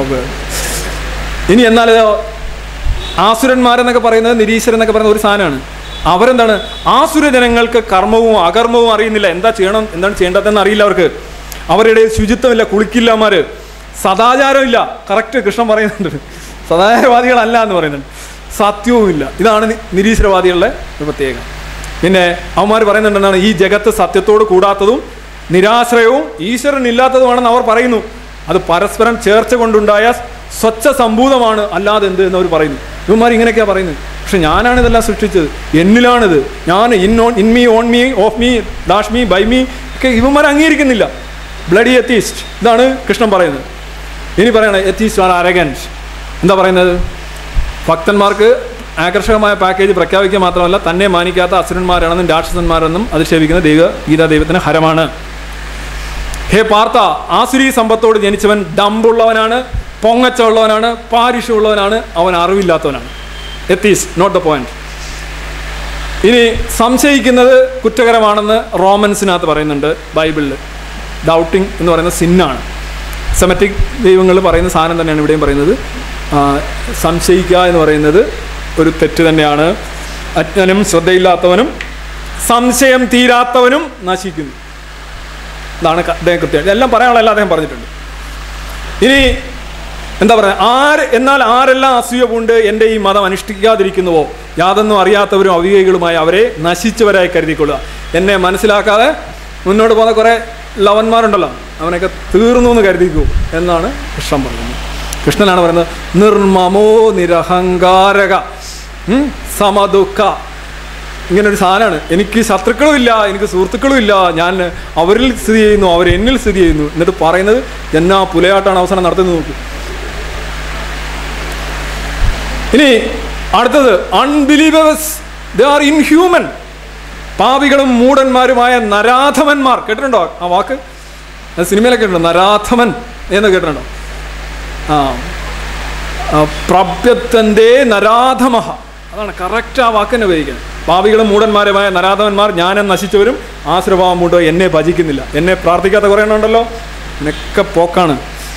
ഇനി എന്നാൽ ആസുരന്മാരെന്നൊക്കെ പറയുന്നത് നിരീശ്വരൻ എന്നൊക്കെ പറയുന്ന ഒരു സാധനമാണ് അവരെന്താണ് ആസുര ജനങ്ങൾക്ക് കർമ്മവും അകർമ്മവും അറിയുന്നില്ല എന്താ ചെയ്യണം എന്താണ് ചെയ്യേണ്ടതെന്ന് അറിയില്ല അവർക്ക് അവരുടെ ഇടയിൽ ശുചിത്വമില്ല കുളിക്കില്ലമാര് സദാചാരമില്ല കറക്റ്റ് കൃഷ്ണൻ പറയുന്നുണ്ട് സദാചാരവാദികളല്ല എന്ന് പറയുന്നുണ്ട് സത്യവുമില്ല ഇതാണ് നി- നിരീശ്വരവാദികളുടെ ഒരു പ്രത്യേകത പിന്നെ അവന്മാർ പറയുന്നുണ്ട് എന്താണ് ഈ ജഗത്ത് സത്യത്തോട് കൂടാത്തതും നിരാശ്രയവും ഈശ്വരൻ ഇല്ലാത്തതുമാണെന്ന് അവർ പറയുന്നു അത് പരസ്പരം ചേർച്ച കൊണ്ടുണ്ടായ സ്വച്ഛ സംഭൂതമാണ് അല്ലാതെ എന്ത് എന്ന് അവർ പറയുന്നു ഇവന്മാർ ഇങ്ങനെയൊക്കെയാണ് പറയുന്നത് പക്ഷെ ഞാനാണ് ഇതെല്ലാം സൃഷ്ടിച്ചത് എന്നിലാണിത് ഞാൻ in on in me on me of me dash me by me ഒക്കെ ഇവന്മാർ അംഗീകരിക്കുന്നില്ല ബ്ലഡി എത്തീസ്റ്റ് ഇതാണ് കൃഷ്ണൻ പറയുന്നത് ഇനി പറയണേ എത്തീസ്റ്റ് ആർ അരഗൻസ് എന്താ പറയുന്നത് ഭക്തന്മാർക്ക് ആകർഷകമായ പാക്കേജ് പ്രഖ്യാപിക്കുക മാത്രമല്ല തന്നെ മാനിക്കാത്ത അസുരന്മാരാണെന്നും രാക്ഷസന്മാരെന്നും അധിക്ഷേപിക്കുന്ന ദൈവ ഗീതാ ദൈവത്തിന് ഹരമാണ് ഹേ പാർത്ത ആസുരി സമ്പത്തോട് ജനിച്ചവൻ ഡമ്പുള്ളവനാണ് പൊങ്ങച്ചുള്ളവനാണ് പാരിഷുള്ളവനാണ് അവൻ അറിവില്ലാത്തവനാണ് എത്തീസ് നോട്ട് ദ പോയിന്റ് ഇനി സംശയിക്കുന്നത് കുറ്റകരമാണെന്ന് റോമൻസിനകത്ത് പറയുന്നുണ്ട് ബൈബിളിൽ ഡൗട്ടിങ് എന്ന് പറയുന്ന സിന്നാണ് സെമറ്റിക് ദൈവങ്ങൾ പറയുന്ന സാധനം തന്നെയാണ് ഇവിടെയും പറയുന്നത് ആ, സംശയിക്കുക എന്ന് പറയുന്നത് ഒരു തെറ്റ് തന്നെയാണ് അജ്ഞനും ശ്രദ്ധയില്ലാത്തവനും സംശയം തീരാത്തവനും നശിക്കുന്നു ഇതാണ് ക- അദ്ദേഹം കൃത്യം എല്ലാം പറയാനുള്ള അദ്ദേഹം പറഞ്ഞിട്ടുണ്ട് ഇനി എന്താ പറയുക ആര് എന്നാൽ ആരെല്ലാം അസൂയ പൂണ്ട് എൻ്റെ ഈ മതം അനുഷ്ഠിക്കാതിരിക്കുന്നുവോ യാതൊന്നും അറിയാത്തവരും അവിവേകികളുമായ അവരെ നശിച്ചവരായി കരുതിക്കൊള്ളുക എന്നെ മനസ്സിലാക്കാതെ മുന്നോട്ട് പോകുന്ന കുറേ ലവന്മാരുണ്ടല്ലോ അവനൊക്കെ തീർന്നു എന്ന് കരുതിക്കൂ എന്നാണ് കൃഷ്ണൻ പറയുന്നത് കൃഷ്ണനാണ് പറയുന്നത് നിർമ്മമോ നിരഹങ്കാരക ഉം, സമദുഃഖ ഇങ്ങനെ ഒരു സാധനമാണ് എനിക്ക് ശത്രുക്കളും ഇല്ല എനിക്ക് സുഹൃത്തുക്കളും ഇല്ല ഞാൻ അവരിൽ സ്ഥിതി ചെയ്യുന്നു അവർ എന്നിൽ സ്ഥിതി ചെയ്യുന്നു എന്നിട്ട് പറയുന്നത് എന്നാ പുലയാട്ടാണ് അവസാനം നടത്തുന്നത് നോക്കൂ ഇനി അടുത്തത് അൺബിലീവേഴ്സ് ദേ ആർ ഇൻഹ്യൂമൻ പാപികളും മൂടന്മാരുമായ നരാധമന്മാർ കേട്ടിട്ടുണ്ടോ ആ വാക്ക് അത് സിനിമയിലൊക്കെ ഉണ്ടോ നരാധമൻ എന്ന് കേട്ടിട്ടുണ്ടോ ആ ആ, പ്രഭ്യത്തന്തേ നരാധമഹ അതാണ് കറക്റ്റ് ആ വാക്കിനെ ഉപയോഗിക്കുന്നത് പാപികളും മൂടന്മാരുമായ നരാധവന്മാർ ജ്ഞാനം നശിച്ചവരും ആശ്രഭാവം മൂട്ടോ എന്നെ ഭജിക്കുന്നില്ല എന്നെ പ്രാർത്ഥിക്കാത്ത കുറേ എണ്ണം ഉണ്ടല്ലോ എന്നൊക്കെ പോക്കാണ്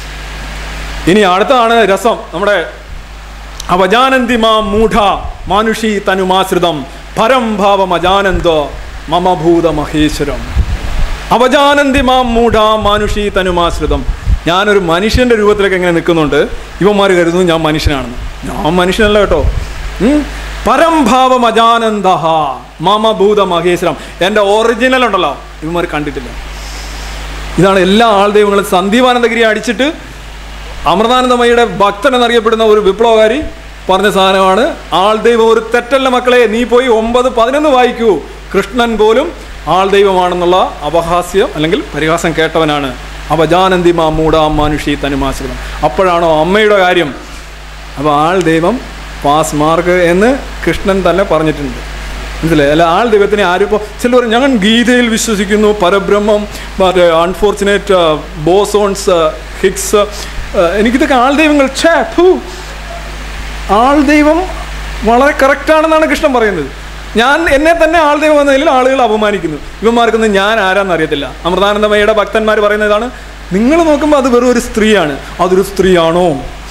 ഇനി അടുത്തതാണ് രസം നമ്മുടെ അവജാനന്തി മാ മൂഢ മാനുഷി തനുമാശ്രിതം പരം ഭാവം അജാനന്ദോ മമഭൂത മഹേശ്വരം അവജാനന്തി മാം മൂഢ മാനുഷി തനുമാശ്രിതം ഞാനൊരു മനുഷ്യന്റെ രൂപത്തിലൊക്കെ എങ്ങനെ നിൽക്കുന്നുണ്ട് ഇവന്മാർ കരുതുന്നു ഞാൻ മനുഷ്യനാണെന്ന് ഞാൻ മനുഷ്യനല്ല കേട്ടോ ഉം. പരംഭാവം അജാനന്ദ മമഭൂത മഹേശ്വരം എൻ്റെ ഒറിജിനൽ ഉണ്ടല്ലോ ഇവന്മാർ കണ്ടിട്ടില്ല ഇതാണ് എല്ലാ ആൾ ദൈവങ്ങളും സന്ദീപാനന്ദഗിരി അടിച്ചിട്ട് അമൃതാനന്ദമയുടെ ഭക്തൻ എന്നറിയപ്പെടുന്ന ഒരു വിപ്ലവകാരി പറഞ്ഞ സാധനമാണ് ആൾ ദൈവം ഒരു തെറ്റല്ല മക്കളെ നീ പോയി ഒമ്പത് പതിനൊന്ന് വായിക്കൂ കൃഷ്ണൻ പോലും ആൾ ദൈവമാണെന്നുള്ള അപഹാസ്യം അല്ലെങ്കിൽ പരിഹാസം കേട്ടവനാണ് അവജാനന്തി മാ മൂടാം മാനുഷി തനുമാശ്രിതം അപ്പോഴാണോ അമ്മയുടെ കാര്യം അപ്പോൾ ആൾ ദൈവം പാസ് മാർക്ക് എന്ന് കൃഷ്ണൻ തന്നെ പറഞ്ഞിട്ടുണ്ട് മനസ്സിലായി അല്ല ആൾ ദൈവത്തിനെ ആരും ഇപ്പോൾ ചിലർ പറയും ഞങ്ങൾ ഗീതയിൽ വിശ്വസിക്കുന്നു പരബ്രഹ്മം മറ്റേ അൺഫോർച്ചുനേറ്റ് ബോസോൺസ് ഹിക്സ് എനിക്കിതൊക്കെ ആൾ ദൈവങ്ങൾ ഛേ ഫു ആൾ ദൈവം വളരെ കറക്റ്റാണെന്നാണ് കൃഷ്ണൻ പറയുന്നത് ഞാൻ എന്നെ തന്നെ ആൾ ദൈവം എന്ന നിലയിൽ ആളുകൾ അപമാനിക്കുന്നു ഇവന്മാർക്കൊന്നും ഞാൻ ആരാന്ന് അറിയത്തില്ല അമൃതാനന്ദമയുടെ ഭക്തന്മാർ പറയുന്നതാണ് നിങ്ങൾ നോക്കുമ്പോൾ അത് വെറും ഒരു സ്ത്രീയാണ് അതൊരു സ്ത്രീയാണോ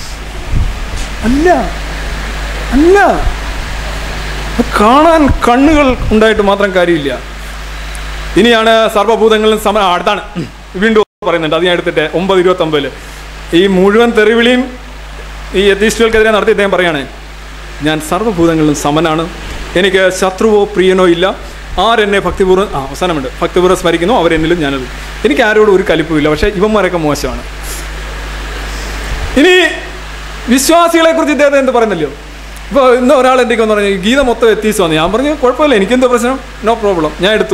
അല്ല അല്ല അത് കാണാൻ കണ്ണുകൾ ഉണ്ടായിട്ട് മാത്രം കാര്യമില്ല ഇനിയാണ് സർവ്വഭൂതങ്ങളിലും സമ ആ, അടുത്താണ് വീണ്ടും പറയുന്നുണ്ട് അത് ഞാൻ എടുത്തിട്ട് ഒമ്പത് ഇരുപത്തൊമ്പതില് ഈ മുഴുവൻ തെറിവിളിയും ഈ യതീഷ്ടുകൾക്കെതിരെ നടത്തി അദ്ദേഹം പറയാണ് ഞാൻ സർവ്വഭൂതങ്ങളിലും സമനാണ് എനിക്ക് ശത്രുവോ പ്രിയനോ ഇല്ല ആരെന്നെ ഭക്തിപൂർവ്വം ആ അവസാനമുണ്ട് ഭക്തിപൂർവ്വം സ്മരിക്കുന്നു അവരെന്നിലും ഞാനത് എനിക്ക് ആരോടും ഒരു കലിപ്പുമില്ല പക്ഷേ ഇവന്മാരൊക്കെ മോശമാണ് ഇനി വിശ്വാസികളെ കുറിച്ച് ഇദ്ദേഹം എന്ത് പറയുന്നല്ലോ ഇപ്പോൾ ഇന്ന് ഒരാൾ എന്തൊക്കെ എന്ന് പറഞ്ഞു ഗീത മൊത്തം എത്തീസമാണ് ഞാൻ പറഞ്ഞു കുഴപ്പമില്ല എനിക്കെന്തോ പ്രശ്നം നോ പ്രോബ്ലം ഞാൻ എടുത്തു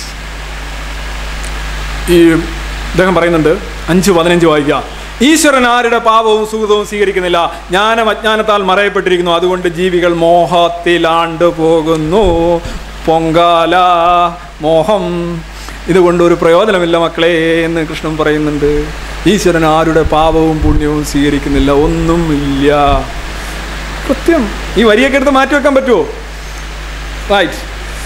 ഈ അദ്ദേഹം പറയുന്നുണ്ട് അഞ്ച് പതിനഞ്ച് വായിക്കാം ഈശ്വരൻ ആരുടെ പാപവും സുഹൃതവും സ്വീകരിക്കുന്നില്ല ജ്ഞാനം അജ്ഞാനത്താൽ മറയപ്പെട്ടിരിക്കുന്നു അതുകൊണ്ട് ജീവികൾ മോഹത്തിലാണ്ട് പോകുന്നു പൊങ്കാല മോഹം ഇതുകൊണ്ട് ഒരു പ്രയോജനമില്ല മക്കളെ എന്ന് കൃഷ്ണൻ പറയുന്നുണ്ട് ഈശ്വരൻ ആരുടെ പാപവും പുണ്യവും സ്വീകരിക്കുന്നില്ല ഒന്നുമില്ല കൃത്യം ഈ വരിയൊക്കെ എടുത്ത് മാറ്റി വെക്കാൻ പറ്റുമോ റൈറ്റ്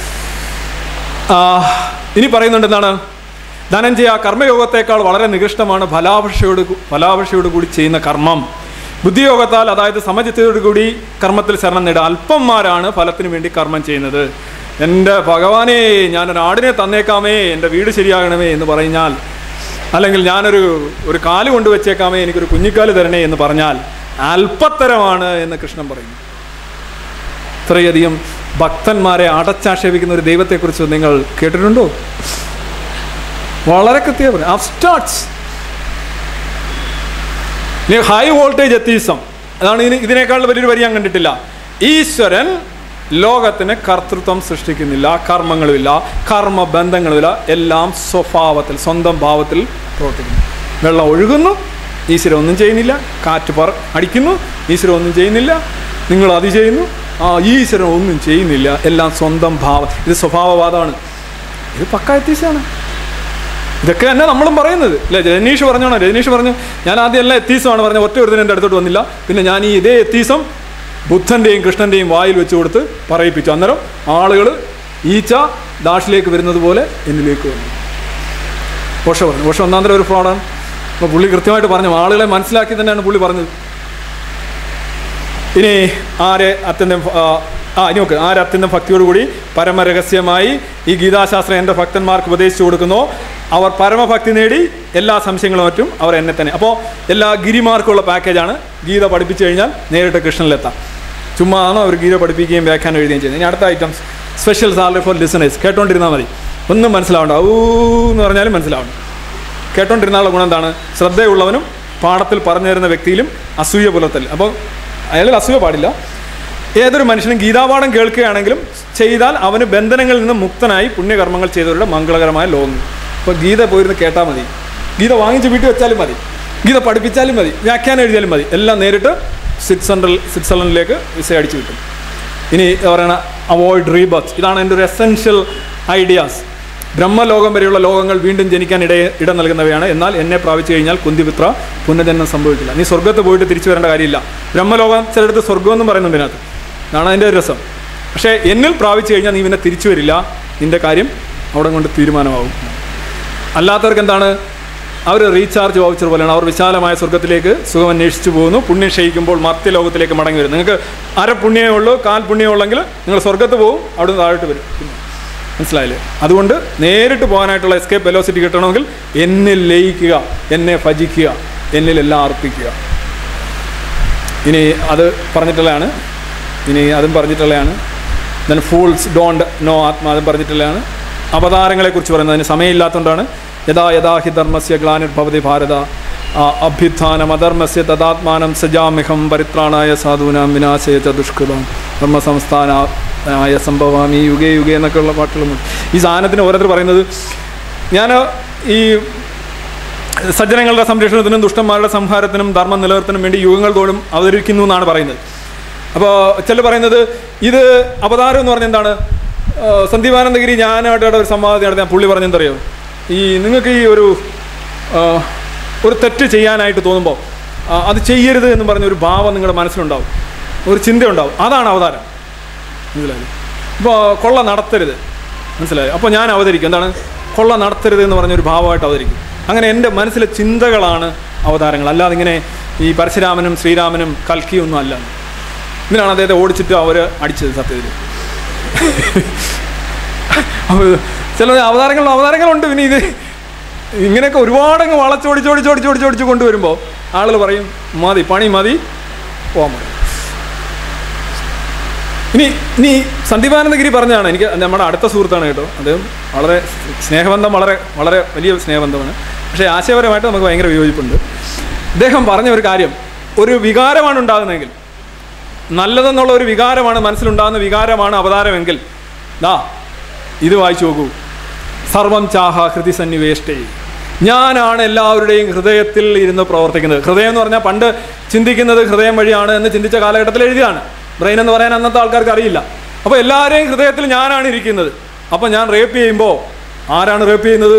ഇനി പറയുന്നുണ്ട് എന്താണ് ധനഞ്ജയ കർമ്മയോഗത്തേക്കാൾ വളരെ നികൃഷ്ടമാണ് ഫലാപേക്ഷയോട് കൂ- ഫലാപേക്ഷയോട് കൂടി ചെയ്യുന്ന കർമ്മം ബുദ്ധിയോഗത്താൽ അതായത് സമചിത്തയോട് കൂടി കർമ്മത്തിൽ ശരണം നേടുക അല്പന്മാരാണ് ഫലത്തിന് വേണ്ടി കർമ്മം ചെയ്യുന്നത് എൻ്റെ ഭഗവാനെ ഞാനൊരു ആടിനെ തന്നേക്കാമേ എൻ്റെ വീട് ശരിയാകണമേ എന്ന് പറഞ്ഞാൽ അല്ലെങ്കിൽ ഞാനൊരു ഒരു കാല് കൊണ്ട് വെച്ചേക്കാമേ എനിക്കൊരു കുഞ്ഞിക്കാല് തരണേ എന്ന് പറഞ്ഞാൽ അല്പത്തരമാണ് എന്ന് കൃഷ്ണൻ പറയുന്നു ഇത്രയധികം ഭക്തന്മാരെ അടച്ചാക്ഷേപിക്കുന്ന ഒരു ദൈവത്തെക്കുറിച്ച് നിങ്ങൾ കേട്ടിട്ടുണ്ടോ വളരെ കൃത്യമായി അബ്സ്റ്റാർട്സ് ഹൈ വോൾട്ടേജ് എത്തീസം അതാണ് ഇതിന് ഇതിനേക്കാൾ വലിയൊരു വരി ഞാൻ കണ്ടിട്ടില്ല ഈശ്വരൻ ലോകത്തിന് കർത്തൃത്വം സൃഷ്ടിക്കുന്നില്ല കർമ്മങ്ങളുമില്ല കർമ്മബന്ധങ്ങളുമില്ല എല്ലാം സ്വഭാവത്തിൽ സ്വന്തം ഭാവത്തിൽ പ്രവർത്തിക്കുന്നു വെള്ളം ഒഴുകുന്നു ഈശ്വരൻ ഒന്നും ചെയ്യുന്നില്ല കാറ്റ് പറ അടിക്കുന്നു ഈശ്വരൻ ഒന്നും ചെയ്യുന്നില്ല നിങ്ങൾ അത് ചെയ്യുന്നു ആ ഈശ്വരൻ ഒന്നും ചെയ്യുന്നില്ല എല്ലാം സ്വന്തം ഭാവം ഇത് സ്വഭാവവാദമാണ് ഇത് പക്ക എത്തീസാണ് ഇതൊക്കെ തന്നെ നമ്മളും പറയുന്നത് അല്ലേ രജനീഷ് പറഞ്ഞോണോ രജനീഷ് പറഞ്ഞു ഞാൻ ആദ്യം എല്ലാം എത്തീസമാണ് പറഞ്ഞ ഒറ്റ ഒരുദിനം എൻ്റെ അടുത്തോട്ട് വന്നില്ല പിന്നെ ഞാൻ ഈ ഇതേ എത്തീസം ബുദ്ധൻ്റെയും കൃഷ്ണൻ്റെയും വായിൽ വെച്ച് കൊടുത്ത് പറയിപ്പിച്ചു അന്നേരം ആളുകൾ ഈച്ച ദാഷിലേക്ക് വരുന്നത് പോലെ എന്നിലേക്ക് വന്നു ഓഷ പറഞ്ഞു ഓഷ ഒന്നാന്തരം ഒരു ഫ്രോഡാണ് അപ്പോൾ പുള്ളി കൃത്യമായിട്ട് പറഞ്ഞു ആളുകളെ മനസ്സിലാക്കി തന്നെയാണ് പുള്ളി പറഞ്ഞത് ഇനി ആരെ അത്യന്തം ആ, ആ ഇനി നോക്ക് ആര് അത്യന്തം ഭക്തിയോടുകൂടി പരമരഹസ്യമായി ഈ ഗീതാശാസ്ത്രം എൻ്റെ ഭക്തന്മാർക്ക് ഉപദേശിച്ചു കൊടുക്കുന്നു അവർ പരമഭക്തി നേടി എല്ലാ സംശയങ്ങളും മറ്റും അവർ എന്നെ തന്നെ അപ്പോൾ എല്ലാ ഗിരിമാർക്കുള്ള പാക്കേജാണ് ഗീത പഠിപ്പിച്ചു കഴിഞ്ഞാൽ നേരിട്ട് കൃഷ്ണനിലെത്താം ചുമ്മാ ആണ് അവർ ഗീത പഠിപ്പിക്കുകയും വ്യാഖ്യാനം എഴുതുകയും ചെയ്യുന്നത് ഇനി അടുത്ത items special salary for listeners കേട്ടോണ്ടിരുന്നാൽ മതി ഒന്നും മനസ്സിലാവണ്ട ഊ എന്ന് പറഞ്ഞാലും മനസ്സിലാവണം കേട്ടോണ്ടിരുന്നാലുള്ള ഗുണം എന്താണ് ശ്രദ്ധയുള്ളവനും പാഠത്തിൽ പറഞ്ഞു തരുന്ന വ്യക്തിയിലും അസൂയ പുലർത്തൽ അപ്പോൾ അയാളിൽ അസൂയ പാടില്ല ഏതൊരു മനുഷ്യനും ഗീതാപാഠം കേൾക്കുകയാണെങ്കിലും ചെയ്താൽ അവന് ബന്ധനങ്ങളിൽ നിന്ന് മുക്തനായി പുണ്യകർമ്മങ്ങൾ ചെയ്തവരുടെ മംഗളകരമായ ലോകം അപ്പോൾ ഗീത പോയിരുന്ന് കേട്ടാൽ മതി ഗീത വാങ്ങിച്ച് വീട്ടിൽ വെച്ചാലും മതി ഗീത പഠിപ്പിച്ചാലും മതി വ്യാഖ്യാനം എഴുതിയാലും മതി എല്ലാം നേരിട്ട് സ്വിറ്റ്സർലൻഡ് സ്വിറ്റ്സർലൻഡിലേക്ക് വിസ അടിച്ചു കിട്ടും ഇനി പറയണ അവോയ്ഡ് റീബർത്ത് ഇതാണ് എൻ്റെ ഒരു എസെൻഷ്യൽ ഐഡിയാസ് ബ്രഹ്മലോകം വരെയുള്ള ലോകങ്ങൾ വീണ്ടും ജനിക്കാൻ ഇട ഇടം നൽകുന്നവയാണ് എന്നാൽ എന്നെ പ്രാപിച്ചു കഴിഞ്ഞാൽ കുന്തിപുത്ര പുനർജന്മം സംഭവിക്കില്ല നീ സ്വർഗ്ഗത്ത് പോയിട്ട് തിരിച്ചു വരേണ്ട കാര്യമില്ല ബ്രഹ്മലോകം ചിലടത്ത് സ്വർഗ്ഗമെന്നും പറയുന്നുണ്ട് ഇതിനകത്ത് അതാണ് അതിൻ്റെ ഒരു രസം പക്ഷേ എന്നിൽ പ്രാപിച്ചു കഴിഞ്ഞാൽ നീ പിന്നെ തിരിച്ചു വരില്ല നിൻ്റെ കാര്യം അവിടെ കൊണ്ട് തീരുമാനമാവും അല്ലാത്തവർക്ക് എന്താണ് അവർ റീചാർജ് വൗച്ചർ പോലെയാണ് അവർ വിശാലമായ സ്വർഗത്തിലേക്ക് സുഖം അന്വേഷിച്ചു പോകുന്നു പുണ്യം ക്ഷയിക്കുമ്പോൾ മർത്യലോകത്തിലേക്ക് മടങ്ങി വരും നിങ്ങൾക്ക് അര പുണ്യമേ ഉള്ളൂ കാൽ പുണ്യമേ ഉള്ളെങ്കിൽ നിങ്ങൾ സ്വർഗത്ത് പോകും അവിടെ നിന്ന് താഴോട്ട് വരും മനസ്സിലായില്ലേ അതുകൊണ്ട് നേരിട്ട് പോകാനായിട്ടുള്ള എസ്കേപ്പ് വെലോസിറ്റി കിട്ടണമെങ്കിൽ എന്നിൽ ലയിക്കുക എന്നെ ഭജിക്കുക എന്നിലെല്ലാം അർപ്പിക്കുക ഇനി അത് പറഞ്ഞിട്ടുള്ളതാണ് ഇനി അതും പറഞ്ഞിട്ടുള്ളതാണ് ദെൻ ഫൂൾസ് ഡോണ്ട് നോ ആത്മാ അതും പറഞ്ഞിട്ടുള്ളതാണ് അവതാരങ്ങളെക്കുറിച്ച് പറയുന്നത് അതിന് സമയമില്ലാത്തതുകൊണ്ടാണ് യഥാ യഥാ ഹി ധർമ്മസ്യ ഗ്ലാനിർഭവതി ഭാരത ആ അഭ്യുത്ഥാനം അധർമ്മസ്യ തഥാത്മാനം സജാമിഹം പരിത്രാണായ സാധൂനാം വിനാശയ ച ദുഷ്കൃതം ധർമ്മസംസ്ഥാനായ സംഭവാമി യുഗേ യുഗേ എന്നൊക്കെയുള്ള പാട്ടുകളുമുണ്ട് ഈ സാധനത്തിന് ഓരോരുത്തർ പറയുന്നത് ഞാൻ ഈ സജ്ജനങ്ങളുടെ സംരക്ഷണത്തിനും ദുഷ്ടന്മാരുടെ സംഹാരത്തിനും ധർമ്മം നിലനിർത്താനും വേണ്ടി യുഗങ്ങൾ തോറും അവതരിക്കുന്നു എന്നാണ് പറയുന്നത് അപ്പോൾ ചില പറയുന്നത് ഇത് അവതാരം എന്ന് പറഞ്ഞാൽ എന്താണ് ആ, സന്ദീപാനന്ദഗിരി ഞാനായിട്ട് ഒരു സംവാദം നടത്തിയ പുള്ളി പറഞ്ഞെന്തറിയോ ഈ നിങ്ങൾക്ക് ഈ ഒരു ആ, ഒരു തെറ്റ് ചെയ്യാനായിട്ട് തോന്നുമ്പോൾ ആ, അത് ചെയ്യരുത് എന്ന് പറഞ്ഞ ഒരു ഭാവം നിങ്ങളുടെ മനസ്സിലുണ്ടാവും ഒരു ചിന്ത ഉണ്ടാവും അതാണ് അവതാരം മനസ്സിലായി ഇപ്പോൾ കൊള്ള നടത്തരുത് മനസ്സിലായി അപ്പോൾ ഞാൻ അവതരിക്കും എന്താണ് കൊള്ള നടത്തരുത് എന്ന് പറഞ്ഞൊരു ഭാവമായിട്ട് അവതരിക്കും അങ്ങനെ എൻ്റെ മനസ്സിലെ ചിന്തകളാണ് അവതാരങ്ങൾ അല്ലാതെ ഇങ്ങനെ ഈ പരശുരാമനും ശ്രീരാമനും കൽക്കിയും ഒന്നും അല്ല ഇതിനാണ് അദ്ദേഹത്തെ ഓടിച്ചിട്ട് അവർ അടിച്ചത് സത്യത്തിൽ അപ്പോൾ ചില അവതാരങ്ങൾ അവതാരങ്ങളുണ്ട് പിന്നെ ഇത് ഇങ്ങനെയൊക്കെ ഒരുപാടങ്ങ് വളച്ചോടിച്ചോടിച്ചോടിച്ചോടിച്ചോടിച്ച് കൊണ്ടുവരുമ്പോൾ ആളുകൾ പറയും മതി പണി മതി പോകാൻ മതി ഇനി ഇനി സന്ദീപാനന്ദഗിരി പറഞ്ഞതാണ് എനിക്ക് നമ്മുടെ അടുത്ത സുഹൃത്താണ് കേട്ടോ അദ്ദേഹം വളരെ സ്നേഹബന്ധം വളരെ വളരെ വലിയ സ്നേഹബന്ധമാണ് പക്ഷേ ആശയപരമായിട്ട് നമുക്ക് ഭയങ്കര വിയോജിപ്പുണ്ട് അദ്ദേഹം പറഞ്ഞ ഒരു കാര്യം ഒരു വികാരമാണ് ഉണ്ടാകുന്നതെങ്കിൽ നല്ലതെന്നുള്ള ഒരു വികാരമാണ് മനസ്സിലുണ്ടാകുന്ന വികാരമാണ് അവതാരമെങ്കിൽ ദാ ഇത് വായിച്ചു നോക്കൂ സർവം ചാഹ ഹൃതി സന്നിവേഷ്ടേ ഞാനാണ് എല്ലാവരുടെയും ഹൃദയത്തിൽ ഇരുന്ന് പ്രവർത്തിക്കുന്നത് ഹൃദയം എന്ന് പറഞ്ഞാൽ പണ്ട് ചിന്തിക്കുന്നത് ഹൃദയം വഴിയാണ് എന്ന് ചിന്തിച്ച കാലഘട്ടത്തിൽ എഴുതിയാണ് ബ്രെയിൻ എന്ന് പറയാൻ അന്നത്തെ ആൾക്കാർക്ക് അറിയില്ല അപ്പോൾ എല്ലാവരെയും ഹൃദയത്തിൽ ഞാനാണ് ഇരിക്കുന്നത് അപ്പോൾ ഞാൻ റേപ്പ് ചെയ്യുമ്പോൾ ആരാണ് റേപ്പ് ചെയ്യുന്നത്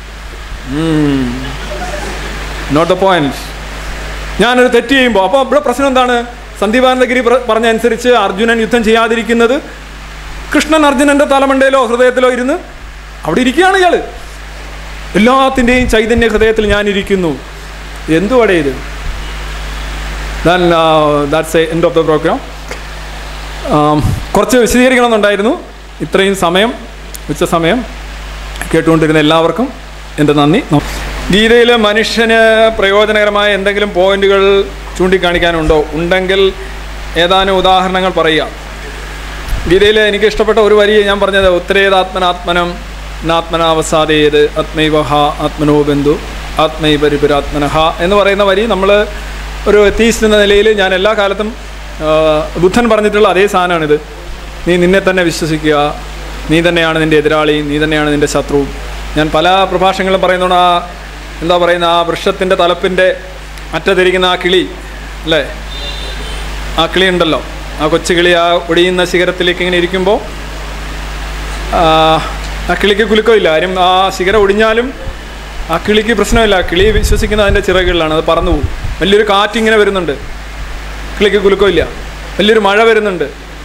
നോട്ട് ദ പോയിന്റ് ഞാനൊരു തെറ്റ് ചെയ്യുമ്പോൾ അപ്പോൾ ഇവിടെ പ്രശ്നം എന്താണ് സന്ദീപാനന്ദഗിരി പ്ര- പറഞ്ഞ അനുസരിച്ച് അർജുനൻ യുദ്ധം ചെയ്യാതിരിക്കുന്നത് കൃഷ്ണൻ അർജുനന്റെ തലമണ്ടയിലോ ഹൃദയത്തിലോ ഇരുന്ന് അവിടെ ഇരിക്കുകയാണ് ഇയാള് എല്ലാത്തിൻ്റെയും ചൈതന്യ ഹൃദയത്തിൽ ഞാൻ ഇരിക്കുന്നു എന്തുവാടേ ഇത് then that's a end of the program കുറച്ച് വിശദീകരിക്കണമെന്നുണ്ടായിരുന്നു ഇത്രയും സമയം ഉച്ച സമയം കേട്ടുകൊണ്ടിരുന്ന എല്ലാവർക്കും എൻ്റെ നന്ദി ഗീതയിൽ മനുഷ്യന് പ്രയോജനകരമായ എന്തെങ്കിലും പോയിന്റുകൾ ചൂണ്ടിക്കാണിക്കാനുണ്ടോ ഉണ്ടെങ്കിൽ ഏതാനും ഉദാഹരണങ്ങൾ പറയുക ഗീതയിൽ എനിക്ക് ഇഷ്ടപ്പെട്ട ഒരു വരി ഞാൻ പറഞ്ഞത് ഉത്തരേതാത്മനാത്മനം നാത്മനാവസാദേത് ആത്മൈവഹ ആത്മനോ ബന്ധു ആത്മൈപരിപുരാത്മനഹ എന്ന് പറയുന്ന വരി നമ്മൾ ഒരു എത്തീസ്റ്റ് എന്ന നിലയിൽ ഞാൻ എല്ലാ കാലത്തും ആ, ബുദ്ധൻ പറഞ്ഞിട്ടുള്ള അതേ സാധനമാണിത് നീ നിന്നെ തന്നെ വിശ്വസിക്കുക നീ തന്നെയാണ് നിൻ്റെ എതിരാളി നീ തന്നെയാണ് നിൻ്റെ ശത്രു ഞാൻ പല പ്രഭാഷണങ്ങളും പറയുന്നതുകൊണ്ട് ആ എന്താ പറയുന്ന ആ വൃക്ഷത്തിൻ്റെ തലപ്പിൻ്റെ അറ്റത്തിരിക്കുന്ന ആ കിളി അല്ലേ ആ കിളി ഉണ്ടല്ലോ ആ കൊച്ചു കിളി ആ ഒടിയുന്ന ശിഖരത്തിലേക്ക് ഇങ്ങനെ ഇരിക്കുമ്പോൾ ആ ആ കിളിക്ക് കുലുക്കമില്ല കാര്യം ആ ശിഖരം ഒടിഞ്ഞാലും ആ കിളിക്ക് പ്രശ്നമില്ല കിളി വിശ്വസിക്കുന്ന അതിൻ്റെ ചിറകുകളിലാണ് അത് പറന്നു പോകും വലിയൊരു കാറ്റിങ്ങനെ വരുന്നുണ്ട് കിളിക്ക് കുലുക്കമില്ല വലിയൊരു മഴ വരുന്നുണ്ട്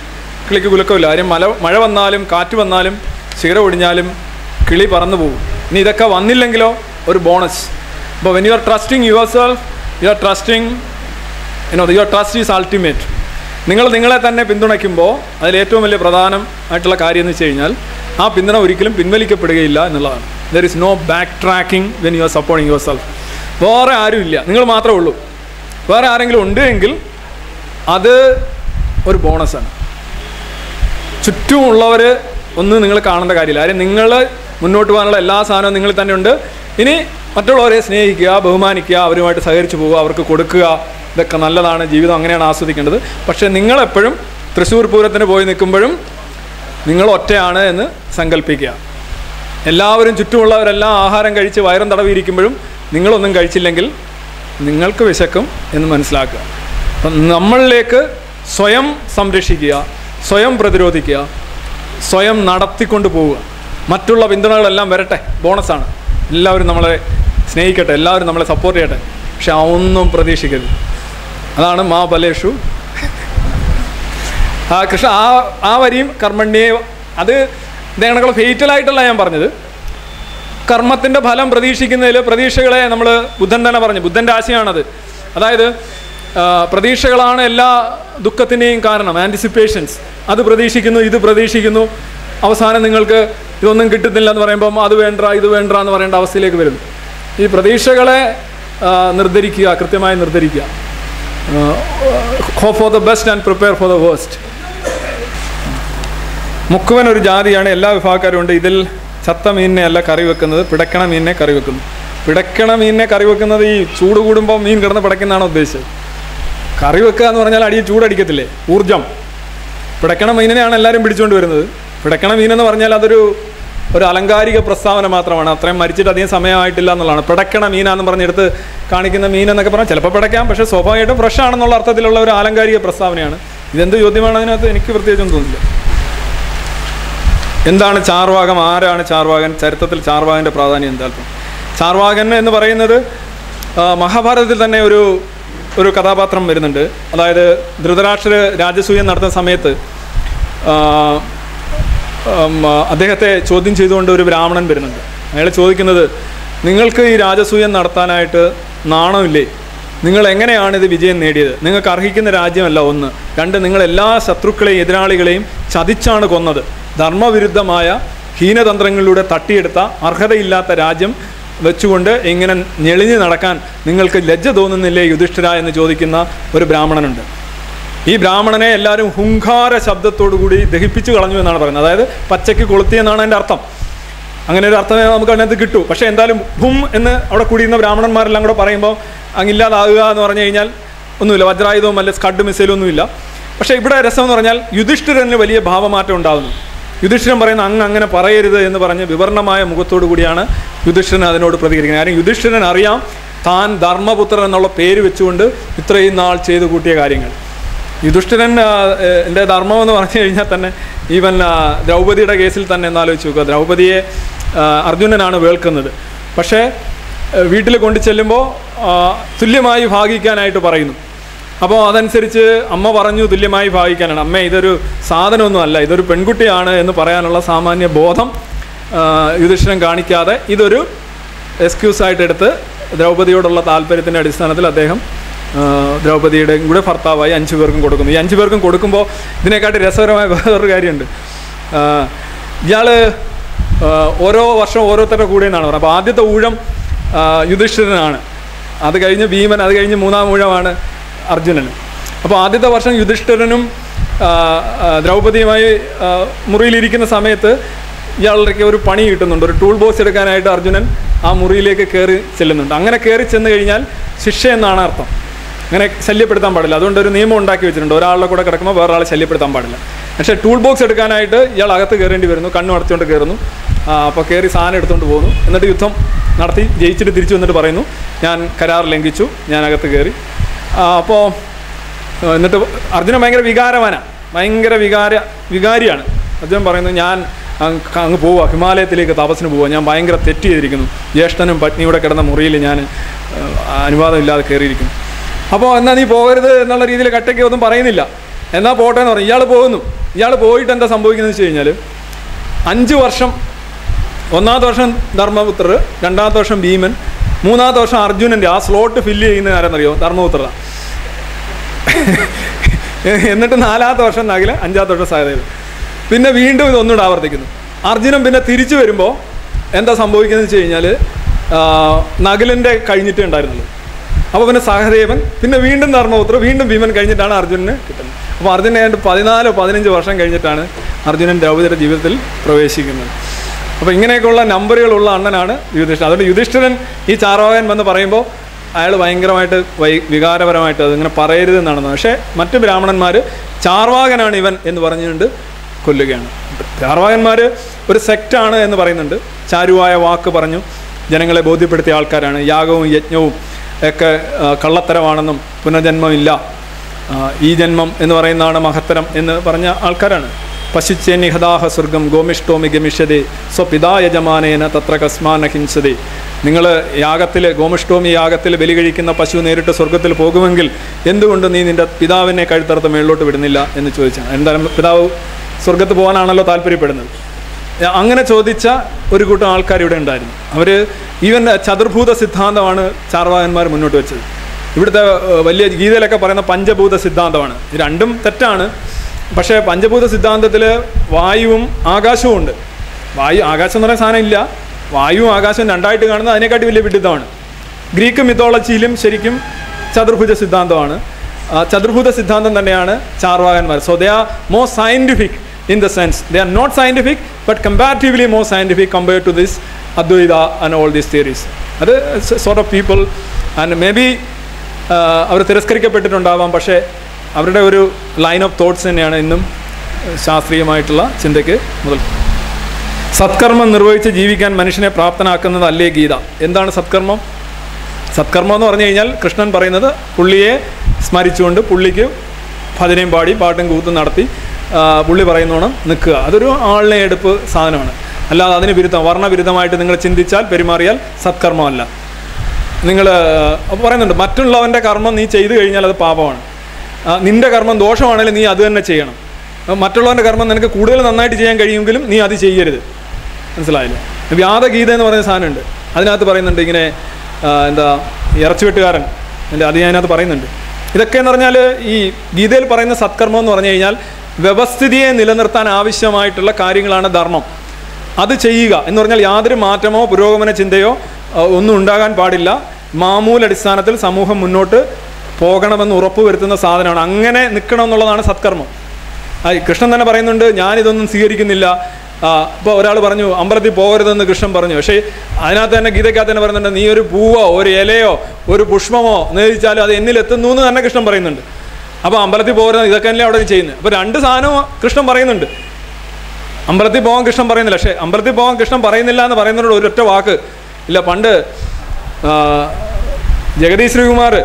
കിളിക്ക് കുലുക്കമില്ല കാര്യം മല മഴ വന്നാലും കാറ്റ് വന്നാലും ചിറ ഒടിഞ്ഞാലും കിളി പറന്നു പോകും ഇനി ഇതൊക്കെ വന്നില്ലെങ്കിലോ ഒരു ബോണസ് അപ്പോൾ when you are trusting yourself you are trusting you know your trust is ultimate നിങ്ങൾ നിങ്ങളെ തന്നെ പിന്തുണയ്ക്കുമ്പോൾ അതിൽ ഏറ്റവും വലിയ പ്രധാനം ആയിട്ടുള്ള കാര്യം എന്ന് വെച്ച് കഴിഞ്ഞാൽ ആ പിന്തുണ ഒരിക്കലും പിൻവലിക്കപ്പെടുകയില്ല എന്നുള്ളതാണ് there is no back tracking when you are supporting yourself വേറെ ആരുമില്ല നിങ്ങൾ മാത്രമേ ഉള്ളൂ വേറെ ആരെങ്കിലും ഉണ്ട് എങ്കിൽ അത് ഒരു ബോണസാണ് ചുറ്റുമുള്ളവർ ഒന്നും നിങ്ങൾ കാണേണ്ട കാര്യമില്ല കാര്യം നിങ്ങൾ മുന്നോട്ട് പോകാനുള്ള എല്ലാ സാധനവും നിങ്ങളിൽ തന്നെ ഉണ്ട് ഇനി മറ്റുള്ളവരെ സ്നേഹിക്കുക ബഹുമാനിക്കുക അവരുമായിട്ട് സഹകരിച്ച് പോവുക അവർക്ക് കൊടുക്കുക ഇതൊക്കെ നല്ലതാണ് ജീവിതം അങ്ങനെയാണ് ആസ്വദിക്കേണ്ടത് പക്ഷേ നിങ്ങളെപ്പോഴും തൃശ്ശൂർ പൂരത്തിന് പോയി നിൽക്കുമ്പോഴും നിങ്ങൾ ഒറ്റയാണ് എന്ന് സങ്കല്പിക്കുക എല്ലാവരും ചുറ്റുമുള്ളവരെല്ലാം ആഹാരം കഴിച്ച് വയറും തടവിയിരിക്കുമ്പോഴും നിങ്ങളൊന്നും കഴിച്ചില്ലെങ്കിൽ നിങ്ങൾക്ക് വിശക്കും എന്ന് മനസ്സിലാക്കുക അപ്പം നമ്മളിലേക്ക് സ്വയം സംരക്ഷിക്കുക സ്വയം പ്രതിരോധിക്കുക സ്വയം നടത്തിക്കൊണ്ട് പോവുക മറ്റുള്ള പിന്തുണകളെല്ലാം വരട്ടെ ബോണസാണ് എല്ലാവരും നമ്മളെ സ്നേഹിക്കട്ടെ എല്ലാവരും നമ്മളെ സപ്പോർട്ട് ചെയ്യട്ടെ പക്ഷെ ആ ഒന്നും പ്രതീക്ഷിക്കരുത് അതാണ് മാ ബലേഷു ആ കൃഷ്ണ ആ ആ വരിയും കർമ്മണ്യെ അത് ഇതേണക്കുള്ള ഫെയ്റ്റലായിട്ടല്ല ഞാൻ പറഞ്ഞത് കർമ്മത്തിൻ്റെ ഫലം പ്രതീക്ഷിക്കുന്നതിൽ പ്രതീക്ഷകളെ നമ്മൾ ബുദ്ധൻ തന്നെ പറഞ്ഞു ബുദ്ധൻ്റെ ആശയമാണത് അതായത് ആ, പ്രതീക്ഷകളാണ് എല്ലാ ദുഃഖത്തിൻ്റെയും കാരണം ആൻറ്റിസിപ്പേഷൻസ് അത് പ്രതീക്ഷിക്കുന്നു ഇത് പ്രതീക്ഷിക്കുന്നു അവസാനം നിങ്ങൾക്ക് ഇതൊന്നും കിട്ടുന്നില്ല എന്ന് പറയുമ്പം അത് വേണ്ട ഇത് വേണ്ട എന്ന് പറയേണ്ട അവസ്ഥയിലേക്ക് വരുന്നു ഈ പ്രതീക്ഷകളെ ആ, നിർദ്ധരിക്കുക കൃത്യമായി നിർദ്ധരിക്കുക hope for the best and prepare for the worst മുക്കുവൻ ഒരു ജാതിയാണ് എല്ലാ വിഭാഗക്കാരും ഉണ്ട് ഇതിൽ ചത്ത മീനിനെ അല്ല കറി വെക്കുന്നത് പിടക്കണ മീനിനെ കറി വെക്കുന്നു പിടക്കണ മീനിനെ കറി വെക്കുന്നത് ഈ ചൂട് കൂടുമ്പോൾ മീൻ കിടന്ന് പിടയ്ക്കുന്നതാണോ ഉദ്ദേശിച്ചത് കറി വെക്കുക എന്ന് പറഞ്ഞാൽ അടിയിൽ ചൂടടിക്കത്തില്ലേ ഊർജം പിടക്കണ മീനിനെയാണ് എല്ലാവരും പിടിച്ചുകൊണ്ട് വരുന്നത് പിടക്കണ മീനെന്ന് പറഞ്ഞാൽ അതൊരു ഒരു അലങ്കാരിക പ്രസ്താവന മാത്രമാണ് അത്രയും മരിച്ചിട്ട് അധികം സമയമായിട്ടില്ല എന്നുള്ളതാണ് പിടക്കണ മീനാന്ന് പറഞ്ഞെടുത്ത് കാണിക്കുന്ന മീൻ എന്നൊക്കെ പറഞ്ഞാൽ ചിലപ്പോൾ പിടയ്ക്കാം പക്ഷേ സ്വാഭാവികമായിട്ടും ഫ്രഷ് ആണെന്നുള്ള അർത്ഥത്തിലുള്ള ഒരു ആലങ്കാരിക പ്രസ്താവനയാണ് ഇതെന്ത് ചോദ്യമാണ് അതിനകത്ത് എനിക്ക് പ്രത്യേകിച്ചൊന്നും തോന്നുന്നില്ല എന്താണ് ചാർവാകം ആരാണ് ചാർവാകൻ ചരിത്രത്തിൽ ചാർവാകൻ്റെ പ്രാധാന്യം എന്താൽപ്പം ചാർവാകൻ എന്ന് പറയുന്നത് ആ, മഹാഭാരതത്തിൽ തന്നെ ഒരു ഒരു കഥാപാത്രം വരുന്നുണ്ട് അതായത് ധൃതരാഷ്ട്ര രാജസൂയം നടത്തുന്ന സമയത്ത് ആ, ഉം, ആ, അദ്ദേഹത്തെ ചോദ്യം ചെയ്തുകൊണ്ട് ഒരു ബ്രാഹ്മണൻ വരുന്നുണ്ട് അയാൾ ചോദിക്കുന്നത് നിങ്ങൾക്ക് ഈ രാജസൂയം നടത്താനായിട്ട് നാണമില്ലേ നിങ്ങൾ എങ്ങനെയാണ് ഇത് വിജയം നേടിയത് നിങ്ങൾക്ക് അർഹിക്കുന്ന രാജ്യമല്ല ഒന്ന് രണ്ട് നിങ്ങൾ എല്ലാ ശത്രുക്കളെയും എതിരാളികളെയും ചതിച്ചാണ് കൊന്നത് ധർമ്മവിരുദ്ധമായ ഹീനതന്ത്രങ്ങളിലൂടെ തട്ടിയെടുത്ത അർഹതയില്ലാത്ത രാജ്യം വെച്ചുകൊണ്ട് ഇങ്ങനെ ഞെളിഞ്ഞു നടക്കാൻ നിങ്ങൾക്ക് ലജ്ജ തോന്നുന്നില്ലേ യുധിഷ്ഠിര എന്ന് ചോദിക്കുന്ന ഒരു ബ്രാഹ്മണനുണ്ട് ഈ ബ്രാഹ്മണനെ എല്ലാവരും ഹുങ്കാര ശബ്ദത്തോടു കൂടി ദഹിപ്പിച്ചു കളഞ്ഞു എന്നാണ് പറയുന്നത് അതായത് പച്ചയ്ക്ക് കൊളുത്തി എന്നാണ് എൻ്റെ അർത്ഥം അങ്ങനെ ഒരു അർത്ഥമേ നമുക്ക് അതിനകത്ത് കിട്ടൂ പക്ഷേ എന്തായാലും ഭും എന്ന് അവിടെ കൂടിയിരുന്ന ബ്രാഹ്മണന്മാരെല്ലാം കൂടെ പറയുമ്പോൾ അങ്ങില്ലാതാകുക എന്ന് പറഞ്ഞു കഴിഞ്ഞാൽ ഒന്നുമില്ല വജ്രായുധവും അല്ല സ്കഡ് മിസൈലും ഒന്നുമില്ല പക്ഷേ ഇവിടെ രസം എന്ന് പറഞ്ഞാൽ യുധിഷ്ഠിരന് വലിയ ഭാവമാറ്റം ഉണ്ടാകുന്നു യുധിഷ്ഠിരൻ പറയുന്ന അങ്ങ് അങ്ങനെ പറയരുത് എന്ന് പറഞ്ഞ് വിവരണമായ മുഖത്തോടു കൂടിയാണ് യുധിഷ്ഠിരൻ അതിനോട് പ്രതികരിക്കുന്നത് കാരണം യുധിഷ്ഠിരൻ അറിയാം താൻ ധർമ്മപുത്രൻ എന്നുള്ള പേര് വെച്ചുകൊണ്ട് ഇത്രയും നാൾ ചെയ്തു കൂട്ടിയ കാര്യങ്ങൾ യുധിഷ്ഠിരൻ ആ, ഏഹ്, എൻ്റെ ധർമ്മം എന്ന് പറഞ്ഞു കഴിഞ്ഞാൽ തന്നെ ഈവൻ ആ, ദ്രൗപദിയുടെ കേസിൽ തന്നെ എന്നാലോചിച്ച് നോക്കുക ദ്രൗപദിയെ ആ, അർജുനനാണ് വേൾക്കുന്നത് പക്ഷേ ഏഹ്, വീട്ടിൽ കൊണ്ടു ചെല്ലുമ്പോൾ ആ, തുല്യമായി ഭാഗിക്കാനായിട്ട് പറയുന്നു അപ്പോൾ അതനുസരിച്ച് അമ്മ പറഞ്ഞു തുല്യമായി ഭാവിക്കാനാണ് അമ്മ ഇതൊരു സാധനമൊന്നും അല്ല ഇതൊരു പെൺകുട്ടിയാണ് എന്ന് പറയാനുള്ള സാമാന്യ ബോധം ആ, യുധിഷ്ഠിരൻ കാണിക്കാതെ ഇതൊരു എക്സ്ക്യൂസായിട്ട് എടുത്ത് ദ്രൗപദിയോടുള്ള താല്പര്യത്തിൻ്റെ അടിസ്ഥാനത്തിൽ അദ്ദേഹം ആ, ദ്രൗപദിയുടെയും കൂടെ ഭർത്താവായി അഞ്ചു പേർക്കും കൊടുക്കുന്നു ഈ അഞ്ചു പേർക്കും കൊടുക്കുമ്പോൾ ഇതിനെക്കാട്ടി രസകരമായ വേറൊരു കാര്യമുണ്ട് ഇയാൾ ഓരോ വർഷം ഓരോരുത്തരുടെ കൂടെ എന്നാണ് പറയുന്നത് അപ്പോൾ ആദ്യത്തെ ഊഴം ആ, യുധിഷ്ഠിരനാണ് അത് കഴിഞ്ഞ് ഭീമൻ അത് കഴിഞ്ഞ് മൂന്നാം ഊഴമാണ് അർജുനന് അപ്പോൾ ആദ്യത്തെ വർഷം യുധിഷ്ഠിരനും ആ, ആ, ദ്രൗപദിയുമായി ആ, മുറിയിലിരിക്കുന്ന സമയത്ത് ഇയാളുടെ ഒരു പണി കിട്ടുന്നുണ്ട് ഒരു ടൂൾ ബോക്സ് എടുക്കാനായിട്ട് അർജുനൻ ആ മുറിയിലേക്ക് കയറി ചെല്ലുന്നുണ്ട് അങ്ങനെ കയറി ചെന്ന് കഴിഞ്ഞാൽ ശിക്ഷ എന്നാണ് അർത്ഥം അങ്ങനെ ശല്യപ്പെടുത്താൻ പാടില്ല അതുകൊണ്ട് ഒരു നിയമം ഉണ്ടാക്കി വെച്ചിട്ടുണ്ട് ഒരാളുടെ കൂടെ കിടക്കുമ്പോൾ വേറെ ആളെ ശല്യപ്പെടുത്താൻ പാടില്ല പക്ഷേ ടൂൾ ബോക്സ് എടുക്കാനായിട്ട് ഇയാൾ അകത്ത് കയറേണ്ടി വരുന്നു കണ്ണു അടച്ചുകൊണ്ട് കയറുന്നു അപ്പോൾ കയറി സാധനം എടുത്തുകൊണ്ട് പോകുന്നു എന്നിട്ട് യുദ്ധം നടത്തി ജയിച്ചിട്ട് തിരിച്ചു വന്നിട്ട് പറയുന്നു ഞാൻ കരാർ ലംഘിച്ചു ഞാൻ അകത്ത് കയറി അപ്പോൾ എന്നിട്ട് അർജുനൻ ഭയങ്കര വികാരവാനാണ് ഭയങ്കര വികാര വികാരിയാണ് അർജുനൻ പറയുന്നു ഞാൻ അങ്ങ് അങ്ങ് പോവുക ഹിമാലയത്തിലേക്ക് തപസ്സിന് പോവുക ഞാൻ ഭയങ്കര തെറ്റ് ചെയ്തിരിക്കുന്നു ജ്യേഷ്ഠനും പത്നിയുടെ കിടന്ന മുറിയിൽ ഞാൻ ഏഹ്, അനുവാദമില്ലാതെ കയറിയിരിക്കുന്നു അപ്പോൾ എന്നാൽ നീ പോകരുത് എന്നുള്ള രീതിയിൽ കട്ടയ്ക്ക് ഒന്നും പറയുന്നില്ല എന്നാൽ പോട്ടെ എന്ന് പറഞ്ഞു ഇയാൾ പോകുന്നു ഇയാൾ പോയിട്ട് എന്താ സംഭവിക്കുന്നത് വെച്ച് കഴിഞ്ഞാൽ അഞ്ച് വർഷം ഒന്നാമത്തെ വർഷം ധർമ്മപുത്രർ രണ്ടാമത്തെ വർഷം ഭീമൻ മൂന്നാമത്തെ വർഷം അർജുനൻ്റെ ആ സ്ലോട്ട് ഫില്ല് ചെയ്യുന്ന ആരെന്നറിയോ ധർമ്മപുത്രത എന്നിട്ട് നാലാമത്തെ വർഷം നകില് അഞ്ചാമത്തെ വർഷം സഹദേവൻ പിന്നെ വീണ്ടും ഇത് ഒന്നുകൂടെ ആവർത്തിക്കുന്നു അർജുനൻ പിന്നെ തിരിച്ചു വരുമ്പോൾ എന്താ സംഭവിക്കുന്നത് വെച്ച് കഴിഞ്ഞാൽ നകുലിൻ്റെ കഴിഞ്ഞിട്ടേ ഉണ്ടായിരുന്നുള്ളൂ അപ്പോൾ പിന്നെ സഹദേവൻ പിന്നെ വീണ്ടും ധർമ്മപുത്ര വീണ്ടും ഭീമൻ കഴിഞ്ഞിട്ടാണ് അർജുനന് കിട്ടുന്നത് അപ്പോൾ അർജുനൻ ഏതാണ്ട് പതിനാലോ പതിനഞ്ച് വർഷം കഴിഞ്ഞിട്ടാണ് അർജുനൻ ദ്രൗപദിയുടെ ജീവിതത്തിൽ പ്രവേശിക്കുന്നത് അപ്പോൾ ഇങ്ങനെയൊക്കെയുള്ള നമ്പറുകളുള്ള അണ്ണനാണ് യുധിഷ്ഠിരൻ അതുകൊണ്ട് യുധിഷ്ഠിരൻ ഈ ചാർവാകൻ വന്ന് പറയുമ്പോൾ അയാൾ ഭയങ്കരമായിട്ട് വൈ വികാരപരമായിട്ട് അതിങ്ങനെ പറയരുത് എന്നാണ് പക്ഷേ മറ്റ് ബ്രാഹ്മണന്മാർ ചാർവാകനാണ് ഇവൻ എന്ന് പറഞ്ഞുകൊണ്ട് കൊല്ലുകയാണ് ചാർവാകന്മാർ ഒരു സെക്റ്റാണ് എന്ന് പറയുന്നുണ്ട് ചാരുവായ വാക്ക് പറഞ്ഞു ജനങ്ങളെ ബോധ്യപ്പെടുത്തിയ ആൾക്കാരാണ് യാഗവും യജ്ഞവും ഒക്കെ ആ, കള്ളത്തരമാണെന്നും പുനർജന്മമില്ല ആ, ഈ ജന്മം എന്ന് പറയുന്നതാണ് മഹത്തരം എന്ന് പറഞ്ഞ ആൾക്കാരാണ് പശുച്ചേ നിഹദാഹ സ്വർഗം ഗോമിഷ്ടോമി ഗമിഷ്യതേ സ്വപിതാ യജമാനേന തത്ര കസ്മാന ഹിംസതേ നിങ്ങൾ യാഗത്തിൽ ഗോമിഷ്ടോമി യാഗത്തിൽ ബലി കഴിക്കുന്ന പശു നേരിട്ട് സ്വർഗത്തിൽ പോകുമെങ്കിൽ എന്തുകൊണ്ട് നീ നിൻ്റെ പിതാവിനെ കഴുത്തറുത്ത് മേളിലോട്ട് വിടുന്നില്ല എന്ന് ചോദിച്ചാണ് എന്തായാലും പിതാവ് സ്വർഗത്ത് പോകാനാണല്ലോ താല്പര്യപ്പെടുന്നത് അങ്ങനെ ചോദിച്ച ഒരു കൂട്ടം ആൾക്കാർ ഇവിടെ ഉണ്ടായിരുന്നു അവർ ഈവൻ ചതുർഭൂത സിദ്ധാന്തമാണ് ചാർവാകന്മാർ മുന്നോട്ട് വെച്ചത് ഇവിടുത്തെ ഏഹ്, വലിയ ഗീതയിലൊക്കെ പറയുന്ന പഞ്ചഭൂത സിദ്ധാന്തമാണ് ഇത് രണ്ടും തെറ്റാണ് പക്ഷേ പഞ്ചഭൂത സിദ്ധാന്തത്തിൽ വായുവും ആകാശവും ഉണ്ട് വായു ആകാശം എന്ന് പറയുന്ന സാധനം ഇല്ല വായുവും ആകാശവും രണ്ടായിട്ട് കാണുന്നത് അതിനെക്കാട്ടി വലിയ വിഡിത്തമാണ് ഗ്രീക്ക് മിത്തോളജിയിലും ശരിക്കും ചതുർഭുജ സിദ്ധാന്തമാണ് ആ, ചതുർഭുജ സിദ്ധാന്തം തന്നെയാണ് ചാർവാകന്മാർ so they are more scientific in the sense they are not scientific but comparatively more scientific compare to this Advaita and all these theories അത് sort of people and maybe അവർ തിരസ്കരിക്കപ്പെട്ടിട്ടുണ്ടാവാം പക്ഷേ അവരുടെ ഒരു ലൈൻ ഓഫ് തോട്ട്സ് തന്നെയാണ് ഇന്നും ശാസ്ത്രീയമായിട്ടുള്ള ചിന്തയ്ക്ക് മുതൽ സത്കർമ്മം നിർവഹിച്ച് ജീവിക്കാൻ മനുഷ്യനെ പ്രാപ്തനാക്കുന്നതല്ലേ ഗീത എന്താണ് സത്കർമ്മം സത്കർമ്മം എന്ന് പറഞ്ഞു കഴിഞ്ഞാൽ കൃഷ്ണൻ പറയുന്നത് പുള്ളിയെ സ്മരിച്ചുകൊണ്ട് പുള്ളിക്ക് ഭജനയും പാടി പാട്ടും കൂത്തും നടത്തി ആ, പുള്ളി പറയുന്നോണം നിൽക്കുക അതൊരു ആളിനെ എടുപ്പ് സാധനമാണ് അല്ലാതെ അതിന് വിരുദ്ധം വർണ്ണവിരുദ്ധമായിട്ട് നിങ്ങൾ ചിന്തിച്ചാൽ പെരുമാറിയാൽ സത്കർമ്മമല്ല നിങ്ങൾ പറയുന്നുണ്ട് മറ്റുള്ളവൻ്റെ കർമ്മം നീ ചെയ്തു കഴിഞ്ഞാൽ അത് പാപമാണ് ആ, നിന്റെ കർമ്മം ദോഷമാണെങ്കിലും നീ അത് തന്നെ ചെയ്യണം ആ, മറ്റുള്ളവൻ്റെ കർമ്മം നിനക്ക് കൂടുതൽ നന്നായിട്ട് ചെയ്യാൻ കഴിയുമെങ്കിലും നീ അത് ചെയ്യരുത് മനസ്സിലായില്ലേ വ്യാധഗീത എന്ന് പറയുന്ന സാധനമുണ്ട് അതിനകത്ത് പറയുന്നുണ്ട് ഇങ്ങനെ ആ, എന്താ ഇറച്ചിവെട്ടുകാരൻ എൻ്റെ അത് ഞാൻ അതിനകത്ത് പറയുന്നുണ്ട് ഇതൊക്കെ എന്ന് പറഞ്ഞാൽ ഈ ഗീതയിൽ പറയുന്ന സത്കർമ്മം എന്ന് പറഞ്ഞു കഴിഞ്ഞാൽ വ്യവസ്ഥിതിയെ നിലനിർത്താൻ ആവശ്യമായിട്ടുള്ള കാര്യങ്ങളാണ് ധർമ്മം അത് ചെയ്യുക എന്ന് പറഞ്ഞാൽ യാതൊരു മാറ്റമോ പുരോഗമന ചിന്തയോ ആ, ഒന്നും ഉണ്ടാകാൻ പാടില്ല മാമൂലടിസ്ഥാനത്തിൽ സമൂഹം മുന്നോട്ട് പോകണമെന്ന് ഉറപ്പുവരുത്തുന്ന സാധനമാണ് അങ്ങനെ നിൽക്കണം എന്നുള്ളതാണ് സത്കർമ്മം ആ, കൃഷ്ണൻ തന്നെ പറയുന്നുണ്ട് ഞാനിതൊന്നും സ്വീകരിക്കുന്നില്ല ഇപ്പോൾ ഒരാൾ പറഞ്ഞു അമ്പലത്തിൽ പോകരുതെന്ന് കൃഷ്ണൻ പറഞ്ഞു പക്ഷേ അതിനകത്ത് തന്നെ ഗീതയ്ക്കകത്ത് തന്നെ പറയുന്നുണ്ട് നീ ഒരു പൂവോ ഒരു ഇലയോ ഒരു പുഷ്പമോ നേദിച്ചാലും അത് എന്നിൽ എത്തുന്നു എന്ന് തന്നെ കൃഷ്ണൻ പറയുന്നുണ്ട് അപ്പോൾ അമ്പലത്തിൽ പോകരുത് ഇതൊക്കെ അല്ലേ അവിടെ ചെയ്യുന്നത് അപ്പോൾ രണ്ട് സാധനവും കൃഷ്ണൻ പറയുന്നുണ്ട് അമ്പലത്തിൽ പോകാൻ കൃഷ്ണൻ പറയുന്നില്ല പക്ഷേ അമ്പലത്തിൽ പോകാൻ കൃഷ്ണൻ പറയുന്നില്ല എന്ന് പറയുന്നതിനോട് ഒരൊറ്റ വാക്ക് ഇല്ല പണ്ട് ആ, ജഗദീഷ് ശ്രീകുമാർ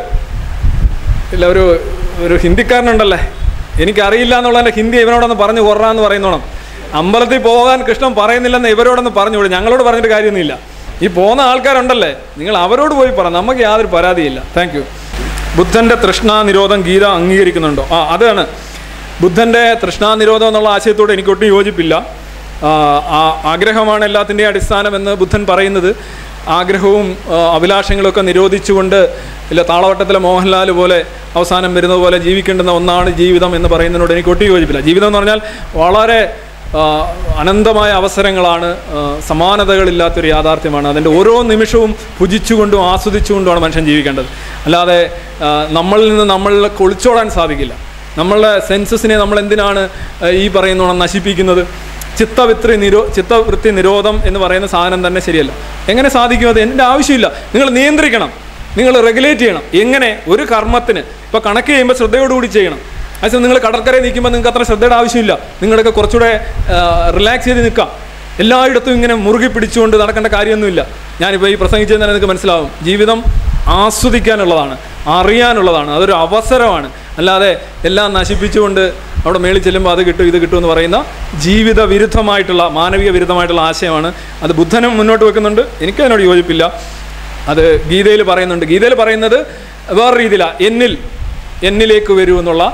ഇല്ല ഒരു ഒരു ഹിന്ദിക്കാരനുണ്ടല്ലേ എനിക്കറിയില്ല എന്നുള്ളതിൻ്റെ ഹിന്ദി ഇവനോടൊന്ന് പറഞ്ഞു കൊറാന്ന് പറയുന്നോണം അമ്പലത്തിൽ പോകാൻ കൃഷ്ണൻ പറയുന്നില്ലെന്ന് ഇവരോടൊന്ന് പറഞ്ഞുകൂടെ ഞങ്ങളോട് പറഞ്ഞിട്ട് കാര്യമൊന്നുമില്ല ഈ പോകുന്ന ആൾക്കാരുണ്ടല്ലേ നിങ്ങൾ അവരോട് പോയി പറ നമുക്ക് യാതൊരു പരാതിയില്ല താങ്ക് യു ബുദ്ധൻ്റെ തൃഷ്ണാനിരോധം ഗീത അംഗീകരിക്കുന്നുണ്ടോ ആ അതാണ് ബുദ്ധൻ്റെ തൃഷ്ണാനിരോധം എന്നുള്ള ആശയത്തോട് എനിക്കൊട്ടും യോജിപ്പില്ല ആ, ആ ആഗ്രഹമാണ് എല്ലാത്തിൻ്റെയും അടിസ്ഥാനം എന്ന് ബുദ്ധൻ പറയുന്നത് ആഗ്രഹവും ആ, അഭിലാഷങ്ങളും ഒക്കെ നിരോധിച്ചുകൊണ്ട് ഇല്ല താളവട്ടത്തിലെ മോഹൻലാൽ പോലെ അവസാനം വരുന്നത് പോലെ ജീവിക്കേണ്ടുന്ന ഒന്നാണ് ജീവിതം എന്ന് പറയുന്നതിനോട് എനിക്ക് ഒട്ടും യോജിപ്പില്ല ജീവിതം എന്ന് പറഞ്ഞാൽ വളരെ ആ, അനന്തമായ അവസരങ്ങളാണ് ആ, സമാനതകളില്ലാത്തൊരു യാഥാർത്ഥ്യമാണ് അതിൻ്റെ ഓരോ നിമിഷവും ഭുജിച്ചുകൊണ്ടും ആസ്വദിച്ചുകൊണ്ടുമാണ് മനുഷ്യൻ ജീവിക്കേണ്ടത് അല്ലാതെ ആ, നമ്മളിൽ നിന്ന് നമ്മളിലേക്ക് ഒളിച്ചോടാൻ സാധിക്കില്ല നമ്മളുടെ സെൻസസിനെ നമ്മൾ എന്തിനാണ് ആ, ഈ പറയുന്നോണം നശിപ്പിക്കുന്നത് ചിത്തവൃത്തി നിരോ ചിത്തവൃത്തി നിരോധം എന്ന് പറയുന്ന സാധനം തന്നെ ശരിയല്ല എങ്ങനെ സാധിക്കും അത് എൻ്റെ ആവശ്യമില്ല നിങ്ങൾ നിയന്ത്രിക്കണം നിങ്ങൾ റെഗുലേറ്റ് ചെയ്യണം എങ്ങനെ ഒരു കർമ്മത്തിന് ഇപ്പോൾ കണക്ക് ചെയ്യുമ്പോൾ ശ്രദ്ധയോടുകൂടി ചെയ്യണം അതേസമയം നിങ്ങൾ കടൽക്കരയിൽ നിൽക്കുമ്പോൾ നിങ്ങൾക്ക് അത്ര ശ്രദ്ധയുടെ ആവശ്യമില്ല നിങ്ങളൊക്കെ കുറച്ചുകൂടെ റിലാക്സ് ചെയ്ത് നിൽക്കാം എല്ലായിടത്തും ഇങ്ങനെ മുറുകി പിടിച്ചുകൊണ്ട് നടക്കേണ്ട കാര്യമൊന്നുമില്ല ഞാനിപ്പോൾ ഈ പ്രസംഗിച്ചത് തന്നെ നിങ്ങൾക്ക് മനസ്സിലാവും ജീവിതം ആസ്വദിക്കാനുള്ളതാണ് അറിയാനുള്ളതാണ് അതൊരു അവസരമാണ് അല്ലാതെ എല്ലാം നശിപ്പിച്ചുകൊണ്ട് അവിടെ മേളിൽ ചെല്ലുമ്പോൾ അത് കിട്ടും ഇത് കിട്ടും എന്ന് പറയുന്ന ജീവിത വിരുദ്ധമായിട്ടുള്ള മാനവിക വിരുദ്ധമായിട്ടുള്ള ആശയമാണ് അത് ബുദ്ധനും മുന്നോട്ട് വെക്കുന്നുണ്ട് എനിക്കതിനോട് യോജിപ്പില്ല അത് ഗീതയിൽ പറയുന്നുണ്ട് ഗീതയിൽ പറയുന്നത് വേറെ രീതിയിലാണ് എന്നിൽ എന്നിലേക്ക് വരൂ എന്നുള്ള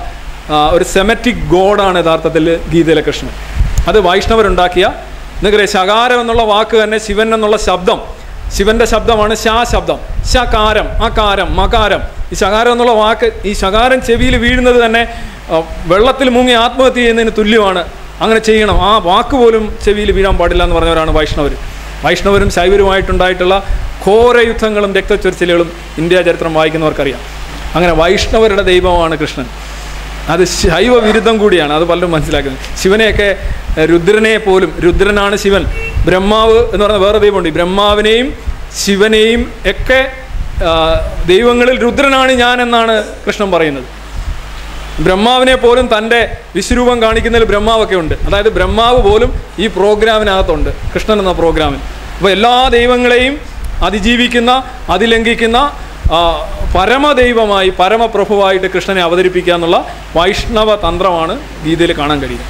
ആ, ഒരു സെമറ്റിക് ഗോഡാണ് യഥാർത്ഥത്തിൽ ഗീതയിലെ കൃഷ്ണൻ അത് വൈഷ്ണവരുണ്ടാക്കിയ നിങ്ങൾക്കറിയാം ശകാരം എന്നുള്ള വാക്ക് തന്നെ ശിവൻ എന്നുള്ള ശബ്ദം ശിവന്റെ ശബ്ദമാണ് ശാ ശബ്ദം ശകാരം അകാരം മകാരം ഈ ശകാരം എന്നുള്ള വാക്ക് ഈ ശകാരം ചെവിയിൽ വീഴുന്നത് തന്നെ ആ, വെള്ളത്തിൽ മുങ്ങി ആത്മഹത്യ ചെയ്യുന്നതിന് തുല്യമാണ് അങ്ങനെ ചെയ്യണം ആ വാക്ക് പോലും ചെവിയിൽ വീഴാൻ പാടില്ല എന്ന് പറഞ്ഞവരാണ് വൈഷ്ണവർ വൈഷ്ണവരും ശൈവരുമായിട്ടുണ്ടായിട്ടുള്ള ഘോര യുദ്ധങ്ങളും രക്തച്ചൊരിച്ചിലുകളും ഇന്ത്യ ചരിത്രം വായിക്കുന്നവർക്കറിയാം അങ്ങനെ വൈഷ്ണവരുടെ ദൈവമാണ് കൃഷ്ണൻ അത് ശൈവ വിരുദ്ധം കൂടിയാണ് അത് പലരും മനസ്സിലാക്കുന്നത് ശിവനെയൊക്കെ എഹ്, രുദ്രനെ പോലും രുദ്രനാണ് ശിവൻ ബ്രഹ്മാവ് എന്ന് പറയുന്ന വേറെ ദൈവമുണ്ട് ഈ ബ്രഹ്മാവിനെയും ശിവനെയും ഒക്കെ ആ, ദൈവങ്ങളിൽ രുദ്രനാണ് ഞാൻ എന്നാണ് കൃഷ്ണൻ പറയുന്നത് ബ്രഹ്മാവിനെ പോലും തൻ്റെ വിശ്വരൂപം കാണിക്കുന്നതിൽ ബ്രഹ്മാവൊക്കെ ഉണ്ട് അതായത് ബ്രഹ്മാവ് പോലും ഈ പ്രോഗ്രാമിനകത്തുണ്ട് കൃഷ്ണൻ എന്ന പ്രോഗ്രാമിൽ അപ്പോൾ എല്ലാ ദൈവങ്ങളെയും അതിജീവിക്കുന്ന അതിലംഘിക്കുന്ന ആ, പരമദൈവമായി പരമപ്രഭുവായിട്ട് കൃഷ്ണനെ അവതരിപ്പിക്കുക എന്നുള്ള വൈഷ്ണവ തന്ത്രമാണ് ഗീതയിൽ കാണാൻ കഴിയുന്നത്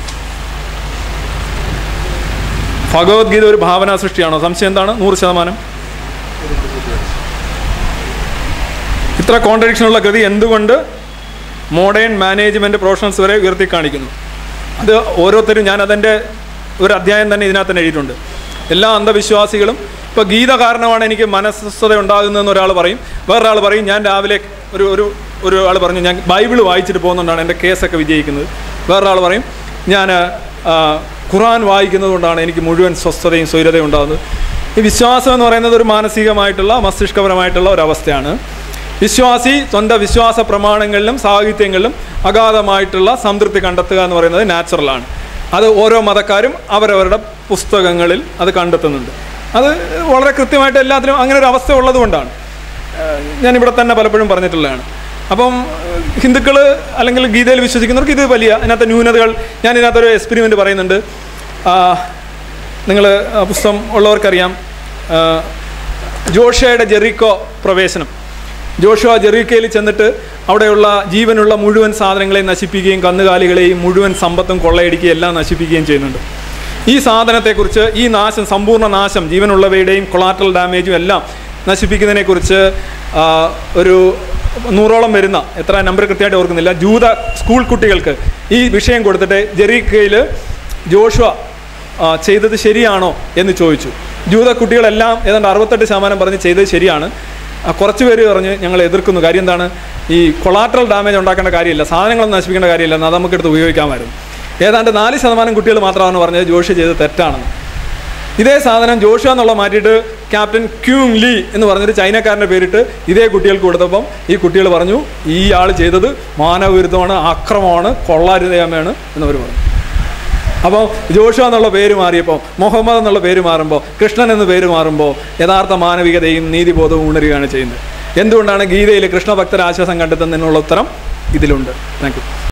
ഭഗവത്ഗീത ഒരു ഭാവനാ സൃഷ്ടിയാണോ സംശയം എന്താണ് നൂറ് ശതമാനം ഇത്ര കോൺട്രഡിക്ഷനുള്ള കൃതി എന്തുകൊണ്ട് മോഡേൺ മാനേജ്മെൻറ്റ് പ്രൊഫഷണൽസ് വരെ ഉയർത്തി കാണിക്കുന്നു അത് ഓരോരുത്തരും ഞാൻ അതിൻ്റെ ഒരു അധ്യായം തന്നെ ഇതിനകത്ത് തന്നെ എഴുതിയിട്ടുണ്ട് എല്ലാ അന്ധവിശ്വാസികളും ഇപ്പോൾ ഗീത കാരണമാണ് എനിക്ക് മനസ്വസ്ഥത ഉണ്ടാകുന്നതെന്ന് ഒരാൾ പറയും വേറൊരാൾ പറയും ഞാൻ രാവിലെ ഒരു ഒരു ഒരു ആൾ പറഞ്ഞു ഞാൻ ബൈബിൾ വായിച്ചിട്ട് പോകുന്നതുകൊണ്ടാണ് എൻ്റെ കേസൊക്കെ വിജയിക്കുന്നത് വേറൊരാൾ പറയും ഞാൻ ആ, ഖുറാൻ വായിക്കുന്നത് കൊണ്ടാണ് എനിക്ക് മുഴുവൻ സ്വസ്ഥതയും സ്വൈരതയും ഉണ്ടാകുന്നത് ഈ വിശ്വാസം എന്ന് പറയുന്നത് ഒരു മാനസികമായിട്ടുള്ള മസ്തിഷ്കപരമായിട്ടുള്ള ഒരു അവസ്ഥയാണ് വിശ്വാസി സ്വന്തം വിശ്വാസ പ്രമാണങ്ങളിലും സാഹിത്യങ്ങളിലും അഗാധമായിട്ടുള്ള സംതൃപ്തി കണ്ടെത്തുക എന്ന് പറയുന്നത് നാച്ചുറലാണ് അത് ഓരോ മതക്കാരും അവരവരുടെ പുസ്തകങ്ങളിൽ അത് കണ്ടെത്തുന്നുണ്ട് അത് വളരെ കൃത്യമായിട്ട് എല്ലാത്തിനും അങ്ങനെ ഒരു അവസ്ഥ ഉള്ളതുകൊണ്ടാണ് ഏഹ് ഞാനിവിടെ തന്നെ പലപ്പോഴും പറഞ്ഞിട്ടുള്ളതാണ് അപ്പം ഹിന്ദുക്കൾ അല്ലെങ്കിൽ ഗീതയിൽ വിശ്വസിക്കുന്നവർക്ക് ഇത് വലിയ അതിനകത്ത് ന്യൂനതകൾ ഞാൻ ഇതിനകത്തൊരു എക്സ്പെരിമെൻ്റ് പറയുന്നുണ്ട് നിങ്ങൾ പുസ്തകം ഉള്ളവർക്കറിയാം ആ, ജോഷയുടെ ജെറിക്കോ പ്രവേശനം ജോഷുവ ജെറിക്കയിൽ ചെന്നിട്ട് അവിടെയുള്ള ജീവനുള്ള മുഴുവൻ സാധനങ്ങളെയും നശിപ്പിക്കുകയും കന്നുകാലികളെയും മുഴുവൻ സമ്പത്തും കൊള്ളയടിക്കുകയും എല്ലാം നശിപ്പിക്കുകയും ചെയ്യുന്നുണ്ട് ഈ സാധനത്തെക്കുറിച്ച് ഈ നാശം സമ്പൂർണ്ണ നാശം ജീവനുള്ളവയുടെയും കൊളാറ്ററൽ ഡാമേജും എല്ലാം നശിപ്പിക്കുന്നതിനെക്കുറിച്ച് ആ, ഒരു നൂറോളം വരുന്ന എത്ര നമ്പർ കൃത്യമായിട്ട് ഓർക്കുന്നില്ല ജൂത സ്കൂൾ കുട്ടികൾക്ക് ഈ വിഷയം കൊടുത്തിട്ട് ജെറിക്കയിൽ ജോഷുവ ആ, ചെയ്തത് ശരിയാണോ എന്ന് ചോദിച്ചു ജൂത കുട്ടികളെല്ലാം ഏതാണ്ട് അറുപത്തെട്ട് ശതമാനം പറഞ്ഞ് ചെയ്തത് ശരിയാണ് ആ, കുറച്ച് പേര് പറഞ്ഞ് ഞങ്ങൾ എതിർക്കുന്നു കാര്യം എന്താണ് ഈ കൊളാട്രൽ ഡാമേജ് ഉണ്ടാക്കേണ്ട കാര്യമില്ല സാധനങ്ങളൊന്നും നശിപ്പിക്കേണ്ട കാര്യമില്ല അത് നമുക്കെടുത്ത് ഉപയോഗിക്കാമായിരുന്നു ഏതാണ്ട് നാല് ശതമാനം കുട്ടികൾ മാത്രമാണ് പറഞ്ഞത് ജോഷി ചെയ്തത് തെറ്റാണെന്ന് ഇതേ സാധനം ജോഷുവ എന്നുള്ള മാറ്റിയിട്ട് ക്യാപ്റ്റൻ ക്യൂങ് ലീ എന്ന് പറഞ്ഞൊരു ചൈനക്കാരൻ്റെ പേരിട്ട് ഇതേ കുട്ടികൾക്ക് കൊടുത്തപ്പം ഈ കുട്ടികൾ പറഞ്ഞു ഈ ആൾ ചെയ്തത് മാനവവിരുദ്ധമാണ് അക്രമമാണ് കൊള്ളാരുതയമ്മയാണ് എന്നവർ പറഞ്ഞു അപ്പോൾ ജോഷുവ എന്നുള്ള പേര് മാറിയപ്പോൾ മുഹമ്മദ് എന്നുള്ള പേര് മാറുമ്പോൾ കൃഷ്ണൻ എന്ന പേര് മാറുമ്പോൾ യഥാർത്ഥ മാനവികതയും നീതിബോധവും ഉണരുകയാണ് ചെയ്യുന്നത് എന്തുകൊണ്ടാണ് ഗീതയിൽ കൃഷ്ണഭക്തർ ആശ്വാസം കണ്ടെത്തുന്നതിനുള്ള ഉത്തരം ഇതിലുണ്ട് താങ്ക് യു